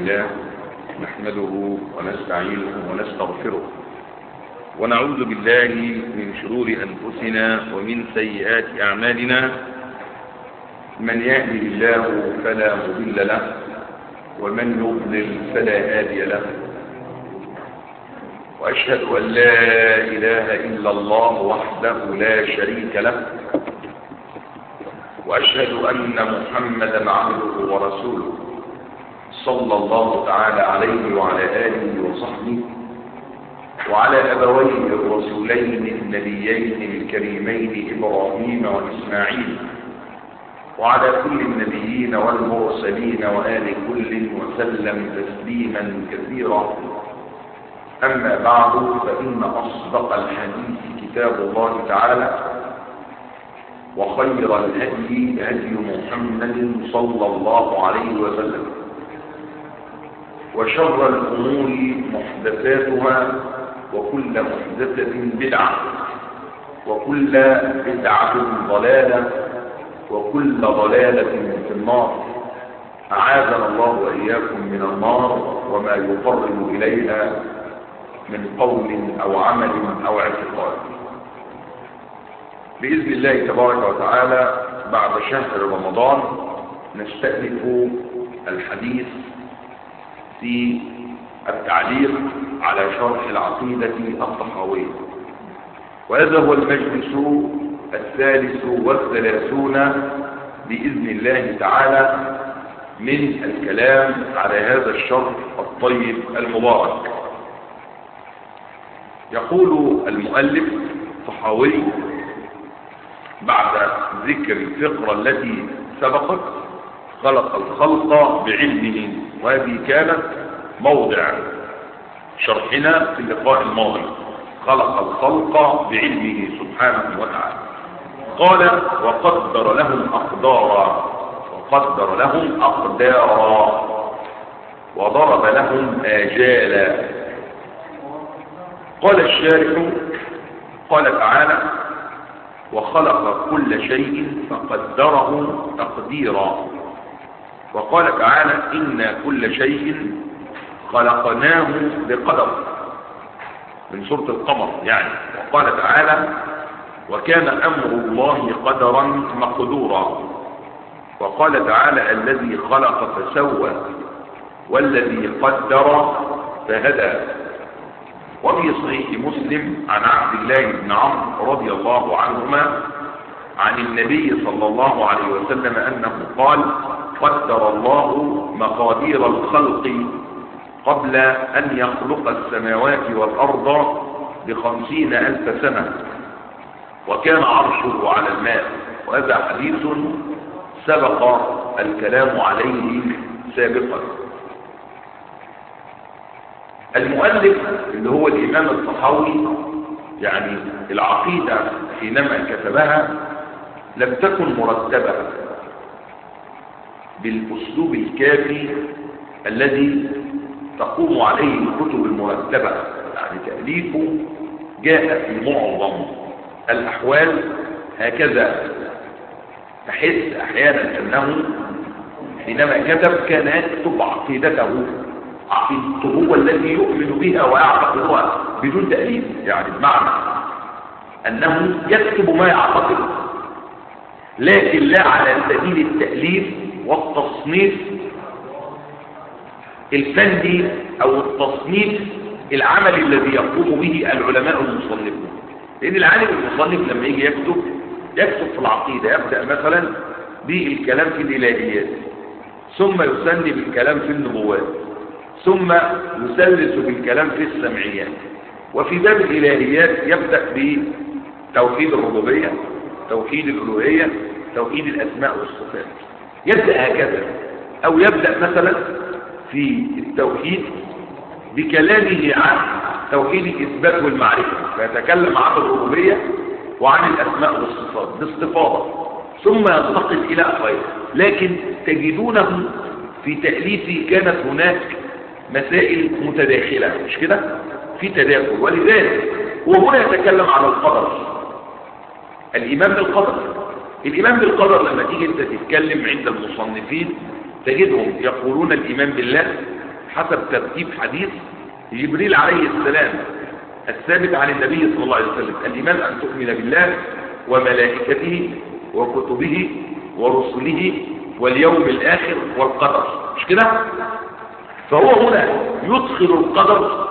لله نحمده ونستعينه ونستغفره ونعوذ بالله من شرور أنفسنا ومن سيئات أعمالنا من يهده الله فلا مضل له ومن يضلل فلا هادي له وأشهد أن لا إله إلا الله وحده لا شريك له وأشهد أن محمدا عبده ورسوله صلى الله تعالى عليه وعلى آله وصحبه وعلى أبويه الرسولين النبيين الكريمين إبراهيم وإسماعيل وعلى كل النبيين والمرسلين وآل كل وسلم تسليما كثيرا أما بعد فإن أصدق الحديث كتاب الله تعالى وخير الهدي هدي محمد صلى الله عليه وسلم وشر الأمور محدثاتها وكل محدثة بدعة وكل بدعة ضلالة وكل ضلالة في النار أعاذنا الله وإياكم من النار وما يقرب إليها من قول أو عمل أو اعتقاد بإذن الله تبارك وتعالى بعد شهر رمضان نستأنف الحديث في التعليق على شرح العقيدة الطحاوية وهذا هو المجلس الثالث والثلاثون بإذن الله تعالى من الكلام على هذا الشرح الطيب المبارك يقول المؤلف الطحاوي بعد ذكر الفقرة التي سبقت خلق الخلق بعلمه وهذه كانت موضع شرحنا في اللقاء الماضي خلق الخلق بعلمه سبحانه وتعالى قال وقدر لهم أقدارا وقدر لهم أقدارا وضرب لهم آجالا قال الشارح قال تعالى وخلق كل شيء فقدره تقديرا وقال تعالى إنا كل شيء خلقناه بقدر من سورة القمر يعني وقال تعالى وكان أمر الله قدرا مقدورا وقال تعالى الذي خلق فسوى والذي قدر فهدى وفي صحيح مسلم عن عبد الله بن عمرو رضي الله عنهما عن النبي صلى الله عليه وسلم أنه قال قدر الله مقادير الخلق قبل أن يخلق السماوات والأرض بخمسين ألف سنة وكان عرشه على الماء وهذا حديث سبق الكلام عليه سابقا المؤلف اللي هو الإمام الطحاوي يعني العقيدة حينما كتبها لم تكن مرتبة بالأسلوب الكافي الذي تقوم عليه الكتب المرتبة يعني تأليفه جاء في معظم الأحوال هكذا تحس أحيانا أنه حينما كتب كان يكتب عقيدته عقيدته هو الذي يؤمن بها ويعتقدها بدون تأليف يعني بمعنى أنه يكتب ما يعتقد لكن لا على سبيل التأليف والتصنيف الفندي أو التصنيف العمل الذي يقوم به العلماء المصنفون لأن العالم المصنف لما يجي يكتب يكتب في العقيدة يبدأ مثلا بالكلام في الإلهيات ثم يسن بالكلام في النبوات ثم يسلس بالكلام في السمعيات وفي باب الإلهيات يبدأ بتوحيد الربوبية توحيد الألوهية توحيد الأسماء والصفات يبدأ هكذا أو يبدأ مثلا في التوحيد بكلامه عن توحيد الإثبات والمعرفة فيتكلم عن الربوبية وعن الأسماء والصفات باستفاضة ثم ينتقل إلى غيره لكن تجدونه في تأليفه كانت هناك مسائل متداخلة مش كده في تداخل ولذلك وهنا يتكلم عن القدر الإيمان بالقدر الإيمان بالقدر لما تيجي أنت تتكلم عند المصنفين تجدهم يقولون الإيمان بالله حسب ترتيب حديث جبريل عليه السلام الثابت عن النبي صلى الله عليه وسلم الإيمان أن تؤمن بالله وملائكته وكتبه ورسله واليوم الآخر والقدر مش كده فهو هنا يدخل القدر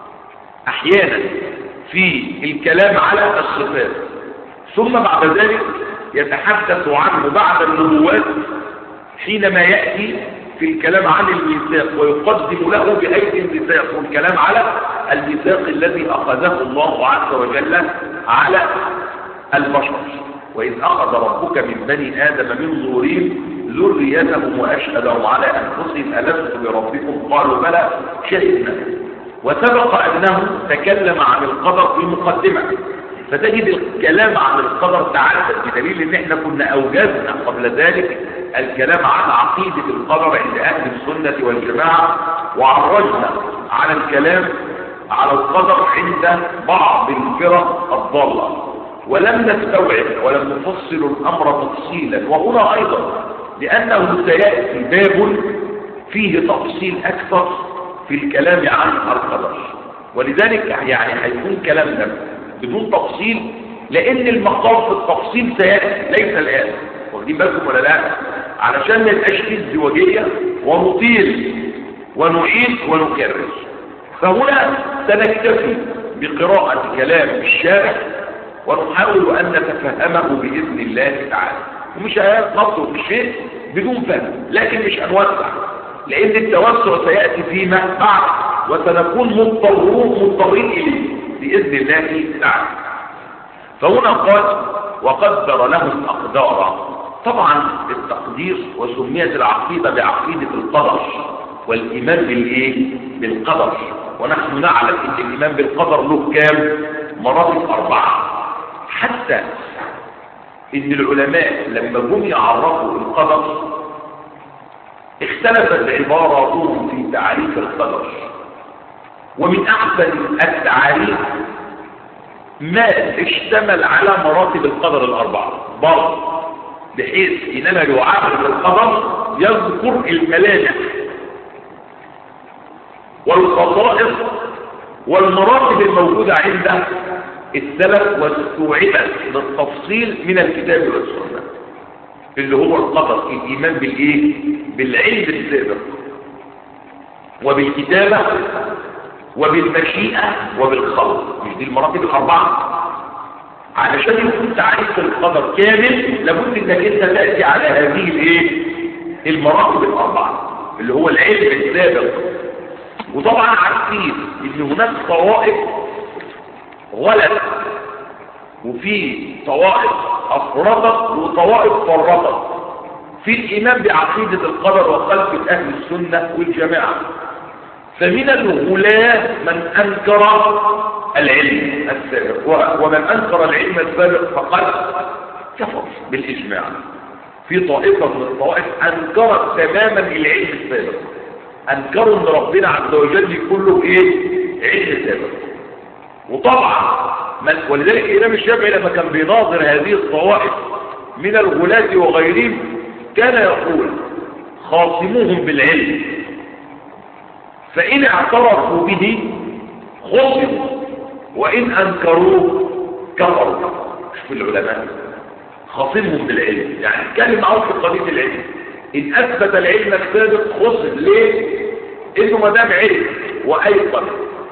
أحيانا في الكلام على الصفات ثم بعد ذلك يتحدث عنه بعد النبوات حينما يأتي في الكلام عن الميثاق ويقدم له بأيدي الميثاق والكلام على الميثاق الذي أخذه الله عز وجل على البشر وإذ أخذ ربك من بني آدم من ظهورهم ذريتهم وأشهدهم على أنفسهم ألست بربكم قالوا بلى شهدنا وسبق أنه تكلم عن القدر في مقدمة فتجد الكلام عن القدر تعدد بدليل ان احنا كنا اوجزنا قبل ذلك الكلام عن عقيدة القدر عند اهل السنة والجماعة وعرجنا على الكلام على القدر عند بعض الفرق الضالة ولم نستوعب ولم نفصل الامر تفصيلا وهنا ايضا لانه سيأتي باب فيه تفصيل اكثر في الكلام عن القدر ولذلك يعني هيكون كلامنا بدون تفصيل لان المقام في التفصيل سيأتي ليس الآن واخدين بالكم ولا لا علشان ما يبقاش فيه ازدواجية ونطيل ونعيد ونكرر فهنا سنكتفي بقراءة كلام الشارع ونحاول أن نتفهمه بإذن الله تعالى ومش هنطلق الشيء بدون فهم لكن مش هنوسع لأن التوسع سيأتي فيما بعد وسنكون مضطرون مضطرين إليه بإذن الله تعالى فهنا قال وقدر لهم أقدارا طبعا التقدير وسميت العقيدة بعقيدة القدر والإيمان بالإيه؟ بالقدر ونحن نعلم أن الإيمان بالقدر له كام؟ مراتب أربعة حتى ان العلماء لما جم يعرفوا القدر اختلفت عباراتهم في تعريف القدر ومن احسن التعاريف ما اشتمل على مراتب القدر الاربعه برضه بحيث انما يعرف القدر يذكر الملامح والخصائص والمراتب الموجوده عند السلف واستوعبت بالتفصيل من الكتاب والسنة اللي هو القدر الإيمان بالإيه؟ بالعلم السابق وبالكتابة وبالمشيئة وبالخلق مش دي المراتب الأربعة علشان يكون تعريف القدر كامل لابد انك انت تأتي على هذه الايه المراتب الأربعة اللي هو العلم السابق وطبعا عارفين ان هناك طوائف غلط وفي طوائف أفرطت وطوائف فرطت في الإيمان بعقيدة القدر وخلفة أهل السنة والجماعة فمن الغلاة من أنكر العلم السابق ومن أنكر العلم السابق فقد كفر بالإجماع في طائفة من الطوائف أنكرت تماما العلم السابق أنكروا أن ربنا عز وجل يكون له إيه؟ علم سابق وطبعا من ولذلك الإمام الشافعي لما كان بيناظر هذه الطوائف من الغلاة وغيرهم كان يقول خاصموهم بالعلم فإن اعترفوا به خصموا وإن أنكروه كفروا شوف العلماء خاصمهم بالعلم يعني اتكلم معاهم في قضية العلم إن أثبت العلم السابق خصم ليه؟ إنه ما دام علم وأيقن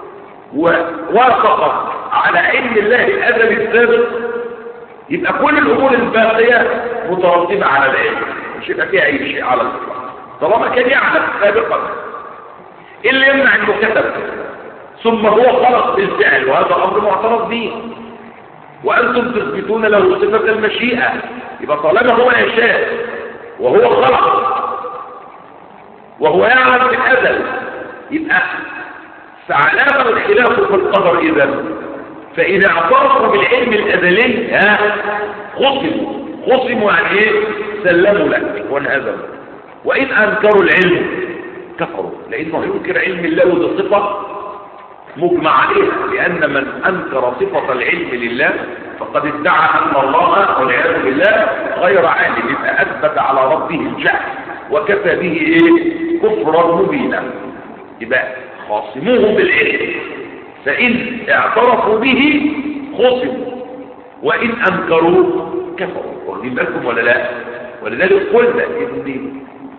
ووافق على علم الله الأزلي السابق يبقى كل الأمور الباقية مترتبة على العلم مش يبقى فيها أي شيء على الإطلاق طالما كان يعلم سابقا إيه اللي يمنع إنه كتب ثم هو خلق بالفعل وهذا أمر معترف به وأنتم تثبتون له صفة المشيئة يبقى طالما هو يشاء وهو خلق وهو يعلم في الأزل يبقى فعلامة الخلاف في القدر إذا فإذا اعترفوا بالعلم الأزلي ها خصموا خصموا يعني إيه سلموا لك وانهزموا وإن أنكروا العلم كفروا لأنه ينكر علم الله وده صفة مجمع عليها لأن من أنكر صفة العلم لله فقد ادعى أن الله والعياذ بالله غير عالم يبقى أثبت على ربه الجهل وكفى به إيه كفرا مبينا يبقى خاصموه بالعلم فإن اعترفوا به خصموا وإن أنكروا كفروا واخدين بالكم ولا لا ولذلك قلنا إن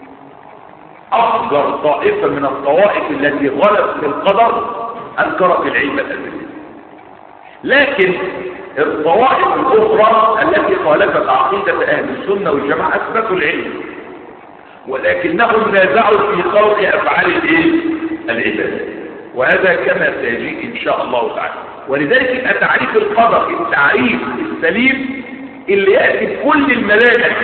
أفجر طائفة من الطوائف التي غلت في القدر أنكرت العلم الأزلي لكن الطوائف الأخرى التي خالفت عقيدة أهل السنة والجماعة أثبتوا العلم ولكنهم نازعوا في خلق أفعال الإيه؟ العباد وهذا كما سيجيء إن شاء الله تعالى ولذلك يبقى تعريف القدر التعريف السليم اللي يأتي بكل الملامح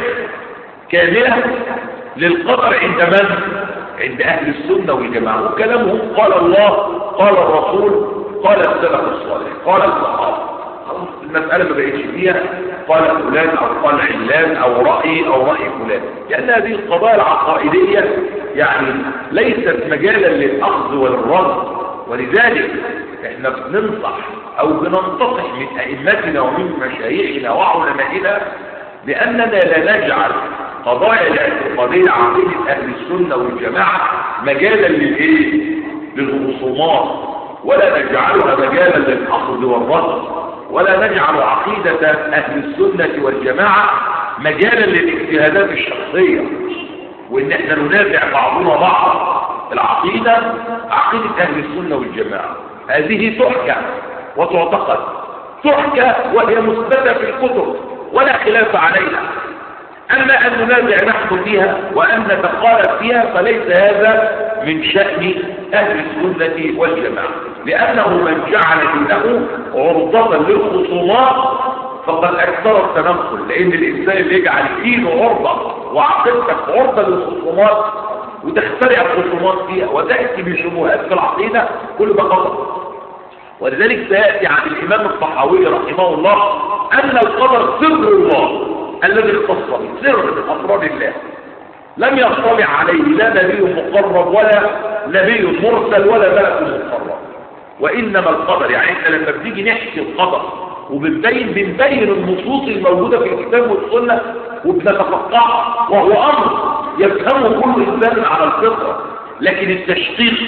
كاملة للقدر عند من؟ عند أهل السنة والجماعة وكلامهم قال الله قال الرسول قال السلف الصالح قال الصحابة خلاص المسألة ما بقتش فيها قال فلان أو قال علان أو رأي أو رأي فلان لأن هذه القضايا العقائدية يعني ليست مجالا للأخذ والرد ولذلك احنا بننصح أو بننتصح من أئمتنا ومن مشايخنا وعلمائنا بأننا لا نجعل قضايا الاعتقادية عقيدة أهل السنة والجماعة مجالا للإيه؟ للخصومات ولا نجعلها مجالا للأخذ والرد ولا نجعل عقيدة أهل السنة والجماعة مجالا للاجتهادات الشخصية وإن احنا ننازع بعضنا بعض العقيدة عقيدة أهل السنة والجماعة هذه تحكى وتعتقد تحكى وهي مثبتة في الكتب ولا خلاف عليها أما أن ننازع نحن فيها وأن نتقالب فيها فليس هذا من شأن أهل السنة والجماعة لأنه من جعل دينه عرضة للخصومات فقد أكثر التنقل لأن الإنسان اللي يجعل دينه عرضة وعقيدتك عرضة للخصومات وتخترع الخصومات فيها وتأتي بشبهات في العقيدة كل ده غلط ولذلك سيأتي عن الإمام الطحاوي رحمه الله أن القدر سر الله الذي اختص به سر من أسرار الله لم يطلع عليه لا نبي مقرب ولا نبي مرسل ولا ملك مقرب وإنما القدر يعني احنا لما بنيجي نحكي القدر وبنبين بنبين النصوص الموجودة في الكتاب والسنة وبنتفقعها وهو أمر يفهمه كل إنسان على الفطرة لكن التشقيق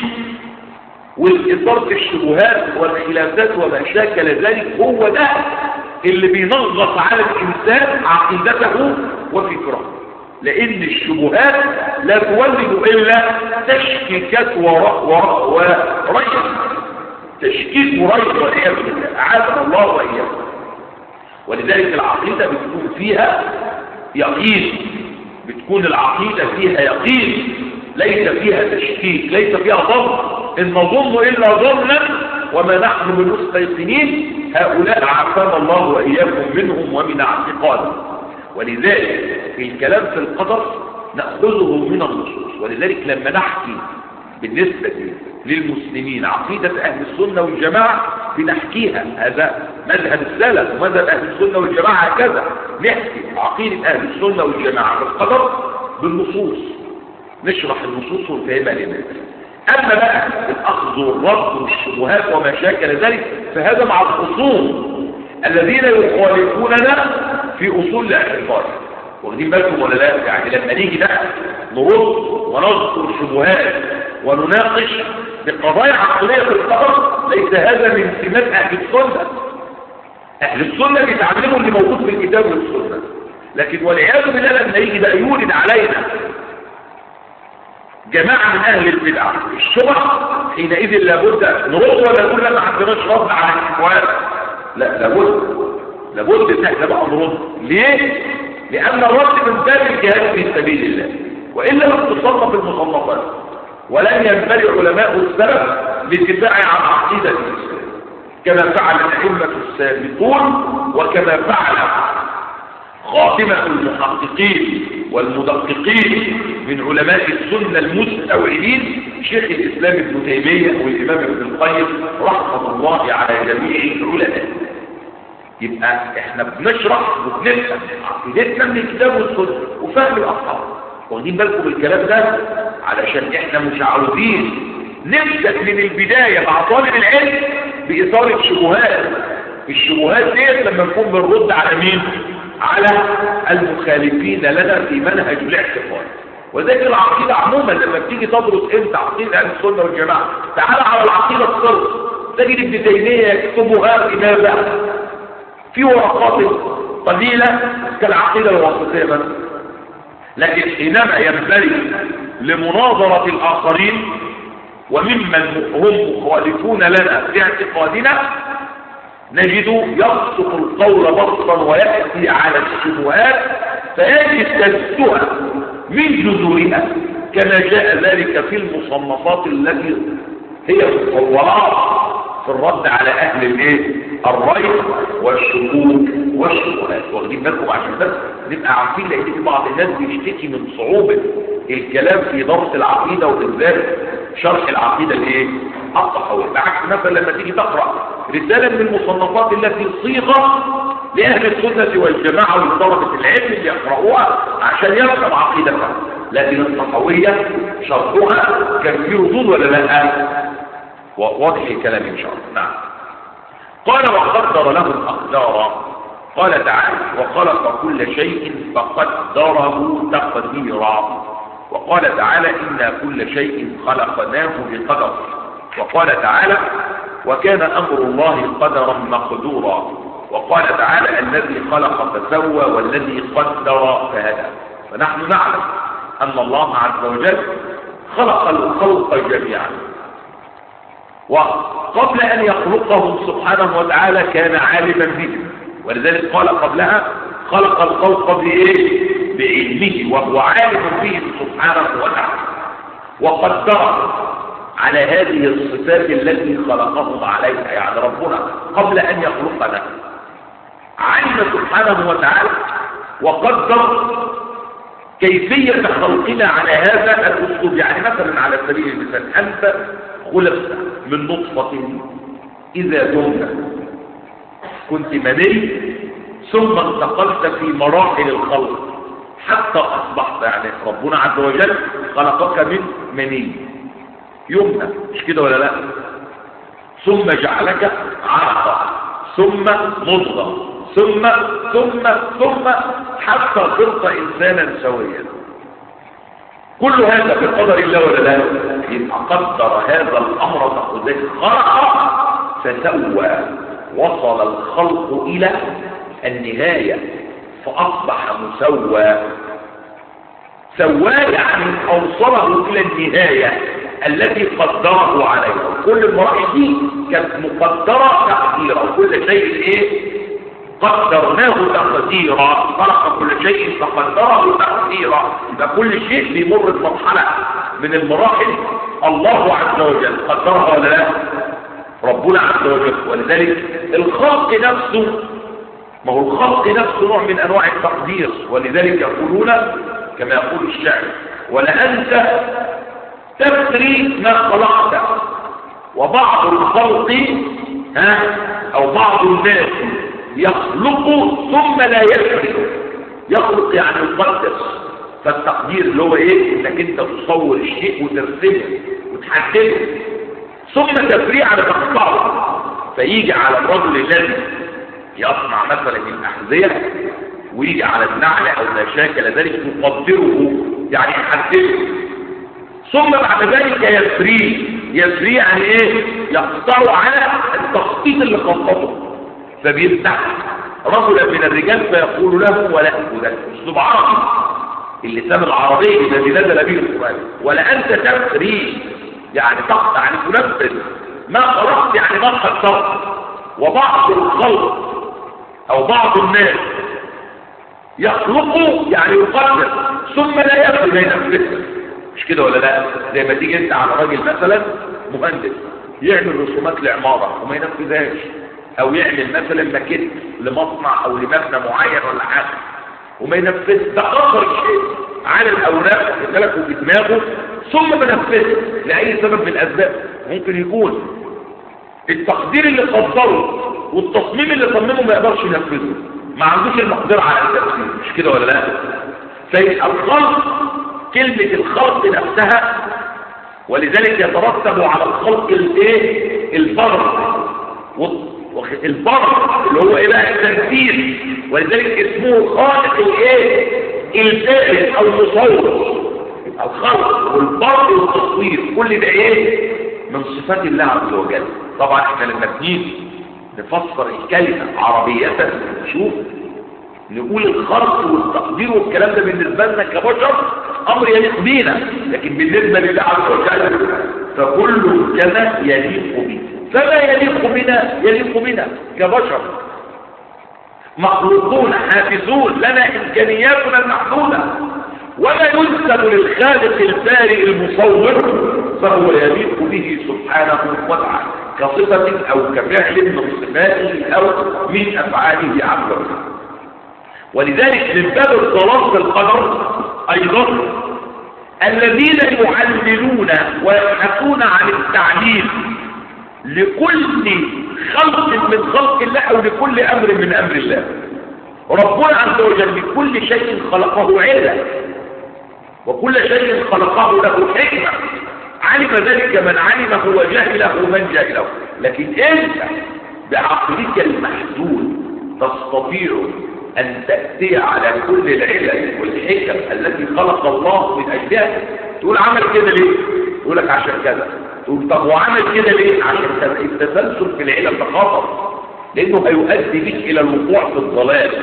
والإثارة الشبهات والخلافات وما شاكل ذلك هو ده اللي بينغص على الإنسان عقيدته وفكره لأن الشبهات لا تولد إلا تشكيكات ورأي تشكيك ورأي والعياذ بالله أعاذنا الله وإياكم ولذلك العقيدة بتكون فيها يقين بتكون العقيدة فيها يقين ليس فيها تشكيك ليس فيها ظن إن نظن إلا ظنا وما نحن بمستيقنين هؤلاء عافانا الله وإياكم منهم ومن اعتقادهم ولذلك في الكلام في القدر نأخذه من النصوص ولذلك لما نحكي بالنسبة للمسلمين عقيدة أهل السنة والجماعة بنحكيها هذا مذهب السلف ومذهب أهل السنة والجماعة هكذا نحكي عقيدة أهل السنة والجماعة في القدر بالنصوص نشرح النصوص ونفهمها للناس أما بقى الأخذ والرد والشبهات وما شاكل ذلك فهذا مع الخصوم الذين يخالفوننا في أصول الاعتقاد واخدين بالكم ولا لا يعني لما نيجي بقى نرد ونذكر الشبهات ونناقش بقضايا عقلية في القدر ليس هذا من سمات أهل السنة أهل السنة بيتعلموا اللي موجود في الكتاب والسنة لكن والعياذ بالله لما يجي بقى يولد علينا جماعة من أهل البدع الشبه حينئذ لابد نرد ولا نقول لا ما عندناش رد على الشبهات لا لابد لابد ان احنا بقى نرد ليه؟ لأن الرد من باب الجهاد في سبيل الله وإلا لم تصنف المصنفات ولن ينبغي علماء السلف للدفاع عن عقيدة الإسلام كما فعل الأئمة السابقون وكما فعل خاتمة المحققين والمدققين من علماء السنة المستوعبين شيخ الإسلام ابن تيمية والإمام ابن القيم رحمة الله على جميع العلماء يبقى احنا بنشرح وبنفهم عقيدتنا من الكتاب والسنة وفهم الأصحاب واخدين بالكم بالكلام ده علشان احنا مش عاوزين نبدأ من البداية مع طالب العلم بإثارة شبهات الشبهات ديت لما نكون بنرد على مين؟ على المخالفين لنا في منهج الاعتقاد وذلك العقيدة عموما لما بتيجي تدرس انت عقيدة اهل السنة والجماعة تعال على العقيدة الصرف تجد ابن تيمية يكتبها إمامة في ورقات قليلة كالعقيدة الوسطية مثلا لكن حينما ينبغي لمناظرة الآخرين وممن هم مخالفون لنا في اعتقادنا نجد يبسط القول بسطا ويأتي على الشبهات فيجد تجدها من جذورها كما جاء ذلك في المصنفات التي هي مطورات في الرد على اهل الايه الري والشكوك والشبهات واخدين بالكم عشان بس نبقى عارفين لان في بعض الناس بيشتكي من صعوبه الكلام في درس العقيده وبالذات شرح العقيده الايه الصحويه بعكس مثلا لما تيجي تقرا رساله من المصنفات التي صيغه لاهل السنه والجماعه ولطلبه العلم اللي يقرأوها عشان يفهم عقيدتها لكن الصحويه شرحها كان فيه ردود ولا لا واضح الكلام ان شاء الله نعم قال وقدر لهم اقدارا قال تعالى وخلق كل شيء فقدره تقديرا وقال تعالى إنا كل شيء خلقناه بقدر وقال تعالى وكان أمر الله قدرا مقدورا وقال تعالى الذي خلق فسوى والذي قدر فهدى فنحن نعلم أن الله عز وجل خلق الخلق جميعا وقبل أن يخلقهم سبحانه وتعالى كان عالما بهم ولذلك قال قبلها خلق الخلق بإيه؟ بعلمه وهو عالم بهم سبحانه وتعالى وقدر على هذه الصفات التي خلقهم عليها يعني ربنا قبل أن يخلقنا علم سبحانه وتعالى وقدر كيفية خلقنا على هذا الأسلوب يعني مثلا على سبيل المثال أنت خلقت من نطفة إذا دمت كنت مني ثم انتقلت في مراحل الخلق حتى أصبحت يعني ربنا عز وجل خلقك من مني يمنى مش كده ولا لا ثم جعلك عرقا ثم مضغة ثم ثم ثم حتى صرت إنسانا سويا كل هذا بقدر الله ولا لا يبقى قدر هذا الأمر فقدر خلق فسوى وصل الخلق إلى النهاية فأصبح مسوى سوى يعني أوصله إلى النهاية التي قدره عليه كل المراحل دي كانت مقدرة تقديرا كل شيء ايه قدرناه تقديرا خلق كل شيء فقدره تقديرا يبقى كل شيء بيمر بمرحلة من المراحل الله عز وجل قدرها ولا لا ربنا عز وجل ولذلك الخلق نفسه ما هو الخلق نفسه نوع من انواع التقدير ولذلك يقولون كما يقول الشاعر ولأنت تفتري ما خلقت وبعض الخلق ها او بعض الناس يخلق ثم لا يفري يخلق يعني يقدس فالتقدير اللي هو ايه انك انت تصور الشيء وترسمه وتحدده ثم تفريع على تقطعه فيجي على الرجل الذي يصنع مثلا الأحذية ويجي على النعل أو ما شاكل ذلك يقدره يعني يحدده ثم بعد ذلك يسريه يسريه يعني ايه يقطع على التخطيط اللي خططه فبيفتح رجلا من الرجال فيقول له ولا وده اسلوب عربي اللسان العربي الذي نزل به القران ولا انت تسري يعني تقطع يعني تنفذ ما خلقت يعني ما خطرت وبعض الخلق او بعض الناس يخلق يعني يقدر ثم لا يقدر ما ينفذ مش كده ولا لا زي ما تيجي انت على راجل مثلا مهندس يعمل رسومات لعماره وما ينفذهاش او يعمل مثلا ماكيت لمصنع او لمبنى معين ولا حاجه وما ينفذ ده اخر شيء على الاوراق تلكوا في دماغه ثم ما نفذه لاي سبب من الاسباب ممكن يكون التقدير اللي قدره والتصميم اللي صممه ما يقدرش ينفذه ما عندوش المقدره على التنفيذ مش كده ولا لا فالخلق كلمة الخلق نفسها ولذلك يترتب على الخلق الايه البر البر اللي هو ايه بقى التنفيذ ولذلك اسمه خالق الايه الفاعل او المصور الخلق والبرد والتصوير كل ده ايه من صفات الله عز وجل طبعا احنا لما بنيجي نفسر الكلمة عربية نشوف نقول الخلق والتقدير والكلام ده بالنسبة لنا كبشر امر يليق بينا لكن بالنسبة لله عز وجل فكل كما يليق به فما يليق بنا يليق بنا كبشر مخلوقون حافظون لنا امكانياتنا المحدودة وما ينسب للخالق البارئ المصور فهو يليق به سبحانه وتعالى كصفة او كفعل من صفاته او من افعاله عز وجل ولذلك من باب الضلال في القدر ايضا الذين يعللون ويبحثون عن التعليل لكل خلق من خلق الله او لكل امر من امر الله ربنا عز وجل لكل شيء خلقه علة وكل شيء خلقه له حكمة علم ذلك من علمه وجهله من جهله لكن انت بعقلك المحدود تستطيع ان تأتي على كل العلل والحكم التي خلق الله من اجلها تقول عمل كده ليه يقول لك عشان كذا تقول طب وعمل كده ليه عشان كذا التسلسل في العلل ده خطر لانه هيؤدي بك الى الوقوع في الضلال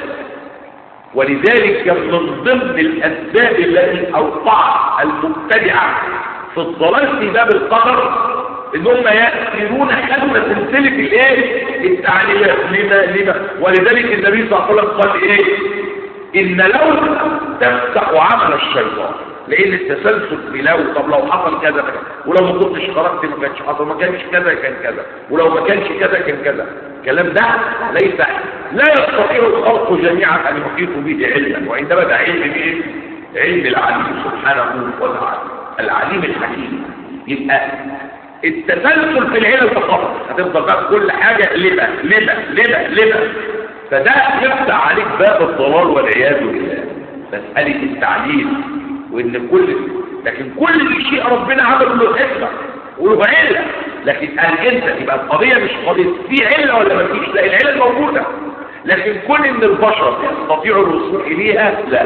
ولذلك من ضمن الاسباب التي اوقع المبتدعه في الضلال في باب القدر ان هم يأثرون خلف سلسلة الايه التعليمات لما لما ولذلك النبي صلى الله عليه وسلم قال ايه ان لو تفتح عمل الشيطان لان التسلسل في لو طب لو حصل كذا كذا ولو ما كنتش خرجت ما كانش حصل ما كانش كذا كان كذا ولو ما كانش كذا كان كذا الكلام ده ليس لا يستطيع الخلق جميعا ان يحيطوا به علما وعندما ده علم بايه علم العليم سبحانه وتعالى العليم الحكيم يبقى التسلسل في العلم فقط هتفضل بقى كل حاجة لما لما لما لما فده يفتح عليك باب الضلال والعياذ بالله مسألة التعليل وان كل لكن كل شيء ربنا عمل له حكمة وله علة لكن قال انت يبقى القضية مش قضية في علة ولا ما فيش لا العلة موجودة لكن كل ان البشر يستطيعوا الوصول اليها لا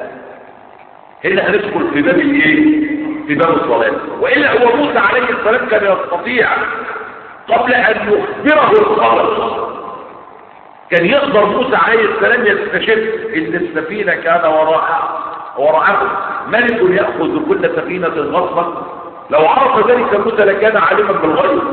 هنا هندخل في باب الايه في باب الصلاة وإلا هو موسى عليه السلام كان يستطيع قبل أن يخبره الخالق كان يقدر موسى عليه السلام يستشف إن السفينة كان وراء وراءه ملك يأخذ كل سفينة غصبا لو عرف ذلك موسى لكان عالما بالغيب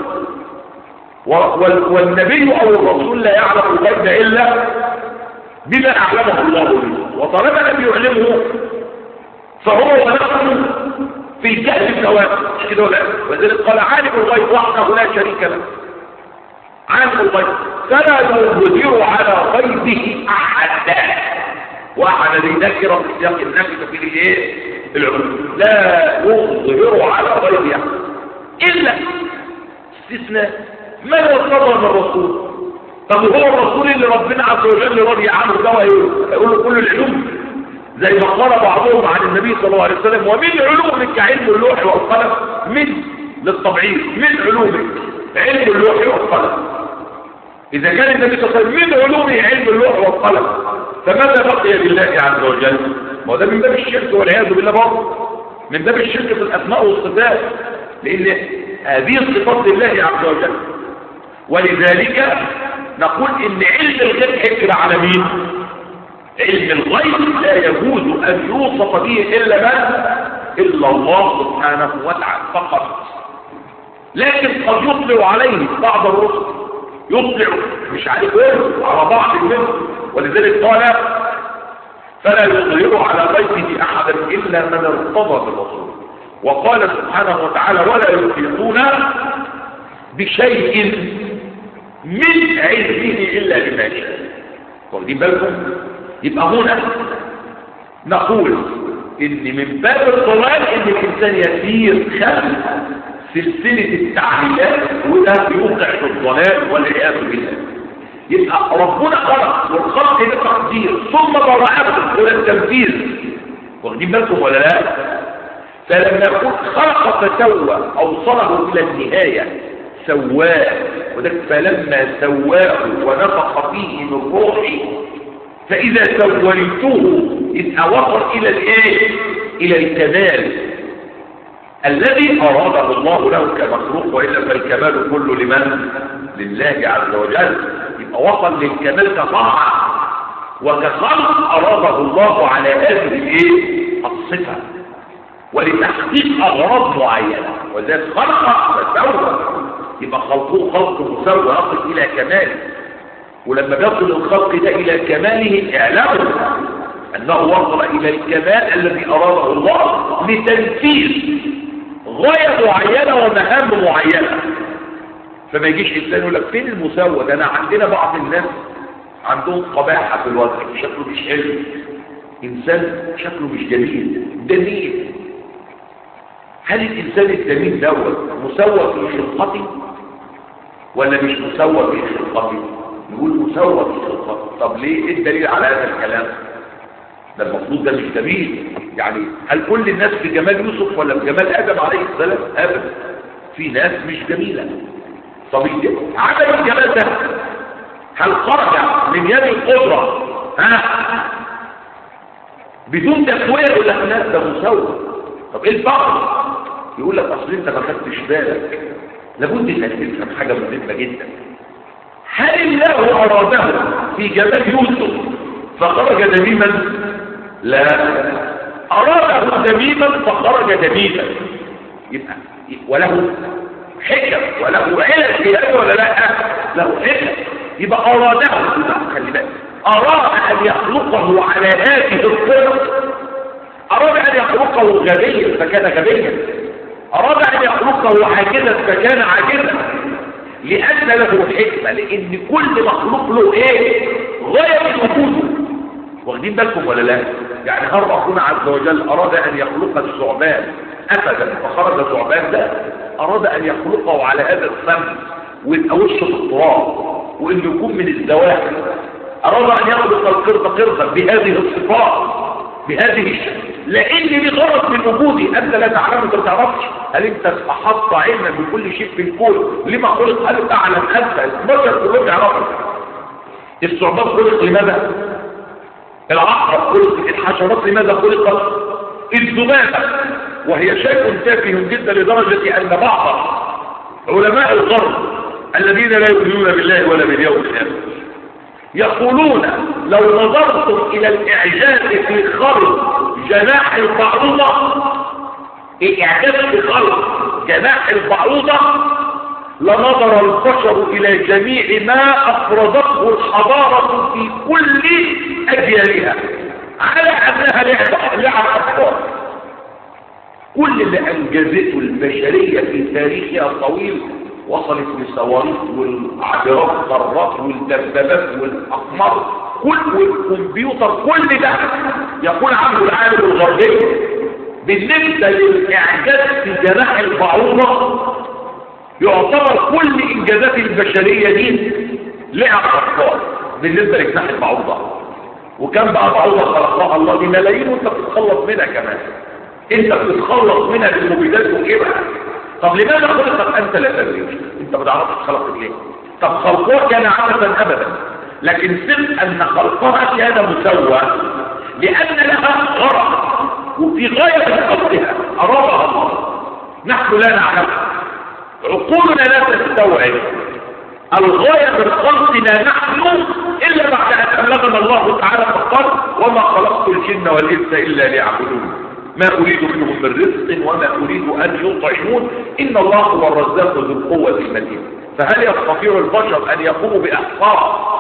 والنبي أو الرسول لا يعلم الغيب إلا بما أعلمه الله به وطالما لم يعلمه فهو ونفسه في كأس الثواب مش كده ولا وذلك قال عالم الغيب وحده لا شريك له عالم الغيب فلا يظهر على غيبه احدا واحد دي نكره في سياق النفي في الايه العلوم لا يظهر على غيبه الا استثناء من ارتضى من الرسول طب هو الرسول اللي ربنا عز وجل راضي عنه ده هيقول له كل العلوم زي ما قال بعضهم عن النبي صلى الله عليه وسلم ومن علومك علم اللوح والقلم من للطبعيد من علومك علم اللوح والقلم إذا كان النبي صلى الله عليه وسلم من علومه علم اللوح والقلم فماذا بقي لله عز وجل وده من باب الشرك والعياذ بالله برضه من باب الشرك في الأسماء والصفات لأن هذه الصفات لله عز وجل ولذلك نقول إن علم الغيب حكر على مين علم الغيب لا يجوز أن يوصف به إلا من إلا الله سبحانه وتعالى فقط لكن قد يطلع عليه بعض الرسل يطلع مش عليه غيره على بعض منه ولذلك قال فلا يظهر على غيبه أحدا إلا من ارتضى بالرسول وقال سبحانه وتعالى ولا يحيطون بشيء من علمه إلا بما شاء واخدين بالكم يبقى هنا نقول ان من باب الضلال ان الانسان يسير خلف سلسلة التعليلات وده يوقع في الضلال والعياذ بالله يبقى ربنا خلق والخلق ده تقدير ثم براءته ولا التنفيذ واخدين بالكم ولا لا فلما يقول خلق فسوى اوصله الى النهايه سواه وده فلما سواه ونفخ فيه من روحي فإذا سويته يبقى وصل إلى الإيه؟ إلى الكمال الذي أراده الله له كمخلوق وإلا فالكمال كله لمن؟ لله عز وجل يبقى وصل للكمال كطاعة وكخلق أراده الله على هذه الايه؟ الصفة ولتحقيق أغراض معينة وذلك خلق فسوى يبقى خلقه خلق مسوى يصل إلى كماله ولما بيصل الخلق ده إلى كماله اعلموا أنه وصل إلى الكمال الذي أراده الله لتنفيذ غاية معينة ومهام معينة فما يجيش إنسان يقول لك فين المساواة ده أنا عندنا بعض الناس عندهم قباحة في الوجه شكله مش حلو إنسان شكله مش جميل دميل هل الإنسان الدميل دوت مسوى في خلقته ولا مش مسوى في خلقته نقول مسوى في خلقته طب ليه ايه الدليل على هذا الكلام ده المفروض ده مش جميل يعني هل كل الناس في جمال يوسف ولا في جمال ادم عليه السلام ابدا في ناس مش جميله طب عدم الجمال ده هل خرج من يد القدره ها بدون تسويه ولا لا ده مسوى طب ايه الفرق يقول لك اصل انت ما خدتش بالك لابد انك تفهم حاجه مهمه جدا هل الله اراده في جمال يوسف فخرج دميما لا اراده دميما فخرج دميما يبقى وله حكم وله علم في هذا ولا لا له حكم يبقى اراده خلي بالك اراد ان يخلقه على هذه الصفه اراد ان يخلقه غبيا فكان غبيا أراد أن يخلقه عاجزا فكان عاجزا لأن له حكمة لأن كل مخلوق له إيه غاية وجوده واخدين بالكم ولا لا يعني هل ربنا عز وجل أراد أن يخلق الثعبان أبدا فخرج الثعبان ده أراد أن يخلقه على هذا الفم ويبقى وشه في التراب وإنه يكون من الزواحف أراد أن يخلق القرد قردا بهذه الصفات بهذه الشكل لان دي غرض من وجودي انت لا تعلم انت ما تعرفش هل انت احط علما بكل شيء في الكون لما خلق هل تعلم انت البشر كلهم يعرفوا الثعبان خلق لماذا العقرب خلق الحشرات لماذا خلقت الذبابه وهي شيء تافه جدا لدرجه ان بعض علماء الغرب الذين لا يؤمنون بالله ولا باليوم الاخر يقولون لو نظرتم الى الاعجاز في خلق جناح البعوضة الاعجاز في خلق جناح البعوضة لنظر البشر الى جميع ما افرضته الحضارة في كل اجيالها على انها لعبة لعب اطفال كل اللي انجزته البشرية في تاريخها الطويل وصلت للصواريخ والعبرات الذرات والدبابات والاقمار كل والكمبيوتر كل ده يقول عنه العالم الغربي بالنسبة للإعجاز في جناح البعوضة يعتبر كل إنجازات البشرية دي لعب أطفال بالنسبة لجناح البعوضة وكم بقى بعوضة خلقها الله بملايين وانت بتتخلص منها كمان انت بتتخلص منها بالمبيدات وكده طب لماذا خلقت انت لا تدري انت ما تعرفش خلقت ليه طب خلقها كان عبثا ابدا لكن ثق ان خلقها كان مسوى لان لها غرض وفي غايه خلقها ارادها الله نحن لا نعلم عقولنا لا تستوعب الغاية من خلقنا نحن إلا بعد أن أبلغنا الله تعالى فقال وما خلقت الجن والإنس إلا ليعبدون ما أريد منهم من رزق وما أريد أن يطعمون إن الله هو الرزاق ذو القوة المتين فهل يستطيع البشر أن يقوموا بإحصاء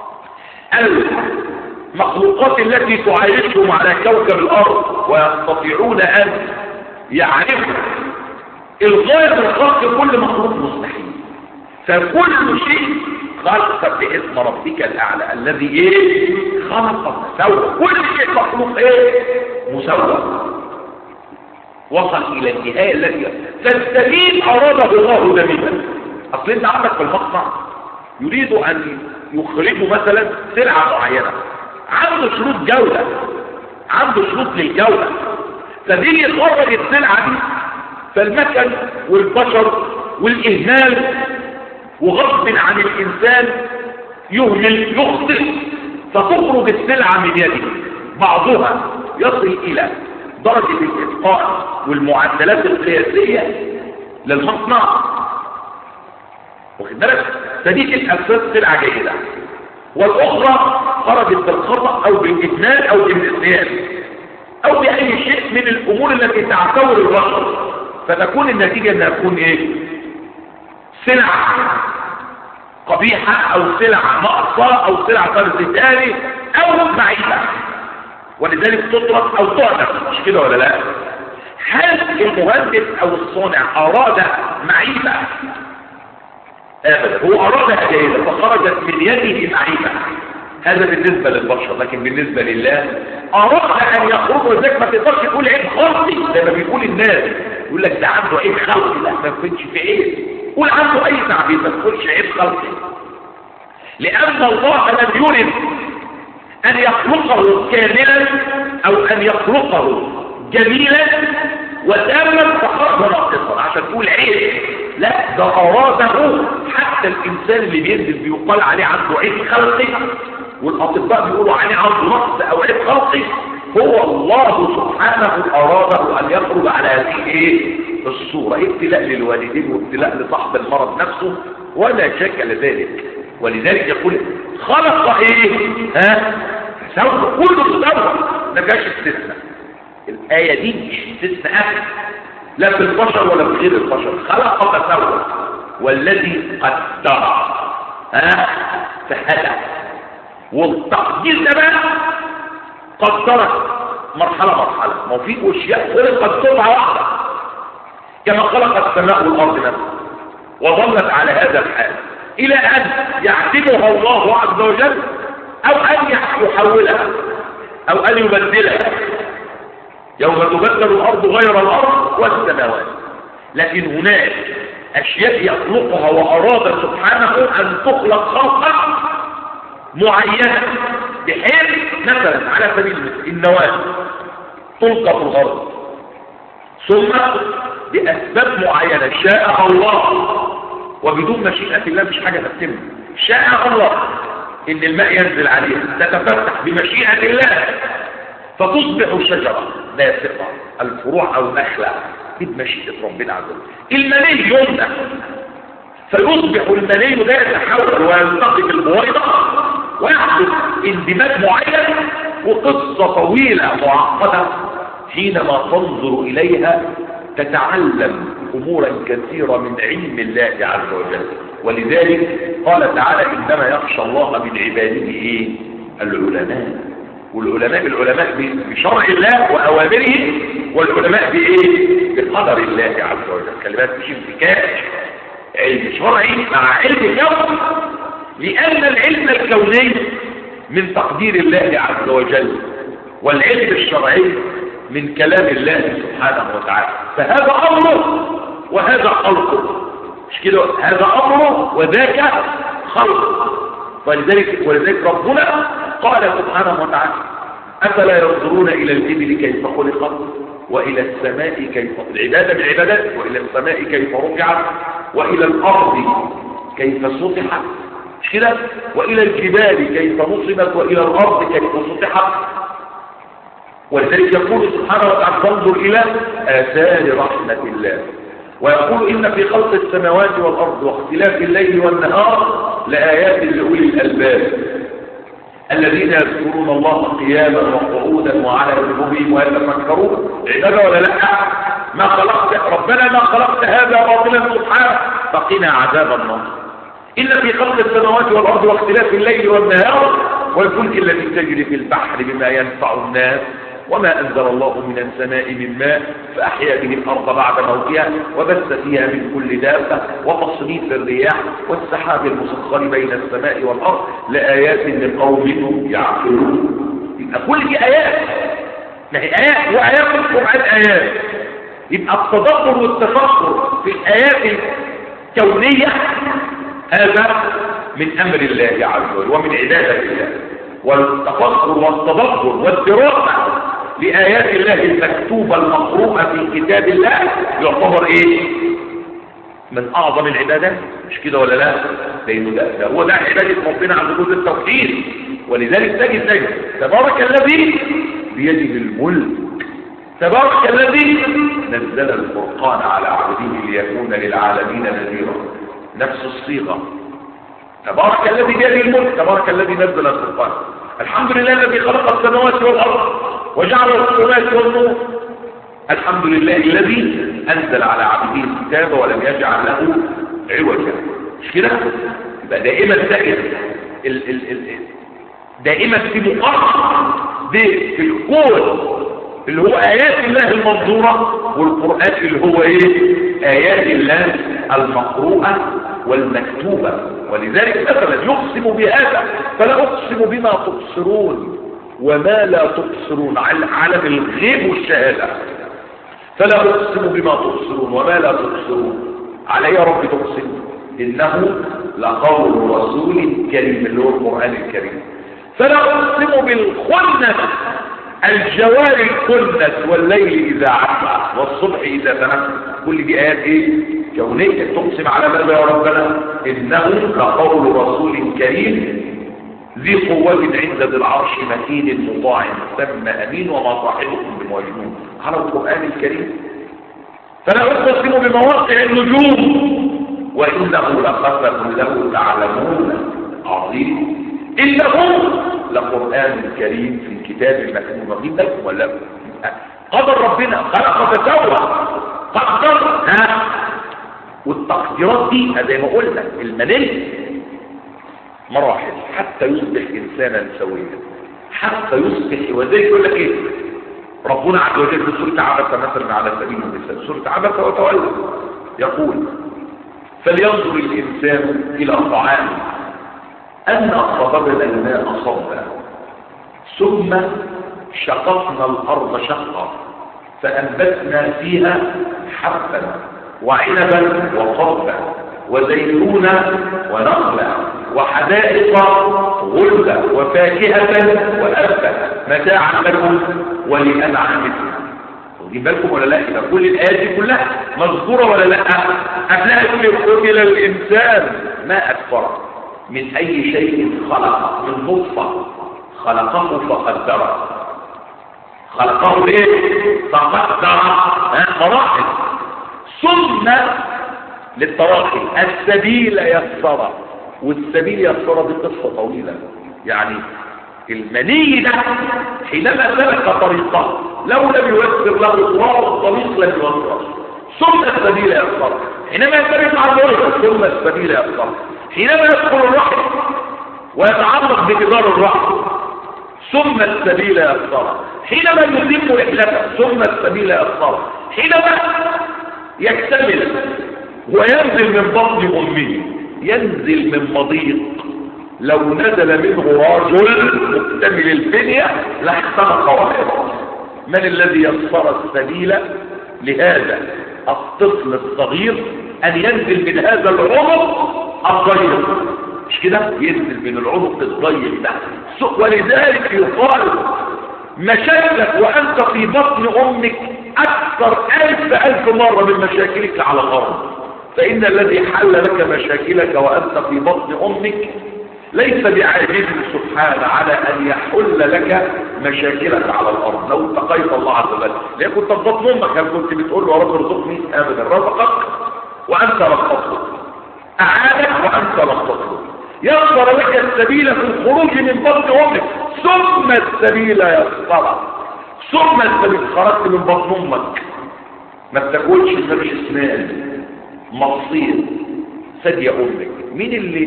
المخلوقات التي تعايشهم على كوكب الأرض ويستطيعون أن يعرفوا الغاية من خلق كل مخلوق مستحيل فكل شيء خلق باسم ربك الأعلى الذي ايه خلق مسوى كل شيء مخلوق ايه مسوى وصل الى النهاية التي فالسبيل اراده الله دميما اصل انت عندك في المقطع يريد ان يخرجوا مثلا سلعة معينة عنده شروط جودة عنده شروط للجودة فبيجي يخرج السلعة دي فالمكن والبشر والإهمال وغصب عن الإنسان يهمل يخطئ فتخرج السلعة من يده بعضها يصل إلى درجة الإتقان والمعدلات القياسية للمصنع واخد بالك فدي الأساس سلعة جيدة والأخرى خرجت بالخطأ أو بالإجمال أو بالنسيان أو بأي شيء من الأمور التي تعتبر البشر فتكون النتيجة أنها تكون إيه؟ سلعة قبيحة أو سلعة ناقصة أو سلعة فرز ثاني أو معيبة ولذلك تطرق أو تعدم مش كده ولا لا؟ هل المهندس أو الصانع أراد معيبة ابدا هو ارادها جيدة فخرجت من يده معيبة هذا بالنسبة للبشر لكن بالنسبة لله اراد ان يخرج ولذلك ما تقدرش تقول عيب خلقي زي ما بيقول الناس يقول لك ده عنده عيب خلقي لا ما يكونش في عيب قول عنده اي تعبير ما تقولش عيب خلقي لان الله لم يرد ان يخلقه كاملا او ان يخلقه جميلا وتاما فخرج ناقصا عشان تقول عيب لا ده اراده حتى الانسان اللي بينزل بيقال عليه عنده عيب خلقي والاطباء بيقولوا عليه عنده نقص او عيب خلقي هو الله سبحانه اراده ان يخرج على هذه ايه الصوره ابتلاء للوالدين وابتلاء لصاحب المرض نفسه ولا شك لذلك ولذلك يقول خلق ايه ها سوى كله سوى ما جاش استثناء الايه دي مش استثناء لا في البشر ولا في غير البشر خلق فسوى والذي قدر ها فهدى والتقدير ده بقى قدرت مرحلة مرحلة ما في اشياء خلقت دفعة واحدة كما خلق السماء والارض نفسها وظلت على هذا الحال الى ان يعتبها الله عز وجل او ان يحولها او ان يبدلها يوم تبدل الارض غير الارض والسماوات لكن هناك اشياء يخلقها واراد سبحانه ان تخلق خلقا معينة بحيث مثلا على سبيل المثال النواة تلقى في الارض ثم باسباب معينة شاء الله وبدون مشيئة الله مش حاجة تتم شاء الله ان الماء ينزل عليها تتفتح بمشيئة الله فتصبح شجرة ناسقة الفروع او نخلة بمشيئة ربنا عز وجل المني يمنع فيصبح المني ده يتحول ويلتقي بالبويضة ويحدث اندماج معين وقصة طويلة معقدة حينما تنظر إليها تتعلم أمورا كثيرة من علم الله عز وجل ولذلك قال تعالى إنما يخشى الله من عباده إيه؟ العلماء والعلماء العلماء بشرع الله وأوامره والعلماء بإيه؟ بقدر الله عز وجل كلمات مش انفكاك علم شرعي مع علم كوني لأن العلم الكوني من تقدير الله عز وجل والعلم الشرعي من كلام الله سبحانه وتعالى فهذا أمره وهذا خلقه مش كده هذا أمره وذاك خلقه ولذلك, ولذلك ربنا قال سبحانه وتعالى أفلا ينظرون إلى الإبل كيف خلقت وإلى السماء كيف العبادة بالعبادات وإلى السماء كيف رفعت وإلى الأرض كيف سطحت مش كده وإلى الجبال كيف نصبت وإلى الأرض كيف سطحت ولذلك يقول سبحانه وتعالى فانظر إلى آثار رحمة الله ويقول إن في خلق السماوات والأرض واختلاف الليل والنهار لآيات لأولي الألباب الذين يذكرون الله قياما وقعودا وعلى جنوبهم ويتفكرون عباده ولا لا ما خلقت ربنا ما خلقت هذا باطلا سبحانه فقنا عذاب النار إن في خلق السماوات والأرض واختلاف الليل والنهار والفلك التي تجري في البحر بما ينفع الناس وما أنزل الله من السماء من ماء فأحيا به الأرض بعد موتها وبث فيها من كل دابة وتصريف الرياح والسحاب المسخر بين السماء والأرض لآيات لقوم يعقلون يبقى كل دي آيات ما هي آيات وآيات القرآن آيات يبقى التدبر والتفكر في الآيات الكونية هذا من أمر الله عز وجل ومن عبادة الله والتفكر والتدبر والدراسة لآيات الله المكتوبة المقروءة في كتاب الله يعتبر ايه من اعظم العبادات مش كده ولا لا لانه ده, ده هو ده عبادة ربنا عند وجود التوحيد ولذلك تجد تجد تبارك الذي بيده الملك تبارك الذي نزل الفرقان على عبده ليكون للعالمين نذيرا نفس الصيغة تبارك الذي بيده الملك تبارك الذي نزل الفرقان الحمد لله الذي خلق السماوات والأرض وجعل الظلمات والنور الحمد لله الذي أنزل على عبده الكتاب ولم يجعل له عوجا مش كده يبقى دائما دائما ال ال ال دائما في مقارنة في الكون اللي هو آيات الله المنظورة والقرآن اللي هو ايه آيات الله المقروءة والمكتوبة ولذلك مثلا يقسم بهذا فلا أقسم بما تبصرون وما لا تبصرون على عالم الغيب والشهادة فلا أقسم بما تبصرون وما لا تبصرون على يا رب تقسم إنه لقول رسول كريم اللي هو القرآن الكريم فلا أقسم بالخنس الجوار الكنس والليل إذا عسى والصبح إذا تنفس كل دي آيات إيه كونية تقسم على ماذا يا ربنا إنه لقول رسول كريم ذي قوة عند ذي العرش مكين مطاع ثم أمين وما صاحبكم بمجنون على القرآن الكريم فلا أقسم بمواقع النجوم وإنه لقسم له تعلمون عظيم إنه لقرآن كريم في كتاب مكتوب واخدين بالكم ولا قدر ربنا خلق فسوى قدر ها والتقديرات دي زي ما قلنا المنل مراحل حتى يصبح انسانا سويا حتى يصبح وذلك يقول لك ايه ربنا عز وجل في سوره عبس مثلا على سبيل المثال سوره عبس وتولى يقول فلينظر الانسان الى طعامه أن صببنا الماء صبا ثم شققنا الأرض شقا فأنبتنا فيها حبا وعنبا وقربا وزيتونا ونخلا وحدائق غلبا وفاكهة وأبا متاعا لكم ولأنعامكم واخدين بالكم ولا لا يبقى كل الآيات دي كلها مذكورة ولا لا قبلها يقول قتل الإنسان ما أكفره من أي شيء خلق من نطفة خلقه فقدره خلقه ايه فقدر مراحل ثم للتراخي السبيل يسر والسبيل يسر دي قصة طويلة يعني المني ده حينما سلك طريقه لو لم ييسر له الله الطريق لم يوصل ثم السبيل يسر حينما ينتبه مع الوحي ثم السبيل يسر حينما يدخل الرحم ويتعلق بجدار الرحم ثم السبيل يسر حينما يتم رحلته ثم السبيل يسر حينما يكتمل وينزل من بطن امه ينزل من مضيق لو نزل منه رجل مكتمل البنية لاحترق واحد من الذي يسر السبيل لهذا الطفل الصغير ان ينزل من هذا العنق الضيق مش كده ينزل من العنق الضيق ده ولذلك يقال مشاكلك وانت في بطن امك اكثر الف الف مرة من مشاكلك على الارض فان الذي حل لك مشاكلك وانت في بطن امك ليس بعاجز سبحانه على ان يحل لك مشاكلك على الارض لو اتقيت الله عز وجل لان كنت في بطن امك هل كنت بتقول له يا رب ارزقني ابدا رزقك وانت لم تطلب اعانك وانت لم تطلب يسر لك السبيل في الخروج من بطن امك ثم السبيل يسر ثم السبيل خرجت من بطن امك ما بتاكلش ما مش اسنان مصير ثدي امك مين اللي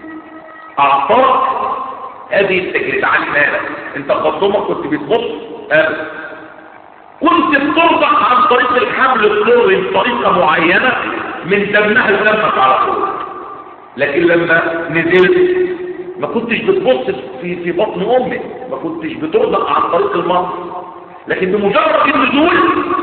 اعطاك هذه التجربة عن مالك انت قدمك كنت بتبص ابدا كنت بترضع عن طريق الحمل الضري بطريقة معينة من دمها لدمك على طول لكن لما نزلت ما كنتش بتبص في في بطن امك ما كنتش بترضع عن طريق المصر لكن بمجرد النزول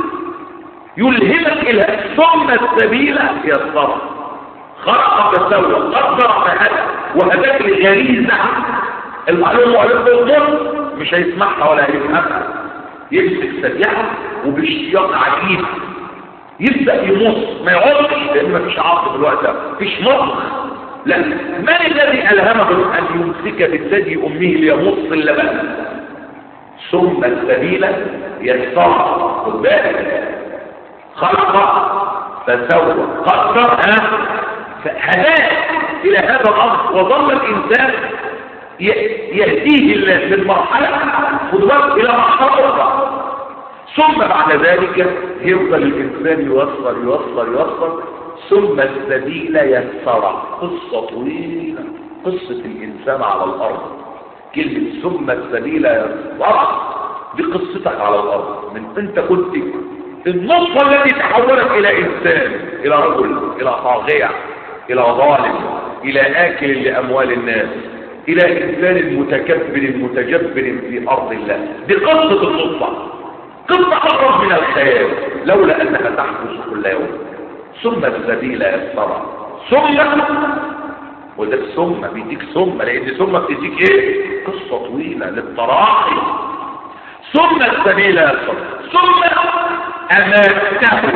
يلهمك الى ثم السبيل يسر خلق فسوى قدر فهدى وهداك الغريزة المعلومة عليك بالضبط مش هيسمعها ولا هيفهمها يمسك سريعة وباشتياق عجيب يبدأ يمص ما يقعدش لان مفيش عصر في الوقت ده مفيش مطبخ لا من الذي ألهمه أن يمسك بالثدي أمه ليمص اللبن ثم السبيل يسر خد بالك خلق فسوى قدر هداه الى هذا الامر وظل الانسان يهديه الله في المرحله خد بالك الى مرحله اخرى ثم بعد ذلك يفضل الانسان يوصل يوصل يوصل ثم السبيل يسر قصه طويله قصه الانسان على الارض كلمه ثم السبيل يسر دي قصتك على الارض من انت كنت النصف الذي تحولك الى انسان الى رجل الى طاغية الى ظالم الى اكل لاموال الناس الى انسان متكبر متجبر في ارض الله دي قصة النصفة قصة اقرب من الخيال لولا انها تحدث كل يوم ثم السبيل يسرى ثم وده الثم بيديك ثم لان ثم بتديك ايه قصة طويلة للتراخي ثم السبيل يسرى ثم اماته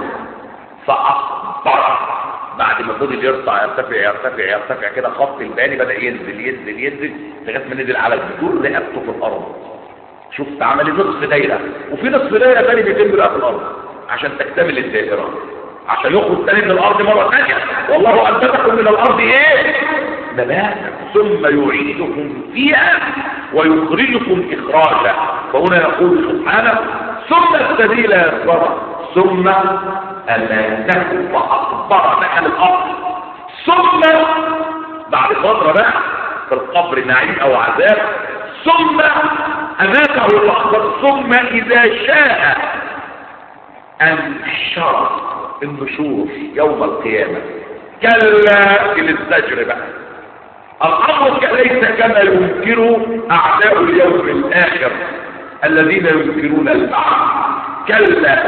فاصبر بعد ما فضل يرفع يرتفع يرتفع يرتفع كده خط الباني بدا ينزل ينزل ينزل لغايه ما نزل على الجذور رقبته في الارض شفت عمل نصف دايره وفي نصف دايره ثاني بيتم بقى في الارض عشان تكتمل الدائره عشان يخرج تاني من الارض مره ثانيه والله انبتكم من الارض ايه نباتا ثم يعيدكم فيها ويخرجكم اخراجا فهنا يقول سبحانه ثم السبيل يسر ثم اماته واكبر نحن الارض ثم بعد فتره بقى في القبر نعيم او عذاب ثم اماته واكبر ثم اذا شاء انشر النشور يوم القيامه كلا للزجر بقى الامر ليس كما ينكر اعداء اليوم الاخر الذين ينكرون البعث كلا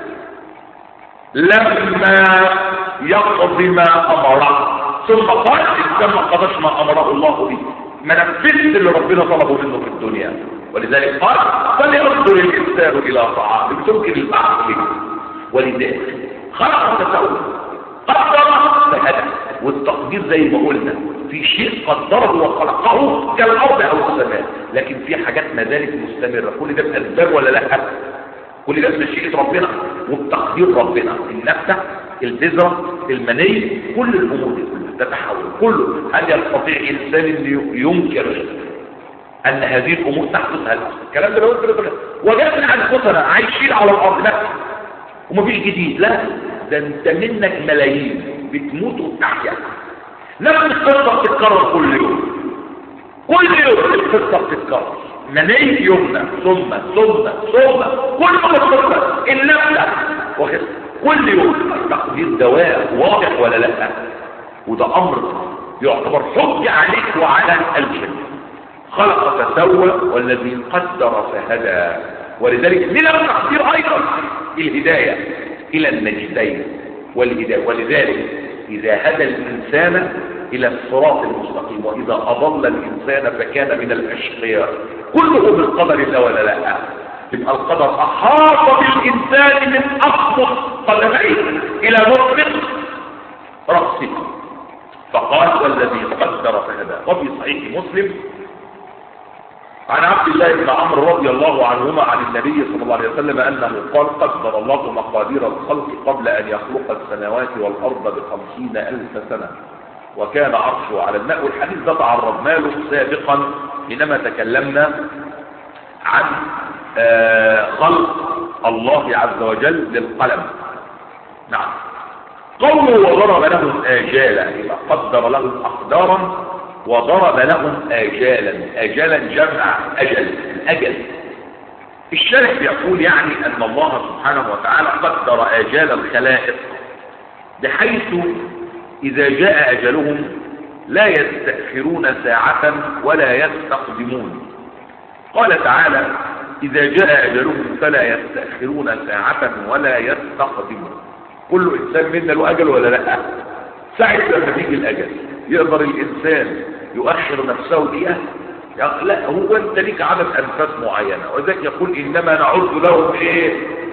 لما يقضي ما امره ثم قال ان ما قضاش ما امره الله به ما نفذت اللي ربنا طلبه منه في الدنيا ولذلك قال فلينظر الانسان الى طعامه تمكن البعث منه ولذلك خلق تسوى قدر فهدى والتقدير زي ما قلنا في شيء قدره وخلقه كالارض او السماء لكن في حاجات ما زالت مستمره كل ده باسباب ولا لا كل ده بمشيئه ربنا وبتقدير ربنا النفسه البذره المني كل الامور دي كلها تتحول كله هل يستطيع انسان ان ينكر ان هذه الامور تحدث هل الكلام ده لو قلت وجدنا انفسنا عايشين على الارض لا ومفيش جديد لا ده انت منك ملايين بتموت وبتحيا نفس القصه بتتكرر كل يوم كل يوم القصه بتتكرر مني يومنا ثم ثم ثم كل يوم القصه النفس واخد كل يوم تقدير دواء واضح ولا لا وده امر يعتبر حجه عليك وعلى الجن خلق فسوى والذي قدر فهدى ولذلك من التقدير ايضا الهدايه الى النجدين والهدايه ولذلك اذا هدى الانسان الى الصراط المستقيم واذا اضل الانسان فكان من الاشقياء كله بالقدر الله ولا لا يبقى القدر احاط بالانسان من اقصى قدميه الى مرفق راسه فقال والذي قدر فهدى وفي صحيح مسلم عن عبد الله بن عمرو رضي الله عنهما عن النبي صلى الله عليه وسلم انه قال قدر الله مقادير الخلق قبل ان يخلق السماوات والارض بخمسين الف سنه وكان عرشه على الماء والحديث ده تعرضنا له سابقا حينما تكلمنا عن خلق الله عز وجل للقلم نعم قوله وضرب لهم آجالا قدر لهم أقدارا وضرب لهم آجالا آجالا جمع أجل الأجل الشارح بيقول يعني أن الله سبحانه وتعالى قدر آجال الخلائق بحيث إذا جاء أجلهم لا يستأخرون ساعة ولا يستقدمون قال تعالى إذا جاء أجلهم فلا يستأخرون ساعة ولا يستقدمون كل إنسان منا له أجل ولا لا ساعة لما بيجي الأجل يقدر الإنسان يؤخر نفسه دقيقة لا هو أنت ليك عدد أنفاس معينة وذلك يقول إنما نعد لهم إيه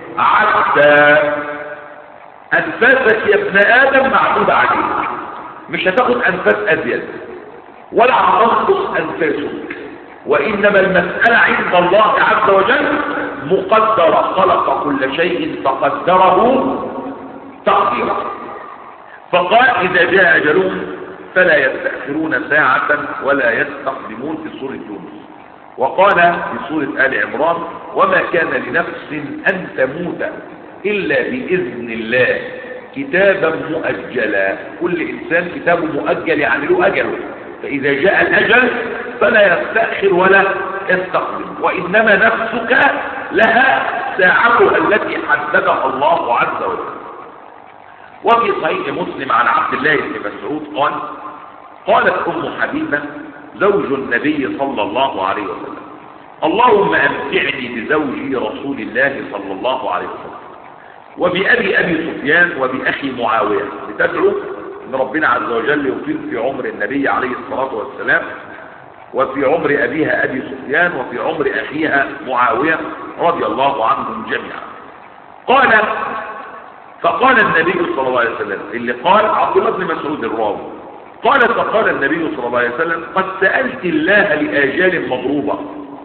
عدى أنفاسك يا ابن آدم معدود عليك مش هتاخد أنفاس أزيد ولا هتنقص أنفاسك وإنما المسألة عند الله عز وجل مقدرة خلق كل شيء فقدره تقديرا فقال إذا جاء أجلهم فلا يستأخرون ساعة ولا يستقدمون في سورة يونس وقال في سورة آل عمران وما كان لنفس أن تموت إلا بإذن الله كتابا مؤجلا كل إنسان كتابه مؤجل يعني له أجله فإذا جاء الأجل فلا يستأخر ولا يستقدم وإنما نفسك لها ساعتها التي حددها الله عز وجل وفي صحيح مسلم عن عبد الله بن مسعود قال قالت أم حبيبة زوج النبي صلى الله عليه وسلم اللهم أمتعني بزوجي رسول الله صلى الله عليه وسلم وبأبي أبي سفيان وبأخي معاوية لتدعو أن ربنا عز وجل يطيل في عمر النبي عليه الصلاة والسلام وفي عمر أبيها أبي سفيان وفي عمر أخيها معاوية رضي الله عنهم جميعا قال فقال النبي صلى الله عليه وسلم اللي قال عبد الله بن مسعود الراوي قال فقال النبي صلى الله عليه وسلم قد سألت الله لآجال مضروبة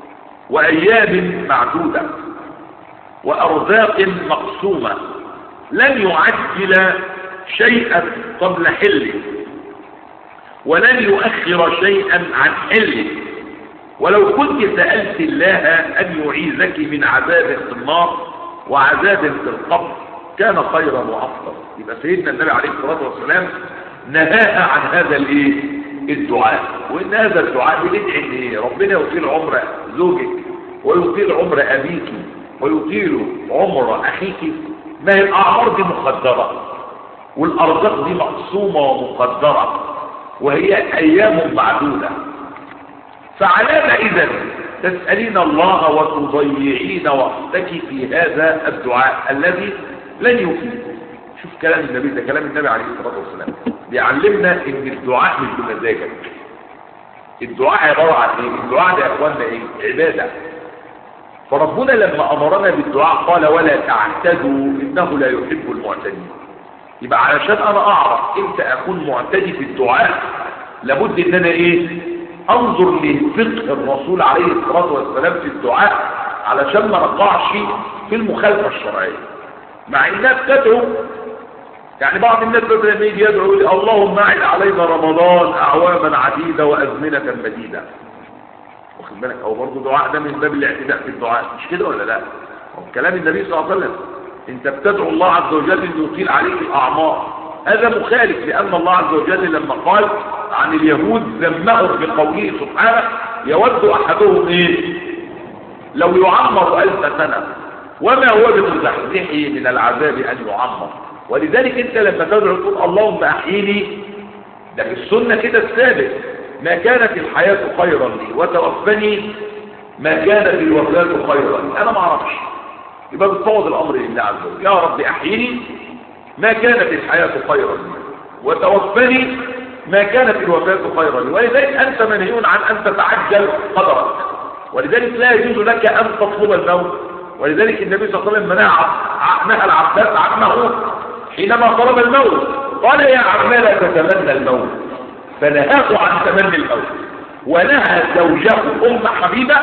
وأيام معدودة وأرزاق مقسومة لن يعجل شيئا قبل حله ولن يؤخر شيئا عن حله ولو كنت سألت الله أن يعيذك من عذاب في النار وعذاب في القبر كان خيرا وأفضل يبقى سيدنا النبي عليه الصلاة والسلام نهاها عن هذا الايه الدعاء وان هذا الدعاء بندعي ان ايه ربنا يطيل عمر زوجك ويطيل عمر ابيك ويطيل عمر اخيك ما هي الاعمار دي مقدره والارزاق دي مقسومه ومقدره وهي ايام معدوده فعلام اذا تسالين الله وتضيعين وقتك في هذا الدعاء الذي لن يفيد شوف كلام النبي ده كلام النبي عليه الصلاه والسلام بيعلمنا ان الدعاء مش بمزاجك الدعاء عباره عن ايه الدعاء ده يا اخوانا ايه عباده فربنا لما امرنا بالدعاء قال ولا تعتدوا انه لا يحب المعتدين يبقى علشان انا اعرف امتى اكون معتدي في الدعاء لابد ان انا ايه انظر لفقه الرسول عليه الصلاه والسلام في الدعاء علشان ما نقعش في المخالفه الشرعيه مع انها بتدعو يعني بعض الناس بدل ما يجي يدعو يقول اللهم اعد علينا رمضان اعواما عديده وازمنه مديده واخد بالك هو برضه دعاء ده من باب الاعتداء في الدعاء مش كده ولا لا هو كلام النبي صلى الله عليه وسلم انت بتدعو الله عز وجل انه يطيل عليك الاعمار هذا مخالف لان الله عز وجل لما قال عن اليهود ذمهم بقوله سبحانه يود احدهم ايه لو يعمر الف سنه وما هو بمزحزحه من العذاب ان يعمر ولذلك انت لما تدعو تقول اللهم احيني ده في السنه كده الثابت ما كانت الحياه خيرا لي وتوفني ما كانت الوفاه خيرا لي انا ما اعرفش يبقى بتفوض الامر لله عز وجل يا رب احيني ما كانت الحياه خيرا لي وتوفني ما كانت الوفاه خيرا لي ولذلك انت منهي عن ان تتعجل قدرك ولذلك لا يجوز لك ان تطلب الموت ولذلك النبي صلى الله عليه وسلم نهى نهى العباس عمه حينما طلب الموت قال يا عم لا تتمنى الموت فنهاه عن تمني الموت ونهى زوجه ام حبيبه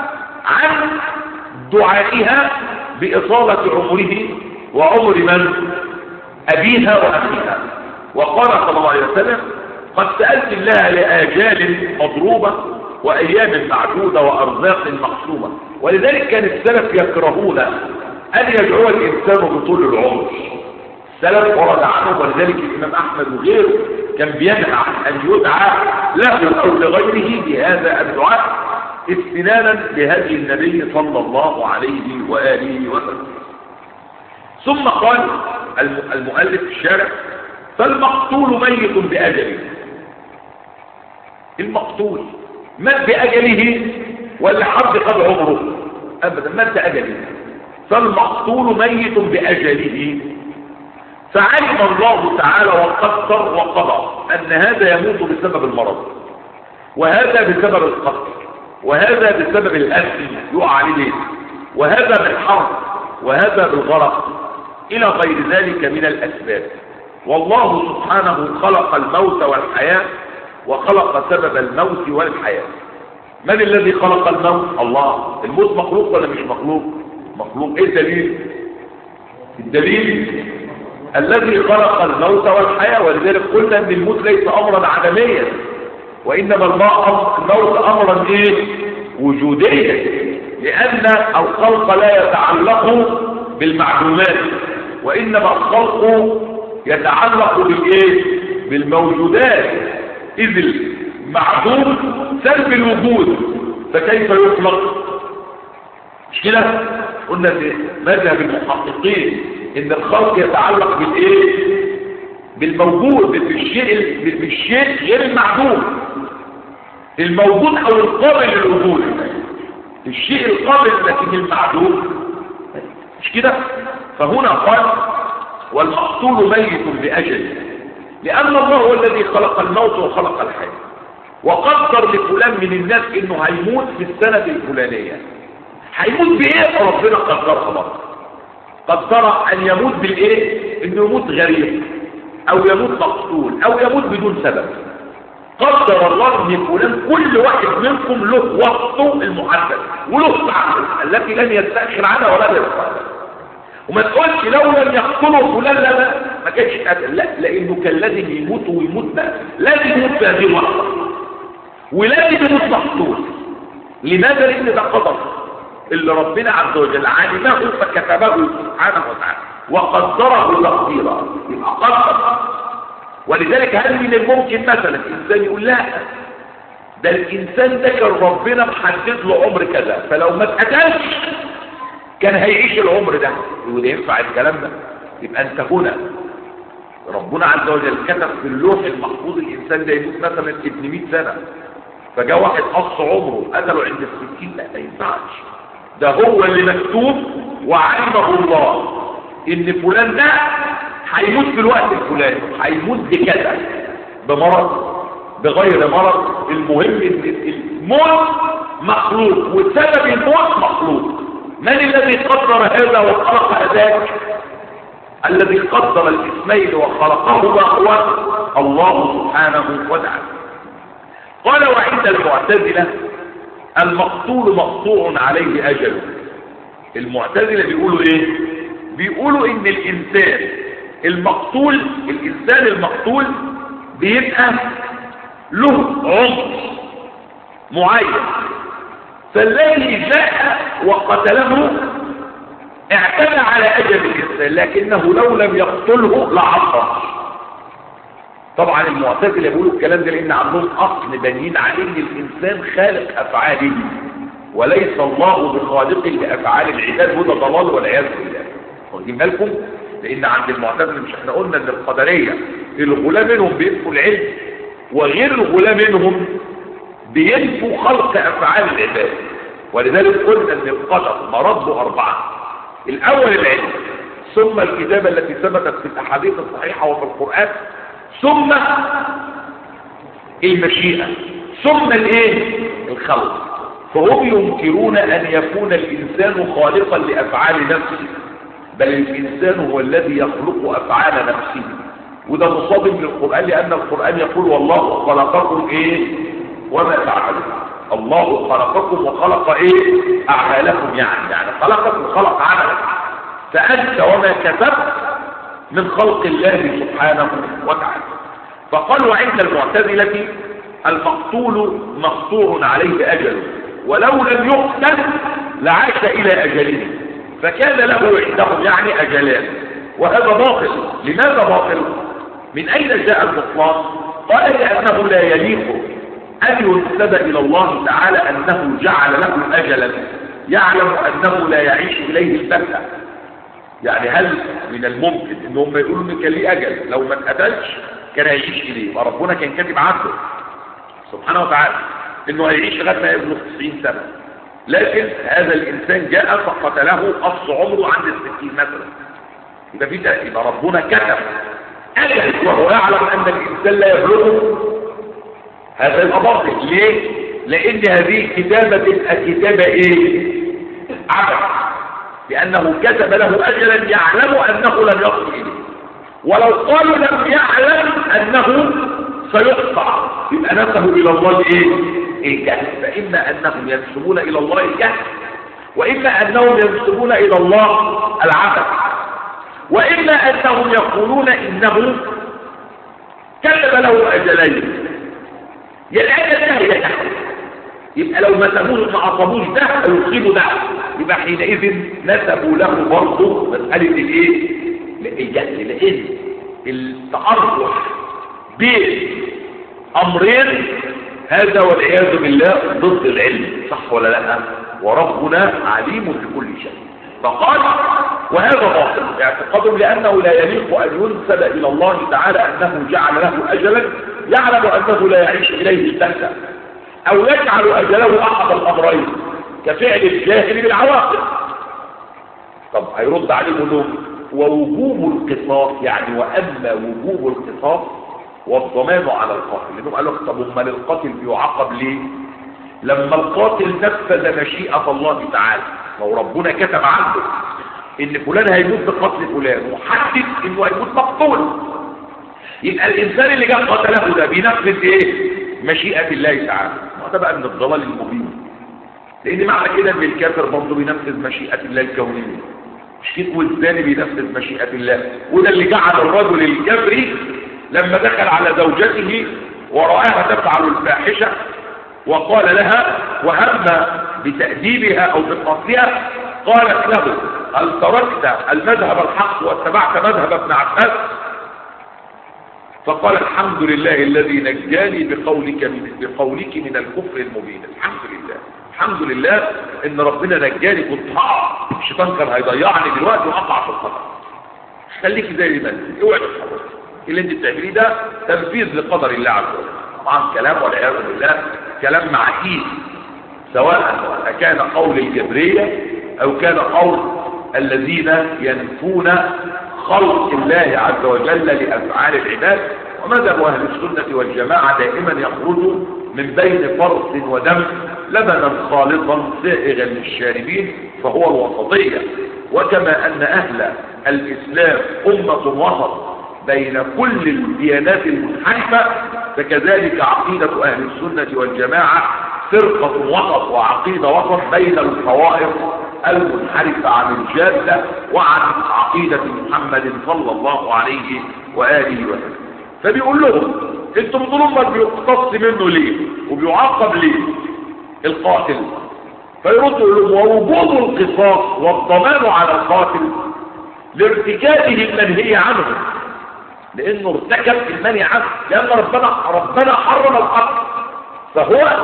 عن دعائها باطاله عمره وعمر من ابيها واخيها وقال صلى الله عليه وسلم قد سالت الله لاجال مضروبه وايام معدوده وارزاق مقسومه ولذلك كان السلف يكرهون ان يدعو الانسان بطول العمر السلف ورد عنه ولذلك الامام احمد وغيره كان بينهى عن ان يدعى له او لغيره بهذا الدعاء استنانا بهدي النبي صلى الله عليه واله وسلم ثم قال المؤلف الشارع فالمقتول ميت باجله المقتول مات باجله ولا حد قد عمره ابدا مات باجله فالمقتول ميت باجله فعلم الله تعالى وقدر وقضى ان هذا يموت بسبب المرض وهذا بسبب القتل وهذا بسبب الاسم يقع عليه وهذا بالحرب وهذا بالغرق الى غير ذلك من الاسباب والله سبحانه خلق الموت والحياه وخلق سبب الموت والحياه من الذي خلق الموت الله الموت مخلوق ولا مش مخلوق مخلوق ايه الدليل الدليل الذي خلق الموت والحياة ولذلك قلنا ان الموت ليس امرا عدميا وانما الموت امرا ايه وجوديا لان الخلق لا يتعلق بالمعلومات وانما الخلق يتعلق بالايه بالموجودات اذ المعدوم سلب الوجود فكيف يخلق مش كده قلنا في مذهب المحققين ان الخلق يتعلق بالايه بالموجود بالشيء بالشيء غير المعدوم الموجود او القابل للوجود الشيء القابل لكن المعدوم مش كده فهنا قال والمقتول ميت بأجل لأن الله هو الذي خلق الموت وخلق الحياة وقدر لفلان من الناس انه هيموت في السنة الفلانية هيموت بايه ربنا قدرها برضه قدر ان يموت بالايه انه يموت غريب او يموت مقتول او يموت بدون سبب قدر الله ان فلان كل واحد منكم له وقته المحدد وله ساعته التي لن يستأخر عنها ولا يستأخر وما تقولش لو لم يقتله فلان لا لا ما كانش قتل لا لانه كان لازم يموت ويموت بقى لازم يموت في هذه اللحظه ولازم يموت مقتول لماذا لان ده قدر اللي ربنا عز وجل علمه فكتبه سبحانه وتعالى وقدره تقديرا يبقى قدر ولذلك هل من الممكن مثلا الانسان يقول لا ده الانسان ده كان ربنا محدد له عمر كذا فلو ما اتقتلش كان هيعيش العمر ده وده ينفع الكلام ده يبقى انت هنا ربنا عز وجل كتب في اللوح المحفوظ الانسان ده يموت مثلا ابن 100 سنه فجاء واحد قص عمره قتله عند الستين لا ما ينفعش ده هو اللي مكتوب وعلمه الله ان فلان ده هيموت في الوقت الفلاني هيموت بكذا بمرض بغير مرض المهم ان الموت مخلوق وسبب الموت مخلوق من الذي قدر هذا وخلق ذاك الذي قدر الاثنين وخلقهما هو الله سبحانه وتعالى قال وعند المعتزلة المقتول مقطوع عليه أجله المعتزلة بيقولوا ايه بيقولوا ان الانسان المقتول الانسان المقتول بيبقى له عمر معين فالذي جاء وقتله اعتدى على اجل الانسان لكنه لو لم يقتله لعصر طبعا المعتزله بيقولوا الكلام ده لان عندهم اصل بنين عليه ان الانسان خالق افعاله وليس الله بخالق لافعال العباد وده ضلال والعياذ بالله واخدين بالكم لان عند المعتزله مش احنا قلنا ان القدريه الغلاة منهم بينفوا العلم وغير الغلاة منهم بينفوا خلق افعال العباد ولذلك قلنا ان القدر مرضه اربعه الاول العلم ثم الكتابه التي ثبتت في الاحاديث الصحيحه وفي القران ثم المشيئه ثم الايه الخلق فهم ينكرون ان يكون الانسان خالقا لافعال نفسه بل الانسان هو الذي يخلق افعال نفسه وده مصادم للقران لان القران يقول والله خلقكم ايه وما تعملون الله خلقكم وخلق ايه اعمالكم يعني يعني خلقكم وخلق عملك فانت وما كتبت من خلق الله سبحانه وتعالى فقال وعند المعتزلة المقتول مقطوع عليه اجله ولو لم يقتل لعاش الى اجله فكان له عندهم يعني اجلان وهذا باطل لماذا باطل من اين جاء البطلان قال لانه لا يليق أن ينسب إلى الله تعالى أنه جعل له أجلا يعلم أنه لا يعيش إليه البتة يعني هل من الممكن ان هم يقولوا ان كان ليه اجل لو ما اتقتلش كان هيعيش اليه فربنا كان كاتب عنده سبحانه وتعالى انه هيعيش لغايه ما يبلغ 90 سنه لكن هذا الانسان جاء فقتله قص عمره عند الستين مثلا يبقى في ده يبقى ربنا كتب اجل وهو يعلم ان الانسان لا يبلغه هذا يبقى باطل ليه لان هذه كتابه تبقى كتابه ايه عبث لانه كتب له اجلا يعلم انه لم يصل اليه ولو قالوا لم يعلم انه سيقطع يبقى نسبه الى الله ايه الجهل فإما أنهم ينسبون إلى الله الجهل وإما أنهم ينسبون إلى الله العبث وإما أنهم يقولون إنه كتب له أجلين يا الأجل ده هي ده يبقى لو ما سابوش ما عصبوش ده فيصيبوا ده يبقى حينئذ نسبوا له برضه مسألة الايه؟ الجهل لأن التأرجح بين أمرين هذا والعياذ بالله ضد العلم صح ولا لا وربنا عليم بكل شيء فقال وهذا باطل اعتقادهم لأنه لا يليق أن ينسب إلى الله تعالى أنه جعل له أجلا يعلم أنه لا يعيش إليه الدهشة أو يجعل أجله أحد الأمرين كفعل الجاهل بالعواقب طب هيرد عليهم لهم ووجوب القصاص يعني وأما وجوب القصاص والضمان على القاتل لأنهم قالوا طب امال القاتل بيعاقب ليه لما القاتل نفذ مشيئة الله تعالى لو ربنا كتب عنده ان فلان هيموت بقتل فلان وحدد انه هيموت مقتول يبقى الانسان اللي جاب قتله ده بينفذ ايه مشيئة الله تعالى ما ده بقى من الضلال المبين لان معنى كده ان الكافر برضه بينفذ مشيئة الله الكونية الشيخ والثاني بينفذ مشيئة الله وده اللي جعل الرجل الكافري لما دخل على زوجته ورآها تفعل الفاحشة وقال لها وهم بتأديبها أو بقتلها قالت له هل تركت المذهب الحق واتبعت مذهب ابن عباس فقال الحمد لله الذي نجاني بقولك من بقولك من الكفر المبين الحمد لله الحمد لله ان ربنا نجاني كنت هقع الشيطان كان هيضيعني دلوقتي وهقع في الخطر خليك زي ما انت اوعي تتحرك اللي انت بتعمليه ده تنفيذ لقدر الله عز وجل طبعا كلام والعياذ بالله كلام معكيس سواء كان قول الجبريه او كان قول الذين ينفون خلق الله عز وجل لأفعال العباد ومذهب أهل السنة والجماعة دائما يخرج من بين فرث ودم لبنا خالصا سائغا للشاربين فهو الوسطية وكما أن أهل الإسلام أمة وسط بين كل الديانات المنحرفة فكذلك عقيدة أهل السنة والجماعة فرقة وسط وعقيدة وسط بين الطوائف المنحرفة عن الجادة وعن عقيدة محمد صلى الله عليه وآله وسلم فبيقول لهم انتم بتقولوا ما بيقتص منه ليه وبيعاقب ليه القاتل فيردوا لهم ووجود القصاص والضمان على القاتل لارتكابه المنهي عنه لانه ارتكب المنهي عنه لان ربنا ربنا حرم القتل فهو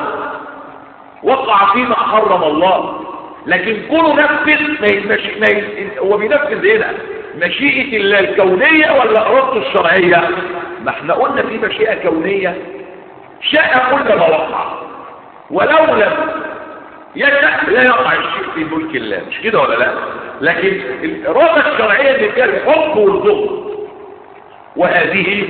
وقع فيما حرم الله لكن كونه نفذ ما يمش... ما ي... هو بينفذ هنا مشيئة الله الكونية ولا إرادته الشرعية ما احنا قلنا في مشيئة كونية شاء كل ما وقع ولو لم يشاء لا يقع الشيء في ملك الله مش كده ولا لا لكن الإرادة الشرعية اللي فيها الحب والظلم وهذه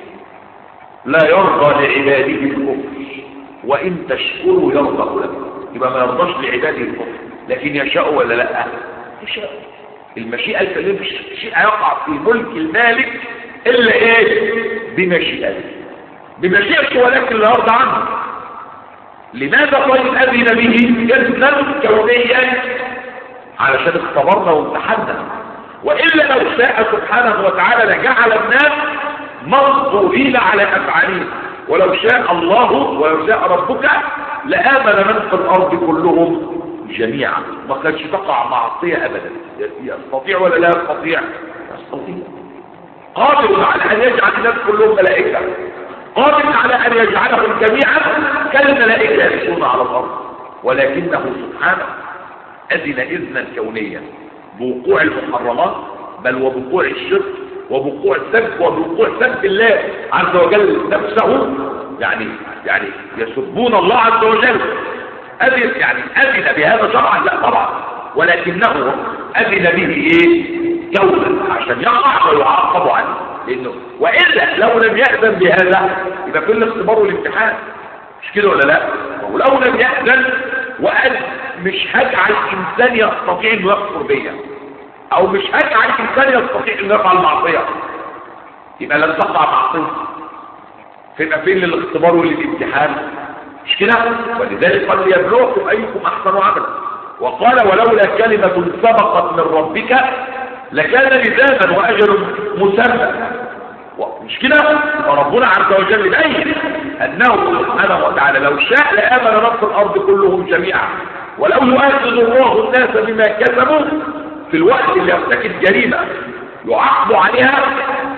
لا يرضى لعباده الكفر وإن تشكروا يرضى لكم يبقى ما يرضاش لعباده الكفر لكن يشاء ولا لا يشاء المشيئة الكريمة مش شيء يقع في ملك المالك إلا إيه بمشيئته بمشيئته ولكن لا يرضى عنه لماذا طيب أذن به جزما كونيا علشان اختبرنا وامتحنا وإلا لو شاء سبحانه وتعالى لجعل الناس منظورين على أفعالهم ولو شاء الله ولو شاء ربك لآمن من في الأرض كلهم جميعا ما كانش تقع معصية أبدا يستطيع ولا لا يستطيع يستطيع قادر على أن يجعل الناس كلهم ملائكة قادر على أن يجعلهم جميعا كالملائكة يكون على الأرض ولكنه سبحانه أذن إذنا كونيا بوقوع المحرمات بل وبوقوع الشرك وبوقوع السب وبوقوع سب الله عز وجل نفسه يعني يعني يسبون الله عز وجل أذن يعني أذن بهذا شرعا لا طبعا ولكنه أذن به إيه كونا عشان يقع ويعاقب عنه لأنه وإلا لو لم يأذن بهذا يبقى كل اختبار والامتحان مش كده ولا لا ولو لم يأذن وقال مش هجعل إنسان يستطيع أنه يكفر بيا أو مش هجعل إنسان يستطيع أنه يفعل معصية يبقى لن تقع معصية فيبقى فين الاختبار والامتحان مش كده ولذلك قال ليبلوكم ايكم احسن عملا وقال ولولا كلمة سبقت من ربك لكان لزاما واجل مسمى مش كده وربنا عز وجل بين انه سبحانه وتعالى لو شاء لامن رب الارض كلهم جميعا ولو يؤاخذ الله الناس بما كسبوا في الوقت اللي يرتكب جريمه يعاقب عليها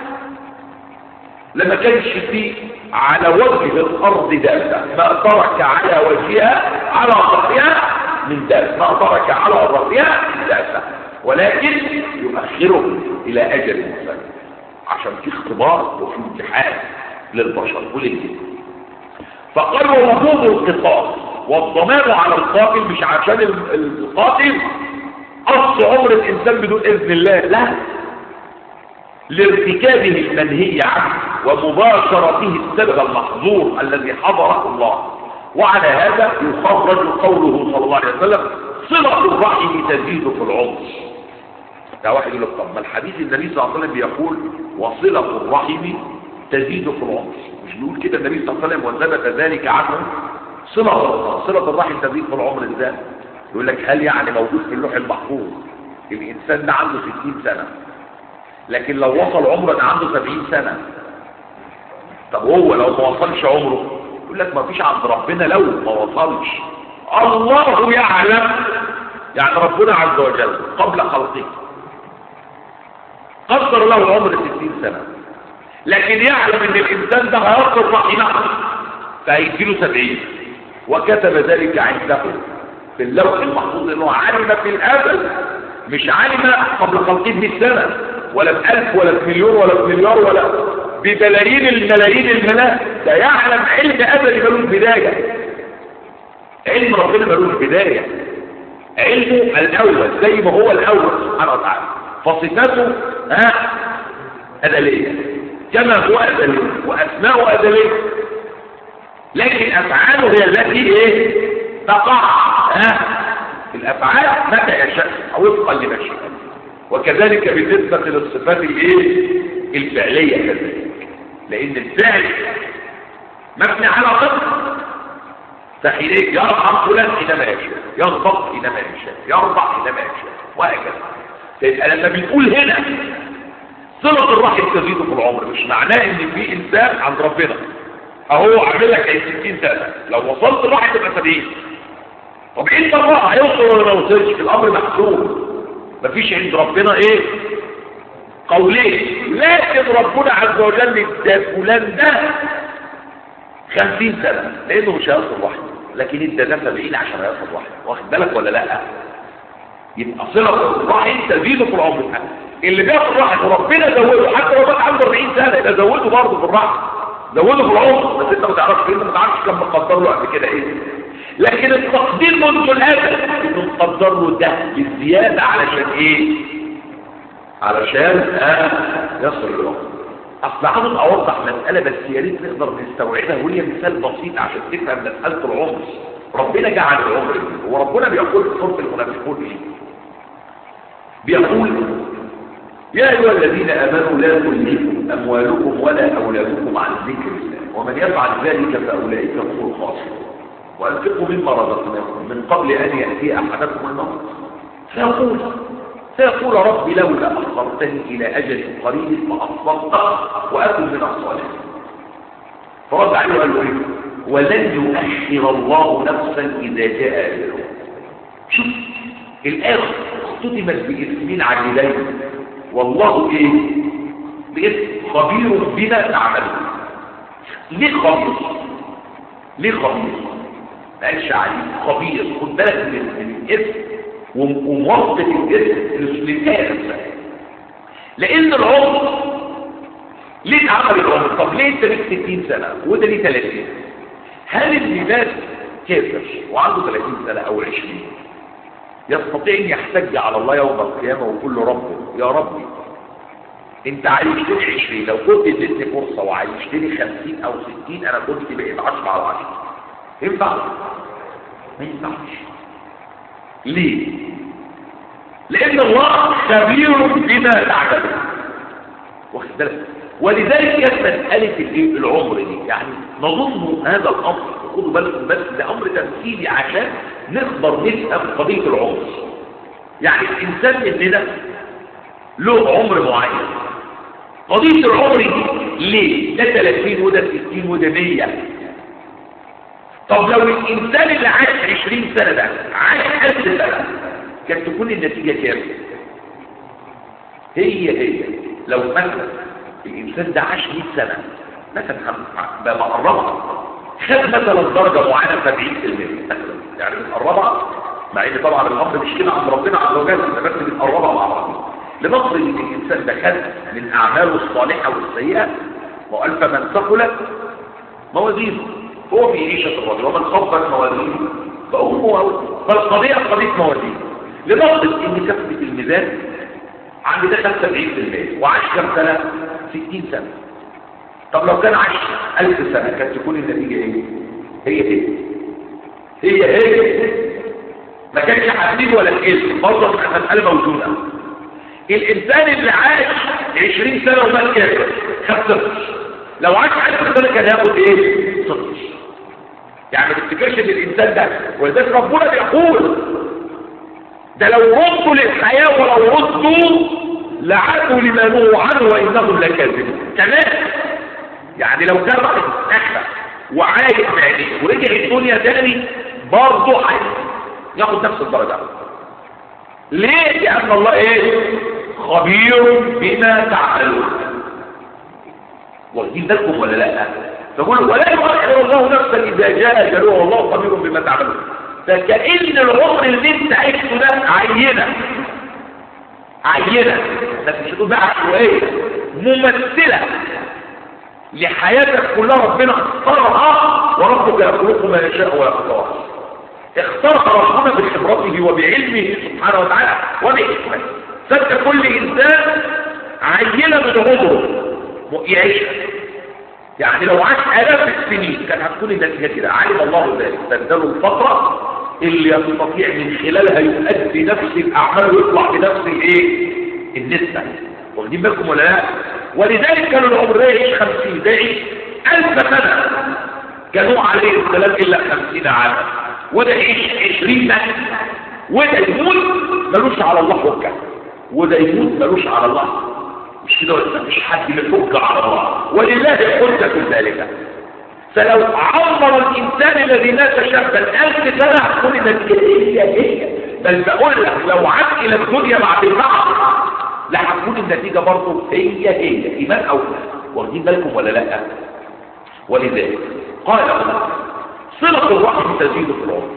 لما كانش فيه على وجه الارض دابه ما ترك على وجهها على ظهرها من دابه ما ترك على ظهرها من دابه ولكن يؤخره الى اجل مسمى عشان في اختبار وفي امتحان للبشر وللجن فقالوا وجوب القصاص والضمان على القاتل مش عشان القاتل قص عمر الانسان بدون اذن الله لا لارتكابه المنهي عنه ومباشرته السبب المحظور الذي حضره الله وعلى هذا يخرج قوله صلى الله عليه وسلم صلة الرحم تزيد في العمر ده واحد يقول لك طب ما الحديث النبي صلى الله عليه وسلم بيقول وصلة الرحم تزيد في العمر مش بيقول كده النبي صلى الله عليه وسلم وثبت ذلك عنه صلة صلة الرحم تزيد في العمر ازاي يقول لك هل يعني موجود في اللوح المحفوظ الانسان ده عنده 60 سنة لكن لو وصل عمره ده عنده 70 سنة طب هو لو ما وصلش عمره يقول لك ما فيش عند ربنا لو ما وصلش الله يعلم يعني ربنا عز وجل قبل خلقه قدر له عمر 60 سنة لكن يعلم ان الانسان ده هيصل رحمه فهيديله 70 وكتب ذلك عنده في اللوح المحفوظ انه علم في الازل مش علم قبل خلقه 100 سنه ولا بألف ولا بمليون ولا بمليار ولا ببلايين الملايين الملايين ده يعلم علم أزلي ملوش بداية علم ربنا ملوش بداية علمه الأول زي ما هو الأول سبحانه وتعالى فصفاته ها أزلية كما هو أزلي وأسماءه أزلية لكن أفعاله هي التي إيه تقع ها الأفعال متى يشاء وفقا لمشيئته وكذلك بالنسبة للصفات الايه الفعلية كذلك لان الفعل مبني على قدر فحينئذ يرحم فلان حينما يشاء يغضب حينما يشاء يرضع حينما يشاء وهكذا فيبقى لما بنقول هنا صلة الرحم تزيد في العمر مش معناه ان في انسان عند ربنا اهو عامل لك 60 سنة لو وصلت الرحم تبقى 70 طب انت الله هيوصل ولا ما وصلش الامر محسوب مفيش عند ربنا ايه قولين لكن ربنا عز وجل ادى فلان ده خمسين سنة لانه مش هيصل واحد لكن ادى ده سبعين عشان هيصل واحد واخد بالك ولا لا يبقى صلة الرحم تزيد في العمر اللي بياخد رحم وربنا زوده حتى لو بقى عنده 40 سنة يبقى زوده برضه في الرحم زوده في العمر بس انت ما تعرفش انت ما تعرفش كم مقدر له قبل كده ايه لكن التقدير منذ الازل انه مقدر له ده بالزياده علشان ايه علشان آه يصل الوقت اصل عاوز اوضح مساله بس يا ريت نقدر نستوعبها وهي مثال بسيط عشان تفهم مساله العمر ربنا جعل العمر وربنا بيقول في سوره المنافقون ايه بيقول يا ايها الذين امنوا لا تلهكم اموالكم ولا اولادكم عن ذكر الله ومن يفعل ذلك فاولئك هم الخاسرون وأنفقوا مما رزقناكم من قبل أن يأتي أحدكم الموت فيقول فيقول ربي لولا أخرتني إلى أجل قريب فأصدقت وأكن من الصالحين فرد عليه وقال له إيه ولن يؤخر الله نفسا إذا جاء أجله شوف الآية اختتمت باسمين عجلين والله إيه باسم خبير بما تعملون ليه خبير ليه خبير ما قالش عليه خبير خد بالك من الاسم وموظف الاسم للآية نفسها لأن العمر ليه اتعمل العمر؟ طب ليه انت ليك 60 سنة وده ليه 30 هل اللي مات كافر وعنده 30 سنة أو 20 يستطيع ان يحتج على الله يوم القيامة ويقول له ربه يا ربي انت عايشتني 20 لو كنت اديتني فرصة وعايشتني 50 او 60 انا كنت بقيت 10 على 10 ينفع ما ينفعش ليه لان الله خبير بما تعمل واخد بالك ولذلك كانت مسألة الايه العمر دي يعني نظن هذا الأمر خدوا بالكم بس ده أمر تمثيلي عشان نقدر نفهم قضية العمر يعني الإنسان مننا له عمر معين قضية العمر دي ليه؟ ده 30 وده 60 وده 100 طب لو الإنسان اللي عاش 20 سنة ده عاش 1000 سنة كانت تكون النتيجة كام؟ هي هي لو مثلا الإنسان ده عاش 100 سنة مثلا بقربها خد مثلا درجة معينة 70% مثلا يعني بنقربها مع ان طبعا الامر مش كده عند ربنا عز وجل بس بنقربها مع بعض لنفرض ان الانسان ده خد من اعماله الصالحه والسيئه والف من ثقلت موازينه هو في عيشه الرجل ومن خفت موازينه فامه فالقضيه قضيه موازين لنفرض ان كفه الميزان عند ده 75% وعاش كم سنه 60 سنه طب لو كان عاش 1000 سنه كانت تكون النتيجه ايه هي ايه هي هي ما كانش حبيب ولا تقل برضه مساله موجوده الانسان اللي عاش 20 سنه ومات كافر خد صفر لو عاش 1000 سنه كان هياخد ايه صفر يعني ما تفتكرش ان الانسان ده ولذلك ربنا بيقول ده لو ردوا للحياه ولو ردوا لعادوا لما نهوا عنه وانهم لكاذبون كمان يعني لو كان واحد اخر وعايش يعني ورجع الدنيا تاني برضه ياخد نفس الدرجه ليه لان الله ايه خبير بما تعملون واخدين بالكم ولا لا فقول ولا يؤخر الله نفسا اذا جاء اجلها والله خبير بما تعملون فكأن العمر اللي انت عشته ده عينه عينه ده مش هتقول بقى عشوائيه ممثله لحياتك كلها ربنا اختارها وربك يخلق ما يشاء ويختار اختار ربنا بخبرته وبعلمه سبحانه وتعالى وبحكمته فانت كل انسان عينه من عمره يعيشها يعني لو عاش الاف السنين كان هتكون النتيجه كده علم الله ذلك بدله الفتره اللي يستطيع من خلالها يؤدي نفس الاعمال ويطلع بنفس الايه النسبه واخدين بالكم ولا لا ولذلك كانوا العمر ده يعيش 50 ده يعيش 1000 سنه كانوا عليه السلام الا 50 عاما وده يعيش 20 سنه وده يموت ملوش على الله حجه وده يموت ملوش على الله مش كده ولا مفيش حد يحج على الله ولله الحجه في ذلك فلو عمر الانسان الذي مات شابا ألف سنه هتكون النتيجه هي هي بل بقول لك لو عاد الى الدنيا بعد البعث لا هتكون النتيجه برضه هي هي ايمان او لا واخدين بالكم ولا لا ولذلك قال صله الرحم تزيد في العمر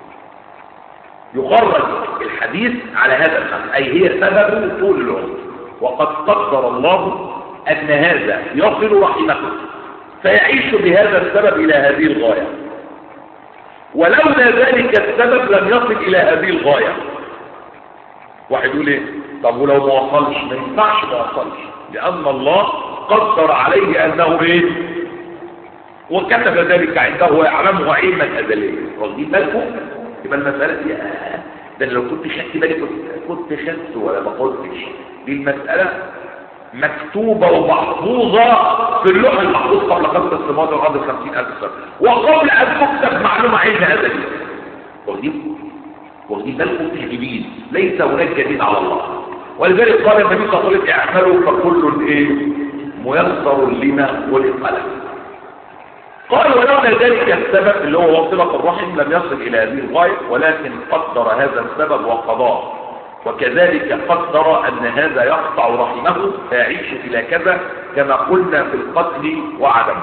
يخرج الحديث على هذا الخمس اي هي سبب طول العمر وقد قدر الله ان هذا يصل رحمه فيعيش بهذا السبب الى هذه الغايه ولولا ذلك السبب لم يصل الى هذه الغايه واحد يقول ايه طب ولو ما وصلش ما ينفعش ما وصلش لان الله قدر عليه انه ايه وكتب ذلك عنده ويعلمه علما ازليا واخدين بالكم يبقى المساله دي آه ده لو كنت خدت بالي كنت كنت خدت ولا ما قلتش دي المساله مكتوبة ومحفوظة في اللوح المحفوظ قبل خمس السماوات والأرض خمسين ألف سنة وقبل أن تكتب معلومة علم هذا دي واخدين واخدين بالكم تهجبين ليس هناك جديد على الله ولذلك قال النبي صلى الله عليه وسلم اعملوا فكل ايه ميسر لما خلق له قال ولولا ذلك السبب اللي هو وصلة الرحم لم يصل إلى هذه الغاية ولكن قدر هذا السبب وقضاه وكذلك قدر أن هذا يقطع رحمه فيعيش إلى كذا كما قلنا في القتل وعدمه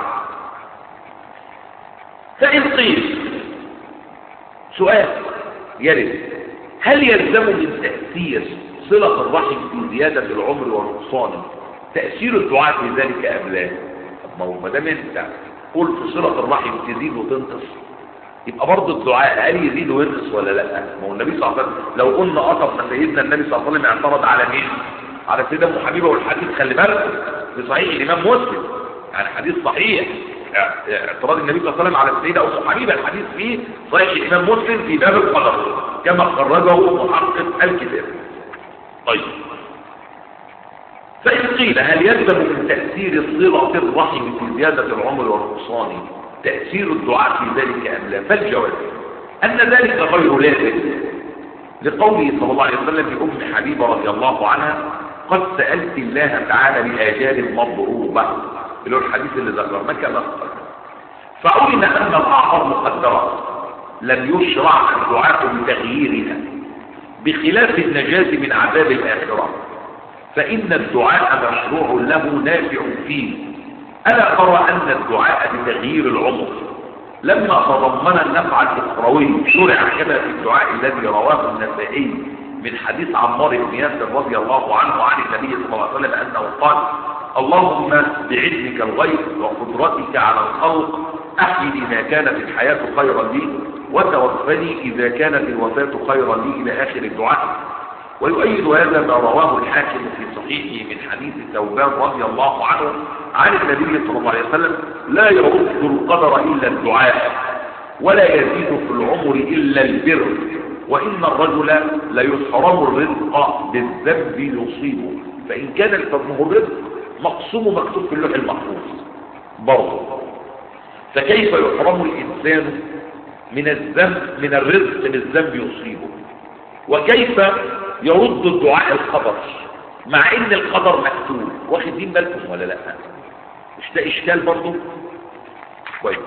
فإن قيل سؤال يرد هل يلزم من تأثير صلة الرحم في زيادة العمر ونقصانه تأثير الدعاء في ذلك أم لا؟ ما هو ما دام انت قلت صلة الرحم تزيد وتنقص يبقى برضه الدعاء هل يزيد وينقص ولا لا ما هو النبي صلى الله عليه وسلم لو قلنا قصد سيدنا النبي صلى الله عليه وسلم اعترض على مين على سيدنا ابو حبيبه والحديث خلي بالك في صحيح الامام مسلم يعني حديث صحيح اعتراض النبي صلى الله عليه وسلم على السيده ابو حبيبه الحديث فيه صحيح الامام مسلم في باب القدر كما خرجه محقق الكتاب طيب فإن قيل هل يلزم من تأثير صلة الرحم في زيادة العمر والنقصان تأثير الدعاء في ذلك أم لا فالجواب أن ذلك غير لازم لقوله صلى الله عليه وسلم لأم حبيبة رضي الله عنها قد سألت الله تعالى بآجال مضروبة اللي هو الحديث اللي ذكرناه كما فعلم أن الأعظم مقدرات لم يشرع الدعاء بتغييرها بخلاف النجاة من عذاب الآخرة فإن الدعاء مشروع له نافع فيه ألا أرى أن الدعاء بتغيير العمر لما تضمن النفع الأخروي شرع كما في الدعاء الذي رواه النسائي من حديث عمار بن ياسر رضي الله عنه عن النبي صلى الله عليه وسلم أنه قال اللهم بعلمك الغيب وقدرتك على الخلق أحيي ما كانت الحياة خيرا لي وتوفني إذا كانت الوفاة خيرا لي إلى آخر الدعاء ويؤيد هذا ما رواه الحاكم في صحيحه من حديث ثوبان رضي الله عنه عن النبي صلى الله عليه وسلم لا يرد القدر إلا الدعاء ولا يزيد في العمر إلا البر وإن الرجل ليحرم الرزق بالذنب يصيبه فإن كان الفضله الرزق مقسوم مكتوب في اللوح المحفوظ برضه فكيف يحرم الإنسان من الذنب من الرزق بالذنب يصيبه وكيف يرد الدعاء الخبر مع ان القدر مكتوب واخدين بالكم ولا لا مش ده اشكال برضه كويس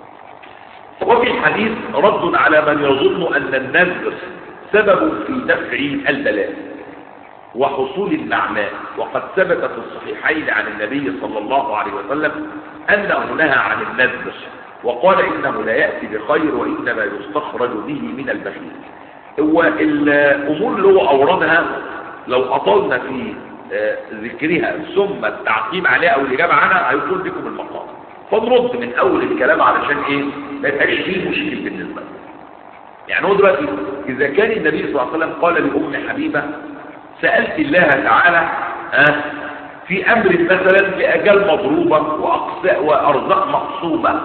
وفي الحديث رد على من يظن ان النذر سبب في دفع البلاء وحصول النعماء وقد ثبت في الصحيحين عن النبي صلى الله عليه وسلم انه نهى عن النذر وقال انه لا ياتي بخير وانما يستخرج به من البخيل هو الامور اللي هو اوردها لو اطلنا في ذكرها ثم التعقيب عليها او الاجابه عنها هيكون بكم المقام فنرد من اول الكلام علشان ايه ما يبقاش فيه مشكل بالنسبه لنا يعني هو دلوقتي اذا كان النبي صلى الله عليه وسلم قال لام حبيبه سالت الله تعالى أه في امر مثلا باجال مضروبه واقساء وارزاق مقصوبه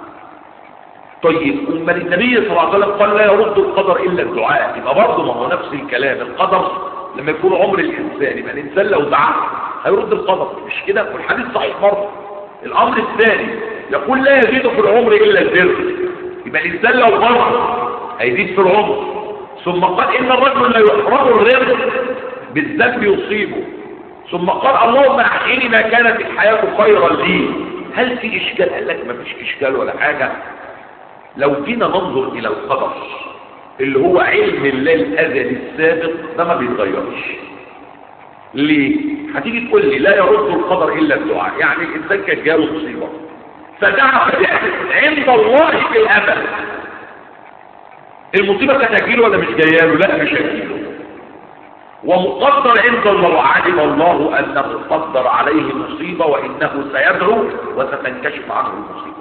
طيب أما النبي صلى الله عليه وسلم قال لا يرد القدر إلا الدعاء يبقى برضه ما هو نفس الكلام القدر لما يكون عمر الإنسان يبقى الإنسان لو دعا هيرد القدر مش كده والحديث صحيح برضه الأمر الثاني يقول لا يزيد في العمر إلا البر يبقى الإنسان لو غلط هيزيد في العمر ثم قال إن الرجل لا يحرم الرزق بالذنب يصيبه ثم قال اللهم أحيني ما كانت الحياة خيرا لي هل في إشكال قال لك ما فيش إشكال ولا حاجة لو جينا ننظر الى القدر اللي هو علم الله الازلي السابق ده ما بيتغيرش ليه هتيجي تقول لي لا يرد القدر الا الدعاء يعني الانسان كان جاله مصيبه فدعا عند الله في الامل المصيبه كانت هتجيله ولا مش جايه له لا مش هتجيله ومقدر عند الله وعلم الله انه قدر عليه مصيبه وانه سيدعو وستنكشف عنه المصيبه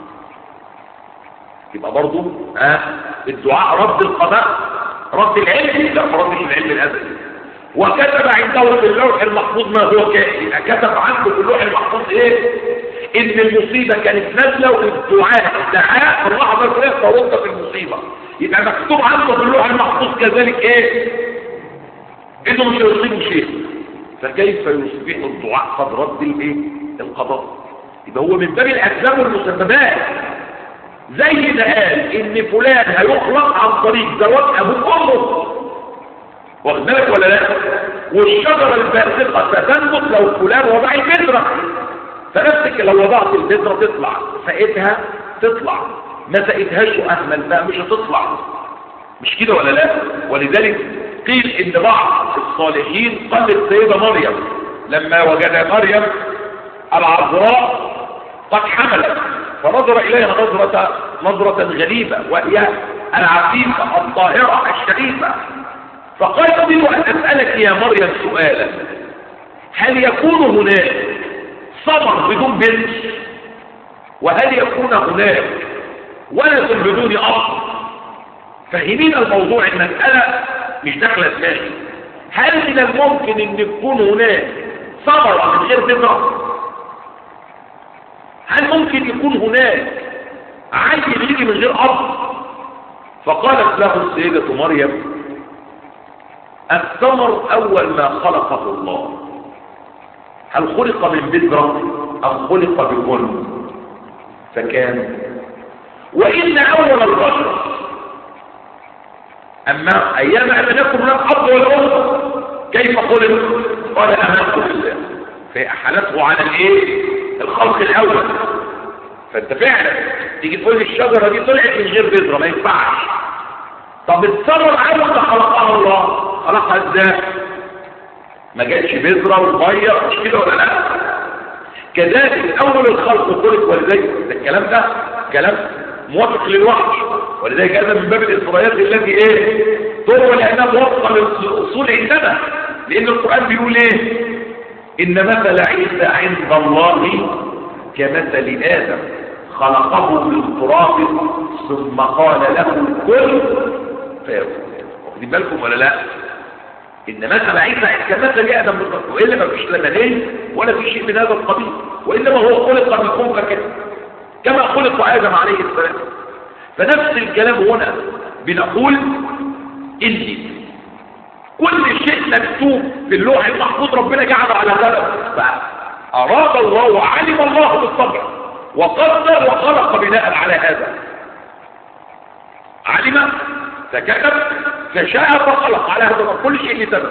يبقى برضه ها الدعاء رد القضاء رد العلم لا ما ردش العلم الازلي وكتب عنده في اللوح المحفوظ ما هو كائن يبقى كتب عنده في اللوح المحفوظ ايه ان المصيبه كانت نازله والدعاء دعاء في اللحظه الفلانيه فرد في المصيبه يبقى مكتوب عنده في اللوح المحفوظ كذلك ايه انه مش هيصيبه شيء فكيف يصبح الدعاء قد رد الايه القضاء يبقى هو من باب الاسباب والمسببات زي ما قال ان فلان هيخلق عن طريق زواج ابوك وامك واخد بالك ولا لا والشجره الباسقه ستنبت لو فلان وضع البذره فنفسك لو وضعت البذره تطلع سقيتها تطلع ما سقيتهاش واهمل بقى مش هتطلع مش كده ولا لا ولذلك قيل ان بعض الصالحين قال السيده مريم لما وجد مريم العذراء قد حملت فنظر إليها نظرة, نظرة غريبة وهي العفيفة الطاهرة الشريفة فقال أريد أن أسألك يا مريم سؤالا هل يكون هناك ثمر بدون بنت وهل يكون هناك ولد بدون أب فهمين الموضوع المسألة مش داخله دماغي هل من الممكن ان يكون هناك ثمرة من غير بذرة هل ممكن يكون هناك عيل يجي من غير اب فقالت له السيدة مريم الثمر اول ما خلقه الله هل خلق من بذرة أم خلق بكل فكان وإن أول البشر أما أيام أن يكن هناك أب ولا أم كيف خلق قال أمامكم بالله فأحالته على الإيه الخلق الأول فأنت فعلا تيجي تقول الشجرة دي طلعت من غير بذرة ما ينفعش طب الثمرة الأول ده خلقها الله خلقها ازاي ما جاتش بذرة ومية مش كده ولا لا كذلك أول الخلق خلق ولذلك ده الكلام ده كلام موافق للوحي ولذلك هذا من باب الإسرائيات الذي ايه تروى لأنها موافقة للأصول عندنا لأن القرآن بيقول ايه إن مثل عيسى عند الله كمثل آدم خلقه من تراب ثم قال له كن فيكون واخدين بالكم ولا لا إن مثل عيسى كمثل آدم بالضبط وإلا ما فيش لمنين ولا في شيء من هذا القبيل وإنما هو خلق من خلقة كده كما خلق آدم عليه السلام فنفس الكلام هنا بنقول إني كل شيء مكتوب في اللوح المحفوظ ربنا جعله على سبب فأراد الله وعلم الله بالطبع وقدر وخلق بناء على هذا علم فكتب فشاء فخلق على هذا كل شيء لسبب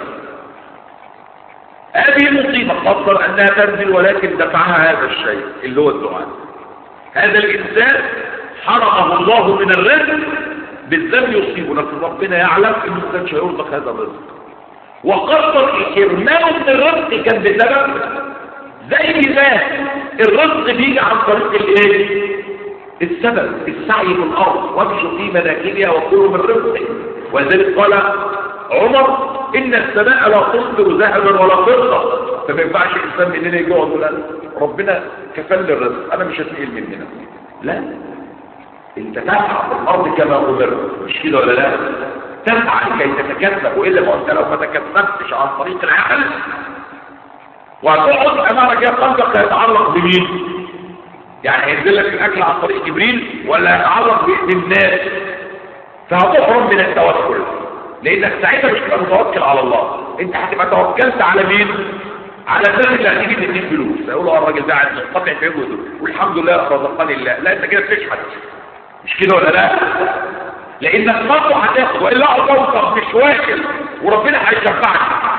هذه المصيبة قدر أنها تنزل ولكن دفعها هذا الشيء اللي هو الدعاء هذا الإنسان حرمه الله من الرزق بالذنب يصيبه لكن ربنا يعلم انه ما كانش هيرزق هذا الرزق وقدر حرمانه من الرزق كان بسبب زي ما الرزق بيجي عن طريق الايه السبب السعي في الارض وامشوا في مناكبها وكلوا من رزقه ولذلك قال عمر ان السماء لا تمطر ذهبا ولا فضه فما ينفعش الانسان مننا يجي يقعد يقول ربنا كفل الرزق انا مش هتقل مننا لا انت تسعى في الارض كما امرت مش كده ولا لا تسعى لكي تتكسب والا ما انت لو ما تكسبتش عن طريق العمل وهتقعد امامك يا قلبك هيتعلق بمين يعني هينزل لك الاكل عن طريق جبريل ولا هيتعلق بالناس فهتحرم من التوكل لانك ساعتها مش هتبقى متوكل على الله انت هتبقى توكلت على مين على الناس اللي هتيجي تديك فلوس فيقولوا الراجل ده قاعد منقطع في يده والحمد لله رزقني الله لا انت كده بتشحت مش كده ولا لا لانك برضه هتاخد والا هتوصل مش واكل وربنا هيشفعك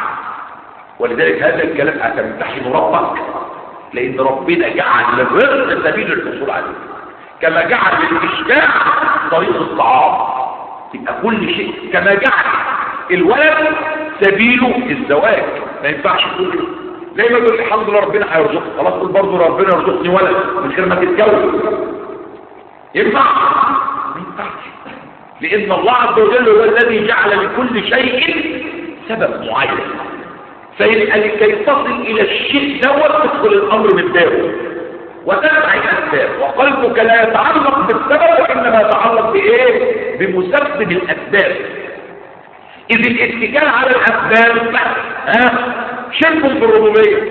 ولذلك هذا الكلام هتمتحن ربك لان ربنا جعل للرزق سبيل الحصول عليه كما جعل للاشباع طريق الطعام يبقى كل شيء كما جعل الولد سبيله الزواج ما ينفعش تقول زي ما تقول الحمد لله ربنا هيرزقك خلاص قول برضه ربنا يرزقني ولد من غير ما تتجوز ينفع ما ينفعش لان الله عز وجل هو الذي جعل لكل شيء سبب معين فيبقى لكي تصل الى الشيء دوت تدخل الامر من بابه وتتبع الاسباب وقلبك لا يتعلق بالسبب وانما يتعلق بايه بمسبب الاسباب اذ الاتكال على الاسباب ها شرك في الربوبيه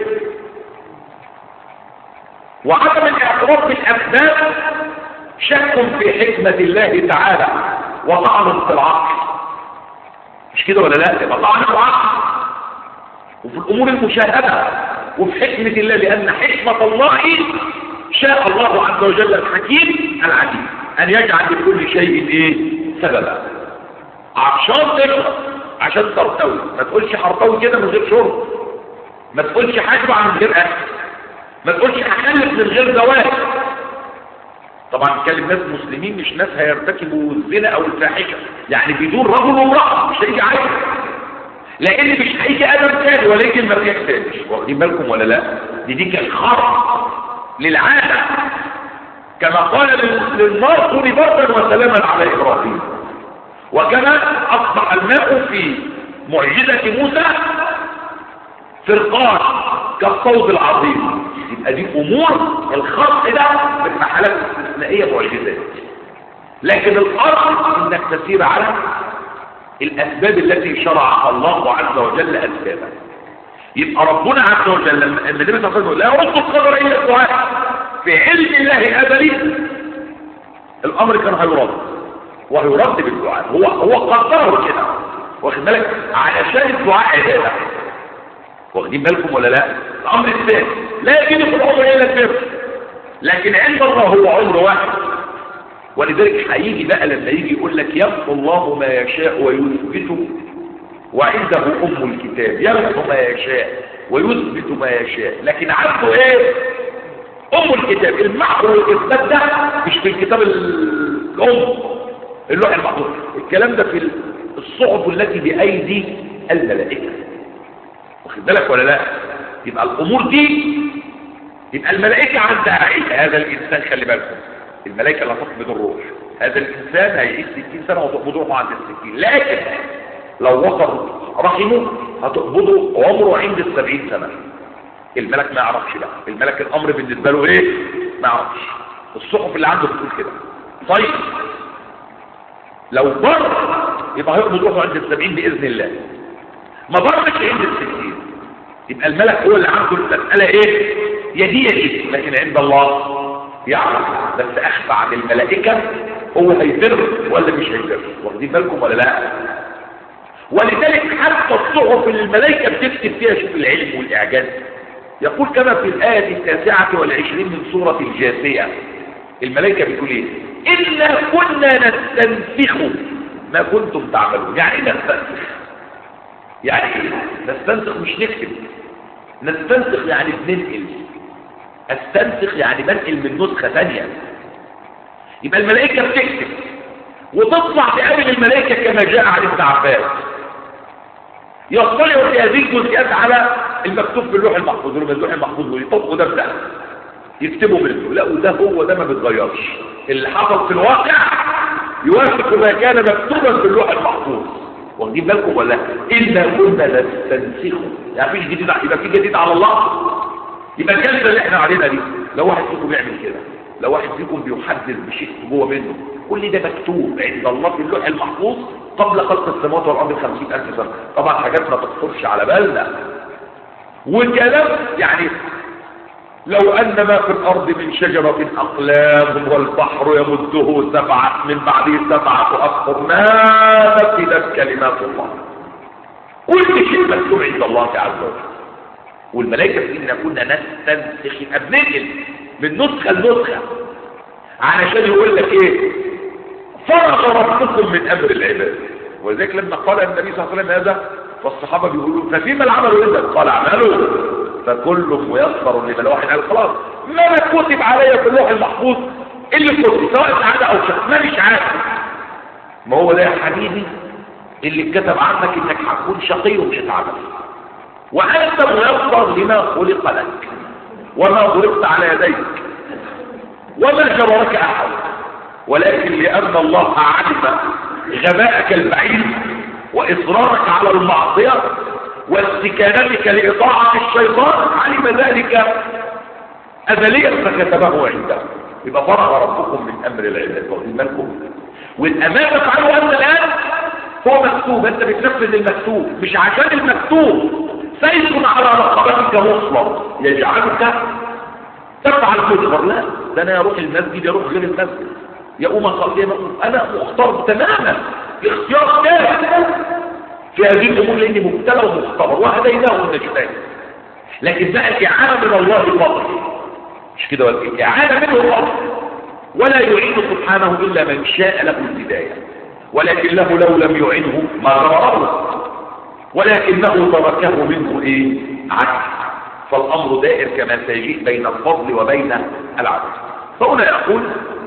وعدم الاعتراف بالاسباب شك في حكمة الله تعالى وطعن في العقل مش كده ولا لا يبقى طعن في العقل وفي الامور المشاهدة وفي حكمة الله لان حكمة الله شاء الله عز وجل الحكيم العليم ان يجعل لكل شيء ايه سببا عشان تشرب عشان ترتوي ما تقولش هرتوي كده من غير شرب ما تقولش هشبع من غير اكل ما تقولش هخلف من غير زواج طبعا نتكلم ناس مسلمين مش ناس هيرتكبوا الزنا او الفاحشه يعني بدون رجل وامراه مش هيجي عايز لان مش هيجي ادم تاني ولا يجي المسيح تاني واخدين بالكم ولا لا دي دي كانت خرق للعاده كما قال للنار كوني بردا وسلاما على ابراهيم وكما اصبح الماء في معجزه موسى فرقان كالصوت العظيم يبقى دي امور الخط ده من حالات استثنائيه معجزات لكن الاصل انك تسير على الاسباب التي شرعها الله عز وجل اسبابها يبقى ربنا عز وجل لما النبي صلى الله عليه وسلم لا يرد القدر الا الدعاء في علم الله ازلي الامر كان هيرد وهيرد بالدعاء هو هو قدره كده واخد بالك علشان الدعاء عباده واخدين بالكم ولا لا الامر الثاني لا يجد في العمر الا البر لكن عند الله هو عمر واحد ولذلك هيجي بقى لما يجي يقول لك يمحو الله ما يشاء ويثبت وعنده ام الكتاب يمحو ما يشاء ويثبت ما يشاء لكن عنده ايه ام الكتاب المحو والاثبات ده مش في الكتاب الام اللوح المحفوظ الكلام ده في الصحف التي بايدي الملائكه واخد بالك ولا لا يبقى الامور دي يبقى الملائكه عندها علم هذا الانسان خلي بالكم الملائكه اللي هتقبض الروح هذا الانسان هيعيش 60 سنه وتقبض روحه عند ال 60 لكن لو وصل رحمه هتقبضه عمره عند ال 70 سنه الملك ما يعرفش بقى الملك الامر بالنسبه له ايه ما يعرفش الصحف اللي عنده بتقول كده طيب لو بر يبقى هيقبض روحه عند ال 70 باذن الله ما برش عند ال 60 يبقى الملك هو اللي عنده المساله ايه يدي يدي لكن عند الله يعرف بس اخفى عن الملائكه هو هيبر ولا مش هيبر واخدين بالكم ولا لا ولذلك حتى الصحف اللي الملائكه بتكتب فيها شوف العلم والاعجاز يقول كما في الآية التاسعة والعشرين من سورة الجاثية الملائكة بتقول ايه إنا كنا نستنسخ ما كنتم تعملون يعني ايه نستنسخ يعني ايه نستنسخ مش نكتب نستنسخ يعني بننقل استنسخ يعني بنقل من نسخة ثانية يبقى الملائكة بتكتب وتطلع بقابل الملائكة كما جاء عن ابن عباس يطلعوا في هذه الجزئيات على المكتوب في اللوح المحفوظ اللي اللوح المحفوظ ويطبقوا ده بده يكتبوا منه لا وده هو ده ما بيتغيرش اللي حصل في الواقع يوافق ما كان مكتوبا في اللوح المحفوظ واخدين بالكم ولا الا كنا نستنسخه يعني مفيش جديد يبقى في جديد على الله يبقى الكلمه اللي احنا علينا دي لو واحد فيكم بيعمل كده لو واحد فيكم بيحدث بشيء جوه منه كل ده مكتوب عند الله في اللوح المحفوظ قبل خلق السماوات والارض بخمسين الف سنه طبعا حاجات ما تخطرش على بالنا وكلام يعني لو أن ما في الأرض من شجرة أقلام والبحر يمده سبعة من بعده سبعة أبحر ما نفذت كلمات الله كل شيء مكتوب عند الله عز وجل والملائكة إن كنا نستنسخ بننقل من نسخة لنسخة علشان يقول لك إيه فرغ ربكم من أمر العباد ولذلك لما قال النبي صلى الله عليه وسلم هذا فالصحابة بيقولوا ففيما العمل إذا قال اعملوا فكل ميسر لما واحد قال خلاص ما كتب عليا في اللوح المحفوظ اللي كتب سواء سعادة أو شك ما مش عارف ما هو ده يا حبيبي اللي اتكتب عنك انك هتكون شقي ومش هتعمل وانت ميسر لما خلق لك وما ضربت على يديك وما جبرك احد ولكن لان الله علم غباءك البعيد واصرارك على المعصيه واستكانتك لاطاعه الشيطان علم ذلك ازليا فكتبه عنده يبقى فرغ ربكم من امر العباد واخدين بالكم والامانه تفعلوا انت الان هو مكتوب انت بتنفذ المكتوب مش عشان المكتوب سيف على رقبتك مصلب يجعلك تفعل مجبر لا ده انا اروح المسجد يروح غير المسجد يقوم اصلي انا مختار تماما اختيار تام في هذه الامور لاني مبتلى ومختبر وهديناه النجدان لكن بقى الاعانه من الله فضل مش كده ولا ايه اعانه منه فضل ولا يعين سبحانه الا من شاء له الهدايه ولكن له لو لم يعنه ما غفره ولكنه تركه منه ايه عدل فالامر دائر كما سيجيء بين الفضل وبين العدل فهنا يقول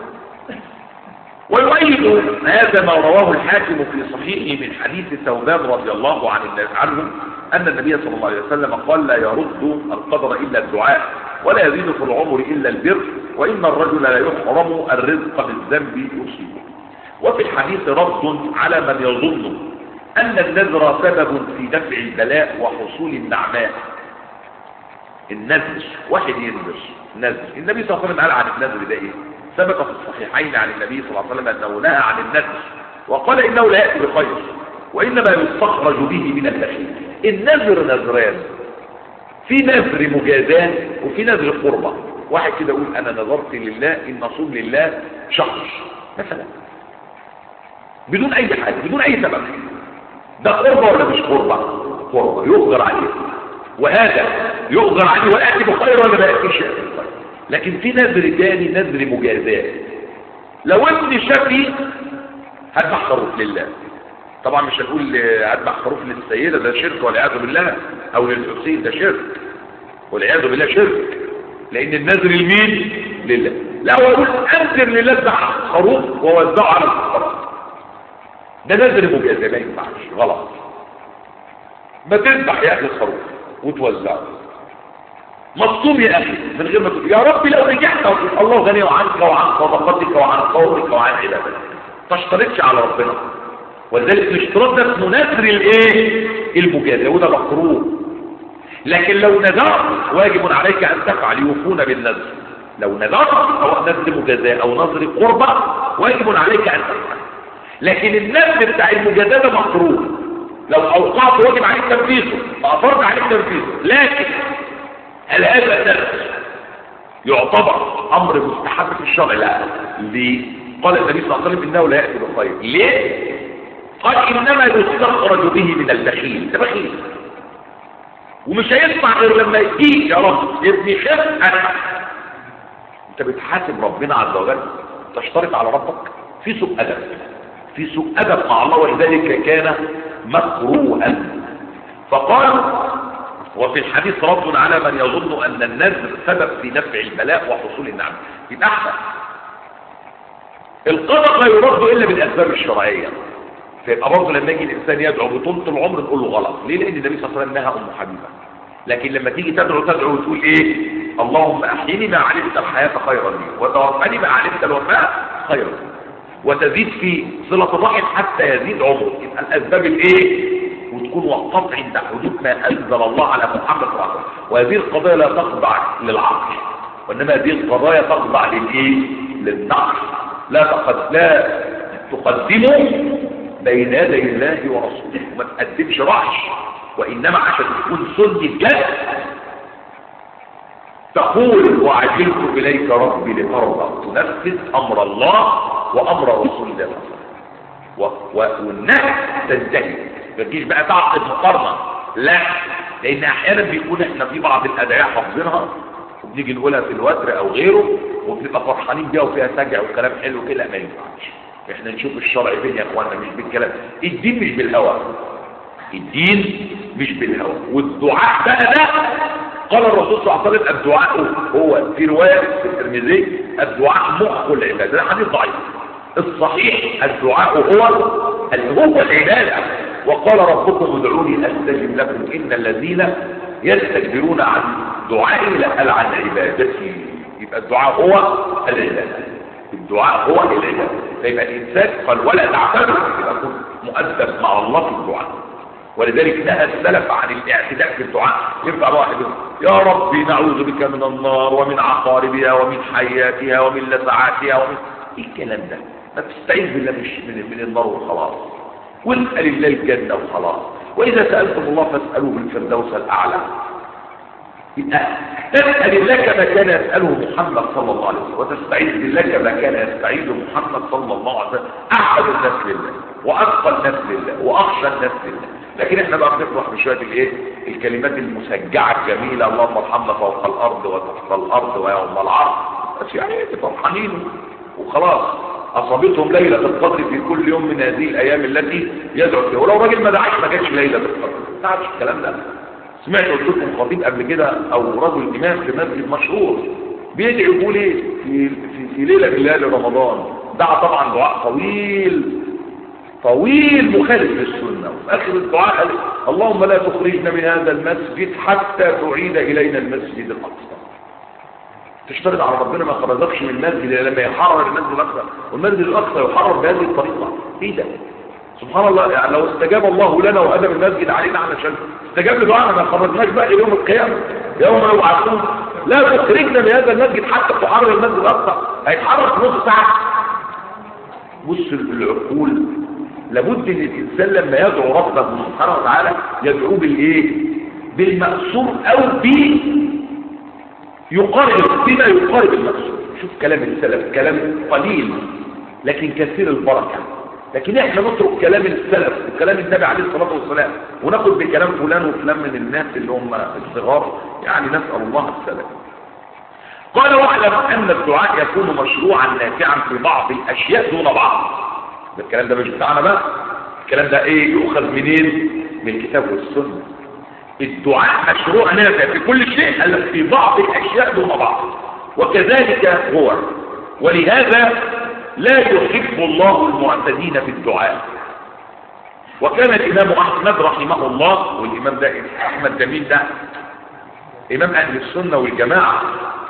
ويؤيد هذا ما رواه الحاكم في صحيحه من حديث ثوبان رضي الله عن عنه أن النبي صلى الله عليه وسلم قال لا يرد القدر إلا الدعاء ولا يزيد في العمر إلا البر وإن الرجل لا يحرم الرزق بالذنب يصيبه وفي الحديث رد على من يظن أن النذر سبب في دفع البلاء وحصول النعماء النذر واحد ينذر نذر النبي صلى الله عليه وسلم قال عن النذر ده ايه ثبت في الصحيحين عن النبي صلى الله عليه وسلم انه نهى عن النذر وقال انه لا ياتي بخير وانما يستخرج به من البخيل النذر نذران في نذر مجازاه وفي نذر قربه واحد كده يقول انا نذرت لله ان اصوم لله شهر مثلا بدون اي حاجه بدون اي سبب ده قربه ولا مش قربه قربه يغفر عليه وهذا يؤجر عليه ويأتي بخير ولا ما يأتيش بخير لكن في نذر تاني نذر مجازات لو ابن شافي هذبح خروف لله طبعا مش هنقول هذبح خروف للسيدة ده شرك والعياذ بالله او للحسين ده شرك والعياذ بالله شرك لان النذر لمين لله لا هو يقول انذر لله اذبح خروف ووزعه على الفقراء ده نذر مجازة ما ينفعش غلط ما تذبح يا اخي الخروف وتوزعه مصوم يا اخي من غير ما تقول يا رب لو نجحت الله غني عنك وعن صدقتك وعن قولك وعن عبادتك تشترطش على ربنا ولذلك الاشتراط ده اسمه نذر الايه المجازة وده مكروه لكن لو نذرت واجب عليك ان تفعل يوفون بالنذر لو نذرت سواء نذر مجازاة او نذر قربة واجب عليك ان تفعل لكن النذر بتاع المجازاة ده مكروه لو اوقعت واجب عليك تنفيذه فاثرت عليك تنفيذه لكن هل هذا النذر يعتبر امر مستحب في الشرع لا ليه قال النبي صلى الله عليه وسلم انه لا ياتي بالخير ليه قال انما يستخرج به من البخيل ده بخيل ومش هيسمع غير لما يجيك يا رب ابني خف انا انت بتحاسب ربنا عز وجل تشترط على ربك في سوء ادب في سوء ادب مع الله ولذلك كان مكروها فقال وفي الحديث رد على من يظن ان النذر سبب في نفع البلاء وحصول النعم يبقى احسن القدر لا يرد الا بالاسباب الشرعيه فيبقى برضه لما يجي الانسان يدعو بطولة العمر نقول له غلط ليه لان النبي صلى الله عليه وسلم نهى ام حبيبه لكن لما تيجي تدعو تدعو وتقول ايه اللهم احيني ما علمت الحياه خيرا لي وتوفني ما علمت الوفاه خيرا لي وتزيد في صله الرحم حتى يزيد عمرك يبقى الاسباب الايه وتكون وقفت عند حدود ما انزل الله على محمد صلى الله عليه وسلم وهذه القضايا لا تخضع للعقل وانما هذه القضايا تخضع للايه للنقل لا تقد لا تقدموا بين يدي الله ورسوله وما تقدمش رعش وانما عشان تكون سنة جد تقول وعجلت اليك ربي لترضى تنفذ امر الله وامر رسول الله والنهي تنتهي ما تجيش بقى تعقد مقارنه لا لان احيانا بيكون احنا في بعض الادعيه حافظينها وبنيجي نقولها في الوتر او غيره وبنبقى فرحانين بيها وفيها سجع وكلام حلو كده ما ينفعش احنا نشوف الشرع فين يا اخوانا مش بالكلام الدين مش بالهوى الدين مش بالهوى والدعاء بقى ده قال الرسول صلى الله عليه وسلم الدعاء هو في روايه في الترمذي الدعاء مخ العباده ده حديث ضعيف الصحيح الدعاء هو هو العباده وقال ربكم ادعوني استجب لكم ان الذين يستكبرون عن دعائي لا عن عبادتي يبقى الدعاء هو العباده الدعاء هو العباده فيبقى الانسان قال ولا تعتذر يبقى يكون مؤدب مع الله في الدعاء ولذلك نهى السلف عن الاعتداء في الدعاء ينفع واحد يا ربي نعوذ بك من النار ومن عقاربها ومن حياتها ومن لسعاتها ومن ايه الكلام ده ما تستعيذ بالله من, من النار وخلاص واسال الله الجنه وخلاص واذا سالتم الله فاسالوه بالفردوس الاعلى يبقى تسأل الله كما كان يسأله محمد صلى الله عليه وسلم وتستعيذ بالله كما كان يستعيذ محمد صلى الله عليه وسلم أعبد الناس لله وأتقى الناس لله وأخشى الناس لله لكن احنا بقى بنفرح بشوية الايه الكلمات المسجعة الجميلة اللهم ارحمنا فوق الأرض وتحت الأرض ويوم العرض بس يعني فرحانين وخلاص أصابتهم ليلة القدر في كل يوم من هذه الأيام التي يدعو فيها ولو راجل ما دعاش ما جاتش ليلة القدر ما تعرفش الكلام ده سمعت قلت لكم خطيب قبل كده او رجل امام في مسجد مشهور بيدعي يقول ايه في في, في ليله من ليالي رمضان دعا طبعا دعاء طويل طويل مخالف للسنه وفي اخر الدعاء قال اللهم لا تخرجنا من هذا المسجد حتى تعيد الينا المسجد الاقصى تشترط على ربنا ما خرجكش من المسجد لما يحرر المسجد الاقصى والمسجد الاقصى يحرر بهذه الطريقه ايه ده سبحان الله يعني لو استجاب الله لنا وأدم المسجد علينا علشان استجاب لدعانا ما خرجناش بقى يوم القيامة يوم يبعثون لا تخرجنا من هذا المسجد حتى تحرر المسجد الأقصى هيتحرك في نص ساعة بص العقول لابد ان الانسان لما يدعو ربه سبحانه وتعالى يدعوه بالايه بالمأسور او ب يقارب بما يقارب المأسور شوف كلام السلف كلام قليل لكن كثير البركه لكن احنا نترك كلام السلف وكلام النبي عليه الصلاة والسلام وناخد بكلام فلان وفلان من الناس اللي هم الصغار يعني نسأل الله السلام قال واعلم ان الدعاء يكون مشروعا نافعا في بعض الاشياء دون بعض ده الكلام ده مش بتاعنا بقى الكلام ده ايه يؤخذ منين من الكتاب والسنه الدعاء مشروع نافع في كل شيء الا في بعض الاشياء دون بعض وكذلك هو ولهذا لا يحب الله المعتدين في الدعاء وكان الامام احمد رحمه الله والامام ده احمد جميل ده امام اهل السنه والجماعه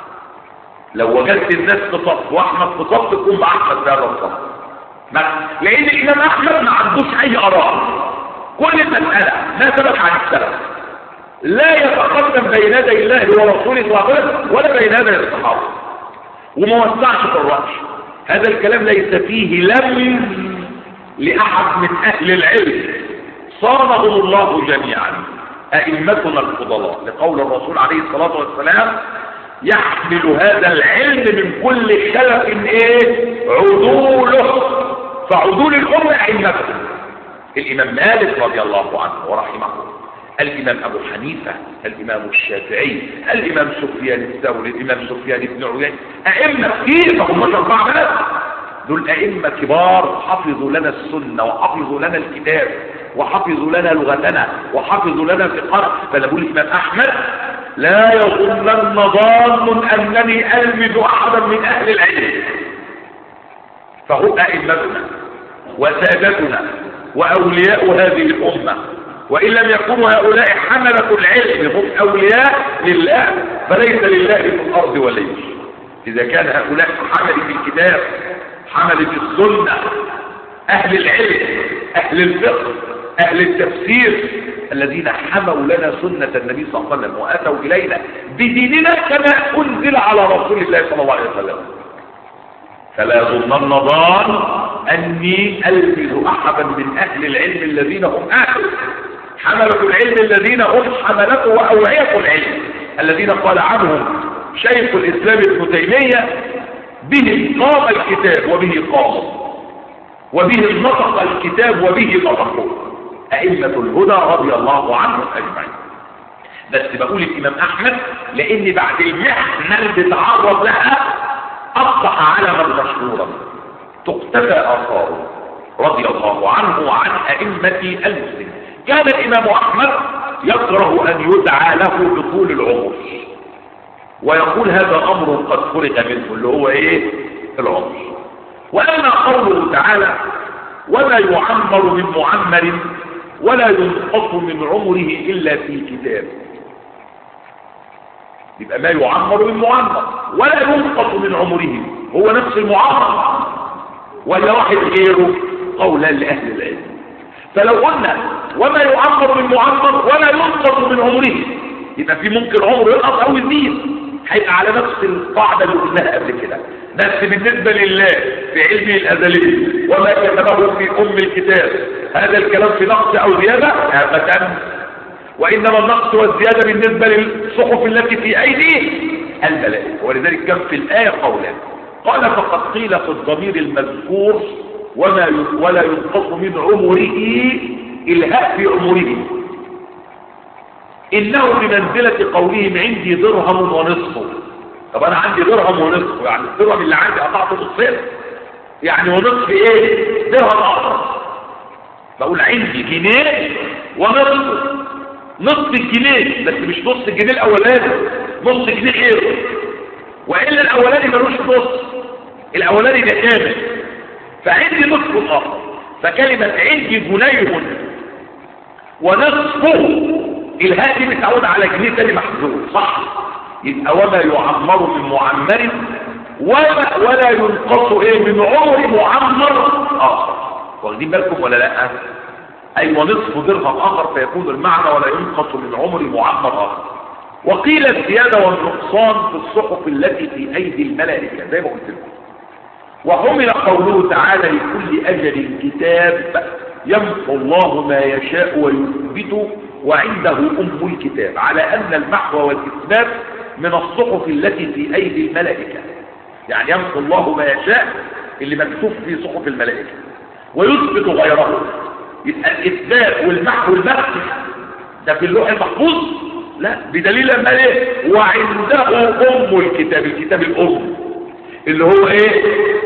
لو وجدت الناس في صف واحمد في صف تكون مع احمد في هذا الصف لان الامام احمد ما عندوش اي اراء كل المساله ما ثبت عن السلف لا يتقدم بين يدي الله ورسوله صلى الله عليه وسلم ولا بين يدي الصحابه وما وسعش في الراي هذا الكلام ليس فيه لم لاحد من اهل العلم صانهم الله جميعا ائمتنا الفضلاء لقول الرسول عليه الصلاه والسلام يحمل هذا العلم من كل خلف ايه عدوله فعدول الامه ائمتهم الامام مالك رضي الله عنه ورحمه الامام ابو حنيفه الامام الشافعي الامام سفيان الثوري الامام سفيان بن عيينه ائمه كثير فهم مش اربعه بس دول ائمه كبار حفظوا لنا السنه وحفظوا لنا الكتاب وحفظوا لنا لغتنا وحفظوا لنا فقهنا فانا بقول الامام احمد لا يظنن ظان انني المد احدا من اهل العلم فهم ائمتنا وسادتنا واولياء هذه الامه وان لم يكونوا هؤلاء حمله العلم هم اولياء لله فليس لله في الارض ولي اذا كان هؤلاء حمل في الكتاب حمل في السنه اهل العلم اهل الفقه اهل التفسير الذين حموا لنا سنة النبي صلى الله عليه وسلم واتوا الينا بديننا كما انزل على رسول الله صلى الله عليه وسلم فلا يظنن ظان اني الفظ احدا من اهل العلم الذين هم اهل حملة العلم الذين هم حملته واوعية العلم الذين قال عنهم شيخ الاسلام ابن تيمية به قام الكتاب وبه قام وبه نطق الكتاب وبه نطقوا ائمة الهدى رضي الله عنهم اجمعين بس بقول الامام احمد لان بعد المحنة اللي بيتعرض لها اصبح علما مشهورا تقتفى اثاره رضي الله عنه وعن ائمة المسلمين كان الامام احمد يكره ان يدعى له بطول العمر ويقول هذا امر قد فرغ منه اللي هو ايه العمر واما قوله تعالى ولا يعمر من معمر ولا ينقص من عمره الا في كتاب يبقى ما يعمر من معمر ولا ينقص من عمره هو نفس المعمر ولا واحد غيره قولا لاهل العلم فلو قلنا وما يعمر من معمر ولا ينقص من عمره يبقى في ممكن عمره ينقص او يزيد هيبقى على نفس القاعده اللي قلناها قبل كده بس بالنسبه لله في علمه الازلي وما كتبه في ام الكتاب هذا الكلام في نقص او زياده ابدا وانما النقص والزياده بالنسبه للصحف التي في ايدي الملائكه ولذلك كان في الايه قولان قال فقد قيل في الضمير المذكور وما ولا ينقص من عمره الهاء في عمره انه بمنزله قولهم عندي درهم ونصف طب انا عندي درهم ونصف يعني الدرهم اللي عندي قطعته نصين يعني ونصف ايه درهم اخر بقول عندي جنيه ونصف نصف الجنيه بس مش نص الجنيه الاولاني نص جنيه غيره والا الاولاني ملوش نص الاولاني ده كامل فعندي نصف اخر فكلمه عندي جنيه ونصفه الهاء دي متعود على جنيه تاني محذوف صح يبقى وما يعمر من معمر ولا ولا ينقص ايه من عمر معمر اخر واخدين بالكم ولا لا ايوه نصف درهم اخر فيكون المعنى ولا ينقص من عمر معمر اخر وقيل الزياده والنقصان في الصحف التي في ايدي الملائكه زي ما قلت لكم وحمل قوله تعالى لكل اجل كتاب يمحو الله ما يشاء ويثبت وعنده ام الكتاب على ان المحو والاثبات من الصحف التي في ايدي الملائكه يعني يمحو الله ما يشاء اللي مكتوب في صحف الملائكه ويثبت غيره يبقى الاثبات والمحو والمسح ده في اللوح المحفوظ لا بدليل ما ايه وعنده ام الكتاب الكتاب الام اللي هو ايه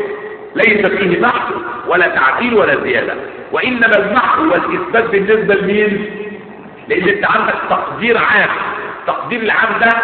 ليس فيه محو ولا تعديل ولا زيادة وانما المحو والاثبات بالنسبة لمين لان انت عندك تقدير عام تقدير العام ده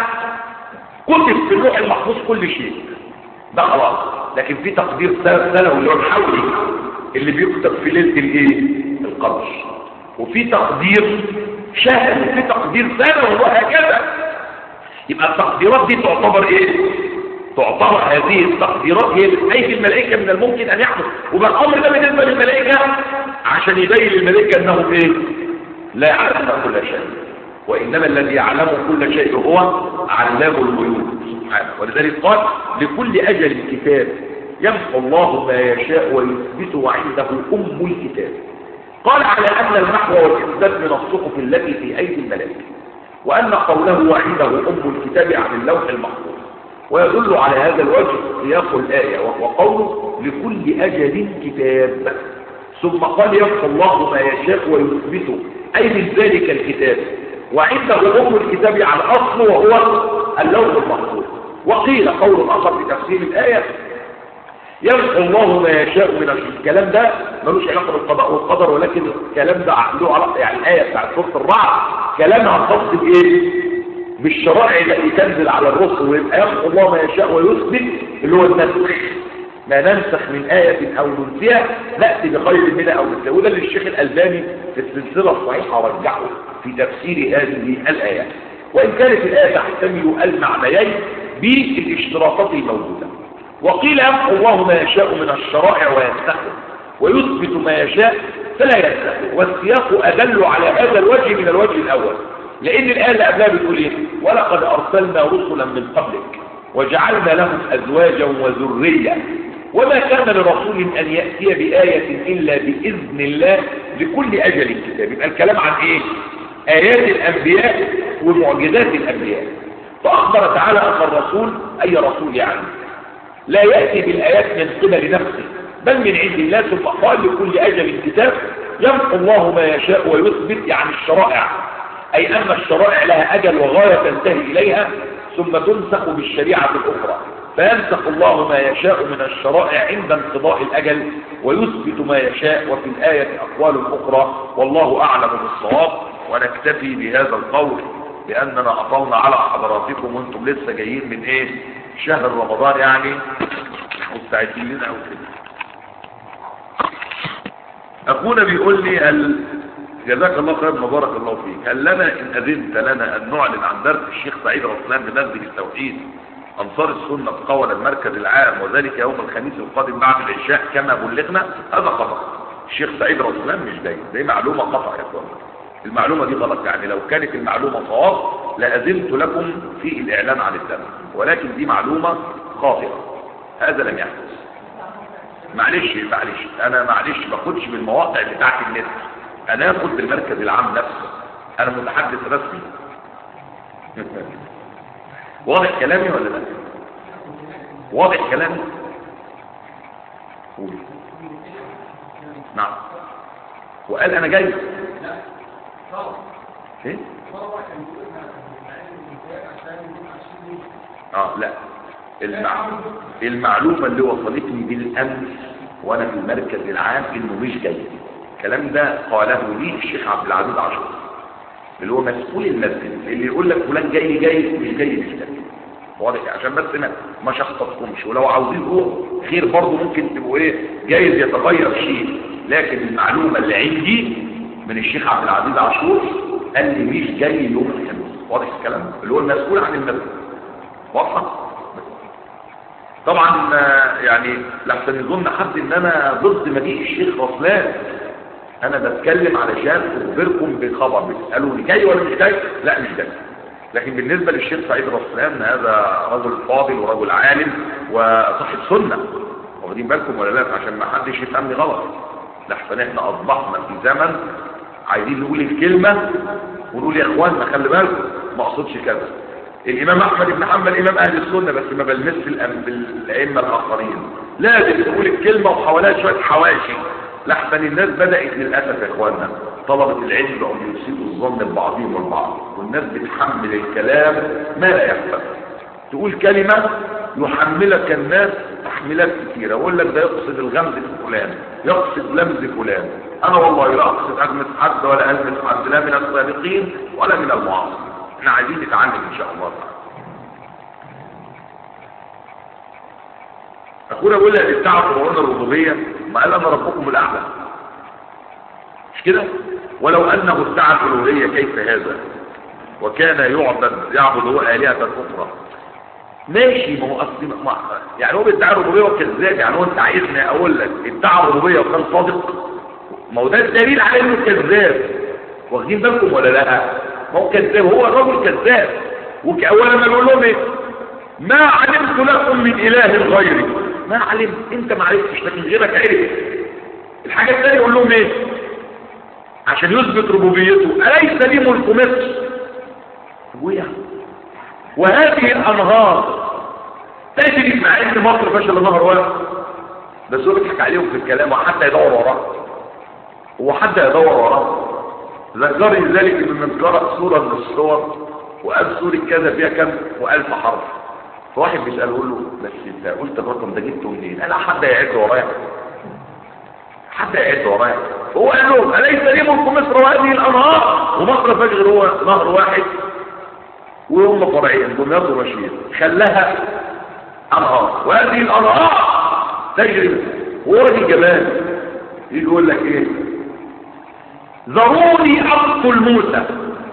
كتب في اللوح المحفوظ كل شيء ده خلاص لكن في تقدير سنوي اللي هو الحولي اللي بيكتب في ليله الايه القدر وفي تقدير شهري وفي تقدير سنوي وهكذا يبقى التقديرات دي تعتبر ايه تعتبر هذه التقديرات هي اي في الملائكه من الممكن ان يحدث وبقى الامر ده بالنسبه للملائكه عشان يبين للملائكه انهم ايه لا يعلمون كل شيء وإنما الذي يعلم كل شيء هو علام الغيوب سبحانه ولذلك قال لكل أجل كتاب يمحو الله ما يشاء ويثبت وعنده أم الكتاب قال على أن المحو والإثبات من الصحف التي في أيدي الملائكة وأن قوله وعنده أم الكتاب عن اللوح المحفوظ ويدل على هذا الوجه سياق الآية وهو قوله لكل أجل كتاب ثم قال يمحو الله ما يشاء ويثبت أي من ذلك الكتاب وعنده أم الكتاب على الأصل وهو اللوح المحفوظ وقيل قول آخر في تفسير الآية يمحو الله ما يشاء من الكلام ده ملوش علاقة بالقضاء والقدر ولكن الكلام ده له علاقة يعني الآية بتاعت سورة الرعد كلامها خاص بإيه؟ بالشرائع التي تنزل على الرسل ويبقى يمحو الله ما يشاء ويثبت اللي هو النسخ ما ننسخ من آية أو ننسيها نأتي بخير منها أو ننسيها وده اللي الشيخ الألباني في السلسلة الصحيحة رجعه في تفسير هذه الآيات وإن كانت الآية تحتمل المعنيين بالاشتراطات الموجودة وقيل يمحو الله ما يشاء من الشرائع وينسخه ويثبت ما يشاء فلا ينسخه والسياق أدل على هذا الوجه من الوجه الأول لأن الآية اللي قبلها بتقول إيه ولقد أرسلنا رسلا من قبلك وجعلنا لهم أزواجا وذرية وما كان لرسول أن يأتي بآية إلا بإذن الله لكل أجل كتاب يبقى الكلام عن إيه آيات الأنبياء ومعجزات الأنبياء فأخبر تعالى أن الرسول أي رسول يعني لا يأتي بالآيات من قبل نفسه بل من عند الله ثم قال لكل أجل كتاب يمحو الله ما يشاء ويثبت يعني الشرائع أي أن الشرائع لها أجل وغاية تنتهي إليها ثم تنسخ بالشريعة الأخرى فينسخ الله ما يشاء من الشرائع عند انقضاء الأجل ويثبت ما يشاء وفي الآية أقوال أخرى والله أعلم بالصواب ونكتفي بهذا القول لأننا أطلنا على حضراتكم وانتم لسه جايين من إيه شهر رمضان يعني مستعدين لنا أو كده أخونا بيقول لي هل جزاك الله خير مبارك الله فيك هل لنا إن أذنت لنا أن نعلن عن درس الشيخ سعيد رسلان بمسجد التوحيد أنصار السنة قول المركز العام وذلك يوم الخميس القادم بعد العشاء كما بلغنا هذا خطأ الشيخ سعيد رسلان مش جاي دي معلومة خطأ يا اخوان المعلومة دي غلط يعني لو كانت المعلومة صواب لأذنت لكم في الإعلان عن الدرس ولكن دي معلومة خاطئة هذا لم يحدث معلش معلش انا معلش باخدش من المواقع بتاعت النت انا اخد بالمركز العام نفسه انا متحدث رسمي واضح كلامي ولا لا واضح كلامي قول نعم وقال انا جاي ايه اه لا المع... المعلومة اللي وصلتني بالامس وانا في المركز العام انه مش جاي الكلام ده قاله لي الشيخ عبد العزيز عاشور اللي هو مسؤول المسجد اللي يقول لك فلان جاي جاي مش جاي مش جاي واضح عشان بس ما ما شخصتكمش ولو عاوزين روح خير برضه ممكن تبقوا ايه جايز يتغير شيء لكن المعلومه اللي عندي من الشيخ عبد العزيز عاشور قال لي مش جاي يوم الخميس واضح الكلام اللي هو المسؤول عن المسجد واضحه طبعا يعني لحسن يظن حد ان انا ضد مجيء الشيخ رسلان انا بتكلم علشان اخبركم بخبر بتسالوني جاي ولا مش جاي لا مش جاي لكن بالنسبه للشيخ سعيد رسلان هذا رجل فاضل ورجل عالم وصاحب سنه واخدين بالكم ولا لا عشان ما حدش يفهمني غلط لحسن احنا اصبحنا في زمن عايزين نقول الكلمه ونقول يا اخواننا خلي بالكم ما اقصدش كذا الامام احمد بن حنبل امام اهل السنه بس ما بلمسش الائمه الاخرين لازم تقول الكلمه وحواليها شويه حواشي لحسن الناس بدأت للأسف يا إخواننا طلبة العلم بقوا يسيئوا الظن ببعضهم البعض والناس بتحمل الكلام ما لا يحفظ تقول كلمة يحملك الناس تحميلات كثيرة يقول لك ده يقصد الغمز في فلان يقصد لمز فلان أنا والله لا أقصد أغمز حد ولا ألمس حد لا من السابقين ولا من المعاصرين احنا عايزين نتعلم إن شاء الله تعالى أخونا بيقول لك ادعى فرعون الربوبية ما قال أنا ربكم الأعلى مش كده ولو أنه ادعى الألوهية كيف هذا وكان يعبد يعبد هو آلهة أخرى ماشي ما هو أصلي ما يعني هو بيدعي الربوبية وكذاب يعني هو أنت عايزني أقول لك ادعى الربوبية وكان صادق ما هو ده الدليل على إنه كذاب واخدين بالكم ولا لا ما هو كذاب هو الرجل كذاب وأولا ما بيقول لهم إيه ما علمت لكم من إله غيري ما علمت انت ما عرفتش لكن غيرك عرف الحاجة الثانية يقول لهم ايه عشان يثبت ربوبيته أليس لي ملك مصر ابويا وهذه الأنهار تجري مع ان مصر فشل نهر واحد بس هو بيضحك عليهم في الكلام وحتى يدور وراه هو حد يدور وراه ذكرني ذلك ان من قرأ سورة من الصور وقال سورة كذا فيها كم وألف حرف فواحد بيسأله له بس انت قلت الرقم ده جبته منين قال حد يعد ورايا حد يعد ورايا هو قال لهم أليس لي ملك مصر وهذه الأنهار ومصر فجر هو نهر واحد وهم فرعين دمياط ورشيد خلاها أنهار وهذه الأنهار تجري هو راجل جبان يجي يقول لك ايه ذروني أقتل موسى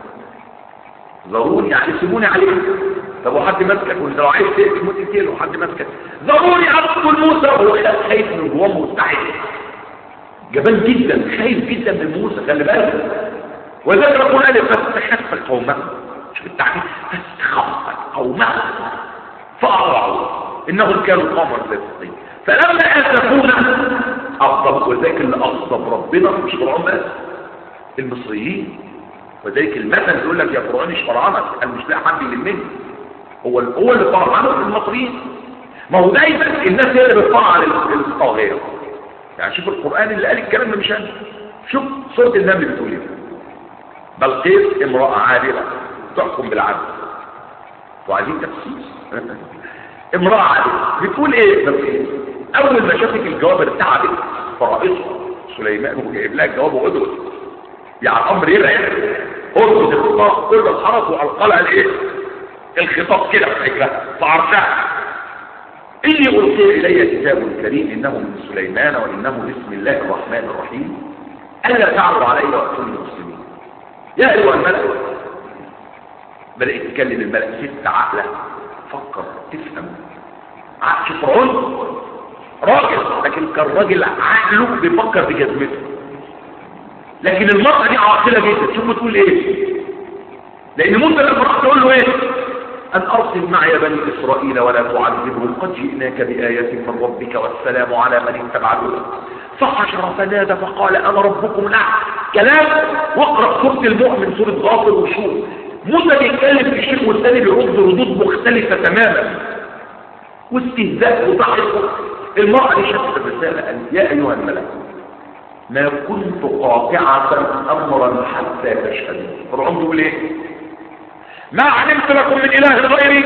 ذروني يعني سيبوني عليه طب وحد ماسكك وانت لو عايز تقتل موت تقتله وحد ماسكك ضروري اقتل موسى وهو خايف من جواه مستحيل جبان جدا خايف جدا من موسى خلي بالك وذكر القران فاستخف قومه شوف التعبير فاستخف قومه فأرعوا انهم كانوا قوما فاسقين فلما اسفونا اغضب وذاك اللي اغضب ربنا مش فرعون بس المصريين وذلك المثل يقول لك يا فرعون اشفرعنك انا مش لاقي حد يلمني هو هو اللي طلع عنه المصريين ما هو دايما الناس هي اللي بتطلع على الطاغيه يعني شوف القران اللي قال الكلام ده مش انا شوف سوره النمل بتقول ايه بلقيس امراه عادله تحكم بالعدل وعايزين تفسير امراه عادله بتقول ايه بلقيس اول ما شافت الجواب ارتعبت فرائصها سليمان وجايب لها الجواب وقدرت يعني الامر يبعد اربط الخطاب كل الحرس والقى لها الايه الخطاب كده في حجرها فعرشها إني ألقي إلي كتاب كريم إنه من سليمان وإنه بسم الله الرحمن الرحيم ألا تعرض علي وأتوني المسلمين يا أيها الملأ بدأ يتكلم الملأ ست عقلة فكر تفهم عقل فرعون راجل لكن كان راجل عقله بيفكر بجزمته لكن المرأة دي عاقلة جدا شوف بتقول ايه لان موسى لما راح تقول له ايه أن أرسل معي بني إسرائيل ولا تعذبهم قد جئناك بآية من ربك والسلام على من اتبع الهدى فحشر فنادى فقال أنا ربكم الأعلى كلام واقرأ سورة المؤمن سورة غافر وشوف موسى بيتكلم في شيء والثاني بيرد ردود مختلفة تماما واستهزاء وضحك المرأة دي شافت الرسالة قال يا أيها الملك ما كنت قاطعة أمرا حتى تشهدوا فرعون بيقول ايه ما علمت لكم من اله غيري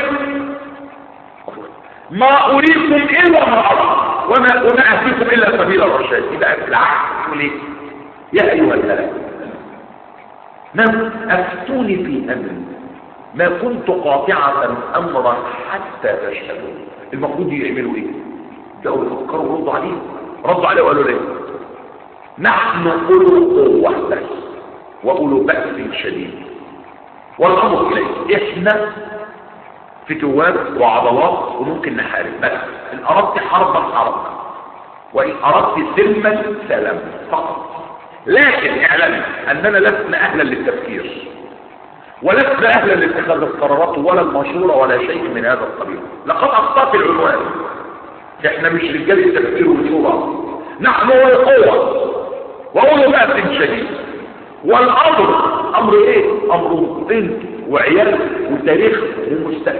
ما اريكم الا ما ارى وما, وما اهديكم الا سبيل الرشاد يبقى في العهد يقول ايه يا ايها الملك ما افتوني في امري ما كنت قاطعة امرا حتى تشهدوا المفروض يعملوا ايه بقوا يفكروا وردوا عليه ردوا عليه وقالوا ليه نحن اولو قوة بس واولو بأس شديد والامر اليه احنا فتوات وعضلات وممكن نحارب بس ان اردت حربا حربا وان اردت سلما سلم فقط لكن اعلم اننا لسنا اهلا للتفكير ولسنا اهلا لاتخاذ القرارات ولا المشورة ولا شيء من هذا القبيل لقد اخطأت العنوان احنا مش رجال التفكير والشورى نحن قوة وأولو بأس شديد والأمر أمر إيه؟ أمر بنت وعيال وتاريخ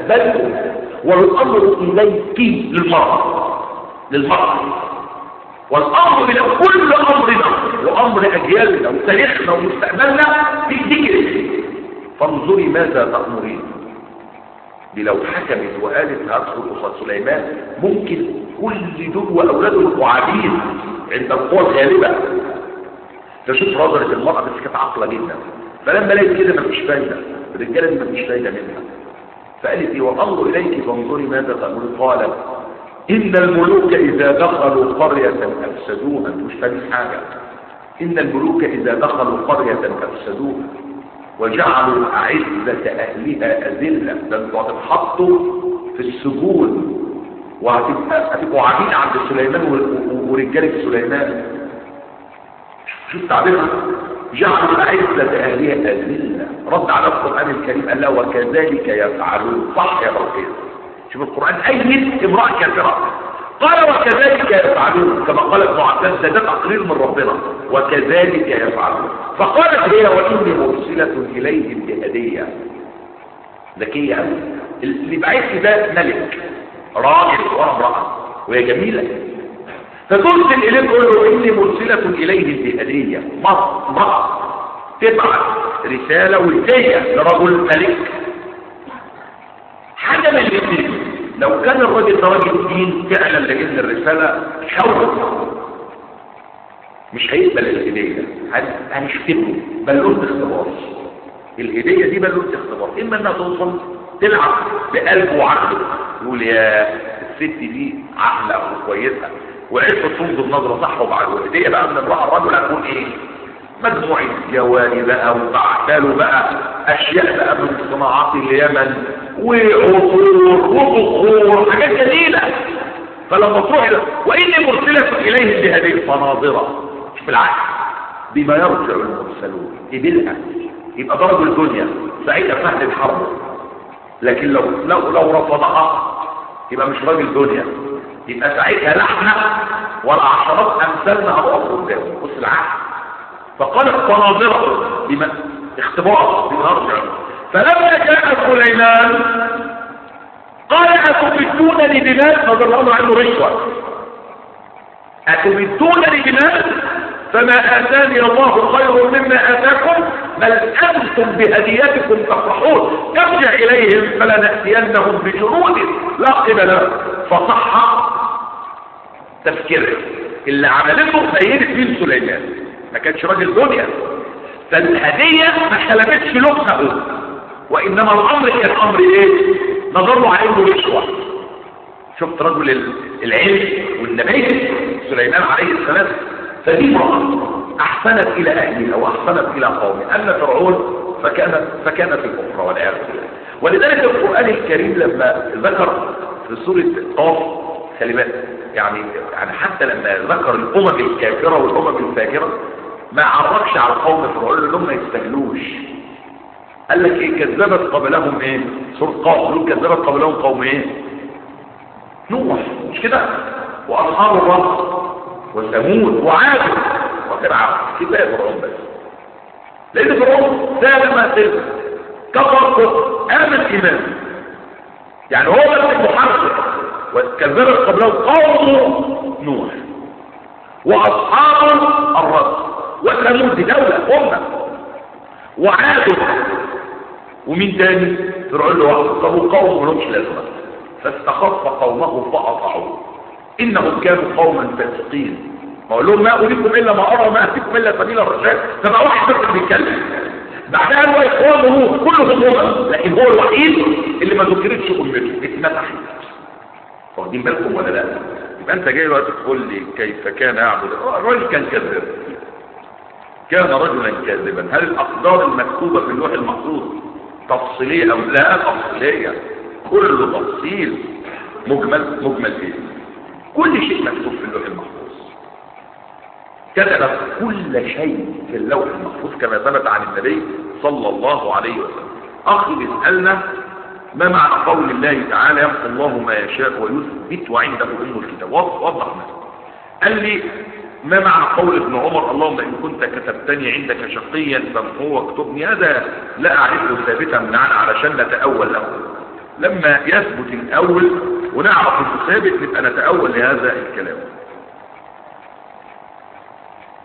ومستقبلكم والأمر إليك للمرأة للمرأة والامر الى كل امرنا وامر اجيالنا وتاريخنا ومستقبلنا في ذكر فانظري ماذا تامرين دي لو حكمت وقالت هدخل قصاد سليمان ممكن كل دول واولاده يبقوا عبيد عند القوى الغالبه تشوف نظره المراه بس كانت عاقله جدا فلما لقيت كده مفيش فايده الرجاله دي مفيش فايده منها فقالت ايه وانظر اليك فانظري ماذا تامرين قالت إن الملوك إذا دخلوا قرية أفسدوها مش فاهم حاجة إن الملوك إذا دخلوا قرية أفسدوها وجعلوا أعزة أهلها أذلة ده انتوا هتتحطوا في السجون وهتبقوا عبيد عند سليمان ورجالة سليمان شوف تعبيرها جعلوا أعزة أهلها أذلة رد على القرآن الكريم قال له وكذلك يفعلون صح يا رب شوف القرآن أيد امرأة كافرة قال وكذلك يفعلون كما قال ابن عباس ده تقرير من ربنا وكذلك يفعلون فقالت هي وإني مرسلة إليهم بهدية ذكية اللي بعث ده ملك راجل وامرأة وهي جميلة فترسل إليه تقول له إني مرسلة إليهم بهدية امرأة تبعث رسالة وهدية لرجل ملك حاجة من الاثنين لو كان الراجل ده راجل دين فعلا لان الرسالة خوف مش هيقبل الهدية هنشتمه بلوت اختبار الهدية دي بلوت اختبار اما انها توصل تلعب بقلبه وعقله يقول يا الست دي عقلة وكويسة وعرفت تنظر نظرة صح وبعد الهدية بقى من امرأة الرجل هتكون ايه مجموعة جواري بقى وبعتاله بقى اشياء بقى من صناعات اليمن وعطور وبخور حاجات جميلة فلما تروح له وإني مرسلة إليهم بهذه الفناظرة مش بالعكس بما يرجع المرسلون قبلها يبقى ضرب الدنيا سعيدة فهد الحرب لكن لو لو لو رفضها يبقى مش راجل دنيا يبقى ساعتها لحنة ولا عشرات أمثالنا هتقف قدامه بص العكس فقالت فناظرة بما اختبار بما يرجع فلما جاء سليمان قال أتمدونني بمال نظر الله عنه رشوة أتمدونني بمال فما آتاني الله خير مما آتاكم بل أنتم بهديتكم تفرحون ارجع إليهم فلنأتينهم بجنود لا قبل له فصح تفكيره اللي عملته سيدة بن سليمان ما كانش راجل دنيا فالهدية ما خلفتش لقمه وإنما الأمر كان أمر إيه نظر له عليه رشوة شفت رجل العلم والنبي سليمان عليه السلام فدي امرأة أحسنت إلى أهلها وأحسنت إلى قومها أما فرعون فكانت فكانت الكفر والعياذ بالله ولذلك القرآن الكريم لما ذكر في سورة قاف كلمات يعني يعني حتى لما ذكر الأمم الكافرة والأمم الفاجرة ما عرفش على القوم فرعون لأنهم ما يستجلوش قال لك ايه كذبت قبلهم ايه سورة قاف يقول كذبت قبلهم قوم ايه نوح مش كده واصحاب الرس وثمود وعاد وفرعون كفايه فرعون بس لان فرعون سال ما سلم كفر امن ايمان يعني هو بس المحرك وكذبت قبلهم قوم نوح واصحاب الرس وثمود دي دوله امه وعاد ومين تاني فرعون له واحد طب وقوم ملهمش لازمه فاستخف قومه فاطاعوه انهم كانوا قوما فاسقين ما اقول لهم ما اريكم الا ما ارى ما اتيكم الا سبيل الرشاد فبقى واحد بس بيتكلم بعدها هو اخوانه كلهم هم لكن هو الوحيد اللي ما ذكرتش امته اتمسحت واخدين بالكم ولا لا يبقى انت جاي دلوقتي تقول لي كيف كان يعبد الراجل كان كذاب كان رجلا كاذبا هل الاقدار المكتوبه في اللوح المحفوظ تفصيليه او لا تفصيليه كل تفصيل مجمل مجمل ايه كل شيء مكتوب في اللوح المحفوظ كتب كل شيء في اللوح المحفوظ كما ثبت عن النبي صلى الله عليه وسلم اخي بيسالنا ما معنى قول الله تعالى يمحو الله ما يشاء ويثبت وعنده ام الكتاب وضح مثلا قال لي ما معنى قول ابن عمر اللهم إن كنت كتبتني عندك شقيا فمحو واكتبني هذا لا أعرفه ثابتا من عنه علشان نتأول له لما يثبت الأول ونعرف انه ثابت نبقى نتأول لهذا الكلام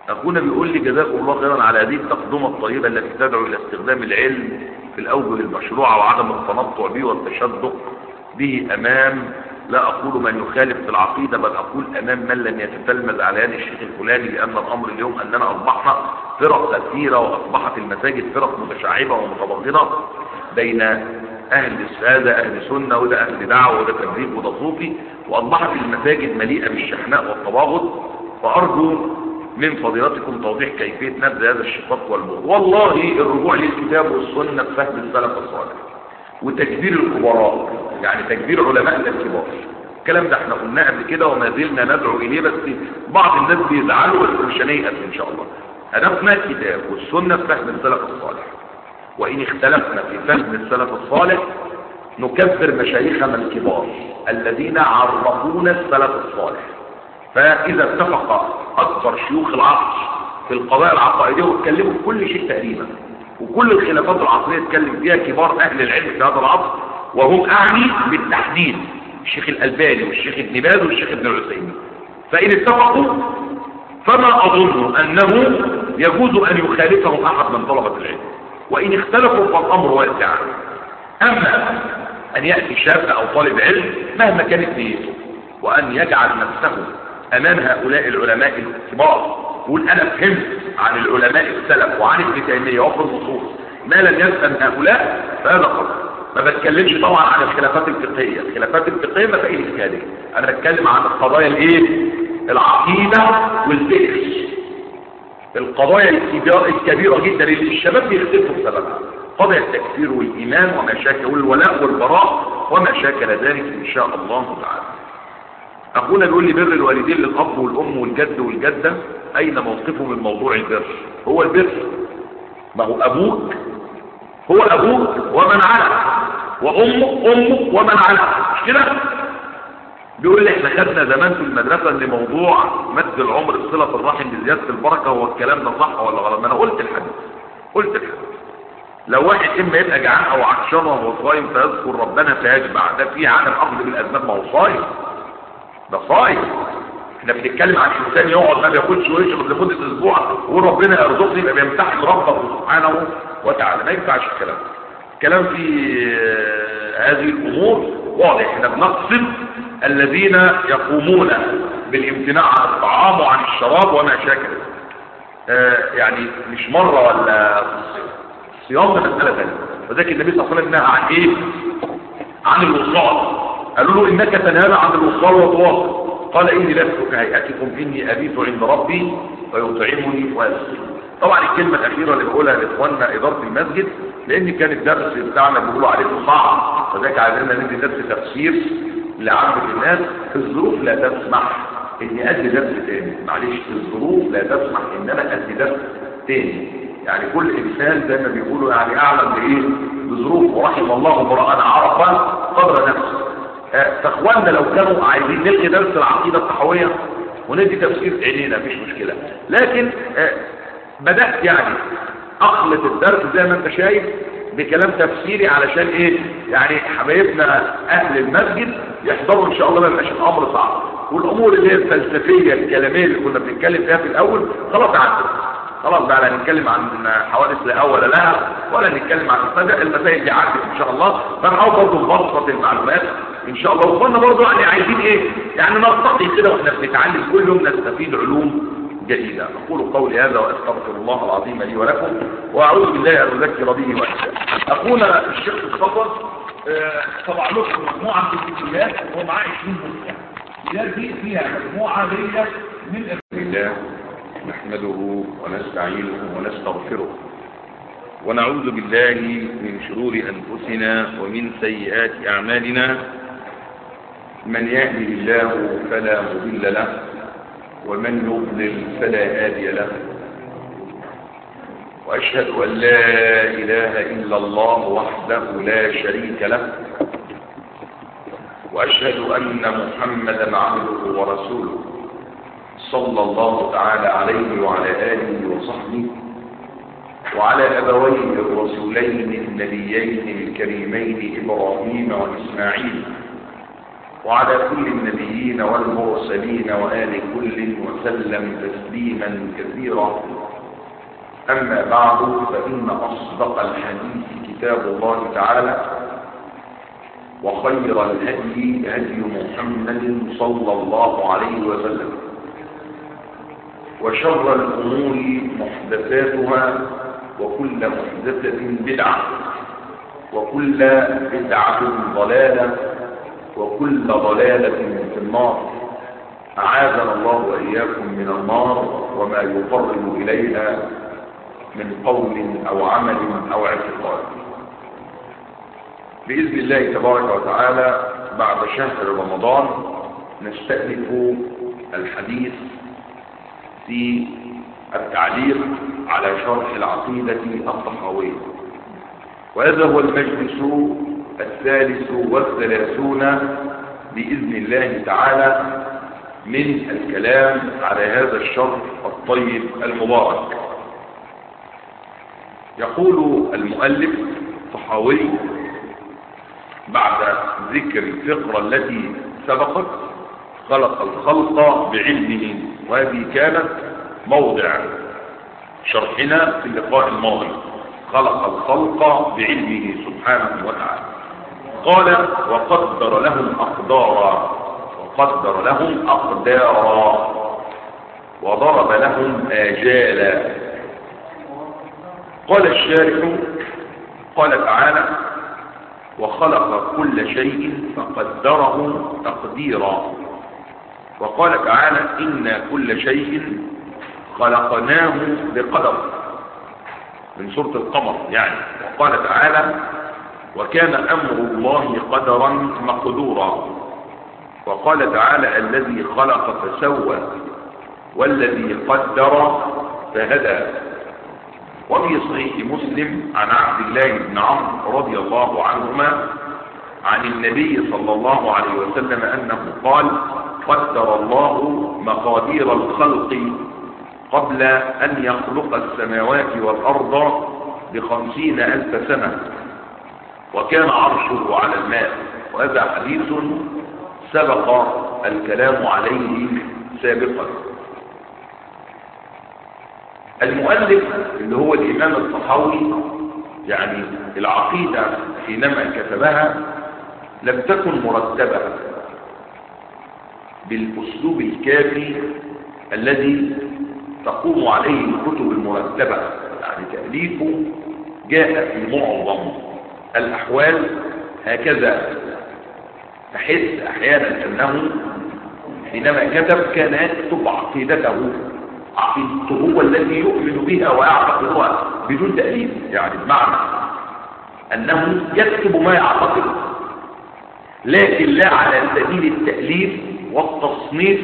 أخونا بيقول لي جزاكم الله خيرا على هذه التقدمة الطيبة التي تدعو إلى استخدام العلم في الأوجه المشروعة وعدم التنطع به والتشدق به أمام لا أقول من يخالف في العقيدة بل أقول أمام من لم يتتلمذ على يد الشيخ الفلاني لأن الأمر اليوم أننا أصبحنا فرق كثيرة وأصبحت المساجد فرق متشعبة ومتبغضة بين أهل هذا أهل سنة وده أهل دعوة وده تبليغ وده صوفي وأصبحت المساجد مليئة بالشحناء والتباغض فأرجو من فضيلتكم توضيح كيفية نبذ هذا الشقاق والبغض والله الرجوع للكتاب والسنة بفهم السلف الصالح وتكبير الكبراء يعني تكبير علمائنا الكبار الكلام ده احنا قلناه قبل كده وما زلنا ندعو اليه بس بعض الناس بيزعلوا بس مش هنيأس ان شاء الله هدفنا الكتاب والسنة بفهم السلف الصالح وإن اختلفنا في فهم السلف الصالح نكبر مشايخنا الكبار الذين عرفونا السلف الصالح فإذا اتفق أكثر شيوخ العصر في القضايا العقائدية واتكلموا في كل شيء تقريبا وكل الخلافات العصرية اتكلم فيها كبار أهل العلم في هذا العصر وهم أعني بالتحديد الشيخ الألباني والشيخ ابن باز والشيخ ابن العثيمين فإن اتفقوا فما أظن أنه يجوز أن يخالفهم أحد من طلبة العلم وإن اختلفوا فالأمر واسع أما أن يأتي شاب أو طالب علم مهما كانت نيته وأن يجعل نفسه أمام هؤلاء العلماء الكبار يقول أنا فهمت عن العلماء السلف وعن ابن تيمية وفي النصوص ما لم يفهم هؤلاء فهذا قصد ما بتكلمش طبعا عن الخلافات الفقهية الخلافات الفقهية مسائل اجتهادية أنا بتكلم عن القضايا الإيه العقيدة والفكر القضايا الكبيرة جدا اللي الشباب بيختلفوا بسببها قضايا التكفير والإيمان وما شاكل والولاء والبراء وما شاكل ذلك إن شاء الله تعالى أخونا بيقول لي بر الوالدين للأب والأم والجد والجدة أين موقفه من موضوع البر هو البر ما هو أبوك هو أبوك ومن على وأمك أمك ومن على مش كده بيقول لي احنا خدنا زمان في المدرسة ان موضوع مد العمر الصلة الرحم بزيادة البركة هو الكلام ده صح ولا غلط ما انا قلت الحديث قلت الحديث لو واحد اما يبقى جعان او عطشان وهو صايم فيذكر ربنا فيشبع ده فيه عدم اخذ بالاسباب ما هو صايم ده صايم احنا بنتكلم عن انسان يقعد ما بياكلش ويشرب لمده اسبوع وربنا يرزقني يبقى بيمتحن ربه سبحانه وتعالى ما ينفعش الكلام الكلام في هذه الامور واضح احنا بنقصد الذين يقومون بالامتناع عن الطعام وعن الشراب وما شاكل آه يعني مش مرة ولا صيام ده مسألة ثانية وذلك النبي صلى الله عليه وسلم نهى عن ايه عن الوصال قالوا له انك تنهى عن الوصال والتواصل قال اني لست كهيئتكم اني ابيت عند ربي فيطعمني ويسقيني طبعا الكلمة الأخيرة اللي بقولها لإخواننا إدارة المسجد لأن كان الدرس بتاعنا بيقولوا عليه صعب فذلك عايزيننا ندي درس تفسير لعامة الناس الظروف لا تسمح اني ادي درس تاني معلش الظروف لا تسمح ان انا ادي درس تاني يعني كل انسان زي ما بيقولوا يعني اعلم بايه بظروف ورحم الله امرأ عرف قدر نفسه فاخواننا لو كانوا عايزين نلغي درس العقيدة الصحوية وندي تفسير عينينا مفيش مشكلة لكن بدأت يعني اخلط الدرس زي ما انت شايف بكلام تفسيري علشان ايه يعني حبايبنا اهل المسجد يحضروا ان شاء الله ما يبقاش الامر صعب والامور اللي هي الفلسفيه الكلاميه اللي كنا بنتكلم فيها في الاول خلاص عدت خلاص بقى لا نتكلم عن حوادث لا اول لها ولا نتكلم عن المسائل المسائل دي عدت ان شاء الله فنحاول برضه نبسط المعلومات ان شاء الله واخوانا برضه يعني عايزين ايه يعني نرتقي كده واحنا بنتعلم كل يوم نستفيد علوم جديدة أقول قولي هذا وأستغفر الله العظيم لي ولكم وأعوذ بالله أن أذكر به وأحسن أخونا الشيخ الصفر طبع لكم مجموعة من الكتابات وهو معاه 20 مسكة دي فيها مجموعة هي من الله نحمده ونستعينه ونستغفره ونعوذ بالله من شرور أنفسنا ومن سيئات أعمالنا من يهده الله فلا مضل له ومن يضلل فلا هادي له وأشهد أن لا إله إلا الله وحده لا شريك له وأشهد أن محمدا عبده ورسوله صلى الله تعالى عليه وعلى آله وصحبه وعلى أبويه الرسولين النبيين الكريمين إبراهيم وإسماعيل وعلى كل النبيين والمرسلين وآل كل وسلم تسليما كثيرا أما بعد فإن أصدق الحديث كتاب الله تعالى وخير الهدي هدي محمد صلى الله عليه وسلم وشر الأمور محدثاتها وكل محدثة بدعة وكل بدعة ضلالة وكل ضلالة في النار أعاذنا الله وإياكم من النار وما يقرب إليها من قول أو عمل أو اعتقاد بإذن الله تبارك وتعالى بعد شهر رمضان نستأنف الحديث في التعليق على شرح العقيدة الطحاوية وهذا هو المجلس الثالث والثلاثون بإذن الله تعالى من الكلام على هذا الشرح الطيب المبارك يقول المؤلف طحاوي بعد ذكر الفقرة التي سبقت خلق الخلق بعلمه وهذه كانت موضع شرحنا في اللقاء الماضي خلق الخلق بعلمه سبحانه وتعالى قال وقدر لهم أقدارا وقدر لهم أقدارا وضرب لهم آجالا قال الشارح قال تعالى وخلق كل شيء فقدره تقديرا وقال تعالى إنا كل شيء خلقناه بقدر من سورة القمر يعني وقال تعالى وكان أمر الله قدرا مقدورا وقال تعالى الذي خلق فسوى والذي قدر فهدى وفي صحيح مسلم عن عبد الله بن عمرو رضي الله عنهما عن النبي صلى الله عليه وسلم أنه قال قدر الله مقادير الخلق قبل أن يخلق السماوات والأرض بخمسين ألف سنة وكان عرشه على الماء وهذا حديث سبق الكلام عليه سابقا المؤلف اللي هو الإمام الطحاوي يعني العقيدة حينما كتبها لم تكن مرتبة بالأسلوب الكافي الذي تقوم عليه الكتب المرتبة يعني تأليفه جاء في معظم الأحوال هكذا تحس أحيانا أنه حينما كتب كان يكتب عقيدته عقيدته هو الذي يؤمن بها ويعتقدها بدون تأليف يعني بمعنى أنه يكتب ما يعتقد لكن لا على سبيل التأليف والتصنيف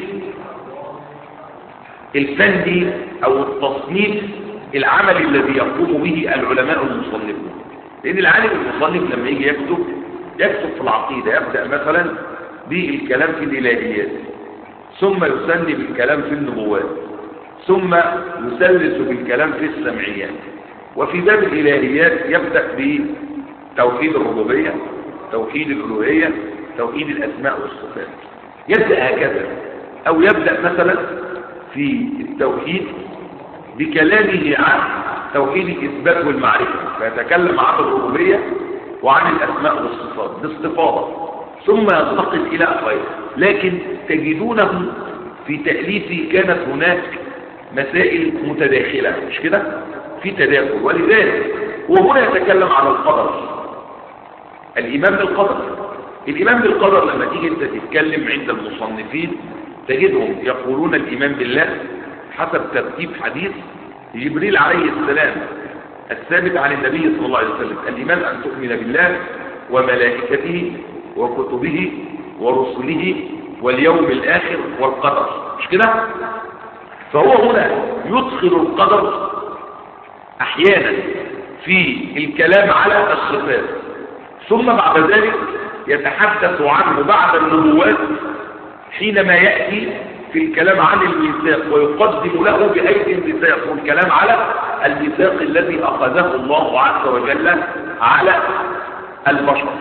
الفني أو التصنيف العمل الذي يقوم به العلماء المصنفون لأن العالم المصنف لما يجي يكتب يكتب في العقيدة يبدأ مثلا بالكلام في الإلهيات ثم يسني بالكلام في النبوات ثم يسلس بالكلام في السمعيات وفي باب الإلهيات يبدأ بتوحيد الربوبية توحيد الألوهية توحيد الأسماء والصفات يبدأ هكذا أو يبدأ مثلا في التوحيد بكلامه عن توحيد الإثبات والمعرفة فيتكلم عن الربوبية وعن الأسماء والصفات باستفاضة ثم ينتقل إلى غيره لكن تجدونه في تأليفه كانت هناك مسائل متداخلة مش كده في تداخل ولذلك هو هنا يتكلم عن القدر الإيمان بالقدر الإيمان بالقدر لما تيجي انت تتكلم عند المصنفين تجدهم يقولون الإيمان بالله حسب ترتيب حديث جبريل عليه السلام الثابت عن النبي صلى الله عليه وسلم الإيمان أن تؤمن بالله وملائكته وكتبه ورسله واليوم الآخر والقدر مش كده فهو هنا يدخل القدر أحيانا في الكلام على الصفات ثم بعد ذلك يتحدث عنه بعد النبوات حينما يأتي في الكلام عن الميثاق ويقدم له بأيدي الميثاق والكلام على الميثاق الذي أخذه الله عز وجل على البشر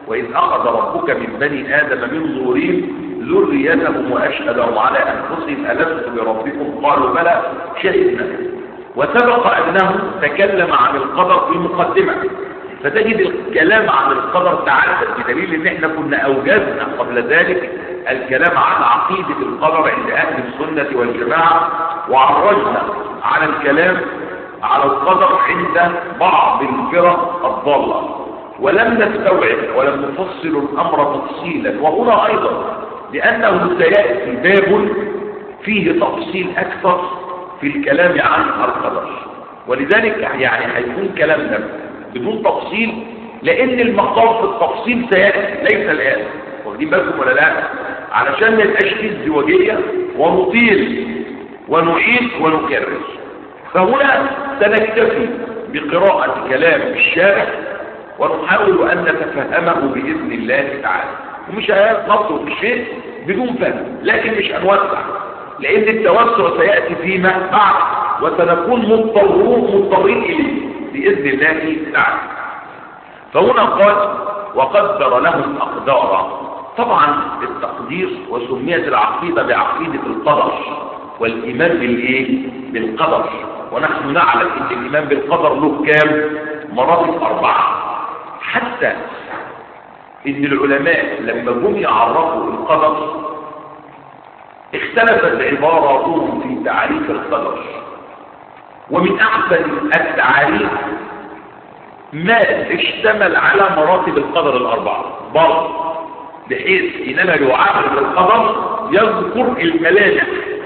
وإذ أخذ ربك من بني آدم من ظهورهم ذريتهم وأشهدهم على أنفسهم ألست بربكم قالوا بلى شهدنا وسبق أنه تكلم عن القدر في المقدمة فتجد الكلام عن القدر تعدد بدليل ان احنا كنا اوجزنا قبل ذلك الكلام عن عقيدة القدر عند اهل السنة والجماعة وعرجنا على الكلام على القدر عند بعض الفرق الضالة ولم نستوعب ولم نفصل الامر تفصيلا وهنا ايضا لانه سيأتي باب فيه تفصيل اكثر في الكلام عن القدر ولذلك يعني هيكون كلامنا بدون تفصيل لان المقام في التفصيل سياتي ليس الان واخدين بالكم ولا لا علشان ما يبقاش فيه ازدواجيه ونطيل ونعيد ونكرر فهنا سنكتفي بقراءة كلام الشارع ونحاول أن نتفهمه بإذن الله تعالى ومش هنطلب الشيء بدون فهم لكن مش هنوسع لأن التوسع سيأتي فيما بعد وسنكون مضطرون مضطرين إليه بإذن الله تعالى فهنا قال وقدر لهم أقدارا طبعا التقدير وسميت العقيدة بعقيدة القدر والإيمان بالإيه؟ بالقدر ونحن نعلم أن الإيمان بالقدر له كام مراتب أربعة حتى ان العلماء لما جم يعرفوا القدر اختلفت عباراتهم في تعريف القدر ومن احسن التعاريف ما اشتمل على مراتب القدر الاربعه برضه بحيث اننا يعامل القدر يذكر الملامح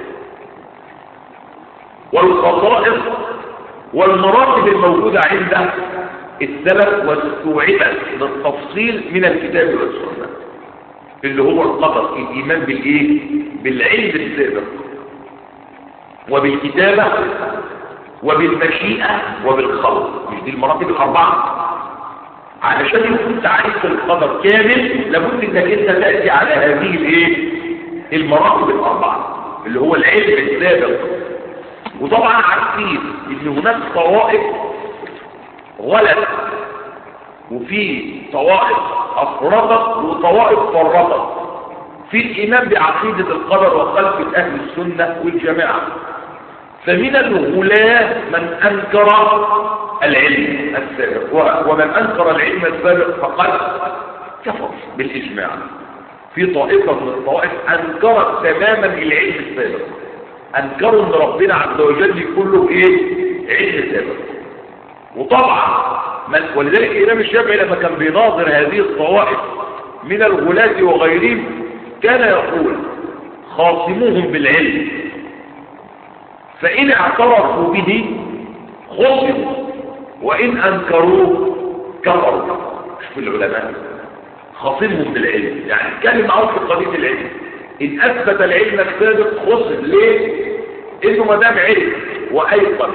والخصائص والمراتب الموجوده عنده السلف واستوعبت بالتفصيل من الكتاب والسنة اللي هو القدر الإيمان بالإيه؟ بالعلم السابق وبالكتابة وبالمشيئة وبالخلق مش دي المراتب الأربعة علشان يكون تعريف القدر كامل لابد انك انت تأتي على هذه الايه المراتب الأربعة اللي هو العلم السابق وطبعا عارفين ان هناك طوائف غلط وفي طوائف أفرطت وطوائف فرطت في الإيمان بعقيدة القدر وخلفة أهل السنة والجماعة فمن الغلاة من أنكر العلم السابق ومن أنكر العلم السابق فقد كفر بالإجماع في طائفة من الطوائف أنكرت تماما العلم السابق أنكروا أن ربنا عز وجل يكون له إيه علم سابق وطبعا ولذلك الإمام الشافعي لما كان بيناظر هذه الطوائف من الغلاة وغيرهم كان يقول خاصموهم بالعلم فإن اعترفوا به خصموا وإن أنكروه كفروا شوف العلماء خاصمهم بالعلم يعني اتكلم معاهم في قضية العلم إن أثبت العلم السابق خصم ليه؟ إنه ما دام علم وأيقن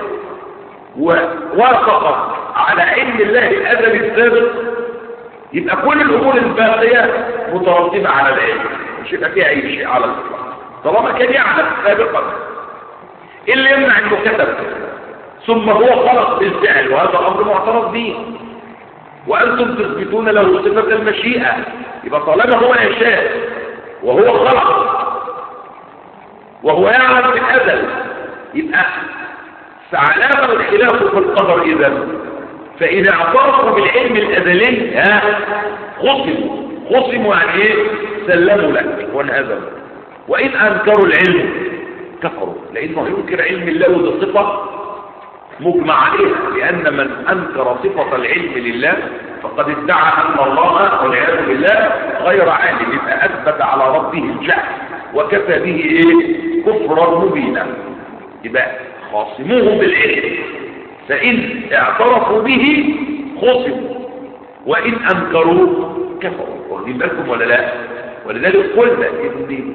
ووافق على علم الله الأزلي السابق يبقى كل الأمور الباقية مترتبة على العلم مش يبقى فيها أي شيء على الإطلاق طالما كان يعلم سابقا إيه اللي يمنع إنه كتب ثم هو خلق بالفعل وهذا أمر معترض به وأنتم تثبتون له صفة المشيئة يبقى طالما هو يشاء وهو خلق وهو يعلم في الأزل يبقى فعلامة الخلاف في القدر إذا فإذا اعترفوا بالعلم الأزلي ها خصموا خصموا يعني إيه سلموا لك وانهزموا وإن أنكروا العلم كفروا لأنه ينكر علم الله وده صفة مجمع عليها لأن من أنكر صفة العلم لله فقد ادعى أن الله والعياذ بالله غير عالم يبقى أثبت على ربه الجهل وكفى به إيه كفرا مبينا يبقى خاصموهم بالعلم فإن اعترفوا به خصموا وإن أنكروه كفروا واخدين بالكم ولا لا ولذلك قلنا إن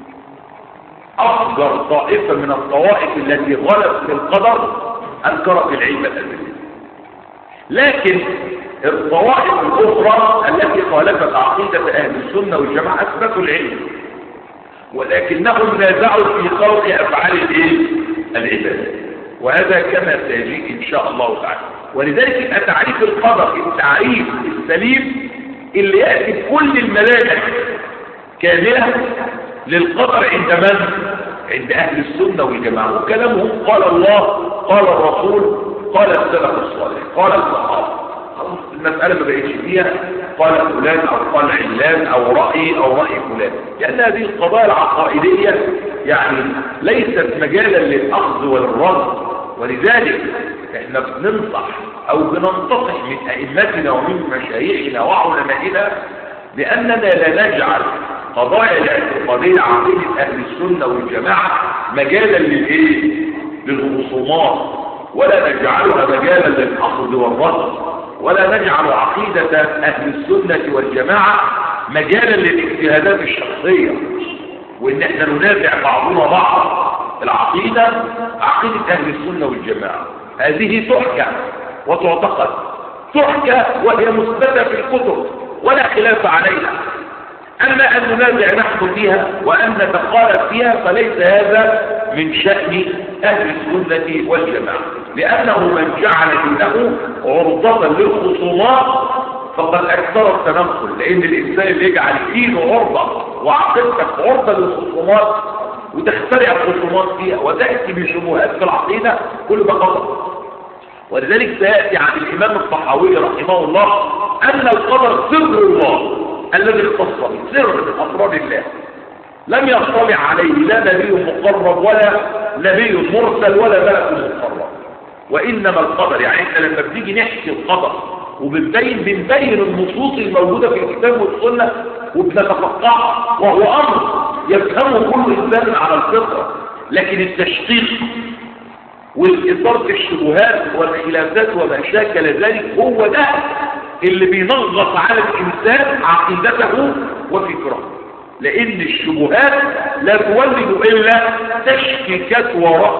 أفجر طائفة من الطوائف التي غلت في القدر أنكرت العلم الأزلي لكن الطوائف الأخرى التي خالفت عقيدة أهل السنة والجماعة أثبتوا العلم ولكنهم نازعوا في خلق أفعال الإيه؟ العبادة وهذا كما سيجيء إن شاء الله تعالى ولذلك يبقى تعريف القدر التعريف السليم اللي يأتي بكل الملامح كاملة للقدر عند من؟ عند أهل السنة والجماعة وكلامهم قال الله قال الرسول قال السلف الصالح قال الصحابة خلاص المسألة ما بقتش فيها قال فلان أو قال علان أو رأي أو رأي فلان لأن هذه القضايا العقائدية يعني ليست مجالا للأخذ والرد ولذلك احنا بننصح او بننتصح من ائمتنا ومن مشايخنا وعلمائنا باننا لا نجعل قضايا الاعتقاديه عقيده اهل السنه والجماعه مجالا للايه للخصومات ولا نجعلها مجالا للاخذ والرد ولا نجعل عقيده اهل السنه والجماعه مجالا للاجتهادات الشخصيه وان احنا ننازع بعضنا بعض العقيده عقيده اهل السنه والجماعه هذه تحكى وتعتقد تحكى وهي مثبتة في الكتب ولا خلاف عليها أما أن ننازع نحن فيها وأن نتقارب فيها فليس هذا من شأن أهل السنة والجماعة لأنه من جعل دينه عرضة للخصومات فقد أكثر التنقل لأن الإنسان اللي يجعل دينه عرضة وعقيدتك عرضة للخصومات وتخترع الخصومات فيها وتأتي بشبهات في العقيدة كل ده خطأ ولذلك سيأتي عن الإمام الطحاوي رحمه الله أن القدر سر الله الذي اختص به سر من أسرار الله لم يطلع عليه لا نبي مقرب ولا نبي مرسل ولا ملك مقرب وإنما القدر يعني احنا لما بنيجي نحكي القدر وبنبين بنبين النصوص الموجودة في الكتاب والسنة وبنتفقعها وهو أمر يفهمه كل إنسان على الفطرة لكن التشقيق والإثارة الشبهات والخلافات وما شاكل ذلك هو ده اللي بينغص على الإنسان عقيدته وفكره لأن الشبهات لا تولد إلا تشكيكات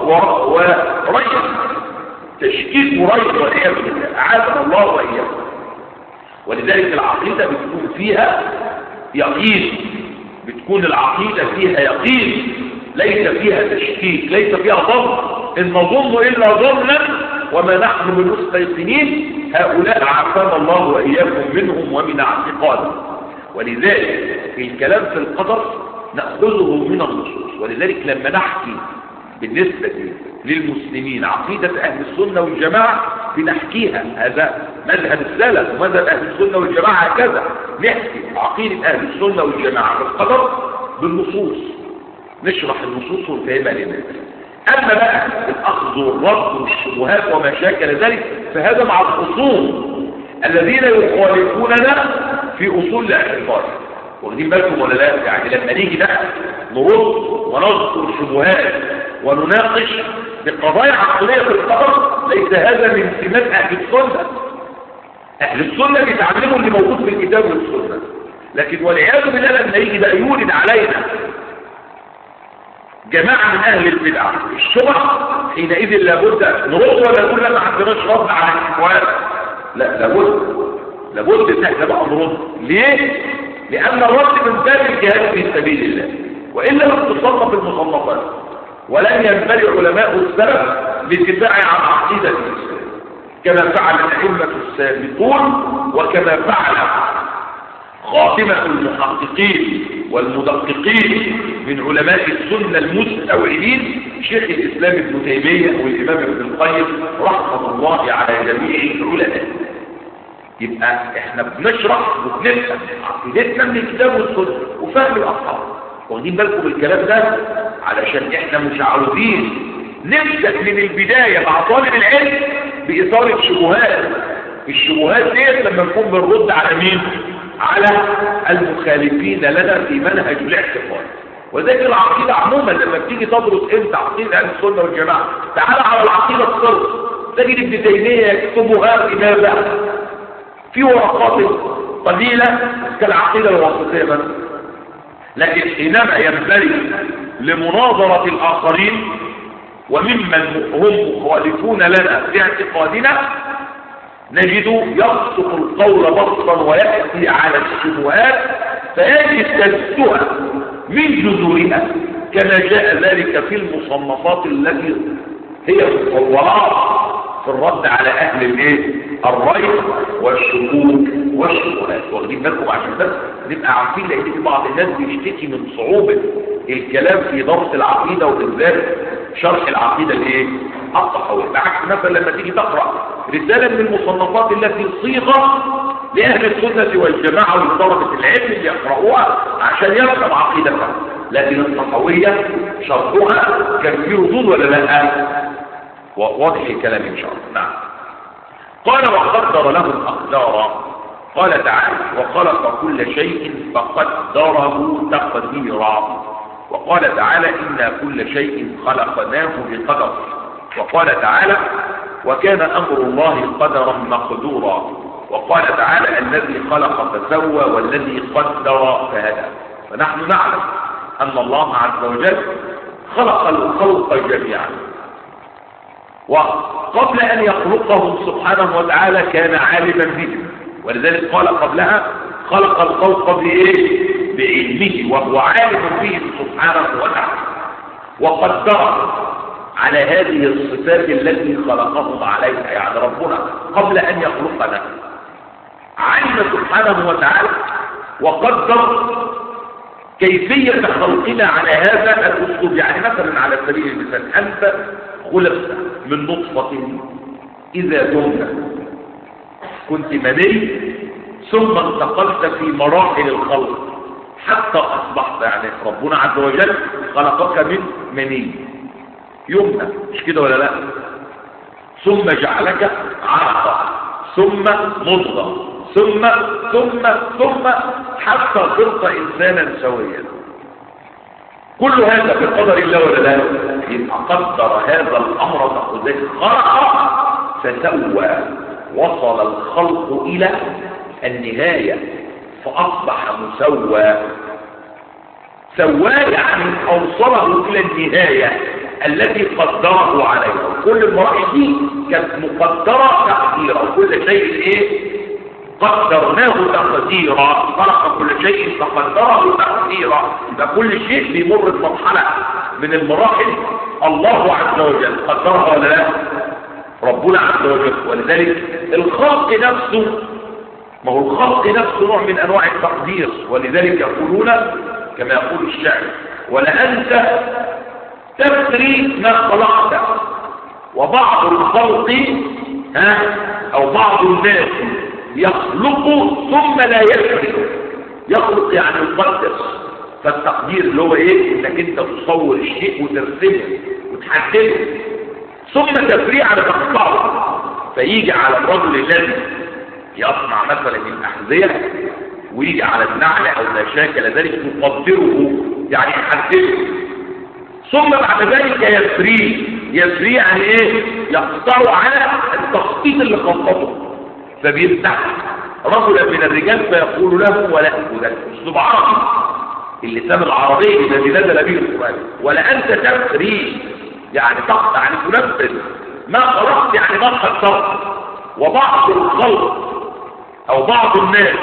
ورأي تشكيك ورأي والعياذ بالله أعاذنا الله وإياكم ولذلك العقيدة بتكون فيها يقين بتكون العقيدة فيها يقين ليس فيها تشكيك ليس فيها ظن إن نظن إلا ظنا وما نحن بمستيقنين هؤلاء عافانا الله وإياكم منهم ومن اعتقادهم ولذلك الكلام في القدر نأخذه من النصوص ولذلك لما نحكي بالنسبة للمسلمين عقيدة أهل السنة والجماعة بنحكيها هذا مذهب السلف ومذهب أهل السنة والجماعة هكذا نحكي عقيدة أهل السنة والجماعة في القدر بالنصوص نشرح النصوص ونفهمها للناس أما بقى الأخذ والرد والشبهات وما شاكل ذلك فهذا مع الخصوم الذين يخالفوننا في أصول الاعتقاد واخدين بالكم ولا لا يعني لما نيجي بقى نرد ونذكر الشبهات ونناقش بقضايا عقلية في القدر ليس هذا من سمات أهل السنة أهل السنة بيتعلموا اللي موجود في الكتاب والسنة لكن والعياذ بالله لما يجي بقى يولد علينا جماعة من أهل البدع الشبه حينئذ لابد نرد ولا نقول لا ما عندناش رد على الإخوان لا لابد لابد ان احنا بقى نرد ليه؟ لأن الرد من باب الجهاد في سبيل الله وإلا لم تصنف المصنفات ولن ينبري علماء السلف بالدفاع عن عقيدة الإسلام كما فعل الأئمة السابقون وكما فعل خاتمة المحققين والمدققين من علماء السنة المستوعبين شيخ الإسلام ابن تيمية والإمام ابن القيم رحمة الله على جميع العلماء يبقى احنا بنشرح وبنفهم عقيدتنا من الكتاب والسنة وفهم الأصحاب واخدين بالكم الكلام ده علشان احنا مش عاوزين نبدأ من البداية مع طالب العلم بإثارة شبهات الشبهات ديت لما نكون بنرد على مين؟ على المخالفين لنا في منهج الاعتقاد وذلك العقيدة عموما لما بتيجي تدرس انت عقيدة اهل السنة والجماعة تعال على العقيدة الصرف تجد ابن تيمية يكتبها إمامة في ورقات قليلة كالعقيدة الوسطية مثلا لكن حينما ينبري لمناظرة الآخرين وممن هم مخالفون لنا في اعتقادنا نجد يبسط القول بسطا ويأتي على الشبهات فيجد تجدها من جذورها كما جاء ذلك في المصنفات التي هي مطورات في الرد على اهل الايه الريب والشكوك والشبهات واخدين بالكم عشان بس نبقى عارفين لان في بعض الناس بيشتكي من صعوبه الكلام في درس العقيده وبالذات شرح العقيده الايه الصحويه بعكس مثلا لما تيجي تقرا رساله من المصنفات التي صيغه لاهل السنه والجماعه ولطلبه العلم اللي يقرأوها عشان يفهم عقيدتها لكن الصحويه شرحها كان فيه ردود ولا لا واضح الكلام ان شاء الله نعم قال وقدر لهم اقدارا قال تعالى وخلق كل شيء فقدره تقديرا وقال تعالى إنا كل شيء خلقناه بقدر وقال تعالى وكان أمر الله قدرا مقدورا وقال تعالى الذي خلق فسوى والذي قدر فهدى فنحن نعلم أن الله عز وجل خلق الخلق جميعا وقبل أن يخلقهم سبحانه وتعالى كان عالما بهم ولذلك قال قبلها خلق الخلق بإيه؟ بعلمه وهو عالم به سبحانه وتعالى وقدر على هذه الصفات التي خلقهم عليها يعني ربنا قبل أن يخلقنا علم سبحانه وتعالى وقدر كيفية خلقنا على هذا الأسلوب يعني مثلا على سبيل المثال أنت خلقت من نطفة إذا تمنى كنت مني ثم انتقلت في مراحل الخلق حتى أصبحت يعني ربنا عز وجل خلقك من مني يمنى مش كده ولا لا ثم جعلك عرقا ثم مضغة ثم ثم ثم حتى صرت إنسانا سويا كل هذا بقدر الله ولا لا يبقى قدر هذا الأمر فخذك خلق فسوى وصل الخلق إلى النهاية فأصبح مسوى سوى يعني أوصله إلى النهاية التي قدره عليها كل المراحل دي كانت مقدرة تقديرا وكل شيء ايه قدرناه تقديرا خلق كل شيء فقدره تقديرا يبقى كل شيء بيمر بمرحلة من المراحل الله عز وجل قدرها ولا لا ربنا عز وجل ولذلك الخلق نفسه ما هو الخلق نفسه نوع من انواع التقدير ولذلك يقولون كما يقول الشاعر ولأنت تفتري ما خلقت وبعض الخلق ها او بعض الناس يخلق ثم لا يفري يخلق يعني يقدس فالتقدير اللي هو ايه انك انت تصور الشيء وترسمه وتحدده ثم تفريع على تقطعه فيجي على الرجل الذي يصنع مثلا من احذيه ويجي على النعل او ما شاكل ذلك يقدره يعني يحدده ثم بعد ذلك يسريه يسريه يعني ايه يقطر على التخطيط اللي خططه فبيفتح رجلا من الرجال فيقول له ولا وده اسلوب عربي اللسان العربي الذي نزل به القران ولا انت تسري يعني تقطع يعني تنفذ ما خلقت يعني ما قدرت وبعض الخلق او بعض الناس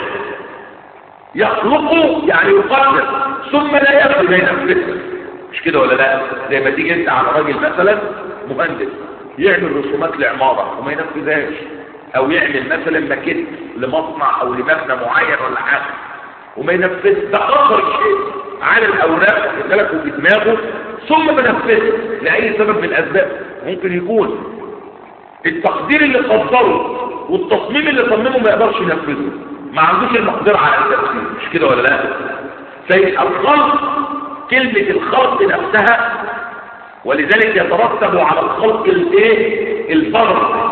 يخلقوا يعني يقدر ثم لا يقدر ما ينفذها مش كده ولا لا زي ما تيجي انت على راجل مثلا مهندس يعمل رسومات لعمارة وما ينفذهاش او يعمل مثلا ماكيت لمصنع او لمبنى معين ولا حاجه وما ينفذ ده اخر شيء على الاوراق يتلكوا في دماغه ثم بنفذه لاي سبب من الاسباب ممكن يكون التقدير اللي قدره والتصميم اللي صممه ما يقدرش ينفذه ما عندوش المقدره على التنفيذ مش كده ولا لا فيبقى الخلق كلمه الخلق نفسها ولذلك يترتب على الخلق الايه البر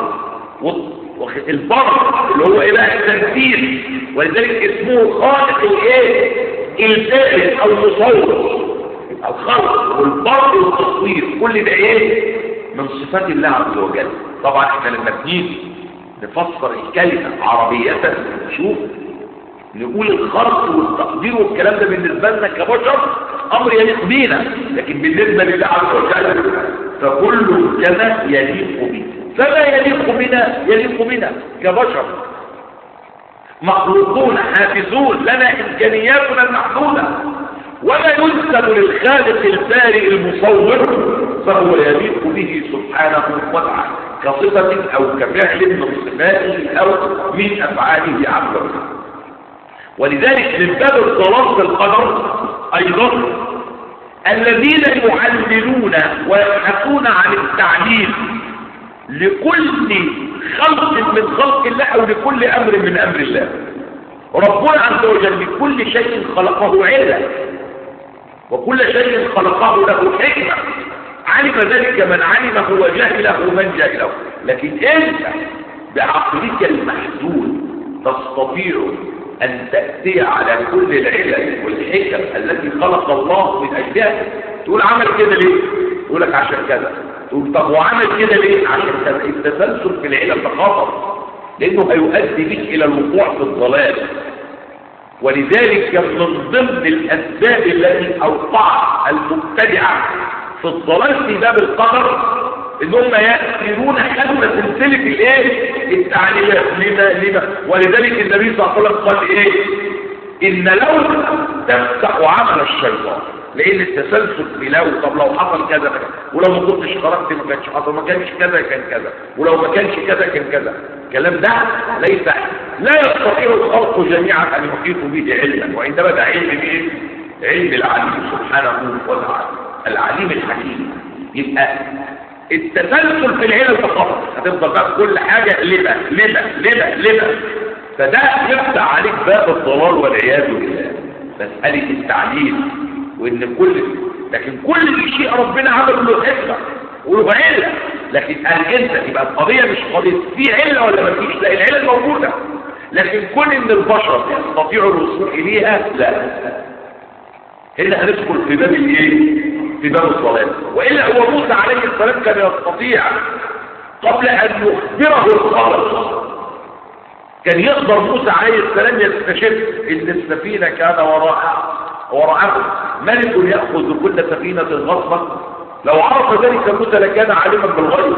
البر اللي هو ايه بقى التنفيذ ولذلك اسمه خالق الايه الفاعل او المصور الخلق والبر والتصوير كل ده ايه من صفات الله عز وجل طبعا احنا لما بنيجي نفسر الكلمه عربيه نشوف نقول الخلق والتقدير والكلام ده بالنسبه لنا كبشر امر يليق بينا لكن بالنسبه لله عز وجل فكل كما يليق به فما يليق بنا يليق بنا كبشر مخلوقون حافظون لنا امكانياتنا المحدوده وما ينسب للخالق البارئ المصور فهو يليق به سبحانه وتعالى كصفة أو كفعل من صفاته أو من أفعاله عز وجل ولذلك من باب الضلال في القدر أيضا الذين يعللون ويبحثون عن التعليل لكل خلق من خلق الله أو لكل أمر من أمر الله ربنا عز وجل لكل شيء خلقه علة وكل شيء خلقه له حكمة علم ذلك من علمه وجهله من جهله لكن انت بعقلك المحدود تستطيع ان تأتي على كل العلل والحكم التي خلق الله من اجلها تقول عمل كده ليه يقول لك عشان كذا تقول طب وعمل كده ليه عشان كذا التسلسل في العلل ده خطر لانه هيؤدي بك الى الوقوع في الضلال ولذلك من ضمن الاسباب التي اوقع المبتدعه في الضلال في باب القدر ان هم يأثرون حجم سلسلة الايه التعليمات لما لما ولذلك النبي صلى الله عليه وسلم قال ايه ان لو تفتح عمل الشيطان لان التسلسل في لو طب لو حصل كذا ولو ما كنتش خرجت ما كانش حصل ما كانش كذا كان كذا ولو ما كانش كذا كان كذا الكلام ده ليس لا يستطيع الخلق جميعا ان يحيطوا به علما وانما ده علم ايه علم العليم سبحانه وتعالى العليم الحكيم يبقى التسلسل في العلم فقط هتفضل بقى كل حاجة لبا لبا لبا لبا فده يفتح عليك باب الضلال والعياذ بالله مسألة التعليل وان كل لكن كل شيء ربنا عمل له حكمة وله علة لكن قال انت يبقى القضية مش قضية في علة ولا ما فيش لا العلة موجودة لكن كل ان البشر يستطيعوا الوصول اليها لا هنا هندخل في باب الايه في باب الصلاة وإلا هو موسى عليه السلام كان يستطيع قبل أن يخبره الخبر كان يقدر موسى عليه السلام يستشف ان السفينة كان وراء وراءه ملك يأخذ كل سفينة غصبا لو عرف ذلك موسى لكان عالما بالغيب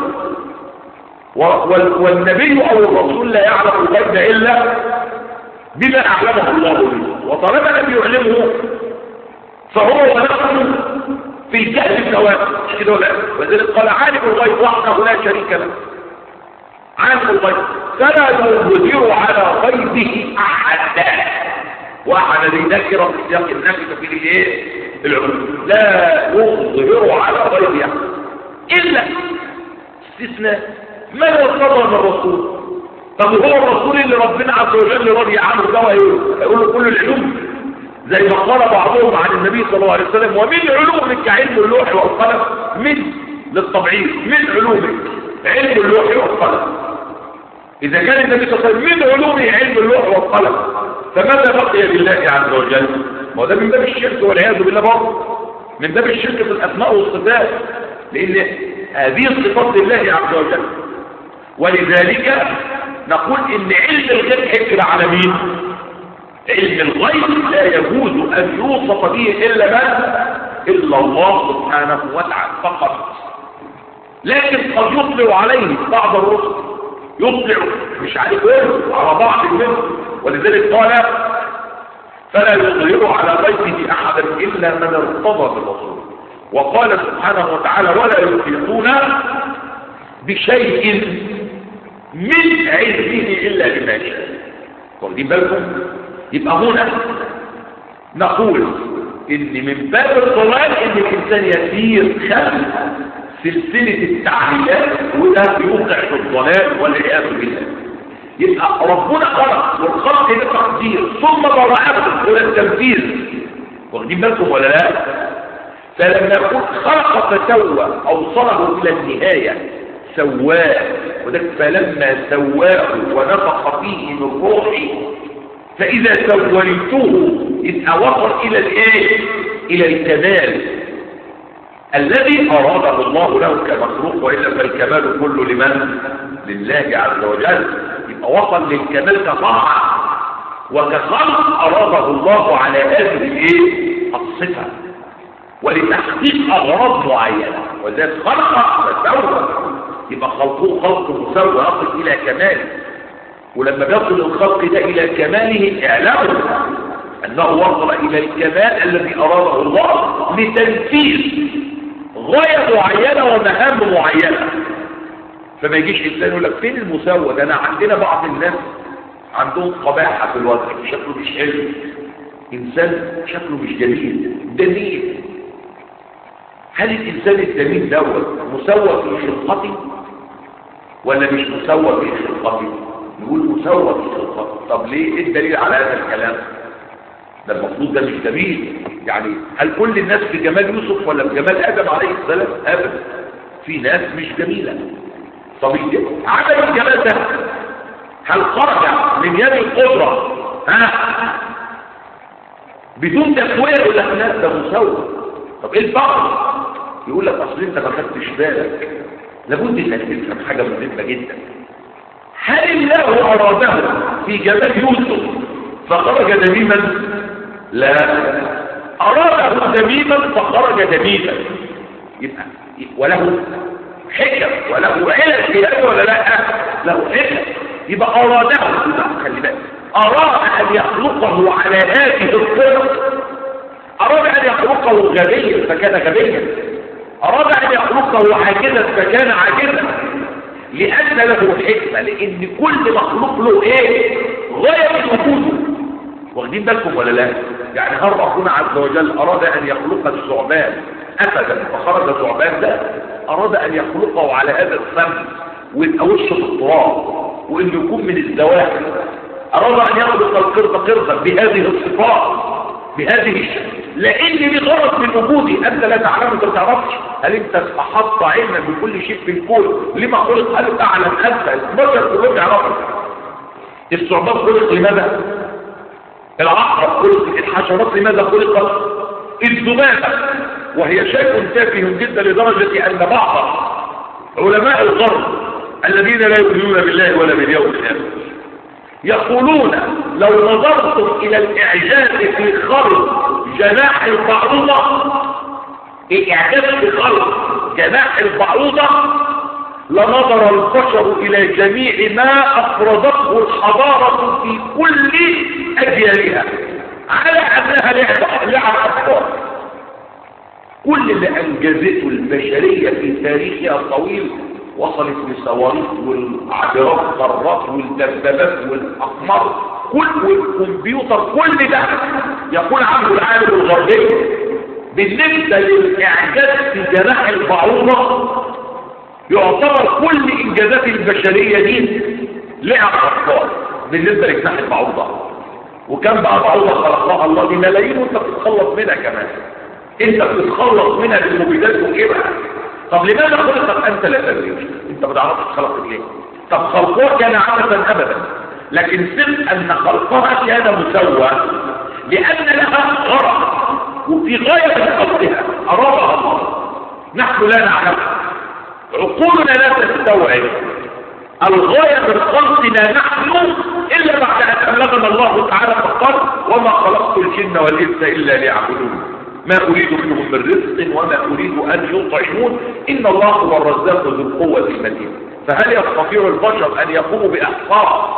والنبي او الرسول لا يعلم الغيب الا بما اعلمه الله به وطالما لم يعلمه فهو ونفسه في الكهف النواب كده ولا وذلك قال عالم الغيب وحده لا شريك له عالم الغيب فلا يظهر على غيبه احدا واحد دي نكره في سياق النكره في الايه العلوم لا يظهر على غيبه الا استثناء من ارتضى من الرسول طب هو الرسول اللي ربنا عز وجل راضي عنه ده هيقول له كل العلوم زي ما قال بعضهم عن النبي صلى الله عليه وسلم ومن علومك علم اللوح والقلم من للطبعيد من علومك علم اللوح والقلم إذا كان النبي صلى الله عليه وسلم من علومه علم اللوح والقلم فماذا بقي لله عز وجل ما ده من باب الشرك والعياذ بالله برضه من باب الشرك في الأسماء والصفات لأن هذه الصفات لله عز وجل ولذلك نقول إن علم الغيب حكر على مين علم الغيب لا يجوز أن يوصف به إلا من إلا الله سبحانه وتعالى فقط لكن قد يطلع عليه بعض الرسل يطلع مش عارف ايه على بعض منهم ولذلك قال فلا يظهر على غيبه احدا الا من ارتضى بالرسول وقال سبحانه وتعالى ولا يحيطون بشيء من علمه الا بما شاء واخدين بالكم يبقى هنا نقول ان من باب الضلال ان الانسان يسير خلف سلسلة التعليلات وده يوقع في الضلال والعياذ بالله يبقى ربنا خلق والخلق ده تقدير ثم براءته الى التنفيذ واخدين بالكم ولا لا فلما يقول خلق فسوى اوصله الى النهايه سواه وده فلما سواه ونفخ فيه من روحي فإذا سويته يبقى وصل إلى الإيه؟ إلى الكمال الذي أراده الله له كمخلوق وإلا فالكمال كله لمن؟ لله عز وجل يبقى وصل للكمال كطاعة وكخلق أراده الله على هذه الإيه؟ الصفة ولتحقيق أغراض معينة وذلك خلق فسوى يبقى خلقه خلق مسوى يصل إلى كماله ولما بيصل الخلق ده إلى كماله اعلموا أنه وصل إلى الكمال الذي أراده الله لتنفيذ غاية معينة ومهام معينة فما يجيش انسان يقول لك فين المساواه ده انا عندنا بعض الناس عندهم قباحه في الوجه شكله مش حلو انسان شكله مش جميل دميل هل الانسان الدميل دوت مسوى في خلقته ولا مش مسوى في خلقته نقول مسوى في خلقته طب ليه ايه الدليل على هذا الكلام ده المفروض ده مش جميل يعني هل كل الناس في جمال يوسف ولا في جمال ادم عليه السلام ابدا في ناس مش جميله طب عدم الجمال ده هل خرج من يد القدره ها بدون تسويه ولا لا ده مسوى طب ايه الفرق يقول لك اصل انت ما خدتش بالك لابد انك تفهم حاجه مهمه جدا هل الله اراده في جمال يوسف فخرج دميما لا اراده دميما فخرج دميما يبقى وله حكم وله علم في ولا لا له حكم يبقى اراده خلي بالك اراد ان يخلقه على هذه الصفه اراد ان يخلقه غبيا فكان غبيا أراد أن يخلقه عاجزا فكان عاجزا لأن له حكمة لأن كل مخلوق له إيه غاية وجوده واخدين بالكم ولا لا يعني هل ربنا عز وجل أراد أن يخلق الثعبان أبدا فخرج الثعبان ده أراد أن يخلقه على هذا الفم ويبقى وشه في التراب وإنه يكون من الزواحف أراد أن يخلق القرد قردا بهذه الصفات بهذه الشكل لان دي غرض من وجودي انت لا تعلم انت ما تعرفش هل انت احط علما بكل شيء في الكون لما خلق هل تعلم انت البشر كلهم يعرفوا الثعبان خلق لماذا العقرب خلق الحشرات لماذا خلقت الذبابه وهي شيء تافه جدا لدرجه ان بعض علماء الغرب الذين لا يؤمنون بالله ولا باليوم الاخر يقولون لو نظرتم الى الاعجاز في خلق جناح البعوضة اعجاز في خلق جناح البعوضة لنظر البشر الى جميع ما افرضته الحضارة في كل اجيالها على انها لعبة لعب اطفال كل اللي انجزته البشرية في تاريخها الطويل وصلت للصواريخ والعبرات القارات والدبابات والاقمار كل والكمبيوتر كل ده يكون عنه العالم الغربي بالنسبه للاعجاز في جناح البعوضه يعتبر كل انجازات البشريه دي لعب اطفال بالنسبه لجناح البعوضه وكم بقى بعوضه خلقها الله دي ملايين وانت بتتخلص منها كمان انت بتتخلص منها بالمبيدات وكده طب لماذا خلقت انت لا تدري انت ما تعرفش خلقت ليه طب خلقها كان عبثا ابدا لكن سر ان خلقها كان مسوى لان لها غرض وفي غايه من خلقها ارادها الله نحن لا نعلم عقولنا لا تستوعب الغاية من خلقنا نحن إلا بعد أن أبلغنا الله تعالى فقال وما خلقت الجن والإنس إلا ليعبدون ما أريد منهم من رزق وما أريد أن يطعمون إن الله هو الرزاق ذو القوة المتين فهل يستطيع البشر أن يقوموا بإحصاء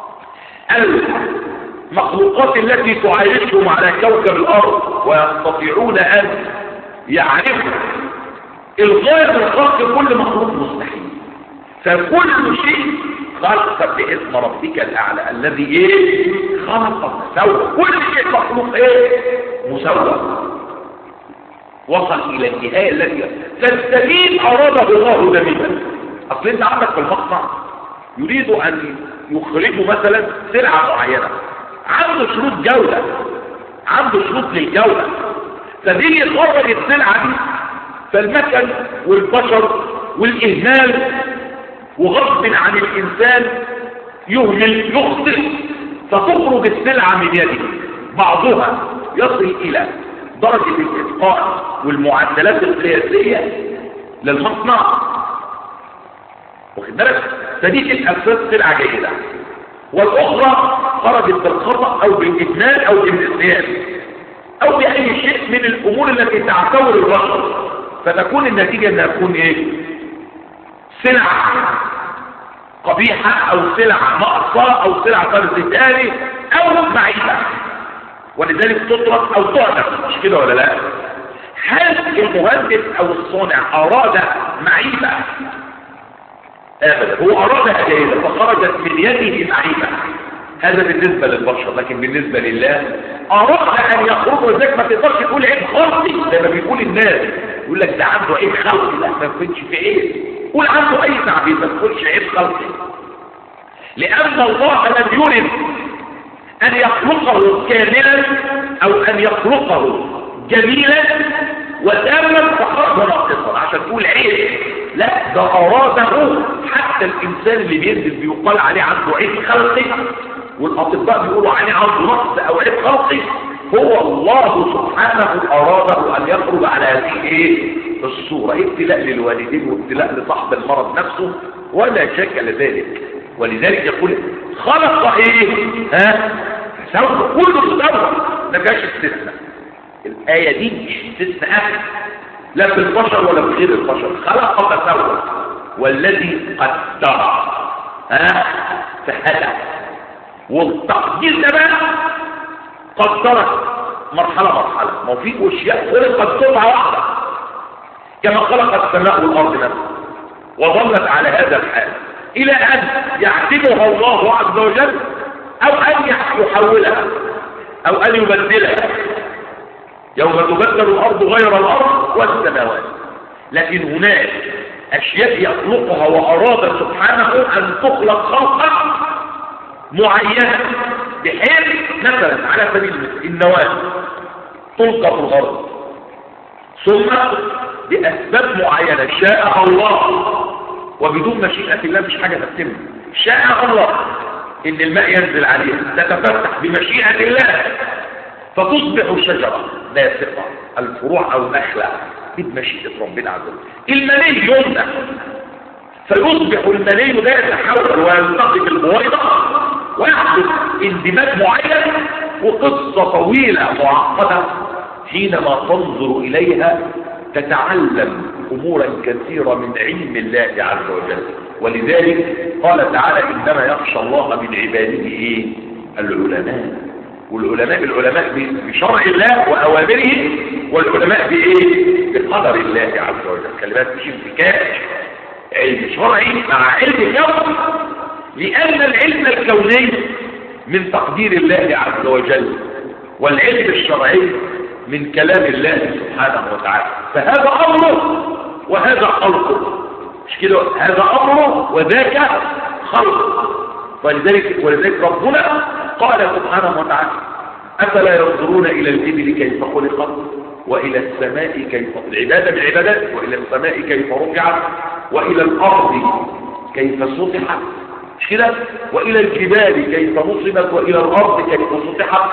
المخلوقات التي تعايشهم على كوكب الأرض ويستطيعون أن يعرفوا الغاية من خلق كل مخلوق مستحيل فكل شيء خلق باسم ربك الأعلى الذي ايه خلق مسوى كل شيء مخلوق ايه مسوى وصل الى النهاية التي فالسبيل اراده الله دميما اصل انت عندك في المقطع يريد ان يخرجوا مثلا سلعة معينة عنده شروط جودة عنده شروط للجودة فدي يخرج السلعة دي فالمكن والبشر والاهمال وغصب عن الانسان يهمل يخطئ فتخرج السلعة من يده بعضها يصل الى درجة الاتقان والمعدلات القياسية للمصنع واخد بالك فدي الاساس سلعة جيدة والاخرى خرجت بالخطأ او بالاهمال او بالنسيان او باي شيء من الامور التي تعتبر البشر فتكون النتيجة انها تكون ايه سلعة قبيحة او سلعة ناقصة او سلعة طرز تاني او معيبة ولذلك تطرق او تعدم مش كده ولا لا هل المهندس او الصانع اراد معيبة ابدا هو ارادها جيدة فخرجت من يده معيبة هذا بالنسبة للبشر لكن بالنسبة لله أراد أن يخرج وذلك ما تقدرش تقول عيب خلقي زي ما بيقول الناس يقول لك ده عنده عيب خلقي لا ما يكونش في عيب قول عنده أي تعبير ما تقولش عيب خلقي لأن الله لم يرد أن يخلقه كاملا أو أن يخلقه جميلا وتاما فقط ناقصا عشان تقول عيب لا ده أراده حتى الإنسان اللي بينزل بيقال عليه عنده عيب خلقي والأطباء بيقولوا عليه عنده نقص أو عيب خلقي هو الله سبحانه أراده أن يخرج على هذه إيه الصورة ابتلاء للوالدين وابتلاء لصاحب المرض نفسه ولا شك لذلك ولذلك يقول خلق ايه ها سوى كله سوى ما فيهاش استثناء الآية دي مش استثناء لا في البشر ولا في غير البشر خلق فسوى والذي قدر ها فهدى والتقدير ده بقى قدرت مرحلة مرحلة ما في أشياء خلقت دفعة واحدة كما خلق السماء والأرض نفسها وظلت على هذا الحال إلى أن يعتبها الله عز وجل أو أن يحولها أو أن يبدلها يوم تبدل الأرض غير الأرض والسماوات لكن هناك أشياء يخلقها وأراد سبحانه أن تخلق خلقا معينة بحيث مثلا على سبيل المثال النواه تلقى في الأرض ثم بأسباب معينة شاء الله وبدون مشيئة الله مش حاجة تتم شاء الله ان الماء ينزل عليها تتفتح بمشيئة الله فتصبح شجرة ناسقة الفروع او نخلة بمشيئة ربنا عز وجل المني يمنع فيصبح المني ده يتحول ويلتقي بالبويضة ويحدث اندماج معين وقصة طويلة معقدة حينما تنظر إليها تتعلم أمورا كثيرة من علم الله عز وجل ولذلك قال تعالى إنما يخشى الله من عباده إيه؟ العلماء والعلماء العلماء بشرع الله وأوامره والعلماء بإيه؟ بقدر الله عز وجل كلمات مش انفكاك علم شرعي مع علم كوني لأن العلم الكوني من تقدير الله عز وجل والعلم الشرعي من كلام الله سبحانه وتعالى فهذا أمره وهذا خلقه مش كده هذا أمره وذاك خلقه ولذلك, ولذلك ربنا قال سبحانه وتعالى أفلا ينظرون إلى الإبل كيف خلقت وإلى السماء كيف العبادة بالعبادات وإلى السماء كيف رفعت وإلى الأرض كيف سطحت مش كده وإلى الجبال كيف نصبت وإلى الأرض كيف سطحت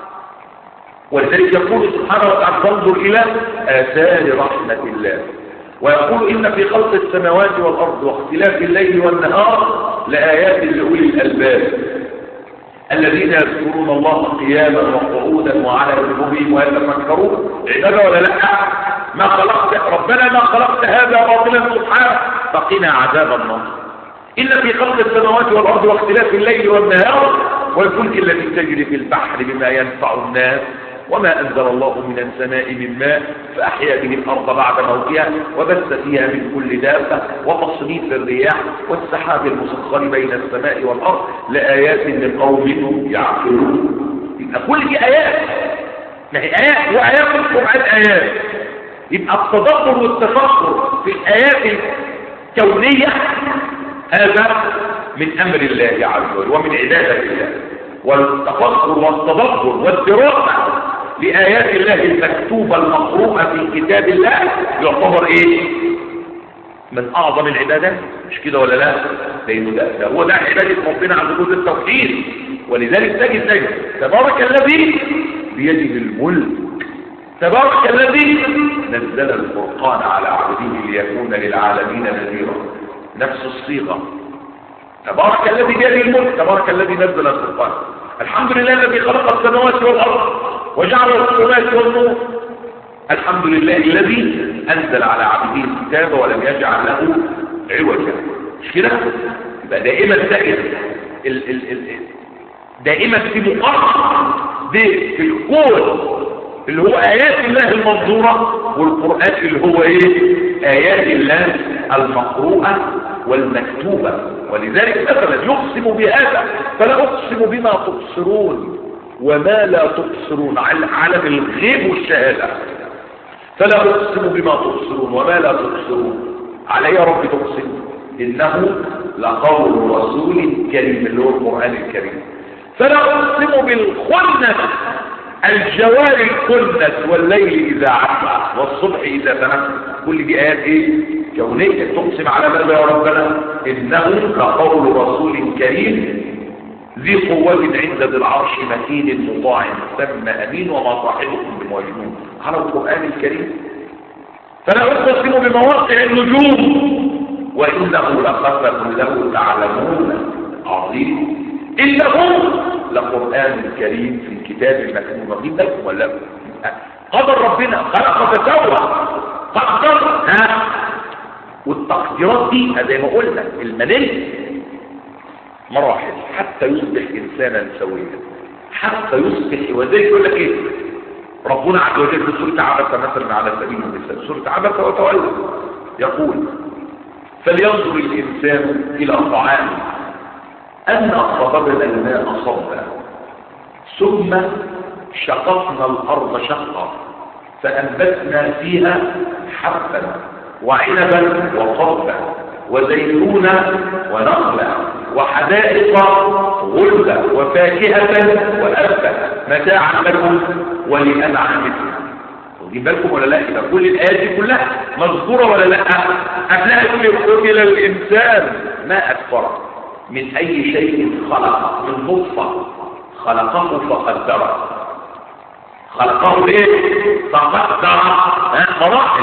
ولذلك يقول سبحانه وتعالى فانظر إلى آثار رحمة الله ويقول إن في خلق السماوات والأرض واختلاف الليل والنهار لآيات لأولي الألباب الذين يذكرون الله قياما وقعودا وعلى جنوبهم ويتفكرون عبادة ولا لا ما خلقت ربنا ما خلقت هذا باطلا سبحانه فقنا عذاب النار إن في خلق السماوات والأرض واختلاف الليل والنهار والفلك التي تجري في البحر بما ينفع الناس وما أنزل الله من السماء من ماء فأحيا به الأرض بعد موتها وبث فيها من كل دابة وتصريف الرياح والسحاب المسخر بين السماء والأرض لآيات لقوم يعقلون يبقى كل دي آيات ما هي آيات وآيات القرآن آيات يبقى التدبر والتفكر في الآيات الكونية هذا من أمر الله عز وجل ومن عبادة الله والتفكر والتدبر والدراسة لآيات الله المكتوبة المقروءة في كتاب الله يعتبر ايه من اعظم العبادات مش كده ولا لا لانه ده, ده هو ده عبادة ربنا عز وجل التوحيد ولذلك تجد تجد تبارك الذي بيده الملك تبارك الذي نزل الفرقان على عبده ليكون للعالمين نذيرا نفس الصيغة تبارك الذي بيده الملك تبارك الذي نزل الفرقان الحمد لله الذي خلق السماوات والأرض وجعل الظلمات والنور الحمد لله الذي أنزل على عبده الكتاب ولم يجعل له عوجا مش كده يبقى دائما دائما ال ال ال دائما في مقارنة في الكون اللي هو آيات الله المنظورة والقرآن اللي هو ايه آيات الله المقروءة والمكتوبة ولذلك مثلا يقسم بهذا فلا أقسم بما تبصرون وما لا تبصرون على عالم الغيب والشهادة فلا أقسم بما تبصرون وما لا تبصرون على يا رب تقسم إنه لقول رسول كريم اللي هو القرآن الكريم فلا أقسم بالخنس الجوار الكنس والليل إذا عسى والصبح إذا تنفس كل دي آيات إيه كونية تقسم على ماذا يا ربنا إنه لقول رسول كريم ذي قوة عند ذي العرش مكين مطاع ثم أمين وما صاحبكم بمجنون على القرآن الكريم فلا أقسم بمواقع النجوم وإنه لقسم له تعلمون عظيم إنه لقرآن كريم في كتاب مكتوب واخدين بالكم ولا قدر ربنا خلق فسوى فقدر ها والتقديرات دي زي ما قلنا المني مراحل حتى يصبح إنسانا سويا حتى يصبح وذلك يقول لك ايه ربنا عز وجل في سورة عبس مثلا على سبيل المثال سورة عبس وتولى يقول فلينظر الإنسان إلى طعامه أن صببنا الماء صبا ثم شققنا الأرض شقا فأنبتنا فيها حبا وعنبا وقربا وزيتونا ونخلا وحدائق غلبا وفاكهة وأبا متاعا لكم ولأنعامكم واخدين بالكم ولا لا يبقى كل الآيات دي كلها مذكورة ولا لا هتلاقي كل قتل الإنسان ما أكفره من أي شيء خلق من نطفة خلقه فقدره خلقه ايه فقدر مراحل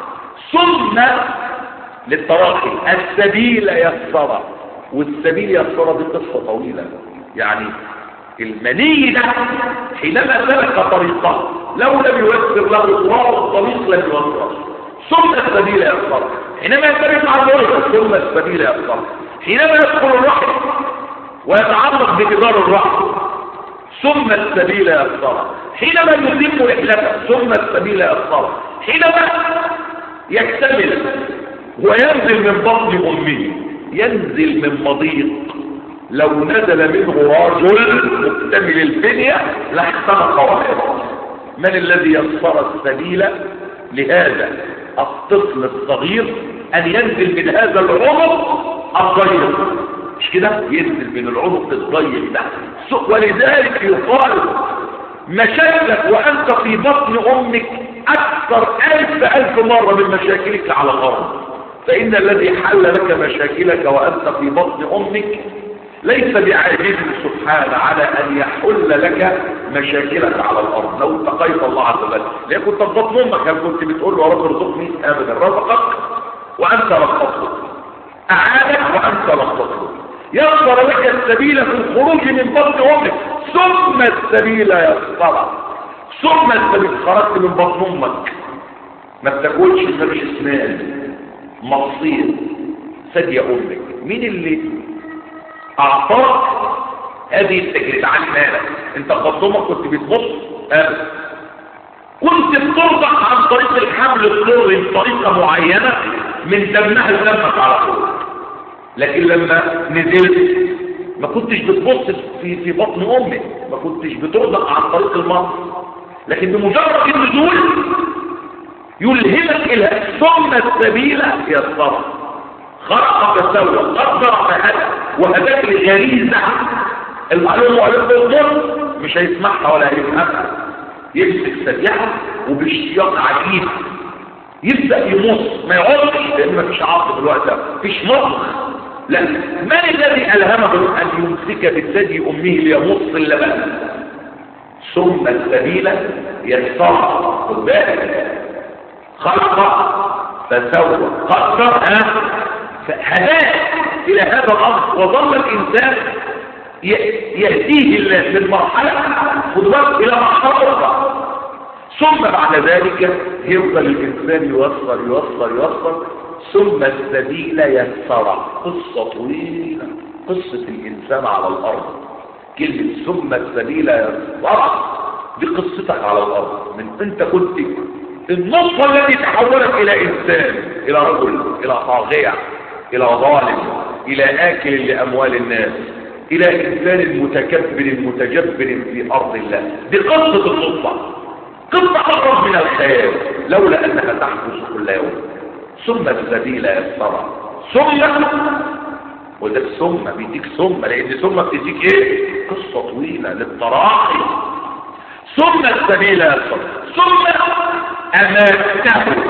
ثم للتراخي السبيل يسر والسبيل يسر دي قصه طويله يعني المني ده حينما سلك طريقه لو لم ييسر له الله الطريق لم يوصل ثم السبيل يسر حينما ينتبه مع الطريق ثم السبيل يسر حينما يدخل الرحم ويتعلق بجدار الرحم ثم السبيل يسر حينما يتم رحلته ثم السبيل يسر حينما يكتمل وينزل من بطن امه ينزل من مضيق لو نزل منه رجل مكتمل البنية لاحترق واحد من الذي يسر السبيل لهذا الطفل الصغير ان ينزل من هذا العنق الضيق مش كده ينزل من العنق الضيق ده ولذلك يقال مشاكلك وانت في بطن امك اكثر الف الف مرة من مشاكلك على الارض فان الذي حل لك مشاكلك وانت في بطن امك ليس بعاجز سبحانه على ان يحل لك مشاكلك على الارض لو اتقيت الله عز وجل لان كنت في بطن امك هل كنت بتقول له يا رب ارزقني ابدا رزقك وانت لم تطلب اعانك وانت لم تطلب يسر لك السبيل في الخروج من بطن امك ثم السبيل يسر ثم السبيل خرجت من بطن امك ما بتاكلش غير اسنان مصير ثدي امك مين اللي اعطاك هذه التجربه علمها انت خصومك كنت بتبص ابدا كنت بترضع عن طريق الحمل السري بطريقه معينه من دمها لدمك على طول لكن لما نزلت ما كنتش بتبص في في بطن امك ما كنتش بترضع عن طريق المصر لكن بمجرد النزول يلهمك الى ثم السبيل يسر خلق فسوى قدر فهدى وهداك لغريزه المعلوم مؤلف الضر مش هيسمعها ولا هيفهمها يمسك سريعه وباشتياق عجيب يبدا يمص ما يقعدش لان مفيش عاطف الوقت ده مفيش مطبخ لا من الذي الهمه ان يمسك بالثدي امه ليمص اللبن ثم السبيل يسر خد بالك خلق فسوى قدر ها فهداه الى هذا الامر وظل الانسان يهديه الله من مرحله خد بالك الى مرحله اخرى ثم بعد ذلك يفضل الانسان يوصل يوصل يوصل ثم السبيل يسر قصه طويله قصه الانسان على الارض كلمه ثم السبيل يسر دي قصتك على الارض من انت كنت النطفه التي تحولت الى انسان الى رجل الى طاغيه الى ظالم الى اكل لاموال الناس الى انسان متكبر متجبر في ارض الله دي قصة القصة قصة اقرب من الخيال لولا انها تحدث كل يوم ثم السبيل يسرى ثم وده ثم بيديك ثم لان ثم بتديك ايه قصة طويلة للتراخي ثم السبيل يسرى ثم اماته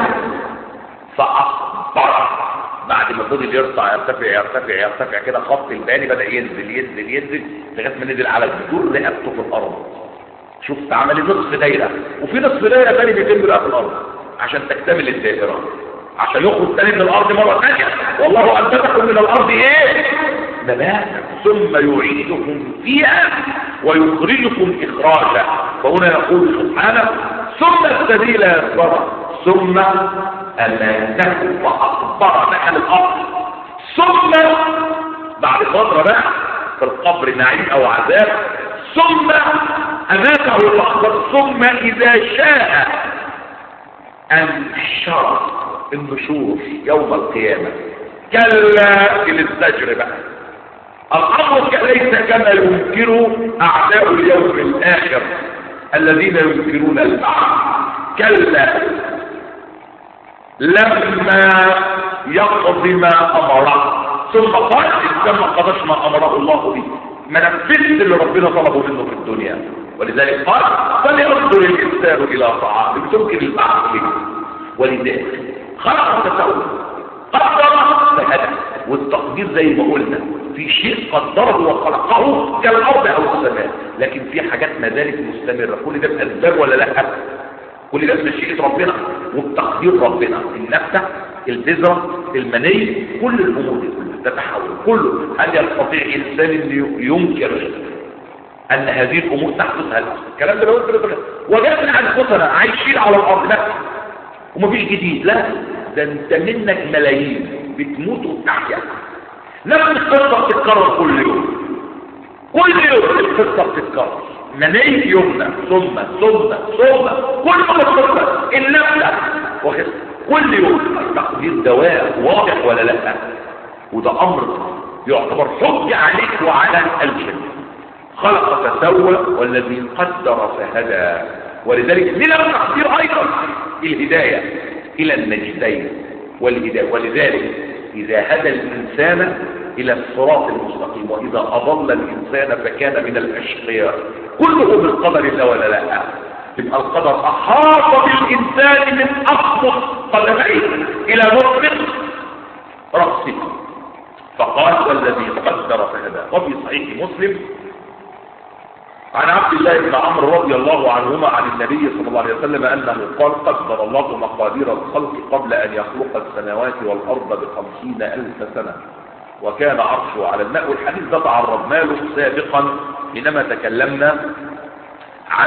فاخبره بعد ما فضل يرفع يرتفع يرتفع يرتفع كده خط الباني بدا ينزل ينزل ينزل لغايه ما نزل على جذور رقبته في الارض شفت عمل نصف دايره وفي نصف دايره ثاني بيتم بقى في الارض عشان تكتمل الدائره عشان يخرج تاني من الارض مره ثانيه والله انبتكم من الارض ايه نباتا ثم يعيدكم فيها ويخرجكم اخراجا فهنا يقول سبحانه ثم السبيل يسر ثم اماته واخبر نحن الارض ثم بعد فتره بقى في القبر نعيم او عذاب ثم اماته فاخبر ثم اذا شاء انشر النشور يوم القيامة كلا للزجر بقى الأمر ليس كما ينكر أعداء اليوم الآخر الذين ينكرون البعث كلا لما يقضي ما أمره ثم قال إن ما قضاش ما أمره الله به ما نفذت اللي ربنا طلبه منه في الدنيا ولذلك قال فلينظر الإنسان إلى طعامه تنكر البعث ليه ولذلك خلق فسوى قدر فهدى والتقدير زي ما قلنا في شيء قدره وخلقه كالارض او السماء لكن في حاجات ما زالت مستمره كل ده باسباب ولا لا كل ده بمشيئه ربنا وبتقدير ربنا النفسه البذره المني كل الامور دي كلها تتحول كله هل يستطيع انسان ان ينكر ان هذه الامور تحدث هل الكلام ده لو قلت وجدنا انفسنا عايشين على الارض بس ومفيش جديد لا ده انت منك ملايين بتموت وبتحيا نفس القصه بتتكرر كل يوم كل يوم القصه بتتكرر مني يومنا ثم ثم ثم كل ما القصه النفس كل يوم التقدير دواء واضح ولا لا وده امر يعتبر حجه عليك وعلى الجنه خلق فسوى والذي قدر فهدى ولذلك من التقدير ايضا الهدايه الى النجدين والهدايه ولذلك اذا هدى الانسان الى الصراط المستقيم واذا اضل الانسان فكان من الاشقياء كله بالقدر الله ولا لا يبقى القدر احاط بالانسان من اقصى قدميه الى مرفق راسه فقال والذي قدر فهدى وفي صحيح مسلم عن عبد الله بن عمرو رضي الله عنهما عن النبي صلى الله عليه وسلم انه قال قدر الله مقادير الخلق قبل ان يخلق السماوات والارض بخمسين الف سنه وكان عرشه على الماء والحديث ده تعرضنا له سابقا حينما تكلمنا عن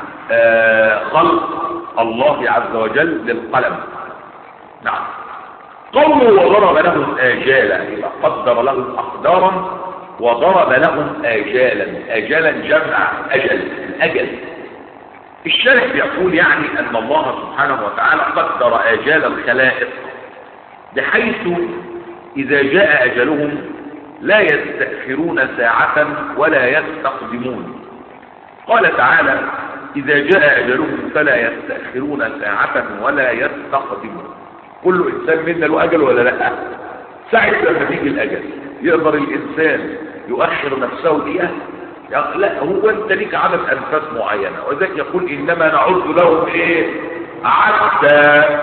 خلق الله عز وجل للقلم نعم قوله وضرب لهم آجالا يبقى قدر لهم أقدارا وضرب لهم آجالا آجالا جمع أجل الأجل الشارح بيقول يعني أن الله سبحانه وتعالى قدر آجال الخلائق بحيث إذا جاء أجلهم لا يستأخرون ساعة ولا يستقدمون قال تعالى إذا جاء أجلهم فلا يستأخرون ساعة ولا يستقدمون كل إنسان منا له أجل ولا لا ساعة لما تيجي الأجل يقدر الإنسان يؤخر نفسه دقيقة لا هو أنت ليك عدد أنفاس معينة وذلك يقول إنما نعد لهم إيه عدى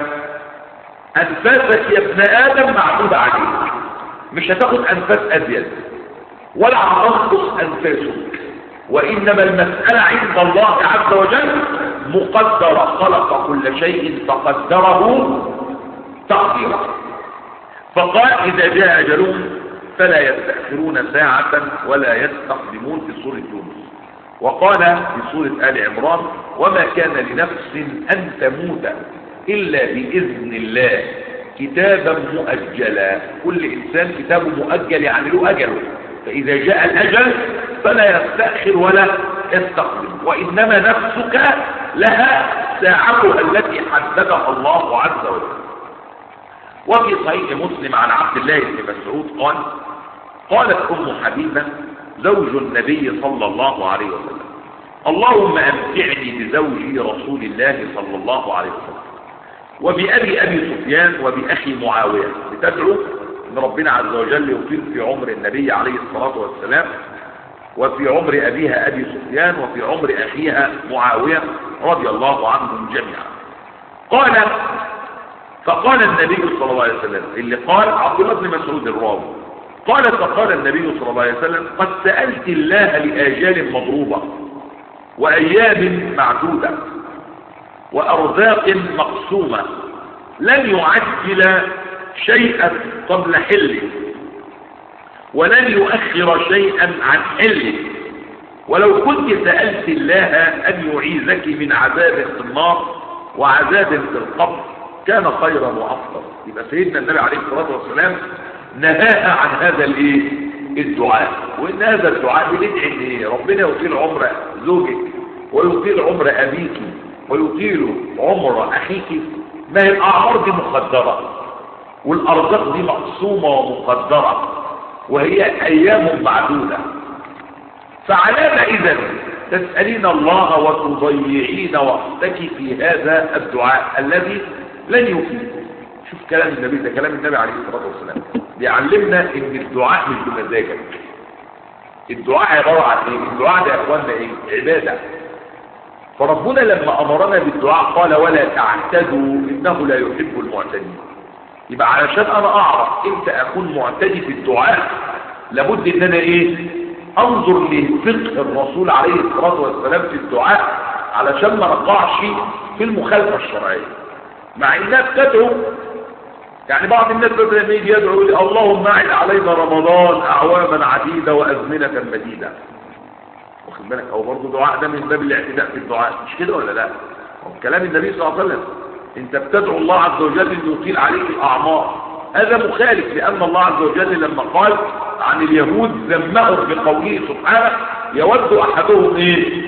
أنفاسك يا ابن آدم معدود عليك مش هتاخد أنفاس أزيد ولا هتنقص أنفاسك وإنما المسألة عند الله عز وجل مقدرة خلق كل شيء فقدره تقديرا فقال إذا جاء أجلهم فلا يستأخرون ساعة ولا يستقدمون في سورة يونس وقال في سورة آل عمران وما كان لنفس أن تموت إلا بإذن الله كتابا مؤجلا كل إنسان كتابه مؤجل يعني له أجله فإذا جاء الأجل فلا يستأخر ولا يستقدم وإنما نفسك لها ساعتها التي حددها الله عز وجل وفي صحيح مسلم عن عبد الله بن مسعود قال قالت ام حبيبه زوج النبي صلى الله عليه وسلم اللهم امتعني بزوجي رسول الله صلى الله عليه وسلم وبأبي أبي سفيان وبأخي معاوية بتدعو أن ربنا عز وجل يطيل في عمر النبي عليه الصلاة والسلام وفي عمر أبيها أبي سفيان وفي عمر أخيها معاوية رضي الله عنهم جميعا قال فقال النبي صلى الله عليه وسلم اللي قال عبد الله بن مسعود الراوي قال فقال النبي صلى الله عليه وسلم قد سألت الله لآجال مضروبة وأيام معدودة وأرزاق مقسومة لن يعجل شيئا قبل حله ولن يؤخر شيئا عن حله ولو كنت سألت الله أن يعيذك من عذاب في النار وعذاب في القبر كان خيرا وأفضل يبقى سيدنا النبي عليه الصلاة والسلام نهاها عن هذا الايه الدعاء وان هذا الدعاء بندعي ان ايه ربنا يطيل عمر زوجك ويطيل عمر ابيك ويطيل عمر اخيك ما هي الاعمار دي مقدره والارزاق دي مقسومه ومقدره وهي ايام معدوده فعلام اذا تسالين الله وتضيعين وقتك في هذا الدعاء الذي لن يفيد شوف كلام النبي ده كلام النبي عليه الصلاه والسلام بيعلمنا ان الدعاء مش بمزاجك الدعاء عباره عن ايه الدعاء ده يا اخوانا ايه عباده فربنا لما امرنا بالدعاء قال ولا تعتدوا انه لا يحب المعتدين يبقى علشان انا اعرف امتى اكون معتدي في الدعاء لابد ان انا ايه انظر لفقه الرسول عليه الصلاه والسلام في الدعاء علشان ما نقعش في المخالفه الشرعيه مع انها بتدعو يعني بعض الناس بدل لما يجي يدعو يقول اللهم اعد علينا رمضان اعواما عديده وازمنه مديده واخد بالك هو برضه دعاء ده من باب الاعتداء في الدعاء مش كده ولا لا هو كلام النبي صلى الله عليه وسلم انت بتدعو الله عز وجل ان يطيل عليك الاعمار هذا مخالف لان الله عز وجل لما قال عن اليهود ذمهم بقوله سبحانه يود احدهم ايه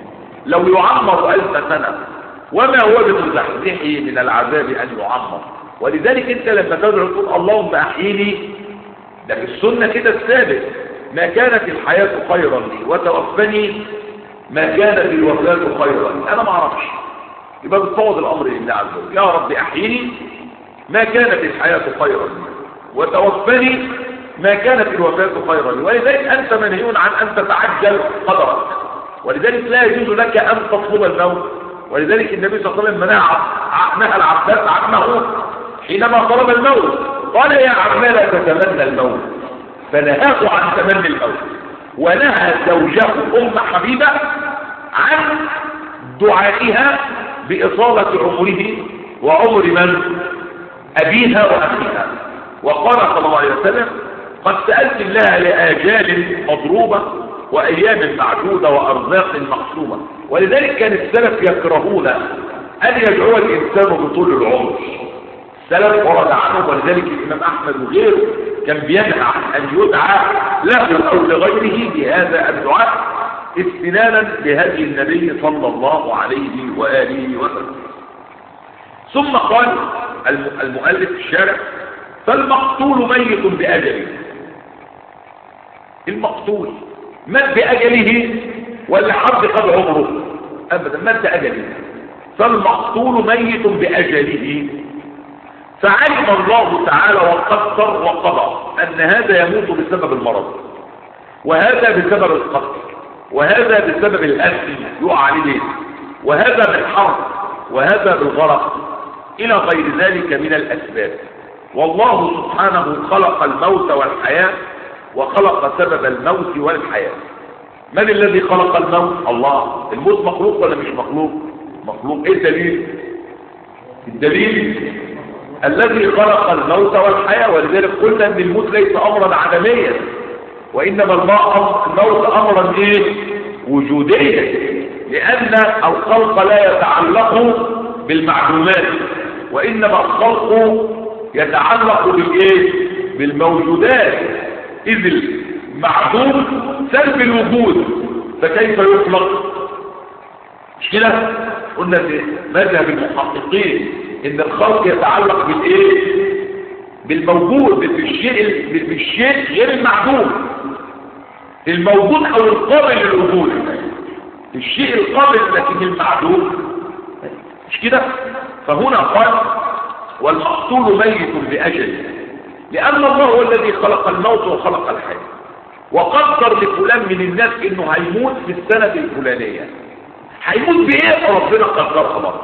لو يعمر الف سنه وما هو بمزحزحه من العذاب ان يعمر ولذلك انت لما تدعو تقول اللهم احيني ده في السنه كده الثابت ما كانت الحياه خيرا لي وتوفني ما كانت الوفاه خيرا لي انا ما اعرفش يبقى بتفوض الامر لله عز وجل يا رب احيني ما كانت الحياه خيرا لي وتوفني ما كانت الوفاه خيرا لي ولذلك انت منهي عن ان تتعجل قدرك ولذلك لا يجوز لك ان تطلب الموت ولذلك النبي صلى الله عليه وسلم نهى نهى العباس عنه حينما طلب الموت قال يا عم لا تتمنى الموت فنهاه عن تمني الموت ونهى زوجه ام حبيبه عن دعائها باطاله عمره وعمر من ابيها واخيها وقال صلى الله عليه وسلم قد سالت الله لاجال مضروبه وايام معدوده وارزاق مقسومه ولذلك كان السلف يكرهون ان يدعو الانسان بطول العمر السلف ورد عنه ولذلك الامام احمد وغيره كان بينهى عن ان يدعى له او لغيره بهذا الدعاء استنانا بهدي النبي صلى الله عليه واله وسلم ثم قال المؤلف الشارع فالمقتول ميت باجله المقتول مات باجله ولا حد خد عمره ابدا مات باجله فالمقتول ميت باجله فعلم الله تعالى وقدر وقضى ان هذا يموت بسبب المرض وهذا بسبب القتل وهذا بسبب الاسم يقع عليه وهذا بالحرب وهذا بالغرق الى غير ذلك من الاسباب والله سبحانه خلق الموت والحياه وخلق سبب الموت والحياه من الذي خلق الموت الله الموت مخلوق ولا مش مخلوق مخلوق ايه الدليل الدليل الذي خلق الموت والحياة ولذلك قلنا ان الموت ليس امرا عدميا وانما الموت امرا ايه وجوديا لان الخلق لا يتعلق بالمعلومات وانما الخلق يتعلق بالايه بالموجودات اذ المعدوم سلب الوجود فكيف يخلق مش كده قلنا في مذهب المحققين ان الخلق يتعلق بالايه بالموجود بالشيء بالشيء غير المعدوم الموجود او القابل للوجود الشيء القابل لكن المعدوم مش كده فهنا قال والمقتول ميت بأجل لأن الله هو الذي خلق الموت وخلق الحياة وقدر لفلان من الناس انه هيموت في السنة الفلانية هيموت بايه ربنا قدرها برضه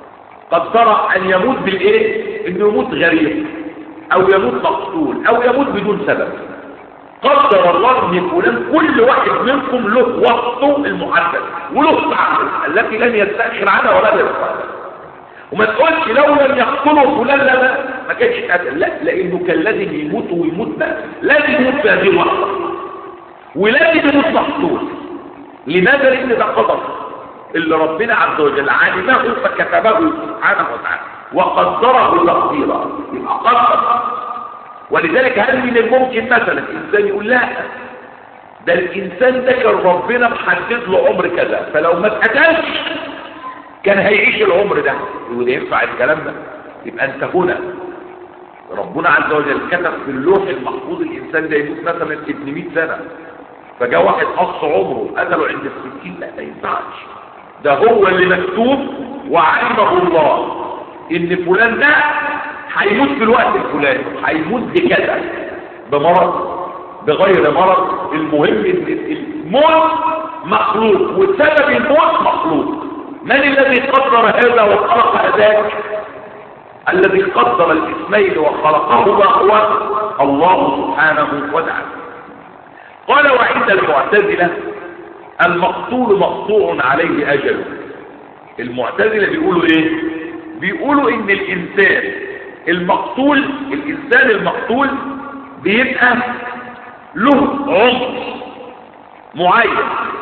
قدر ان يموت بالايه انه يموت غريب او يموت مقتول او يموت بدون سبب قدر الله ان فلان كل واحد منكم له وقته المحدد وله ساعته التي لن يستأخر عنها ولا يستأخر وما تقولش لو لم يقتله فلان لا ما كانش قتل لا لانه كان لازم يموت ويموت بقى لازم يموت في هذه اللحظه ولازم يموت مقتول لماذا لان ده قدر اللي ربنا عز وجل علمه فكتبه سبحانه وتعالى وقدره تقديرا يبقى قدر ولذلك هل من الممكن مثلا الانسان يقول لا ده الانسان ده كان ربنا محدد له عمر كذا فلو ما اتقتلش كان هيعيش العمر ده وده ينفع الكلام ده يبقى انت هنا ربنا عز وجل كتب في اللوح المحفوظ الانسان ده يموت مثلا ابن 100 سنه فجاء واحد قص عمره قتله عند الستين لا ما ينفعش ده هو اللي مكتوب وعلمه الله ان فلان ده هيموت في الوقت الفلاني هيموت بكذا بمرض بغير مرض المهم ان الموت مخلوق وسبب الموت مخلوق من الذي قدر هذا وخلق ذاك الذي قدر الاسمين وخلقهما هو الله سبحانه وتعالى قال وعند المعتزلة المقتول مقطوع عليه أجله المعتزلة بيقولوا ايه بيقولوا ان الانسان المقتول الانسان المقتول بيبقى له عمر معين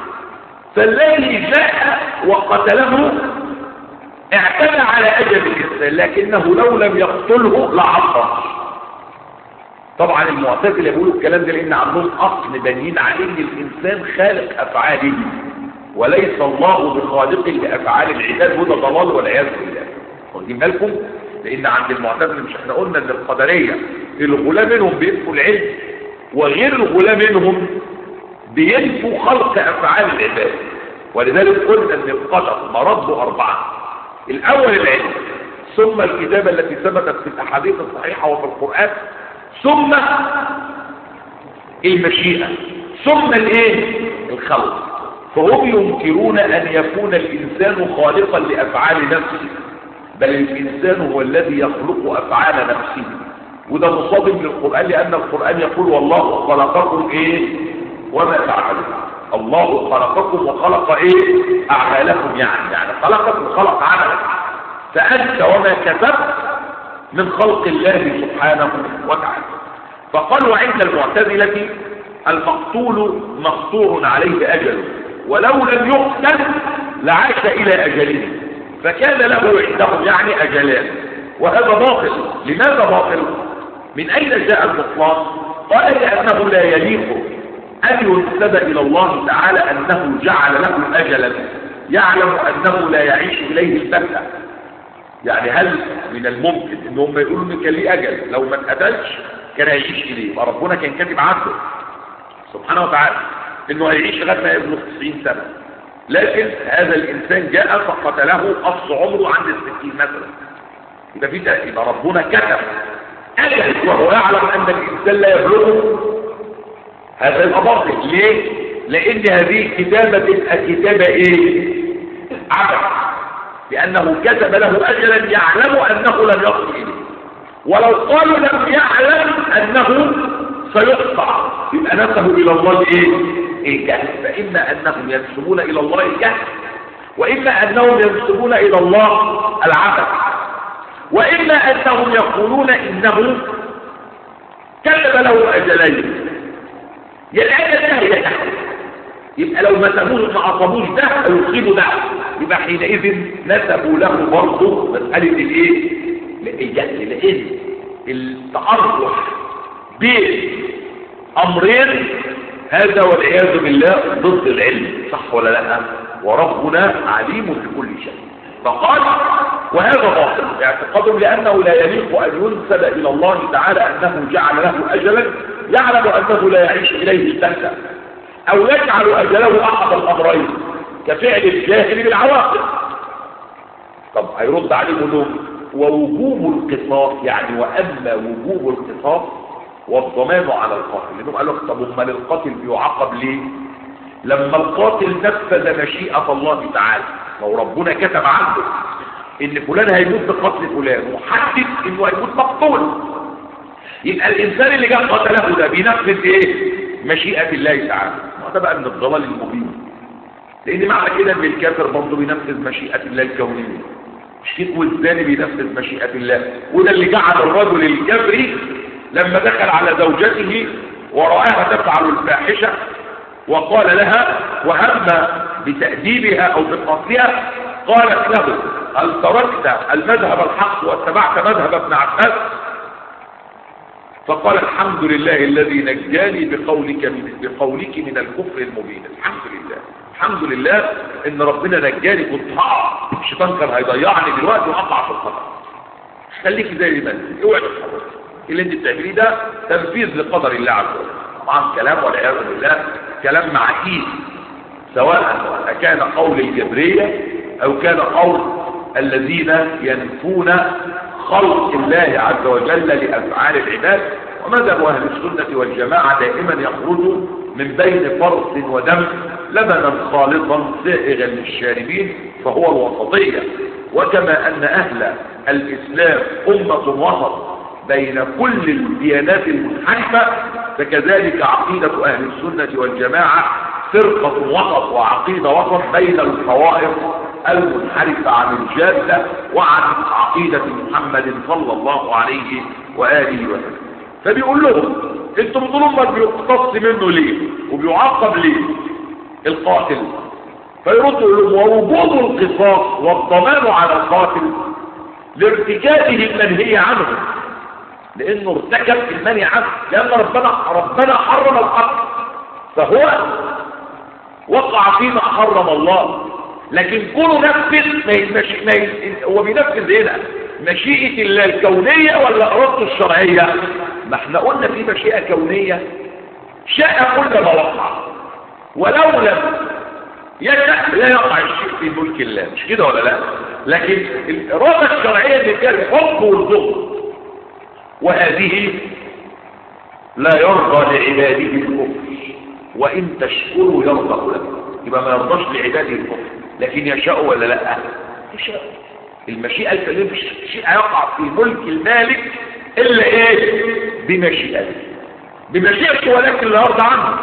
فالذي جاء وقتله اعتدى على اجل الانسان لكنه لو لم يقتله لعصر طبعا المعتزله يقولوا الكلام ده لان عندهم اصل بنين عليه ان الانسان خالق افعاله وليس الله بخالق لافعال العباد وده ضلال والعياذ بالله واخدين بالكم لان عند المعتزله مش احنا قلنا ان القدريه الغلاة منهم بينفوا العلم وغير الغلاة منهم بينفوا خلق افعال العباد ولذلك قلنا ان القدر مرده اربعه الاول العلم ثم الكتابه التي ثبتت في الاحاديث الصحيحه وفي القران ثم المشيئة ثم الايه الخلق فهم ينكرون ان يكون الانسان خالقا لافعال نفسه بل الانسان هو الذي يخلق افعال نفسه وده مصادم للقرآن لان القرآن يقول والله خلقكم ايه وما تعملون الله خلقكم وخلق ايه اعمالكم يعني يعني خلقكم وخلق عملك فانت وما كتبت من خلق الله سبحانه وتعالى فقال وعند المعتزلة المقتول مقطوع عليه أجله ولو لم يقتل لعاش إلى أجله فكان له عندهم يعني أجلان وهذا باطل لماذا باطل من أين جاء البطلان قال لأنه لا يليق أن ينسب إلى الله تعالى أنه جعل له أجلا يعلم أنه لا يعيش إليه البتة يعني هل من الممكن ان هم يقولوا ان كان ليه اجل لو ما اتقتلش كان هيعيش اليه فربنا كان كاتب عنده سبحانه وتعالى انه هيعيش لغايه ما يبلغ 90 سنه لكن هذا الانسان جاء فقتله قص عمره عند الستين مثلا يبقى في ده يبقى ربنا كتب اجل وهو يعلم ان الانسان لا يبلغه هذا يبقى باطل ليه؟ لان هذه كتابه تبقى كتابه ايه؟ عمل لأنه كتب له أجلا يعلم أنه لم يصل إليه ولو قالوا لم يعلم أنه سيقطع يبقى نسبه إلى الله إيه؟ الجهل فإما أنهم ينسبون إلى الله الجهل وإما أنهم ينسبون إلى الله العبث وإما أنهم يقولون إنه كتب له أجلين يا الأجل ده هي تحت يبقى لو ما سابوش ما عصبوش ده هيصيبوا ده يبقى حينئذ نسبوا له برضه مسألة الايه؟ الجهل لان التأرجح بين امرين هذا والعياذ بالله ضد العلم صح ولا لا وربنا عليم بكل شيء فقال وهذا باطل اعتقادهم لأنه لا يليق أن ينسب إلى الله تعالى أنه جعل له أجلا يعلم أنه لا يعيش إليه البتة أو يجعل أجله أحد الأمرين كفعل الجاهل بالعواقب طب هيرد عليه لهم ووجوب القصاص يعني وأما وجوب القصاص والضمان على القاتل لأنهم قالوا طب امال القاتل بيعاقب ليه لما القاتل نفذ مشيئة الله تعالى لو ربنا كتب عنه ان فلان هيموت بقتل فلان وحدد انه هيموت مقتول يبقى الانسان اللي جاء قتله ده بينفذ ايه مشيئة الله تعالى وهذا بقى من الضلال المبين لان معنى كده ان الكافر برضه بينفذ مشيئة الله الكونية مش كده والثاني بينفذ مشيئة الله وده اللي جعل الرجل الجبري لما دخل على زوجته ورآها تفعل الفاحشة وقال لها وهم بتأديبها أو بقتلها قالت له هل تركت المذهب الحق واتبعت مذهب ابن عباس فقال الحمد لله الذي نجاني بقولك من بقولك من الكفر المبين الحمد لله الحمد لله ان ربنا نجاني كنت هقع الشيطان كان هيضيعني دلوقتي وهقع في الخطر خليك زي ما انت اوعي تتحرك اللي انت بتعمليه ده تنفيذ لقدر الله عز وجل طبعا كلام والعياذ بالله كلام معكيس سواء كان قول الجبريه او كان قول الذين ينفون خلق الله عز وجل لأفعال العباد ومذهب أهل السنة والجماعة دائما يخرج من بين فرث ودم لبنا خالصا سائغا للشاربين فهو الوسطية وكما أن أهل الإسلام أمة وسط بين كل الديانات المنحرفة فكذلك عقيدة أهل السنة والجماعة فرقة وسط وعقيدة وسط بين الطوائف المنحرفة عن الجادة وعن عقيدة محمد صلى الله عليه وآله وسلم فبيقول لهم انتم بتقولوا ما بيقتص منه ليه وبيعاقب ليه القاتل فيردوا لهم ووجوب القصاص والضمان على القاتل لارتكابه المنهي عنه لانه ارتكب المنهي عنه لان ربنا ربنا حرم القتل فهو وقع فيما حرم الله لكن كونه نفذ ما يمشي ما ي... هو بينفذ هنا مشيئة الله الكونية ولا إرادته الشرعية ما احنا قلنا في مشيئة كونية شاء كل ما وقع ولو لم يشاء لا يقع الشيء في ملك الله مش كده ولا لا لكن الإرادة الشرعية اللي كان الحب والظلم وهذه لا يرضى لعباده الكفر وإن تشكروا يرضى لكم يبقى ما يرضاش لعباده الكفر لكن يشاء ولا لا يشاء المشيئة الكريمة شيء يقع في ملك المالك إلا إيه بمشيئته بمشيئته ولكن لا يرضى عنه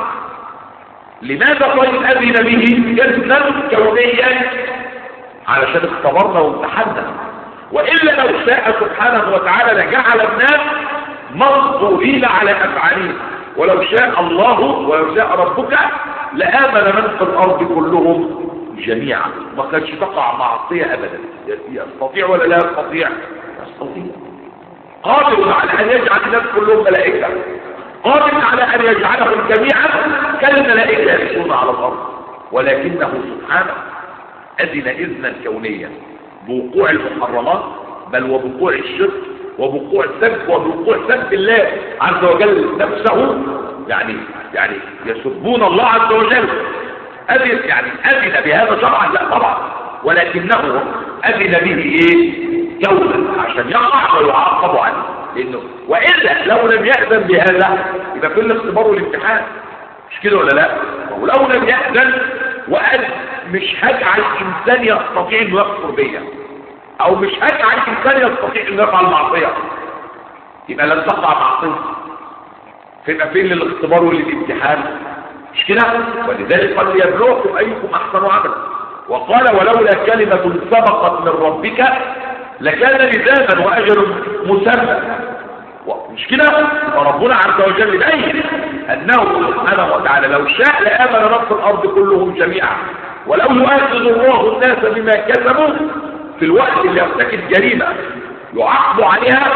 لماذا طيب أذن به جزنا كونيا علشان اختبرنا وامتحنا وإلا لو شاء سبحانه وتعالى لجعل الناس منظورين على أفعالهم ولو شاء الله ولو شاء ربك لآمن من في الأرض كلهم جميعا ما كانش تقع معصية أبدا يستطيع ولا لا يستطيع يستطيع قادر على أن يجعل الناس كلهم ملائكة قادر على أن يجعلهم جميعا كالملائكة يمشون على الأرض ولكنه سبحانه أذن إذنا كونيا بوقوع المحرمات بل وبوقوع الشرك وبوقوع السب وبوقوع سب الله عز وجل نفسه يعني يعني يسبون الله عز وجل أذن يعني أذن بهذا شرعا لا طبعا ولكنه أذن به إيه كونا عشان يقع ويعاقب عنه لأنه وإلا لو لم يأذن بهذا يبقى كل اختبار والامتحان مش كده ولا لا ولو لم يأذن وقال مش هجعل إنسان يستطيع أنه يكفر بيا أو مش هجعل إنسان يستطيع أنه يفعل معصية يبقى لن تقع معصية فيبقى فين للاختبار وللامتحان مش كده ولذلك قال ليبلوكم أيكم أحسن عملا وقال ولولا كلمة سبقت من ربك لكان لزاما وأجل مسمى مش كده فربنا عز وجل بين أنه سبحانه وتعالى لو شاء لآمن من في الأرض كلهم جميعا ولو يؤاخذ الله الناس بما كسبوا في الوقت اللي يرتكب جريمة يعاقب عليها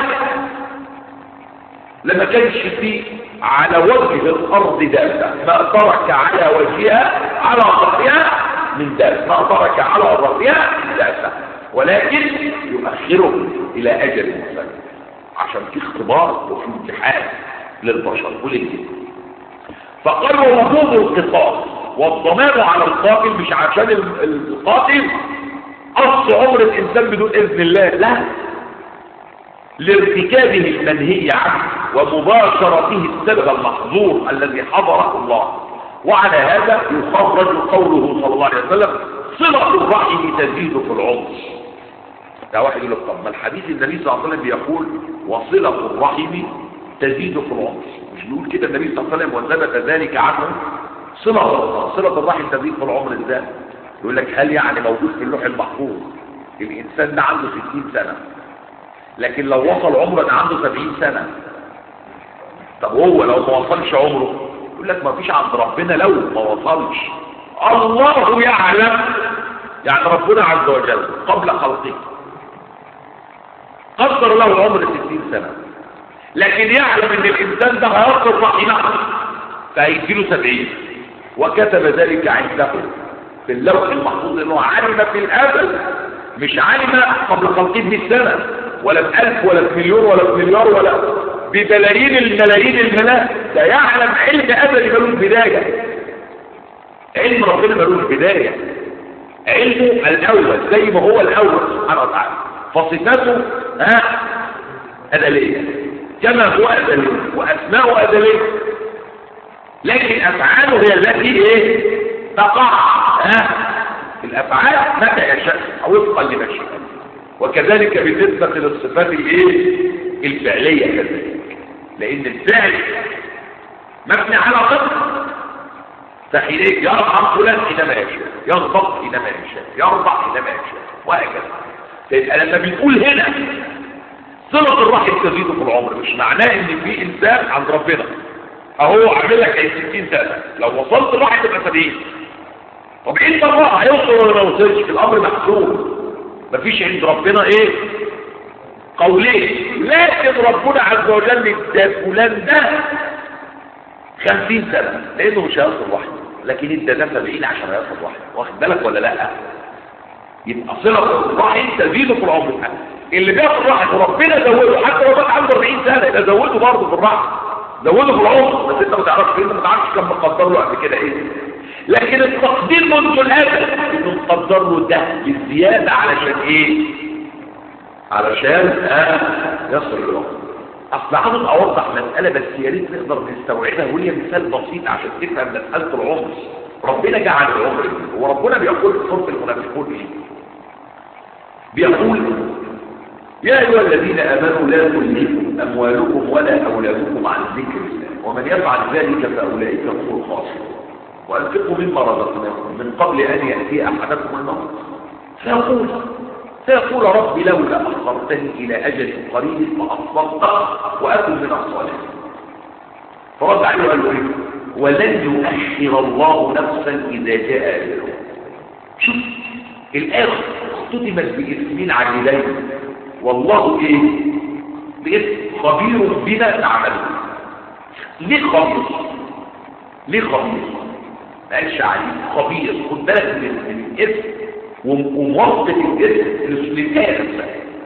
لما كانش فيه على وجه الأرض دابة ما ترك على وجهها على ظهرها من ذلك ما ترك على الرضيع ذاته ولكن يؤخره إلى أجل مسمى عشان في اختبار وفي امتحان للبشر وللجن فقال وجوب القصاص والضمان على القاتل مش عشان القاتل قص عمر الإنسان بدون إذن الله لا لارتكابه المنهي عنه ومباشرته السبب المحظور الذي حضره الله وعلى هذا يخرج قوله صلى الله عليه وسلم صلة الرحم تزيد في العمر ده واحد يقول لك طب ما الحديث النبي صلى الله عليه وسلم بيقول وصلة الرحم تزيد في العمر مش بيقول كده النبي صلى الله عليه وسلم وثبت ذلك عنه صلة صلة الرحم تزيد في العمر ازاي يقول لك هل يعني موجود في اللوح المحفوظ الانسان ده عنده 60 سنة لكن لو وصل عمره ده عنده 70 سنة طب هو لو ما وصلش عمره يقول لك ما فيش عند ربنا لو ما وصلش الله يعلم يعني ربنا عز وجل قبل خلقه قدر له عمر 60 سنة لكن يعلم ان الانسان ده هيصل رحمه فهيديله 70 وكتب ذلك عنده في اللوح المحفوظ انه علم في الازل مش علم قبل خلقه بالسنة ولا بألف ولا بمليون ولا بمليار ولا ببلايين الملايين الملاء ده يعلم علم أزلي ملوش بداية علم ربنا ملوش بداية علمه الأول زي ما هو الأول سبحانه وتعالى فصفاته ها أزلية كما هو أزلي وأسماءه أزلية لكن أفعاله هي التي إيه تقع ها الأفعال متى يشاء وفقا لمشيئته وكذلك بالنسبة للصفات الايه الفعلية كذلك لان الفعل مبني على قدر فحينئذ يرحم فلان حينما يشاء يغضب حينما يشاء يرضى حينما يشاء وهكذا فيبقى لما بنقول هنا صلة الرحم تزيد في العمر مش معناه ان في انسان عند ربنا اهو عامل لك 60 سنة لو وصلت الرحم تبقى 70 طب انت الله هيوصل ولا ما يوصلش الامر محسوب مفيش عند ربنا ايه قولين لكن ربنا عز وجل ادى فلان ده خمسين سنة لانه مش هيصل وحده لكن ادى ده سبعين عشان هيصل وحده واخد بالك ولا لا يبقى صلة الرحم تزيد في العمر اللي بياخد رحم ربنا زوده حتى لو بقى عنده 40 سنة يبقى زوده برضه في الرحم زوده في العمر بس انت ما تعرفش انت ما تعرفش كم مقدر له قبل كده ايه لكن التقدير منذ الأبد انه مقدر له ده بالزيادة علشان ايه علشان آه يصل الوقت اصل عاوز اوضح مسألة بس يا ريت نقدر نستوعبها وهي مثال بسيط عشان تفهم مسألة العمر ربنا جعل العمر وربنا بيقول في سورة المنافقون ايه بيقول يا ايها الذين امنوا لا تلهكم اموالكم ولا اولادكم عن ذكر الله ومن يفعل ذلك فاولئك هم الخاسرون وأنفقوا مما رزقناكم من قبل أن يأتي أحدكم الموت فيقول فيقول ربي لولا أخرتني إلى أجل قريب فأصدقت وأكن من الصالحين فرد عليه وقال له إيه ولن يؤخر الله نفسا إذا جاء أجله شوف الآية اختتمت باسمين عجلين والله إيه باسم خبير بما تعملون ليه خبير ليه خبير ما قالش عليه خبير خد بالك من الاسم وموظف الاسم للآية نفسها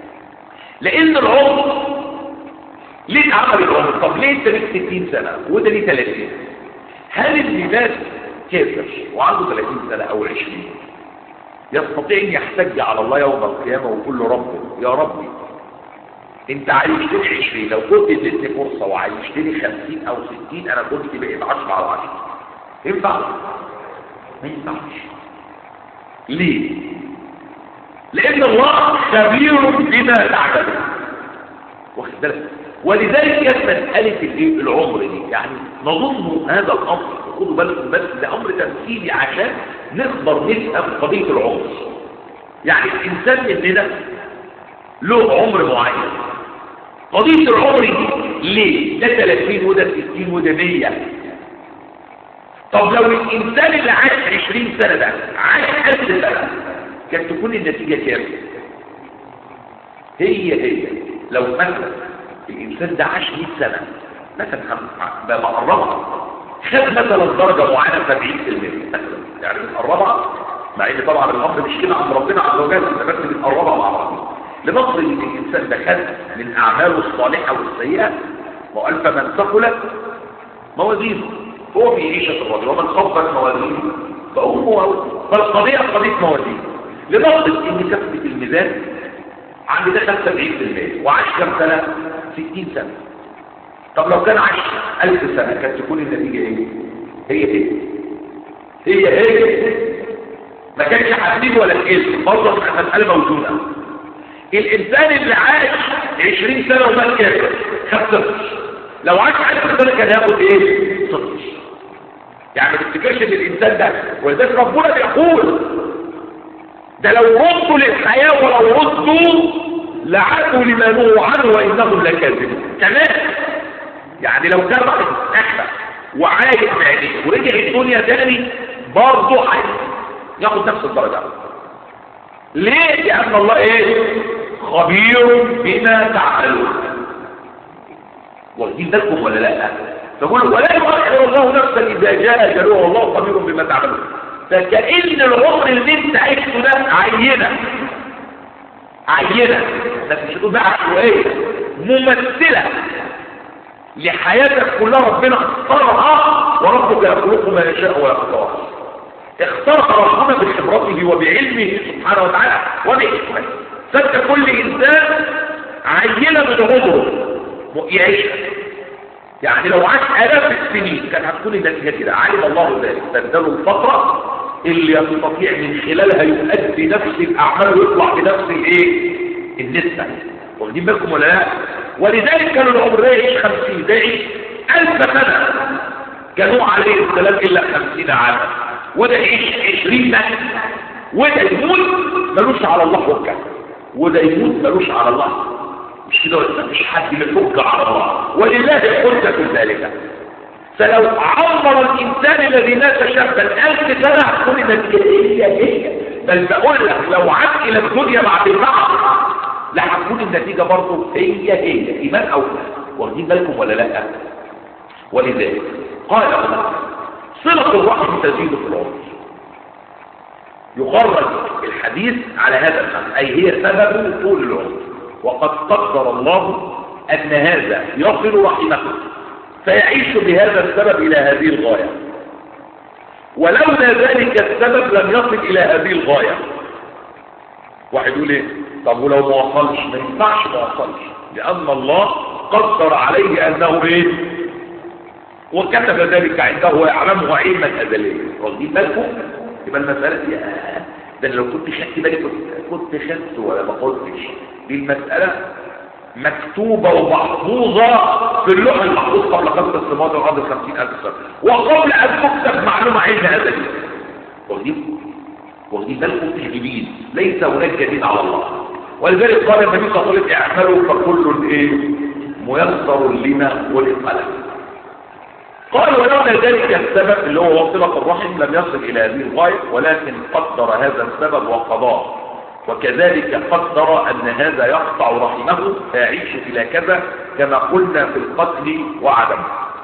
لأن العمر ليه اتعمل العمر؟ طب ليه انت ليك 60 سنة وده ليه 30 هل اللي مات كافر وعنده 30 سنة أو 20 يستطيع ان يحتج على الله يوم القيامة ويقول له ربي يا ربي انت عايشتني 20 لو كنت اديتني فرصة وعايشتني 50 او 60 انا كنت بقيت 10 على 10 ينفع ما ينفعش ليه لان الله خبير بما تعملون واخد بالك ولذلك كانت مساله الايه العمر دي يعني نظن هذا الامر خدوا بالكم بس ده امر تمثيلي عشان نقدر نفهم قضيه العمر يعني الانسان مننا له عمر معين قضيه العمر دي ليه ده 30 وده 60 وده 100 طب لو الانسان اللي عاش 20 سنه ده عاش 1000 سنه كانت تكون النتيجه كام هي هي لو مثلا الانسان ده عاش 100 سنه مثلا بقربها خد مثلا درجه معينه 70% مثلا يعني بنقربها مع ان طبعا الامر مش كده عند ربنا عز وجل ده بس بنقربها مع بعض لنفرض ان الانسان ده خد من اعماله الصالحه والسيئه وقال فمن ثقلت موازينه هو في عيشه الرجل ومن خفت موازينه فامه فالقضيه قضيه موازين لنفرض ان كفه الميزان عند ده 70% وعاش كم سنه 60 سنه طب لو كان عاش 1000 سنه كانت تكون النتيجه ايه هي ايه هي ايه ما كانش حديد ولا تقل برضه مساله موجوده الانسان اللي عاش 20 سنه ومات كافر خد صفر لو عاش 1000 سنه كان ياخد ايه صفر يعني ما تفتكرش ان الانسان ده ولذلك ربنا بيقول ده لو ردوا للحياه ولو ردوا لعادوا لما نهوا عنه وانهم لكاذبون كمان يعني لو كان واحد احنا وعايش بعينيه ورجع الدنيا تاني برضه ياخد نفس الدرجه ليه لان الله ايه خبير بما تعملون واخدين بالكم ولا لا فقول ولا يؤخر الله نفسا اذا جاء اجلها والله خبير بما تعملون فكأن العمر اللي انت عشته ده عينه عينه بس مش هتقول بقى عشوائيه ممثله لحياتك كلها ربنا اختارها وربك يخلق ما يشاء ويختار اختار ربنا بخبرته وبعلمه سبحانه وتعالى وبحكمته فانت كل انسان عينه من عمره يعيشها يعني لو عاش الاف السنين كان هتكون النتيجه كده علم الله ذلك فاداله الفتره اللي يستطيع من خلالها يؤدي نفس الاعمال ويطلع بنفس الايه النسبه واخدين بالكم ولا لا ولذلك كانوا العمر ده يعيش 50 ده يعيش 1000 سنه كانوا عليه السلام الا 50 عاما وده يعيش 20 سنه وده يموت ملوش على الله حجه وده يموت ملوش على الله مش كده ولا مش حد يحج على الله ولله الحجه في ذلك فلو عمر الانسان الذي مات شابا الف سنه هتكون النتيجه هي هي بل بقول لك لو عاد الى الدنيا بعد البعث لا هتكون النتيجه برضه هي هي ايمان او لا واخدين بالكم ولا لا ولذلك قال الله صله الرحم تزيد في العمر يخرج الحديث على هذا المعنى اي هي سبب طول العمر وقد قدر الله ان هذا يصل رحمه فيعيش بهذا السبب الى هذه الغايه ولولا ذلك السبب لم يصل الى هذه الغايه واحد يقول ايه طب ولو ما وصلش ما ينفعش ما وصلش لان الله قدر عليه انه ايه وكتب ذلك عنده ويعلمه علما ازليا واخدين بالكم يبقى المساله دي آه ده لو كنت خدت بالي كنت كنت خدت ولا ما قلتش دي المساله مكتوبة ومحفوظة في اللوح المحفوظ قبل خمس السماوات والأرض خمسين ألف سنة وقبل أن تكتب معلومة علم أزلي واخدين واخدين بالكم تجديد ليس هناك جديد على الله ولذلك قال النبي صلى الله عليه وسلم اعملوا فكل ايه ميسر لما خلق له قال ولولا ذلك السبب اللي هو وصلة الرحم لم يصل إلى هذه الغاية ولكن قدر هذا السبب وقضاه وكذلك قدر أن هذا يقطع رحمه فيعيش إلى كذا كما قلنا في القتل وعدم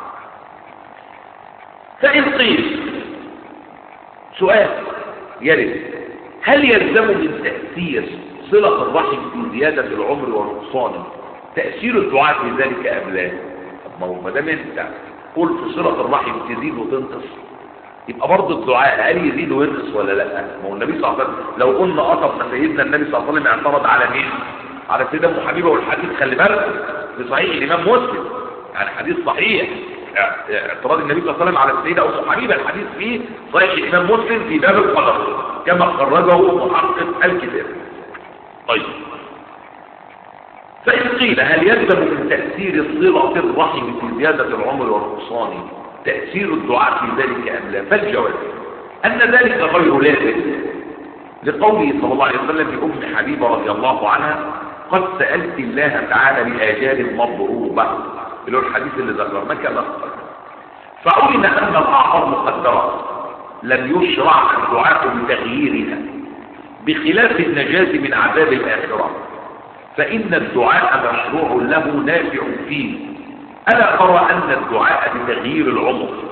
فإن قيل سؤال يرد هل يلزم من تأثير صلة الرحم في زيادة العمر ونقصانه تأثير الدعاء في ذلك أم لا؟ طب ما دام انت قلت صلة الرحم تزيد وتنقص يبقى برضه الدعاء هل يزيد وينقص ولا لا ما هو النبي صلى الله عليه وسلم لو قلنا قطب سيدنا النبي صلى الله عليه وسلم اعترض على مين على سيدنا ام حبيبه والحديث خلي بالك في صحيح الامام مسلم يعني حديث صحيح اعتراض النبي صلى الله عليه وسلم على السيده ام حبيبه الحديث فيه صحيح الامام مسلم في باب القدر كما خرجه محقق الكتاب طيب فإن قيل هل يلزم من تأثير صلة الرحم في زيادة العمر والنقصان تأثير الدعاء في ذلك أم لا فالجواب أن ذلك غير لازم لقوله صلى الله عليه وسلم في أم حبيبة رضي الله عنها قد سألت الله تعالى بآجال مضروبة اللي هو الحديث اللي ذكرناه كما فعلم أن بعض المقدرات لم يشرع الدعاء بتغييرها بخلاف النجاة من عذاب الآخرة فإن الدعاء مشروع له نافع فيه ألا ترى أن الدعاء بتغيير العمر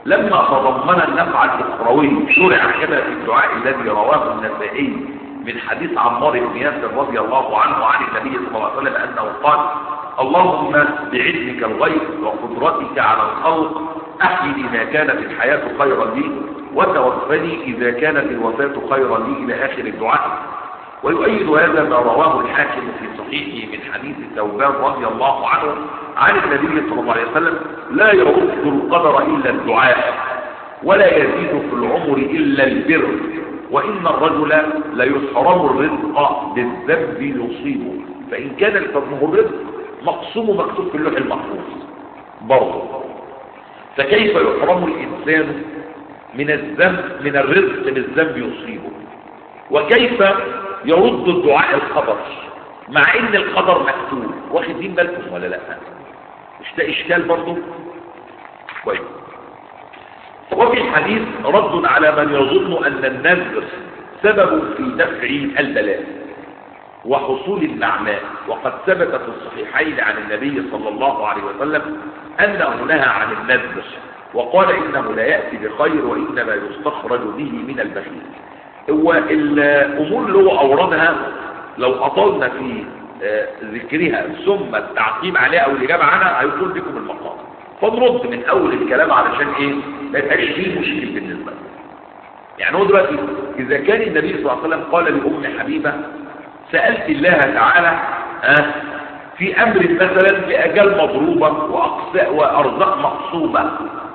لما تضمن النفع الأخروي شرع كما في الدعاء الذي رواه النسائي من حديث عمار بن ياسر رضي الله عنه عن النبي صلى الله عليه وسلم أنه قال اللهم بعلمك الغيب وقدرتك على الخلق أحيني ما كانت الحياة خيرا لي وتوفني إذا كانت الوفاة خيرا لي إلى آخر الدعاء ويؤيد هذا ما رواه الحاكم في صحيحه من حديث ثوبان رضي الله عنه عن النبي صلى الله عليه وسلم لا يرد القدر إلا الدعاء ولا يزيد في العمر إلا البر وإن الرجل ليحرم الرزق بالذنب يصيبه فإن كان لفضله الرزق مقسوم مكتوب في اللوح المحفوظ برضه فكيف يحرم الإنسان من الذنب من الرزق بالذنب يصيبه وكيف يرد الدعاء القدر مع ان القدر مكتوب واخدين بالكم ولا لا مش ده اشكال برضه كويس وفي الحديث رد على من يظن ان النذر سبب في دفع البلاء وحصول النعماء وقد ثبت في الصحيحين عن النبي صلى الله عليه وسلم انه نهى عن النذر وقال انه لا ياتي بخير وانما يستخرج به من البخيل هو الامور اللي هو اوردها لو اطلنا في ذكرها ثم التعقيب عليها او الاجابه عنها هيطول بكم المقام فنرد من اول الكلام علشان ايه ما يبقاش فيه مشكل بالنسبه لنا يعني هو دلوقتي اذا كان النبي صلى الله عليه وسلم قال لام حبيبه سالت الله تعالى أه في امر مثلا باجال مضروبه واقساء وارزاق مقصوبه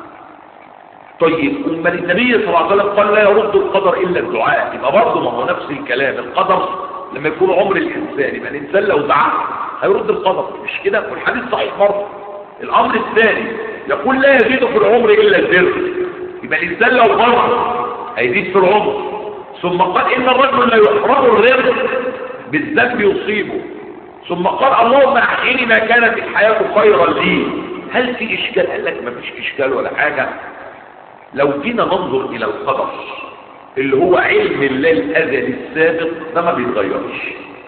طيب أما النبي صلى الله عليه وسلم قال لا يرد القدر إلا الدعاء يبقى برضه ما هو نفس الكلام القدر لما يكون عمر الإنسان يبقى الإنسان لو دعا هيرد القدر مش كده والحديث صحيح برضه الأمر الثاني يقول لا يزيد في العمر إلا البر يبقى الإنسان لو غلط هيزيد في العمر ثم قال إن الرجل لا يحرم الرزق بالذنب يصيبه ثم قال اللهم أحيني ما كانت الحياة خيرا لي هل في إشكال قال لك ما فيش إشكال ولا حاجة لو جينا ننظر الى القدر اللي هو علم الله الازلي السابق ده ما بيتغيرش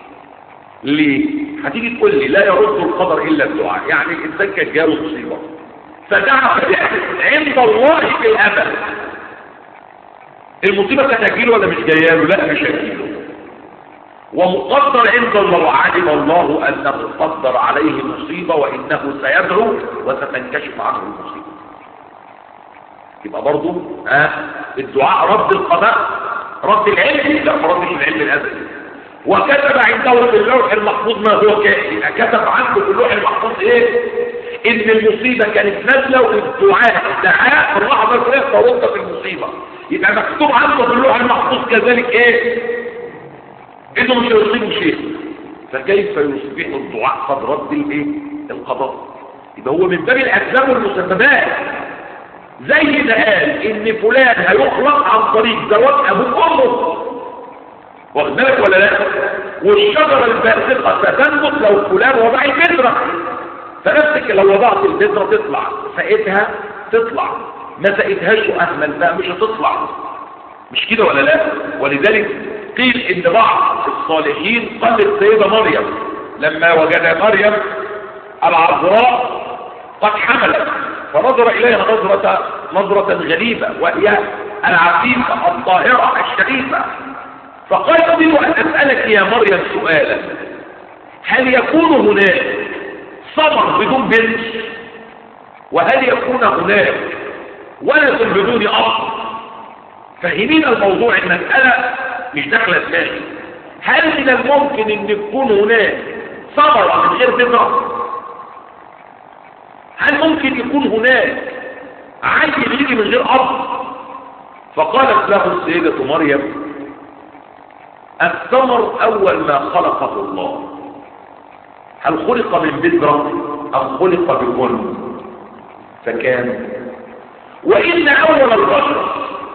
ليه هتيجي تقول لي لا يرد القدر الا الدعاء يعني الانسان كان جاله مصيبه فدعا عند الله في الامل المصيبه كانت هتجيله ولا مش جايه له لا مش هتجيله ومقدر عند الله وعلم الله انه قدر عليه مصيبه وانه سيدعو وستنكشف عنه المصيبه يبقى برضه ها الدعاء رد القضاء رد العلم لا ما ردش العلم الازلي وكتب عنده في اللوح المحفوظ ما هو كائن كتب عنده في اللوح المحفوظ ايه ان المصيبه كانت نازله والدعاء دعاء في اللحظه الفلانيه فرد في المصيبه يبقى مكتوب عنده في اللوح المحفوظ كذلك ايه انه مش هيصيبه شيء فكيف يصبح الدعاء قد رد الايه القضاء يبقى هو من باب الاسباب والمسببات زي ما قال ان فلان هيخلق عن طريق زواج ابوه وامه واخد بالك ولا لا والشجره الباسقه ستنبت لو فلان وضع البذره فنفسك لو وضعت البذره تطلع سقيتها تطلع ما سقيتهاش واهمل بقى مش هتطلع مش كده ولا لا ولذلك قيل ان بعض الصالحين قال السيده مريم لما وجد مريم العذراء قد حملت فنظر إليها نظرة, نظرة غريبة وهي العفيفة الطاهرة الشريفة فقال أريد أن أسألك يا مريم سؤالا هل يكون هناك ثمر بدون بنت وهل يكون هناك ولد بدون أب فهمين الموضوع المسألة مش داخلة دماغي هل من الممكن أن يكون هناك ثمرة من غير بذرة هل ممكن يكون هناك عيل يجي من غير اب فقالت له السيدة مريم الثمر اول ما خلقه الله هل خلق من بذرة ام خلق بكل فكان وان اول البشر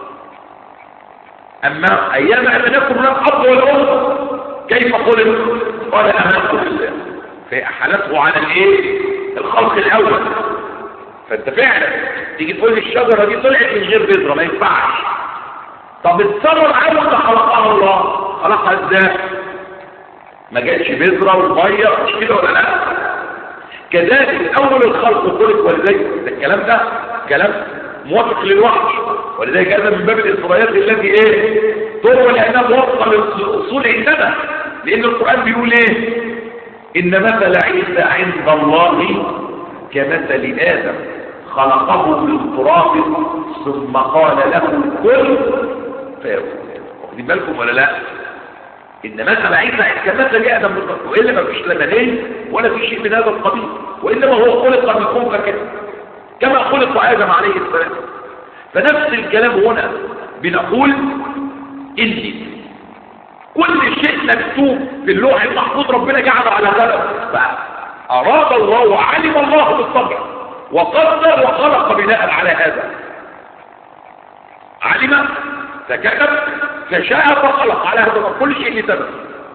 اما ايام ان يكن هناك اب ولا ام كيف خلق قال امنت بالله فاحالته على الايه الخلق الاول فانت فعلا تيجي تقول لي الشجره دي طلعت من غير بذره ما ينفعش طب الثمر اول ما خلقها الله خلقها ازاي ما جاتش بذره وميه مش كده ولا لا كذلك اول الخلق خلق ولذلك ده الكلام ده كلام موافق للوحي ولذلك هذا من باب الإسرائيلات التي ايه تروى لأنها موافقة للأصول عندنا لأن القرآن بيقول ايه إن مثل عيسى عند الله كمثل آدم خلقه من تراب ثم قال له كن فيكون واخدين بالكم ولا لا ان مثل عيسى كمثل ادم بالضبط والا ما فيش لمنين ولا في شيء من هذا القبيل وانما هو خلق من خلقه كده كما خلق ادم عليه السلام فنفس الكلام هنا بنقول ان كل شيء مكتوب في اللوح المحفوظ ربنا جعله على قلم فاراد الله وعلم الله بالطبع وقدر وخلق بناء على هذا علم فكتب فشاء فخلق على هذا كل شيء لسبب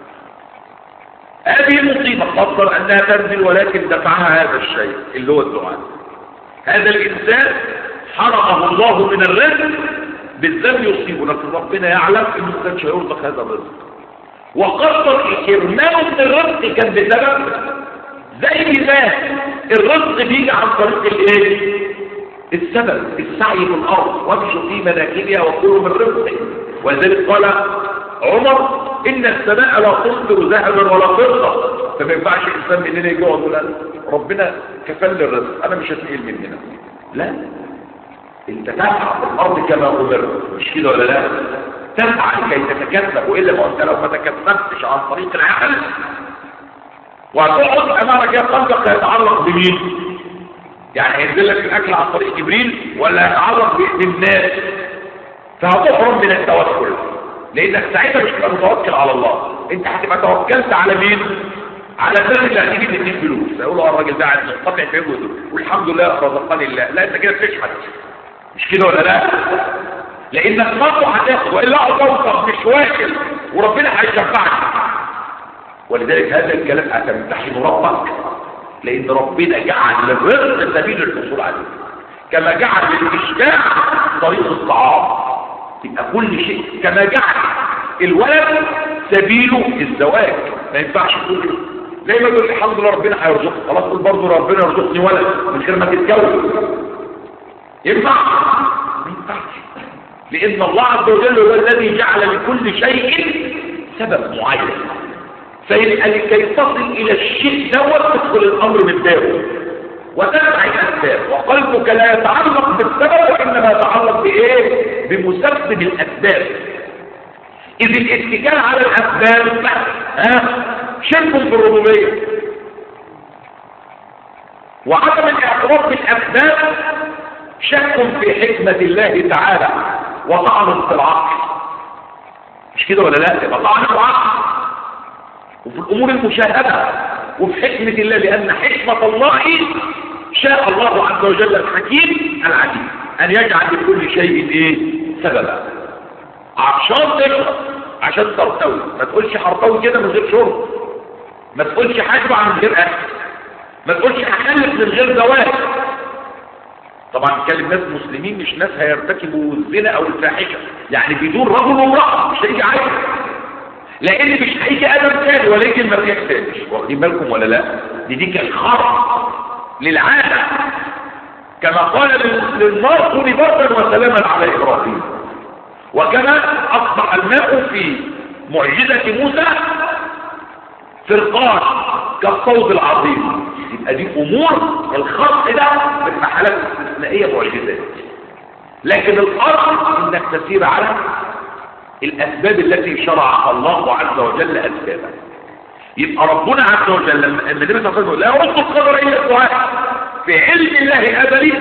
هذه المصيبة قدر أنها تنزل ولكن دفعها هذا الشيء اللي هو الدعاء هذا الإنسان حرمه الله من الرزق بالذنب يصيبه لكن ربنا يعلم انه ما كانش هيرزق هذا الرزق وقدر حرمانه من الرزق كان بسبب زي ما الرزق بيجي عن طريق الايه السبب السعي في الارض وامشوا في مناكبها وكلوا من رزقه ولذلك قال عمر ان السماء لا تمطر ذهبا ولا فضه فما ينفعش الانسان مننا يجي يقعد يقول ربنا كفل الرزق انا مش هتنقل من هنا لا انت تسعى في الارض كما امرت مش كده ولا لا تسعى لكي تتكسب والا ما انت لو ما تكسبتش عن طريق العقل وهتقعد امامك يا قلبك هيتعلق بمين يعني هينزل لك الاكل عن طريق جبريل ولا هيتعلق بالناس فهتحرم من التوكل لانك ساعتها مش هتبقى متوكل على الله انت هتبقى توكلت على مين على الناس اللي هتجيب الاثنين فلوس يقولوا الراجل ده عايز منقطع في يده والحمد لله رزقني الله لا انت كده بتشحت مش كده ولا لا لانك برضه هتاخد والا هتوصل مش واكل وربنا هيشفعك ولذلك هذا الكلام هتمتحن ربك لان ربنا جعل للرزق سبيل الحصول عليه كما جعل للاشباع طريق الطعام يبقى كل شيء كما جعل الولد سبيله الزواج ما ينفعش تقول زي ما تقول الحمد لله ربنا هيرزقك خلاص قول برضه ربنا يرزقني ولد من غير ما تتجوز ينفع ما ينفعش لان الله عز وجل هو الذي جعل لكل شيء سبب معين فيبقى لكي تصل الى الشيء دوت تدخل الامر من بابه وتسعى الاسباب وقلبك لا يتعلق بالسبب وانما يتعلق بايه بمسبب الاسباب اذ الاتكال على الاسباب ها شرك في الربوبيه وعدم الاعتراف بالاسباب شك في حكمه الله تعالى وطعن في العقل مش كده ولا لا يبقى طعن في العقل وفي الامور المشاهده وفي حكمه الله لان حكمه الله شاء الله عز وجل الحكيم العليم ان يجعل لكل شيء ايه سببا عشان تشرب عشان ترتوي ما تقولش هرتوي كده من غير شرب ما تقولش هشبع من غير اكل ما تقولش هخلف من غير زواج طبعا نتكلم ناس مسلمين مش ناس هيرتكبوا الزنا او الفاحشه يعني بدون رجل وامراه مش هيجي عايز لان مش هيجي ادم تاني ولا يجي المريخ تاني واخدين بالكم ولا لا دي دي كان خرق للعاده كما قال للنار كوني بردا وسلاما على ابراهيم وكما اصبح الماء في معجزه موسى فرقان كالصوت العظيم يبقى دي امور الخلق ده من محلات استثنائيه معجزات لكن الاصل انك تسير على الاسباب التي شرعها الله عز وجل اسبابها يبقى ربنا عز وجل لما النبي صلى الله عليه وسلم لا يرد القدر الا الدعاء في علم الله ازلي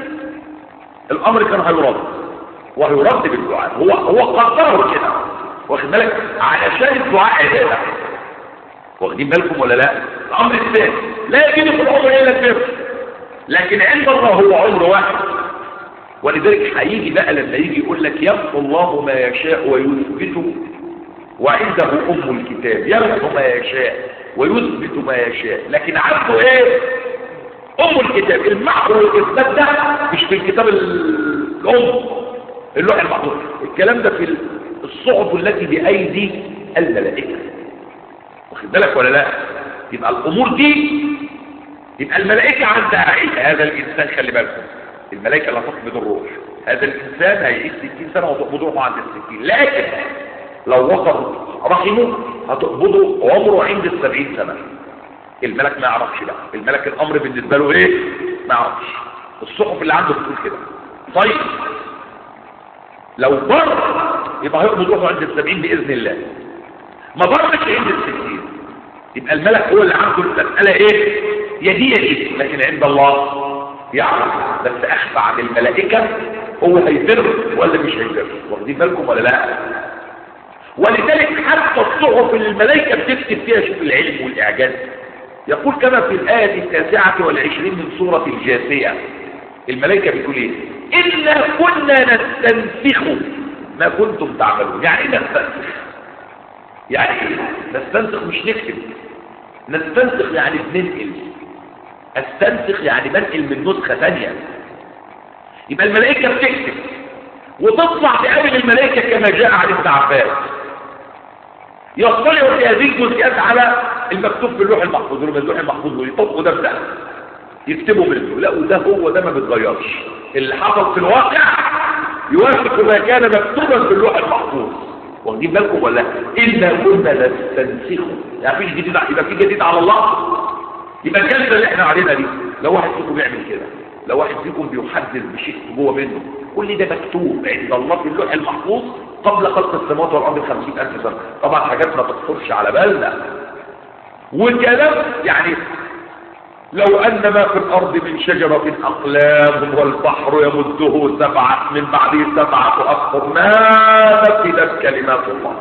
الامر كان هيرد وهيرد بالدعاء هو هو قدره كده واخد بالك علشان الدعاء عباده واخدين بالكم ولا لا الامر الثاني لا يجري في العمر الا البر لكن عند الله هو عمر واحد ولذلك هيجي بقى لما يجي يقول لك يمحو الله ما يشاء ويثبت وعنده ام الكتاب يمحو ما يشاء ويثبت ما يشاء لكن عنده ايه ام الكتاب المحو والاثبات ده مش في الكتاب الام اللوح المحفوظ الكلام ده في الصحف التي بايدي الملائكه واخد بالك ولا لا يبقى الامور دي يبقى الملائكه عندها علم هذا الانسان خلي بالكم الملائكه لا تقبض الروح هذا الانسان هيعيش 60 سنه وتقبضوه عند الستين لكن لو وصل رحمه هتقبضه عمره عند السبعين سنه الملك ما يعرفش بقى الملك الامر بالنسبه له ايه ما يعرفش الصحف اللي عنده بتقول كده طيب لو بر يبقى هيقبض روحه عند السبعين باذن الله ما برش عند الستين يبقى الملك هو اللي عنده المساله ايه يدي يدي لكن عند الله يعرف بس اخفى عن الملائكه هو هيبر ولا مش هيبر واخدين بالكم ولا لا ولذلك حتى الصحف اللي الملائكه بتكتب فيها شوف العلم والاعجاز يقول كما في الآية التاسعة والعشرين من سورة الجاثية الملائكة بتقول ايه إنا كنا نستنسخ ما كنتم تعملون يعني ايه نستنسخ يعني ايه نستنسخ مش نكتب نستنسخ يعني بننقل استنسخ يعني بنقل من نسخة ثانية يبقى الملائكة بتكتب وتطلع تقابل الملائكة كما جاء عن ابن عباس يطلع في هذه الجزئيات على المكتوب في اللوح المحفوظ لما اللوح المحفوظ ويطبقوا ده بده يكتبوا منه لا وده هو ده ما بيتغيرش اللي حصل في الواقع يوافق ما كان مكتوبا في اللوح المحفوظ واخدين بالكم ولا الا كنا نستنسخه يعني مفيش جديد يبقى في جديد على الله يبقى الكلمه اللي احنا علينا دي لو واحد فيكم بيعمل كده لو واحد فيكم بيحدث بشيء جوه منه كل ده مكتوب عند الله في اللوح المحفوظ قبل خلق السماوات والارض بخمسين الف سنه طبعا حاجات ما تخطرش على بالنا والكلام يعني لو أن ما في الأرض من شجرة أقلام والبحر يمده سبعة من بعده سبعة أكثر ما نفذت كلمات الله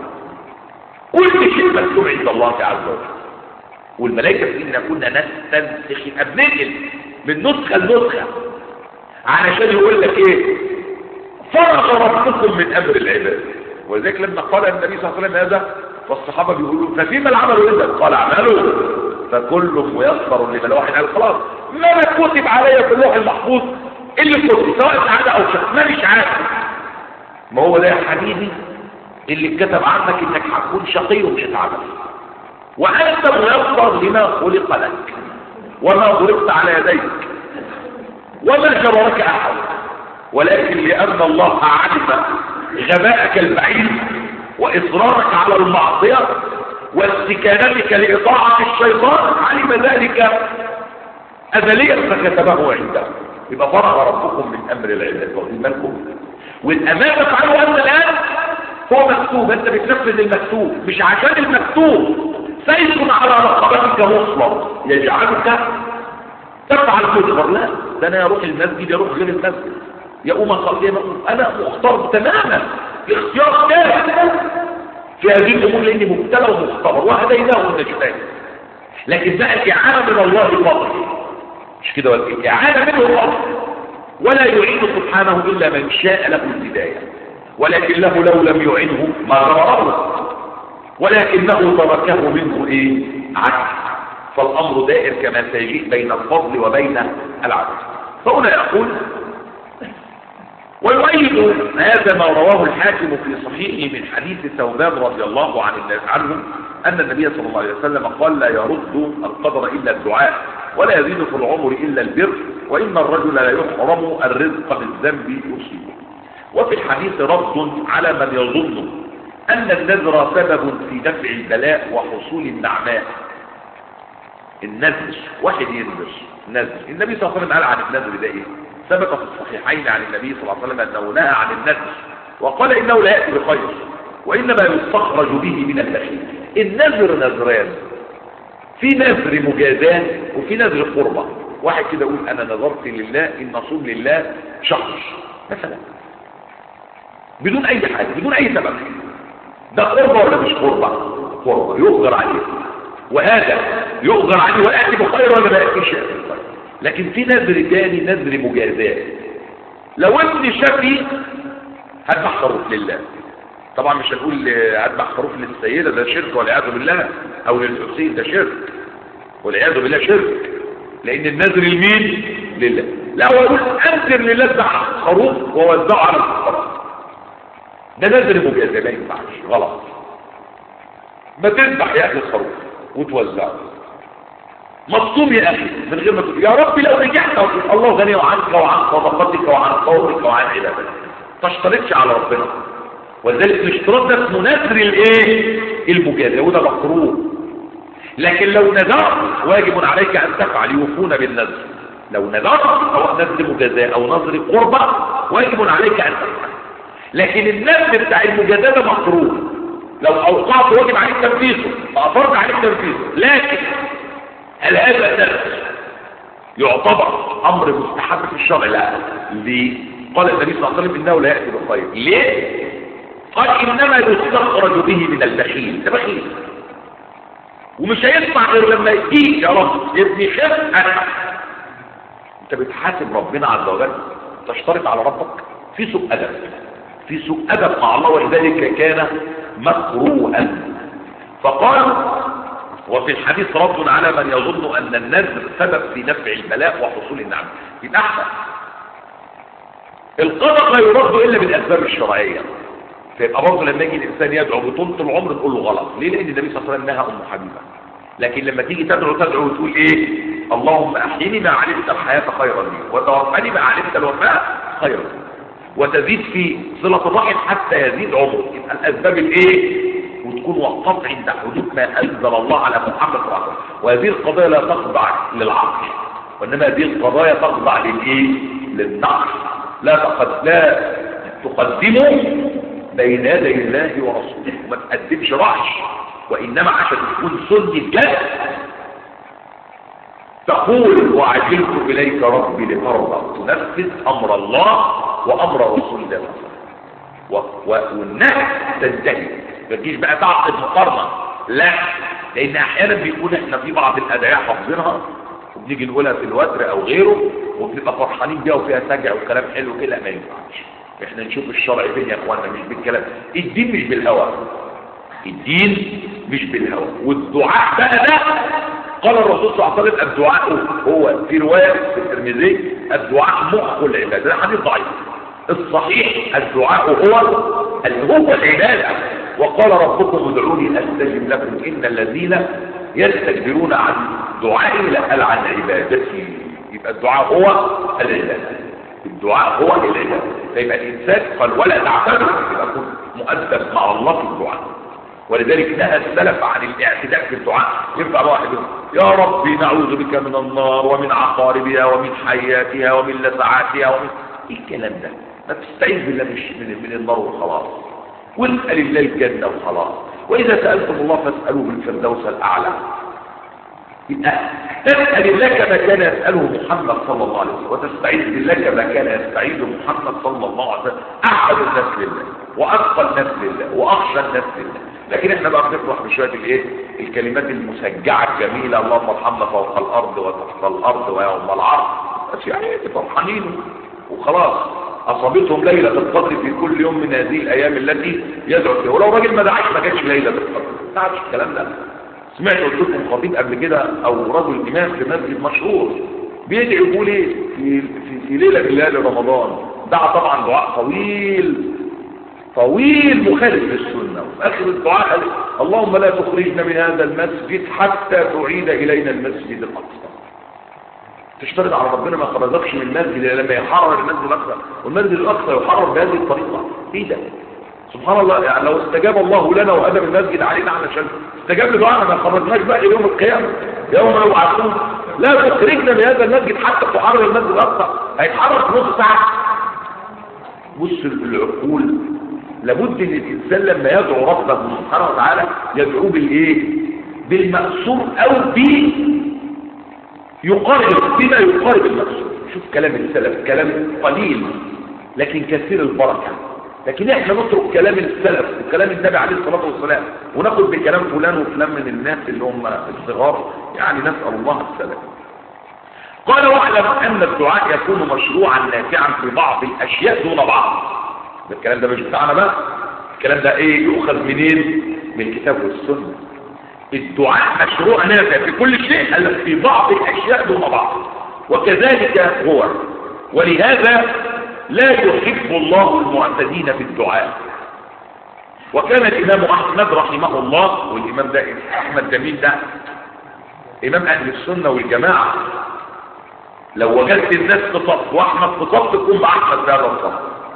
كل شيء مكتوب عند الله عز وجل والملائكة إن كنا نستنسخ بننقل من نسخة لنسخة علشان يقول لك إيه فرغ ربكم من أمر العباد ولذلك لما قال النبي صلى الله عليه وسلم هذا فالصحابة بيقولوا ففيما العمل إذا قال اعملوا فكل ميسر لمن واحد قال خلاص ما كتب عليا في اللوح المحفوظ اللي كتب سواء سعادة او شك مانيش عارف ما هو ده يا حبيبي اللي اتكتب عنك انك هتكون شقي ومش هتعمل وانت ميسر لما خلق لك وما ضربت على يديك وما جررك احد ولكن لان الله علم غباءك البعيد واصرارك على المعصيه واستكانتك لإطاعة الشيطان علم ذلك أزليا فكتبه عنده يبقى فرغ ربكم من أمر العباد واخدين بالكم والأمانة تفعلوا أن الآن هو مكتوب أنت بتنفذ المكتوب مش عشان المكتوب سيكون على رقبتك مصلب يجعلك تفعل تجبر لا ده أنا يروح المسجد يروح غير المسجد يقوم أصلي أنا مختار تماما الاختيار كامل في هذه الامور لاني مبتلى ومختبر وهديناه النجدين لكن بقى الاعانه من الله فضل مش كده ولا الاعانه منه فضل ولا يعين سبحانه الا من شاء له الهدايه ولكن له لو لم يعنه ما غرره ولكنه تركه منه ايه عدل فالامر دائر كما سيجيء بين الفضل وبين العدل فهنا يقول ويؤيد هذا ما رواه الحاكم في صحيحه من حديث ثوبان رضي الله عن الناس عنه أن النبي صلى الله عليه وسلم قال لا يرد القدر إلا الدعاء ولا يزيد في العمر إلا البر وإن الرجل لا يحرم الرزق بالذنب يصيبه وفي الحديث رد على من يظن أن النذر سبب في دفع البلاء وحصول النعماء النذر واحد ينذر نذر النبي صلى الله عليه وسلم قال عن النذر ده ايه ثبت في الصحيحين عن النبي صلى الله عليه وسلم أنه نهى عن النذر وقال إنه لا يأتي بخير وإنما يستخرج به من البخيل النذر نذران في نذر مجازاة وفي نذر قربة واحد كده يقول أنا نذرت لله إن أصوم لله شهر مثلا بدون أي حاجة بدون أي سبب ده قربة ولا مش قربة قربة يؤجر عليه وهذا يؤجر عليه ولا يأتي بخير ولا ما يأتيش بخير لكن في نذر تاني نذر مجازاة لو ابن شفي هذبح خروف لله طبعا مش هنقول هذبح خروف للسيدة ده شرك والعياذ بالله او للحسين ده شرك والعياذ بالله شرك لان النذر لمين لله لا هو يقول انذر لله اذبح خروف ووزعه على الفقراء ده نذر مجازاة ما ينفعش غلط ما تذبح يا اخي الخروف وتوزعه مصوم يا اخي من غير ما تقول يا رب لو نجحت الله غني عنك وعن صدقتك وعن قولك وعن عبادتك تشترطش على ربنا ولذلك الاشتراط ده اسمه نذر الايه المجازة وده مكروه لكن لو نذرت واجب عليك ان تفعل يوفون بالنذر لو نذرت او نذر مجازاة او نذر قربة واجب عليك ان تفعل لكن النذر بتاع المجازاة ده مكروه لو اوقعت واجب عليك تنفيذه فافرض عليك تنفيذه لكن هل هذا النذر يعتبر امر مستحب في الشرع لا ليه قال النبي صلى الله عليه وسلم انه لا ياتي بالخير ليه قال انما يستخرج به من البخيل ده بخيل ومش هينفع غير لما يجيك يا رب ابني خف انا انت بتحاسب ربنا عز وجل تشترط على ربك في سوء ادب في سوء ادب مع الله ولذلك كان مكروها فقال وفي الحديث رد على من يظن ان النذر سبب في نفع البلاء وحصول النعم يبقى احسن القدر لا يرد الا بالاسباب الشرعيه فيبقى برضه لما يجي الانسان يدعو بطولة العمر تقول له غلط ليه لان النبي صلى الله عليه وسلم نهى ام حبيبه لكن لما تيجي تدعو تدعو وتقول ايه اللهم احيني ما علمت الحياه خيرا لي وتوفني ما علمت الوفاه خيرا لي وتزيد في صله الرحم حتى يزيد عمره يبقى الاسباب الايه وتكون وقفت عند حدود ما انزل الله على محمد صلى الله عليه وسلم وهذه القضايا لا تخضع للعقل وانما هذه القضايا تخضع للايه للنقل لا تقد لا تقدموا بين يدي الله ورسوله وما تقدمش رعش وانما عشان تكون سنة جد تقول وعجلت اليك ربي لترضى تنفذ امر الله وامر رسول الله والنهي تنتهي ما تجيش بقى تعقد مقارنه لا لان احيانا بيكون احنا في بعض الادعيه حافظينها وبنيجي نقولها في الوتر او غيره وبنبقى فرحانين بيها وفيها سجع وكلام حلو كده ما ينفعش احنا نشوف الشرع فين يا اخوانا مش بالكلام الدين مش بالهوى الدين مش بالهوى والدعاء بقى ده قال الرسول صلى الله عليه وسلم الدعاء هو في روايه في الترمذي الدعاء مخ العباده ده حديث ضعيف الصحيح الدعاء هو هو العباده وقال ربكم ادعوني استجب لكم ان الذين يستكبرون عن دعائي لأل عن عبادتي يبقى الدعاء هو العباده الدعاء هو العباده فيبقى الانسان قال ولا تعتذر يبقى كن مؤدب مع الله في الدعاء ولذلك نهى السلف عن الاعتداء في الدعاء يرفع واحد يا ربي نعوذ بك من النار ومن عقاربها ومن حياتها ومن لسعاتها ومن ايه الكلام ده ما تستعيذ بالله مش من, من النار وخلاص واسال الله الجنه وخلاص واذا سالتم الله فاسالوه بالفردوس الاعلى تسأل الله كما كان يسأله محمد صلى الله عليه وسلم وتستعيذ بالله كما كان يستعيذ محمد صلى الله عليه وسلم أحد الناس لله وأتقى الناس لله وأخشى الناس لله لكن احنا بقى بنفرح بشوية الايه الكلمات المسجعة الجميلة اللهم ارحمنا فوق الأرض وتحت الأرض ويوم العرض بس يعني فرحانين وخلاص أصابتهم ليلة القدر في كل يوم من هذه الأيام التي يدعو فيها ولو راجل ما دعاش ما كانش ليلة القدر ما تعرفش الكلام ده سمعت قلت لكم خطيب قبل كده او رجل امام في مسجد مشهور بيدعي يقول ايه في, في, في ليله من ليالي رمضان دعا طبعا دعاء طويل طويل مخالف للسنه وفي اخر الدعاء قال اللهم لا تخرجنا من هذا المسجد حتى تعيد الينا المسجد الاقصى تشترط على ربنا ما خرجكش من المسجد الا لما يحرر المسجد الاقصى والمسجد الاقصى يحرر بهذه الطريقه ايه ده سبحان الله يعني لو استجاب الله لنا وهدم المسجد علينا علشان استجاب لدعانا ما خرجناش بقى يوم القيامة يوم يبعثون لا تخرجنا من هذا المسجد حتى تحرر المسجد الأقصى هيتحرك في نص ساعة بص العقول لابد ان الانسان لما يدعو ربه سبحانه وتعالى يدعوه بالايه بالمأسور او ب يقارب بما يقارب المأسور شوف كلام السلف كلام قليل لكن كثير البركه لكن احنا نترك كلام السلف وكلام النبي عليه الصلاة والسلام وناخد بكلام فلان وفلان من الناس اللي هم الصغار يعني نسأل الله السلام قال واعلم ان الدعاء يكون مشروعا نافعا في بعض الاشياء دون بعض ده الكلام ده مش بتاعنا بقى الكلام ده ايه يؤخذ منين من الكتاب والسنه الدعاء مشروع نافع في كل شيء قال في بعض الاشياء دون بعض وكذلك هو ولهذا لا يحب الله المعتدين في الدعاء وكان الإمام أحمد رحمه الله والإمام ده أحمد جميل ده امام اهل السنة والجماعة لو وجدت الناس في صف واحمد في صف تكون باحمد في هذا الصف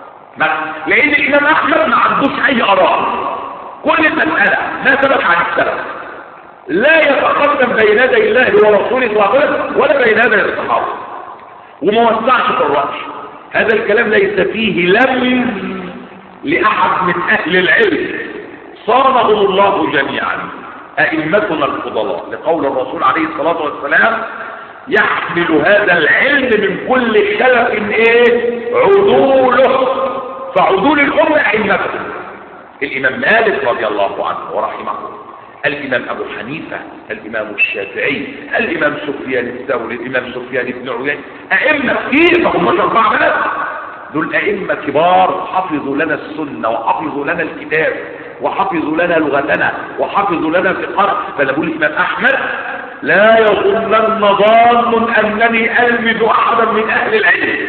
لان الامام احمد ما عندوش اي اراء كل المسألة ما ثبت عن السلف لا يتقدم بين يدي الله ورسوله صلى الله عليه وسلم ولا بين يدي الصحابة وما وسعش في الرأي هذا الكلام ليس فيه لم لأحد من أهل العلم صانهم الله جميعا أئمتنا الفضلاء لقول الرسول عليه الصلاة والسلام يحمل هذا العلم من كل خلف ايه عدوله فعدول الأمة أئمتهم الإمام مالك رضي الله عنه ورحمه الإمام أبو حنيفة الإمام الشافعي الإمام سفيان الثوري الإمام سفيان بن عيينة أئمة كثير فهم أربعة بلد دول أئمة كبار حفظوا لنا السنة وحفظوا لنا الكتاب وحفظوا لنا لغتنا وحفظوا لنا فقه فنقول الإمام أحمد لا يظنن ظان أنني ألمد أحدا من أهل العلم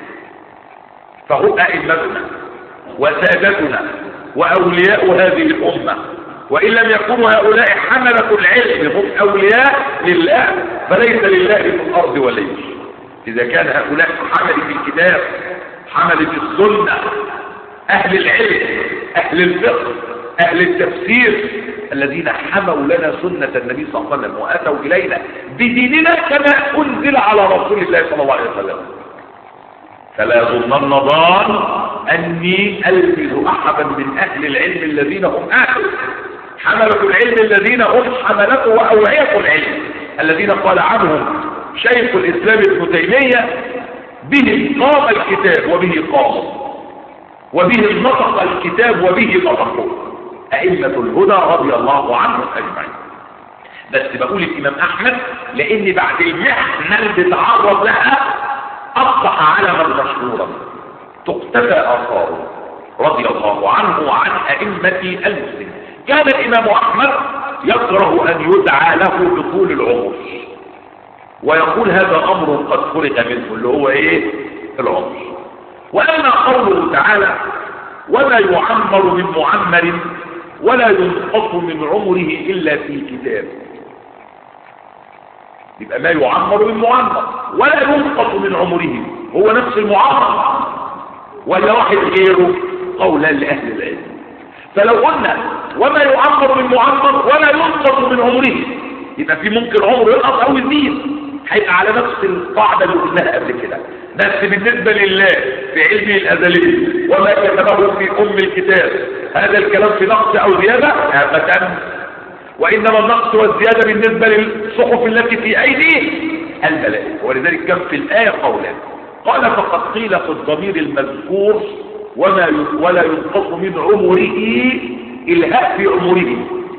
فهو أئمتنا وسادتنا وأولياء هذه الأمة وإن لم يكونوا هؤلاء حملة العلم هم أولياء لله فليس لله في الأرض ولي إذا كان هؤلاء حمل في الكتاب حمل في السنة أهل العلم أهل الفقه أهل التفسير الذين حموا لنا سنة النبي صلى الله عليه وسلم وأتوا إلينا بديننا كما أنزل على رسول الله صلى الله عليه وسلم فلا يظنن ظان أني ألمز أحدا من أهل العلم الذين هم أهل حملة العلم الذين هم حملته وأوعية العلم الذين قال عنهم شيخ الإسلام ابن تيمية به قام الكتاب وبه قام وبه نطق الكتاب وبه نطقوا أئمة الهدى رضي الله عنهم أجمعين بس بقول الإمام أحمد لأن بعد المحنة اللي بتعرض لها أصبح علما مشهورا تقتفى آثاره رضي الله عنه وعن أئمة المسلمين كان الإمام أحمد يكره أن يدعى له بطول العمر ويقول هذا أمر قد فرق منه اللي هو إيه العمر وأما قوله تعالى ولا يعمر من معمر ولا ينقص من عمره إلا في كتاب يبقى ما يعمر من معمر ولا ينقص من عمره هو نفس المعمر ولا واحد غيره قولا لأهل العلم فلو قلنا وما يعمر من معمر ولا ينقص من عمره يبقى في ممكن عمره ينقص او يزيد هيبقى على نفس القاعدة اللي قلناها قبل كده بس بالنسبة لله في علمه الأزلي وما كتبه في أم الكتاب هذا الكلام في نقص أو زيادة أبدا وإنما النقص والزيادة بالنسبة للصحف التي في أيديه الملائكة ولذلك كان في الآية قولان قال فقد قيل في الضمير المذكور وما ولا ينقص من عمره الهاء في عمره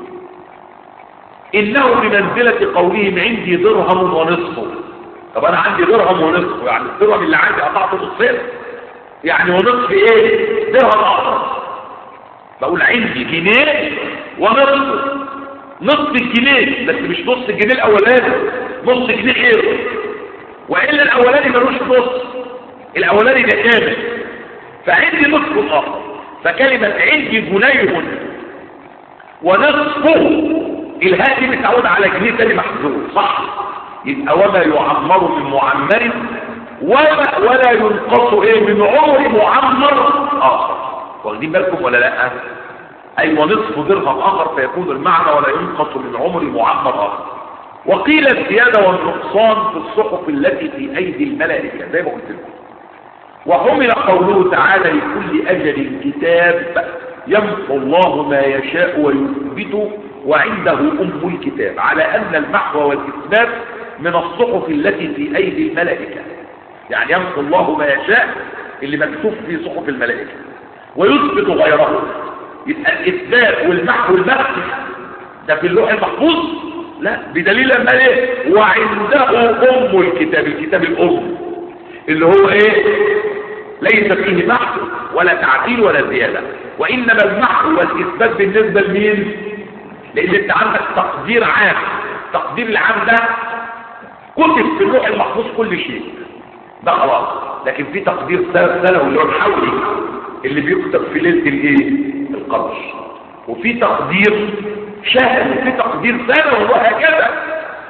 إنه بمنزلة قولهم عندي درهم ونصفه طب أنا عندي درهم ونصفه يعني الدرهم اللي عندي قطعته نصفين يعني ونصف إيه درهم آخر بقول عندي جنيه ونصفه نصف الجنيه بس مش نص الجنيه الأولاني نص جنيه غيره وإلا الأولاني ملوش نص الأولاني ده كامل فعندي نصف آخر فكلمة عندي جنيه ونصفه الهاء دي متعود على جنيه تاني محذوف صح يبقى وما يعمر من معمر وما ولا ينقص ايه من عمر معمر اخر واخدين بالكم ولا لا اي ونصف درهم اخر فيكون المعنى ولا ينقص من عمر معمر اخر وقيل الزياده والنقصان في الصحف التي في ايدي الملائكه زي ما قلت لكم وحمل قوله تعالى لكل اجل كتاب يمحو الله ما يشاء ويثبت وعنده أم الكتاب على أن المحو والإثبات من الصحف التي في أيدي الملائكة يعني يمحو الله ما يشاء اللي مكتوب في صحف الملائكة ويثبت غيره يبقى الإثبات والمحو والمحو ده في اللوح المحفوظ لا بدليل أن ايه وعنده أم الكتاب الكتاب الأم اللي هو ايه ليس فيه محو ولا تعديل ولا زيادة وإنما المحو والإثبات بالنسبة لمين لان انت عندك تقدير عام التقدير العام ده كتب في اللوح المحفوظ كل شيء ده خلاص لكن في تقدير سنوي اللي هو الحولي اللي بيكتب في ليله الايه القدر وفي تقدير شهري وفي تقدير سنوي وهكذا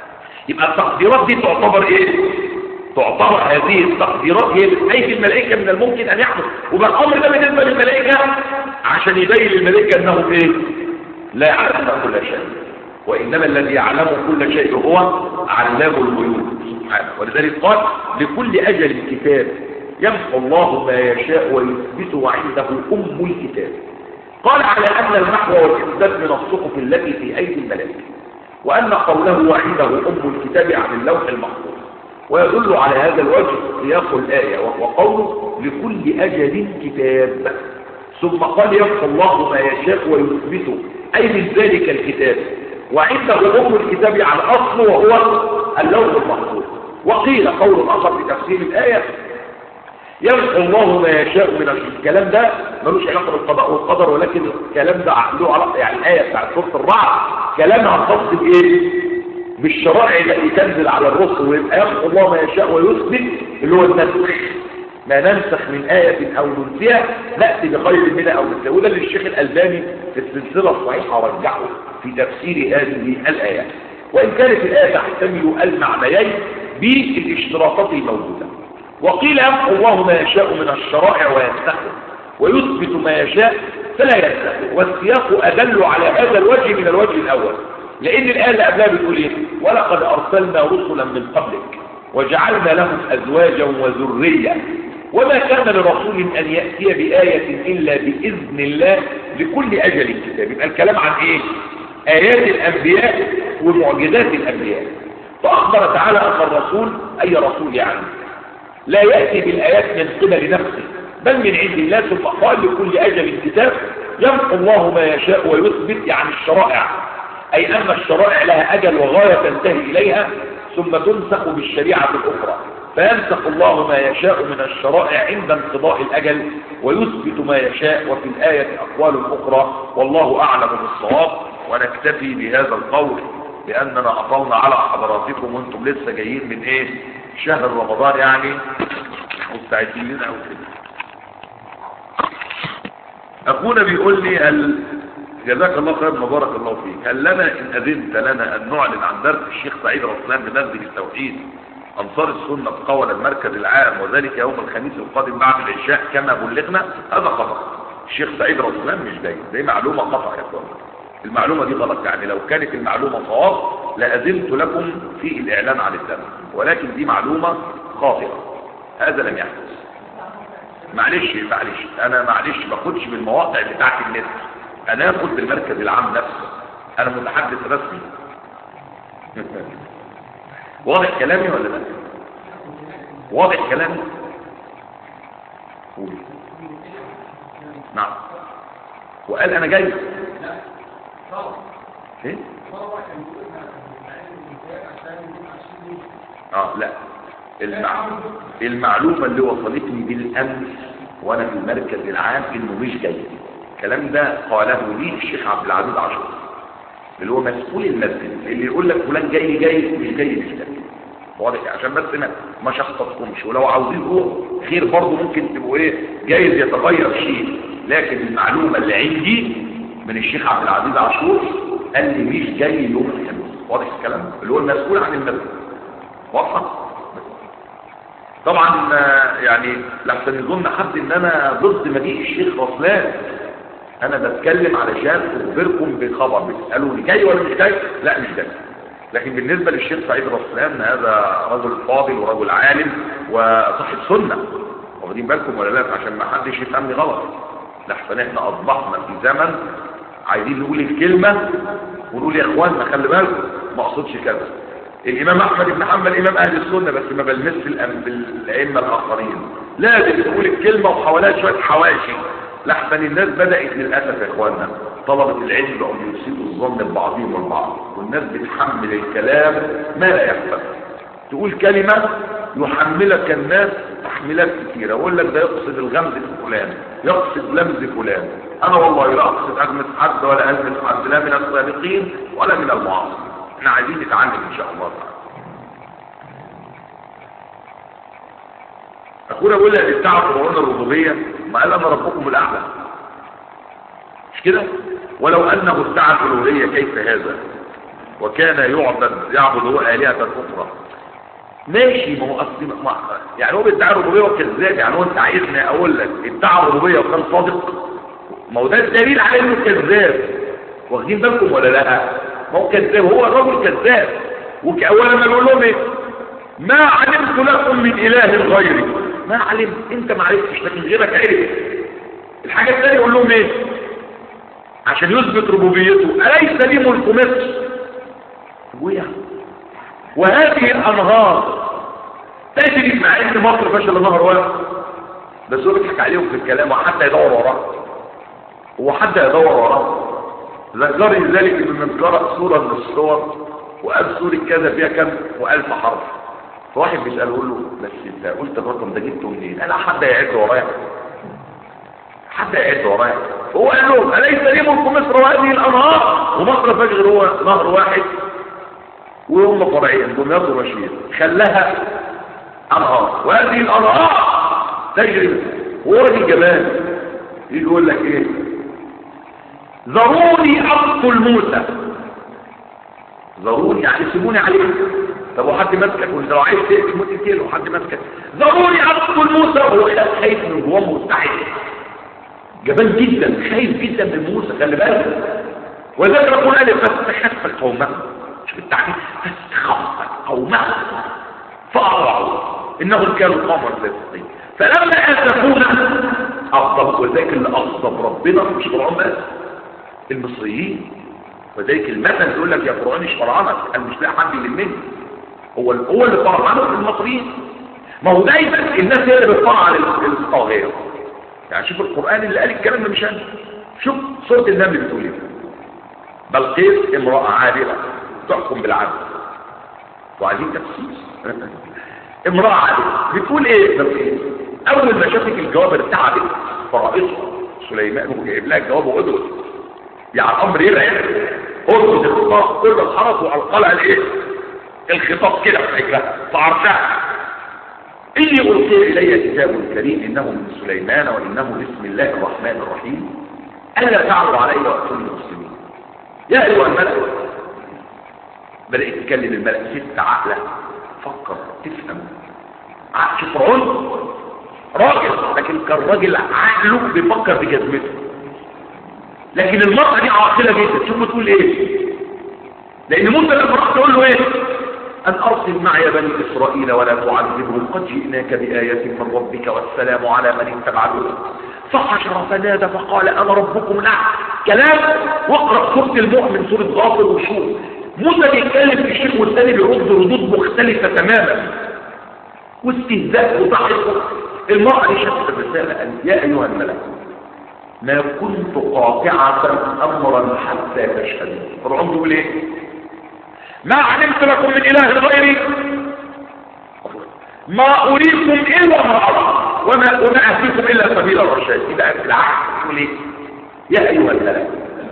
يبقى التقديرات دي تعتبر ايه تعتبر هذه التقديرات هي بتأيد الملائكة من الممكن ان يحدث وبقى الامر ده بالنسبة للملائكة عشان يبين للملائكة انهم ايه لا يعلم كل شيء وانما الذي يعلم كل شيء هو علام الغيوب سبحانه ولذلك قال لكل اجل كتاب يمحو الله ما يشاء ويثبت عنده ام الكتاب قال على ان المحو والاثبات من الصحف التي في ايدي الملائكه وان قوله وعنده ام الكتاب عن اللوح المحفوظ ويدل على هذا الوجه سياق الايه وهو قوله لكل اجل كتاب ثم قال يمحو الله ما يشاء ويثبت اي من ذلك الكتاب وعنده ام الكتاب على الاصل وهو اللوح المحفوظ وقيل قول اخر في تفسير الايه يمحو الله ما يشاء من الكلام ده ملوش علاقه بالقضاء والقدر ولكن الكلام ده له علاقه يعني الايه بتاعت سوره الرعد كلامها خاص بايه بالشرائع التي تنزل على الرسل ويبقى يمحو الله ما يشاء ويثبت اللي هو النسخ ما ننسخ من آية أو ننسيها نأتي بخير منها أو مثلها وده اللي الشيخ الألباني في السلسلة الصحيحة رجعه في تفسير هذه الآيات وإن كانت الآية تحتمل المعنيين بالاشتراطات الموجودة وقيل يمحو الله ما يشاء من الشرائع ويستخدم ويثبت ما يشاء فلا يستخدم والسياق أدل على هذا الوجه من الوجه الأول لأن الآية اللي قبلها بتقول إيه ولقد أرسلنا رسلا من قبلك وجعلنا لهم أزواجا وذرية وما كان لرسول أن يأتي بآية إلا بإذن الله لكل أجل كتاب يبقى الكلام عن إيه آيات الأنبياء ومعجزات الأنبياء فأخبر تعالى أن الرسول أي رسول يعني لا يأتي بالآيات من قبل نفسه بل من عند الله ثم قال لكل أجل كتاب يمحو الله ما يشاء ويثبت يعني الشرائع أي أن الشرائع لها أجل وغاية تنتهي إليها ثم تنسخ بالشريعة الأخرى فينسخ الله ما يشاء من الشرائع عند انقضاء الأجل ويثبت ما يشاء وفي الآية أقوال أخرى والله أعلم بالصواب ونكتفي بهذا القول لأننا أطلنا على حضراتكم وانتم لسه جايين من إيه شهر رمضان يعني مستعدين لنا أو كده أخونا بيقول لي هل جزاك الله خير مبارك الله فيك هل لنا إن أذنت لنا أن نعلن عن درس الشيخ سعيد رسلان بمسجد التوحيد أنصار السنة قول المركز العام وذلك يوم الخميس القادم بعد العشاء كما بلغنا هذا خطأ الشيخ سعيد رسلان مش جاي دي معلومة خطأ يا اخوان المعلومة دي غلط يعني لو كانت المعلومة صواب لأذنت لكم في الإعلان عن الدرس ولكن دي معلومة خاطئة هذا لم يحدث معلش معلش أنا معلش باخدش بالمواقع بتاعت النت انا اخد بالمركز العام نفسه انا متحدث رسمي واضح كلامي ولا لا واضح كلامي قول نعم وقال انا جاي ايه اه لا المع... المعلومة اللي وصلتني بالامس وانا في المركز العام انه مش جاي الكلام ده قاله لي الشيخ عبد العزيز عاشور اللي هو مسؤول المسجد اللي يقول لك فلان جاي جاي مش جاي مش جاي واضح عشان بس ما ما شخصتكمش ولو عاوزين هو خير برضه ممكن تبقوا ايه جايز يتغير شيء لكن المعلومه اللي عندي من الشيخ عبد العزيز عاشور قال لي مش جاي يوم الخميس واضح الكلام اللي هو المسؤول عن المسجد واضحه طبعا يعني لحسن يظن حد ان انا ضد مجيء الشيخ رسلان انا بتكلم علشان اخبركم بخبر بتسالوني جاي ولا مش جاي لا مش جاي لكن بالنسبه للشيخ سعيد رسلان هذا رجل فاضل ورجل عالم وصاحب سنه واخدين بالكم ولا لا عشان ما حدش يفهمني غلط لحسن احنا اصبحنا في زمن عايزين نقول الكلمه ونقول يا اخواننا خلي بالكم ما اقصدش كذا الامام احمد بن حنبل امام اهل السنه بس ما بلمسش الائمه الاخرين لازم تقول الكلمه وحواليها شويه حواشي لحسن الناس بدأت للأسف يا إخواننا طلبة العلم بقوا يسيئوا الظن ببعضهم البعض والناس بتحمل الكلام ما لا يحفظ تقول كلمة يحملك الناس تحميلات كثيرة يقول لك ده يقصد الغمز في فلان يقصد لمز فلان أنا والله لا أقصد أغمز حد ولا ألمس حد لا من السابقين ولا من المعاصرين احنا عايزين نتعلم إن شاء الله تعالى أخونا بيقول لي بتاع فرعون الربوبية ما قال أنا ربكم الأعلى مش كده ولو أنه ادعى الألوهية كيف هذا وكان يعبد يعبد هو آلهة أخرى ماشي ما هو أصلي ما يعني هو بيدعي الربوبية وكذاب يعني هو أنت عايزني أقول لك ادعى الربوبية وكان صادق ما هو ده الدليل على إنه كذاب واخدين بالكم ولا لا ما هو كذاب هو الرجل كذاب وأول ما بيقول لهم إيه ما علمت لكم من إله غيري ما علمت أنت ما عرفتش لكن غيرك عرف الحاجة الثانية يقول لهم إيه عشان يثبت ربوبيته أليس لي ملك مصر ويا وهذه الأنهار تجري مع ان مصر فشل نهر واحد بس هو بيضحك عليهم في الكلام وحتى يدور وراه هو حتى يدور وراه ذكرني ذلك من قرأ سورة من الصور وقال سورة كذا فيها كم وألف حرف فواحد بيسأل يقول له بس انت قلت الرقم ده جبته منين؟ انا حد يعد ورايا حد يعد ورايا هو قال لهم أليس لي ملك مصر وهذه الأنهار ومصر فجر هو نهر واحد وهم فرعين دمياط ومشير خلاها أنهار وهذه الأنهار تجري هو راجل جمال يجي يقول لك ايه ذروني أقتل موسى ذروني يعني سيبوني عليه طب وحد ماسكك وانت لو عايز تقتل موت كتير وحد ماسكك ذروني أقتل موسى وهو خايف من جواه مستحيل جبان جدا خايف جدا من موسى خلي بالك وذلك يقول قال فاستخف قومه شوف التعبير فاستخف قومه فأرعوا إنهم كانوا قوما فاسقين فلما آسفونا أغضب وذلك اللي أغضب ربنا مش فرعون بس المصريين وذلك المثل يقول لك يا فرعون مش فرعونك قال مش لاقي حد يلمني هو هو اللي فرعونه المصريين ما هو دايما الناس هي اللي بتفرع الطاغيه يعني شوف القرآن اللي قال الكلام ده مش أنا شوف سورة النمل بتقول ايه بلقيس امرأة عادلة تحكم بالعدل وعايزين تفسير امرأة عادلة بتقول ايه بلقيس اول ما شافت الجواب ارتعبت فرائصها سليمان وجايب لها الجواب وقدر يعني الامر يرعب ارقد الخطاب كل الحرس والقى لها الايه الخطاب كده في حجرها فعرفها إني ألقي إلي كتاب كريم إنه من سليمان وإنه بسم الله الرحمن الرحيم ألا تعرض علي وأتوني المسلمين يا أيها الملأ بدأ يتكلم الملأ ست عقلة فكر تفهم عقل فرعون راجل لكن كان راجل عقله بيفكر بجزمته لكن المرأة دي عاقلة جدا شوف بتقول ايه لأن موسى لما راح تقول له ايه أن أرسل معي بني إسرائيل ولا تعذبهم قد جئناك بآية من ربك والسلام على من اتبع الهدى فحشر فنادى فقال أنا ربكم الأعلى كلام واقرأ سورة المؤمن سورة غافر وشوف موسى بيتكلم في شيء والثاني بيرد ردود مختلفة تماما واستهزاء وضحك المرأة دي شافت الرسالة قال يا أيها الملك ما كنت قاطعة أمرا حتى تشهدوا فرعون بيقول ايه ما علمت لكم من إله غيري ما أريكم إلا ما أرى وما, وما أهديكم إلا سبيل الرشاد إذا في العهد تقول إيه يا أيها الملك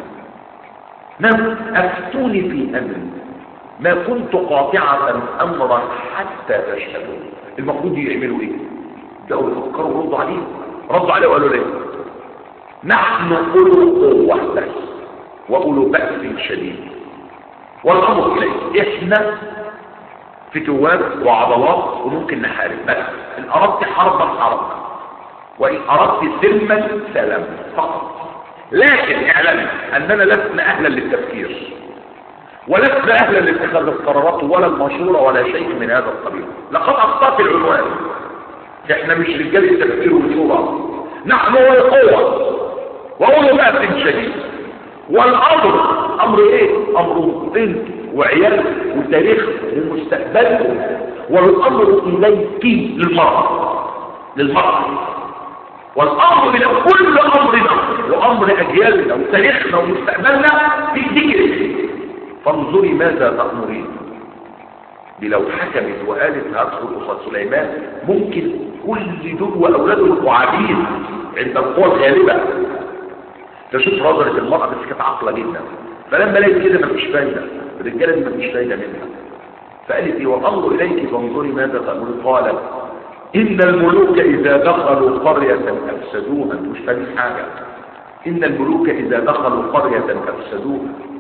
ما أفتوني في أمر ما كنت قاطعة أمرا حتى تشهدوا المفروض يعملوا إيه بدأوا يفكروا ردوا عليه ردوا عليه وقالوا ليه نحن أولو قوة بس وأولو بأس شديد والأمر إليه إحنا فتوات وعضلات وممكن نحارب بس إن أردت حربا حربا وإن أردت سلما سلام فقط لكن اعلم أننا لسنا أهلا للتفكير ولسنا أهلا لاتخاذ القرارات ولا المشورة ولا شيء من هذا القبيل لقد أخطأت العنوان احنا مش رجال التفكير والشورى نحن هو القوة وأولو بأس شديد والأمر أمر إيه؟ أمر بنت وعيال وتاريخ ومستقبل والأمر إليك للمرأة للمرأة والأمر من كل أمرنا وأمر أجيالنا وتاريخنا ومستقبلنا في ذكر فانظري ماذا تأمرين دي لو حكمت وقالت هدخل قصاد سليمان ممكن كل دول وأولاده يبقوا عبيد عند القوى الغالبة تشوف نظرة المرأة بس كانت عاقلة جدا فلما لقيت كده مفيش فايدة الرجالة دي مفيش فايدة منها فقالت لي والأمر إليك فانظري ماذا تأمر قالت إن الملوك إذا دخلوا قرية أفسدوها مش فاهم حاجة إن الملوك إذا دخلوا قرية أفسدوها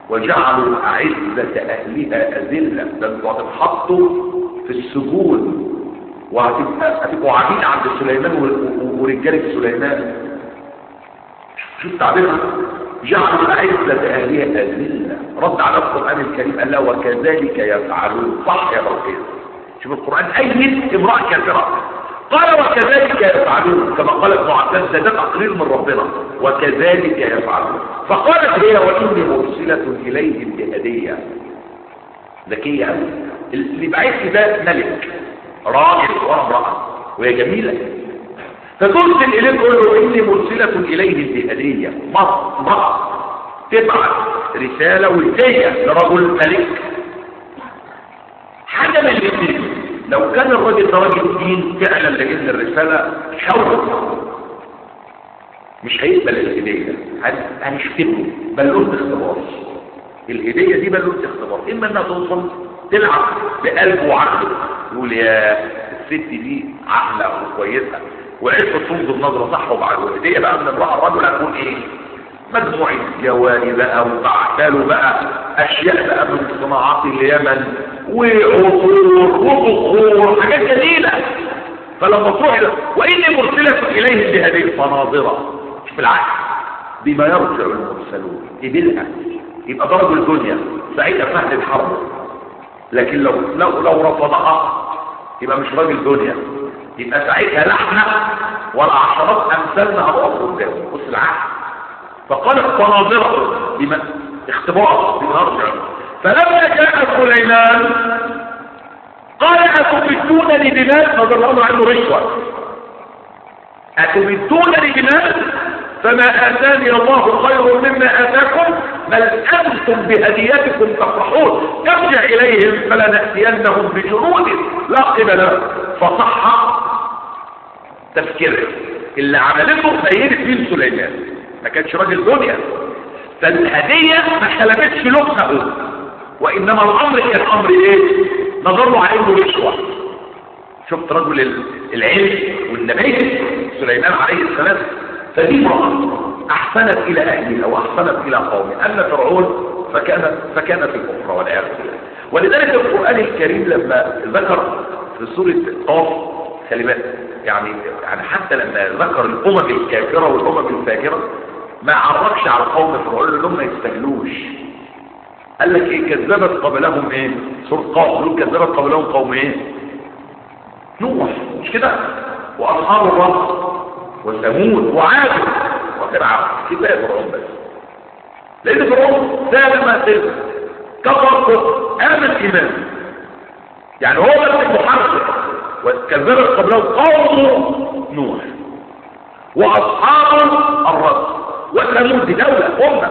وجعلوا أعزة أهلها أذلة ده انتوا هتتحطوا في السجون وهتبقوا عبيد عند سليمان ورجالة سليمان شوف تعبيرها جعلوا أعزة أهلها أذلة رد على القرآن الكريم قال له وكذلك يفعلون صح يا بلقيس شوف القرآن أيد امرأة كافرة قال وكذلك يفعلون كما قال ابن عباس ده تقرير من ربنا وكذلك يفعلون فقالت هي واني مرسله اليهم بهديه ذكيه اللي بعث ده ملك راجل وامراه وهي جميله فترسل اليه تقول له اني مرسله اليهم بهديه مرأة تبعث رساله وديه لرجل ملك حاجه من الاثنين لو كان الراجل ده راجل دين فعلا لان الرساله شوق مش هيقبل الهديه هنشتمه بالون اختبار الهديه دي بالون اختبار اما انها توصل تلعب بقلبه وعقله يقول يا الست دي عقله وكويسه وعرفت تنظر نظره صح وبعد الهديه بقى من امراه الرجل هتكون ايه مجموعة جواري بقى وبعتاله بقى اشياء بقى من صناعات اليمن وعطور وبخور حاجات جميلة فلما تروح وإني مرسلة إليهم بهذه فناظرة في العكس بما يرجع المرسلون قبلها يبقى ضرب الدنيا ساعتها فهد الحرب لكن لو لو لو رفضها يبقى مش راجل دنيا يبقى ساعتها لحمة ولا عشرات أمثالنا هتقف قدامه بص العكس فقالت فناظرة بما اختبار بما يرجع فلما جاء سليمان قال أتمدونني بمال نظر الأمر عنه رشوة أتمدونني بمال فما آتاني الله خير مما آتاكم بل أنتم بهديتكم تفرحون ارجع إليهم فلنأتينهم بجنود لا قبل له فصح تفكيره اللي عملته سيدة بن سليمان ما كانش راجل دنيا فالهدية ما خلفتش لقمه وإنما الأمر كان أمر إيه نظر له عليه رشوة شفت رجل العلم والنبي سليمان عليه السلام فدي امرأة أحسنت إلى أهلها وأحسنت إلى قومها أما فرعون فكان فكان في الكفر والعياذ بالله ولذلك القرآن الكريم لما ذكر في سورة قاف كلمات يعني يعني حتى لما ذكر الأمم الكافرة والأمم الفاجرة ما عرفش على قوم فرعون لأنهم ما يستهلوش قال لك ايه كذبت قبلهم ايه سورة قاف دول كذبت قبلهم قوم ايه نوح مش كده واصحاب الرس وثمود وعاد وفرعون كفايه فرعون بس لان فرعون ده لما سلم كفر امن ايمان يعني هو بس محرك وكذبت قبلهم قوم نوح واصحاب الرس وثمود دي دوله امه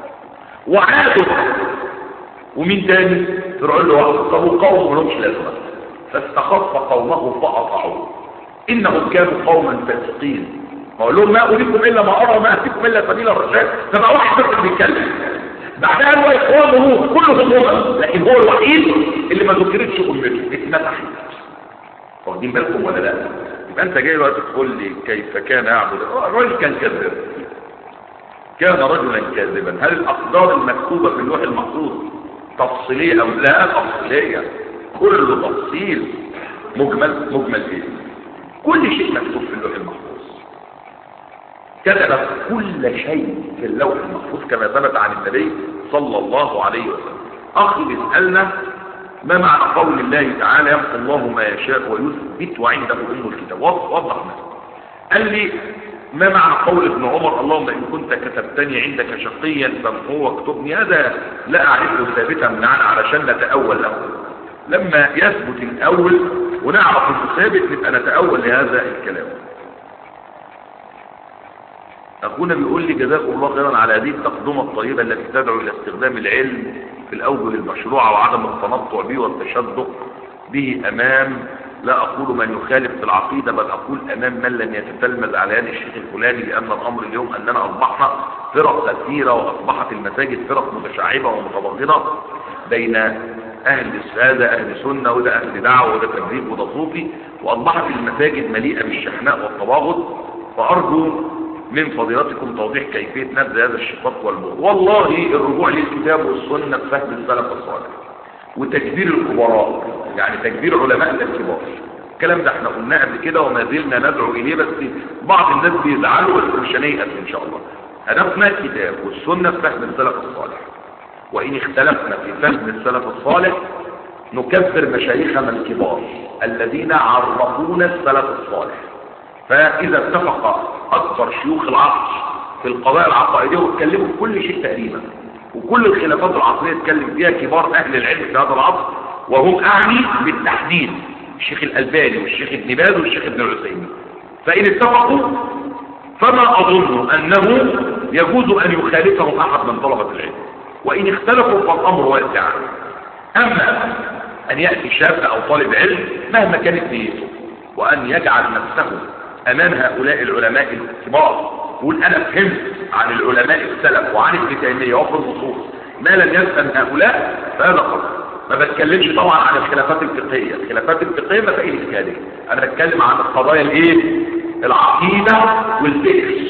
وعاد ومين تاني فرعون له واحد قوم ملهمش لازمه فاستخف قومه فاطاعوه انهم كانوا قوما فاسقين ما اقول لهم ما اريكم الا ما ارى ما اتيكم الا سبيل الرشاد فبقى واحد بس بيتكلم بعدها هو اخوانه كلهم امم لكن هو الوحيد اللي ما ذكرتش امته اتمسحت واخدين بالكم ولا لا يبقى انت جاي دلوقتي تقول لي كيف كان يعبد الراجل كان كذاب كان رجلا كاذبا هل الاقدار المكتوبه في اللوح المحفوظ تفصيليه او لا تفصيليه كل تفصيل مجمل مجمل ايه كل شيء مكتوب في اللوح المحفوظ كتب كل شيء في اللوح المحفوظ كما ثبت عن النبي صلى الله عليه وسلم اخي بيسالنا ما معنى قول الله تعالى يمحو الله ما يشاء ويثبت وعنده ام الكتاب وضح مثلا قال لي ما معنى قول ابن عمر اللهم ان كنت كتبتني عندك شقيا فامحوه واكتبني هذا لا اعرفه ثابتا معنا علشان نتاول له لما يثبت الاول ونعرف انه ثابت نبقى نتاول لهذا الكلام اخونا بيقول لي جزاكم الله خيرا على هذه التقدمه الطيبه التي تدعو الى استخدام العلم في الاوجه المشروعه وعدم التنطع به والتشدق به امام لا اقول من يخالف في العقيده بل اقول امام من لم يتتلمذ على يد الشيخ الفلاني لان الامر اليوم اننا اصبحنا فرق كثيره واصبحت المساجد فرق متشعبه ومتبغضه بين اهل هذا اهل سنه وده اهل دعوه وده تبليغ وده صوفي واصبحت المساجد مليئه بالشحناء والتباغض فارجو من فضيلتكم توضيح كيفية نبذ هذا الشقاق والبغض والله الرجوع للكتاب والسنة بفهم السلف الصالح وتكبير الكبراء يعني تكبير علماء الكبار الكلام ده احنا قلناه قبل كده وما زلنا ندعو اليه بس بعض الناس بيزعلوا بس مش هنيأس ان شاء الله هدفنا الكتاب والسنة بفهم السلف الصالح وإن اختلفنا في فهم السلف الصالح نكبر مشايخنا الكبار الذين عرفونا السلف الصالح فإذا اتفق أكبر شيوخ العصر في القضايا العقائدية واتكلموا في كل شيء تقريبا وكل الخلافات العصرية اتكلم فيها كبار أهل العلم في هذا العصر وهم أعني بالتحديد الشيخ الألباني والشيخ ابن باز والشيخ ابن العثيمين فإن اتفقوا فما أظن أنه يجوز أن يخالفهم أحد من طلبة العلم وإن اختلفوا فالأمر واسع أما أن يأتي شاب أو طالب علم مهما كانت نيته وأن يجعل نفسه أمام هؤلاء العلماء الكبار يقول أنا فهمت عن العلماء السلف وعن ابن تيمية وفي النصوص ما لم يفهم هؤلاء فهذا خطأ ما بتكلمش طبعا عن الخلافات الفقهية الخلافات الفقهية مسائل إشكالية أنا بتكلم عن القضايا الإيه العقيدة والفقه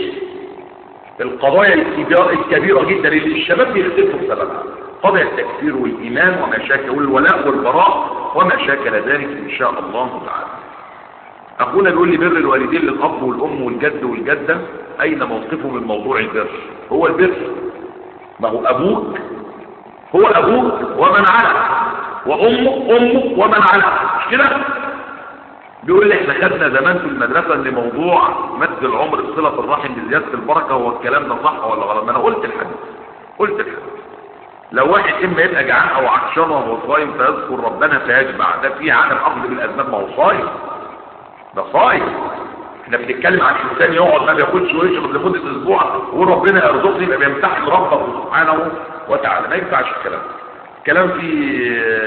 القضايا الكبيرة, الكبيرة جدا اللي الشباب بيختلفوا بسببها قضايا التكفير والإيمان وما شاكل والولاء والبراء وما شاكل ذلك إن شاء الله تعالى أخونا بيقول لي بر الوالدين للأب والأم والجد والجدة أين موقفه من موضوع البر هو البر ما هو أبوك هو أبوك ومن على وأمك أمك ومن على مش كده بيقول لي احنا خدنا زمان في المدرسة ان موضوع مد العمر صلة الرحم بزيادة البركة هو الكلام ده صح ولا غلط ما انا قلت الحديث قلت الحديث لو واحد اما يبقى جعان او عطشان وهو صايم فيذكر ربنا فيشبع ده فيه عدم اخذ بالاسباب ما هو صايم ده صايم احنا بنتكلم عن انسان يقعد ما بياكلش ويشرب لمده اسبوع ويقول ربنا يرزقني يبقى بيمتحن ربه سبحانه وتعالى ما ينفعش الكلام الكلام في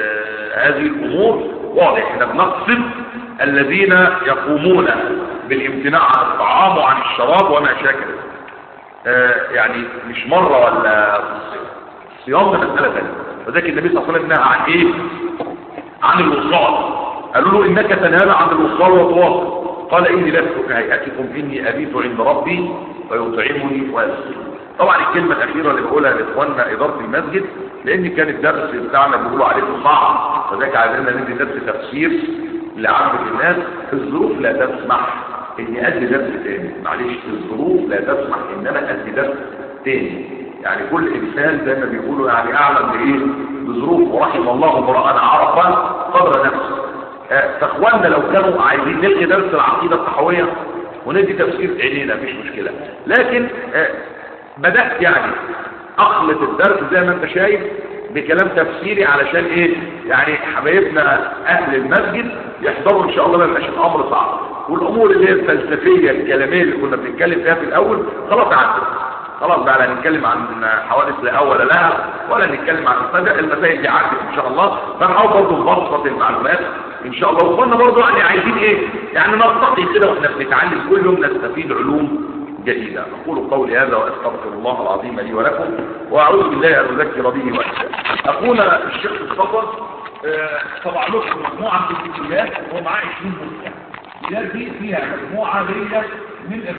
هذه الامور واضح احنا بنقصد الذين يقومون بالامتناع عن الطعام وعن الشراب وما شاكل آه يعني مش مرة ولا الصيام ده مسألة ثانية وذلك النبي صلى الله عليه وسلم نهى عن ايه عن الوصال قالوا له انك تنهى عن الوصال والتواصل قال اني لست كهيئتكم اني ابيت عند ربي ويطعمني ويسقيني طبعا الكلمة الأخيرة اللي بقولها لإخواننا إدارة المسجد لأن كان الدرس بتاعنا بيقولوا عليه صعب فذاك عايزيننا ندي درس تفسير لعامة الناس الظروف لا تسمح اني ادي درس تاني معلش الظروف لا تسمح ان انا ادي درس تاني يعني كل انسان زي ما بيقولوا يعني اعلم بايه بظروف ورحم الله امرأ عرف قدر نفسه فاخواننا لو كانوا عايزين نلغي درس العقيدة الصحوية وندي تفسير عينينا مفيش مشكلة لكن بدأت يعني اخلط الدرس زي ما انت شايف بكلام تفسيري علشان ايه يعني حبايبنا اهل المسجد يحضروا ان شاء الله ما يبقاش الامر صعب والامور اللي هي الفلسفيه الكلاميه اللي كنا بنتكلم فيها في الاول خلاص عدت خلاص بقى لا نتكلم عن حوادث لا اول لها ولا نتكلم عن الصدق المسائل دي عدت ان شاء الله فنحاول برضه نبسط المعلومات ان شاء الله وقلنا برضه يعني عايزين ايه يعني نرتقي كده واحنا بنتعلم كل يوم نستفيد علوم جديدة أقول قولي هذا وأستغفر الله العظيم لي ولكم وأعوذ بالله أن أذكر به وأشهد أخونا الشيخ الصفر طبع لكم مجموعة من الكتابات ومعاه 20 مسلم دي فيها مجموعة ليا من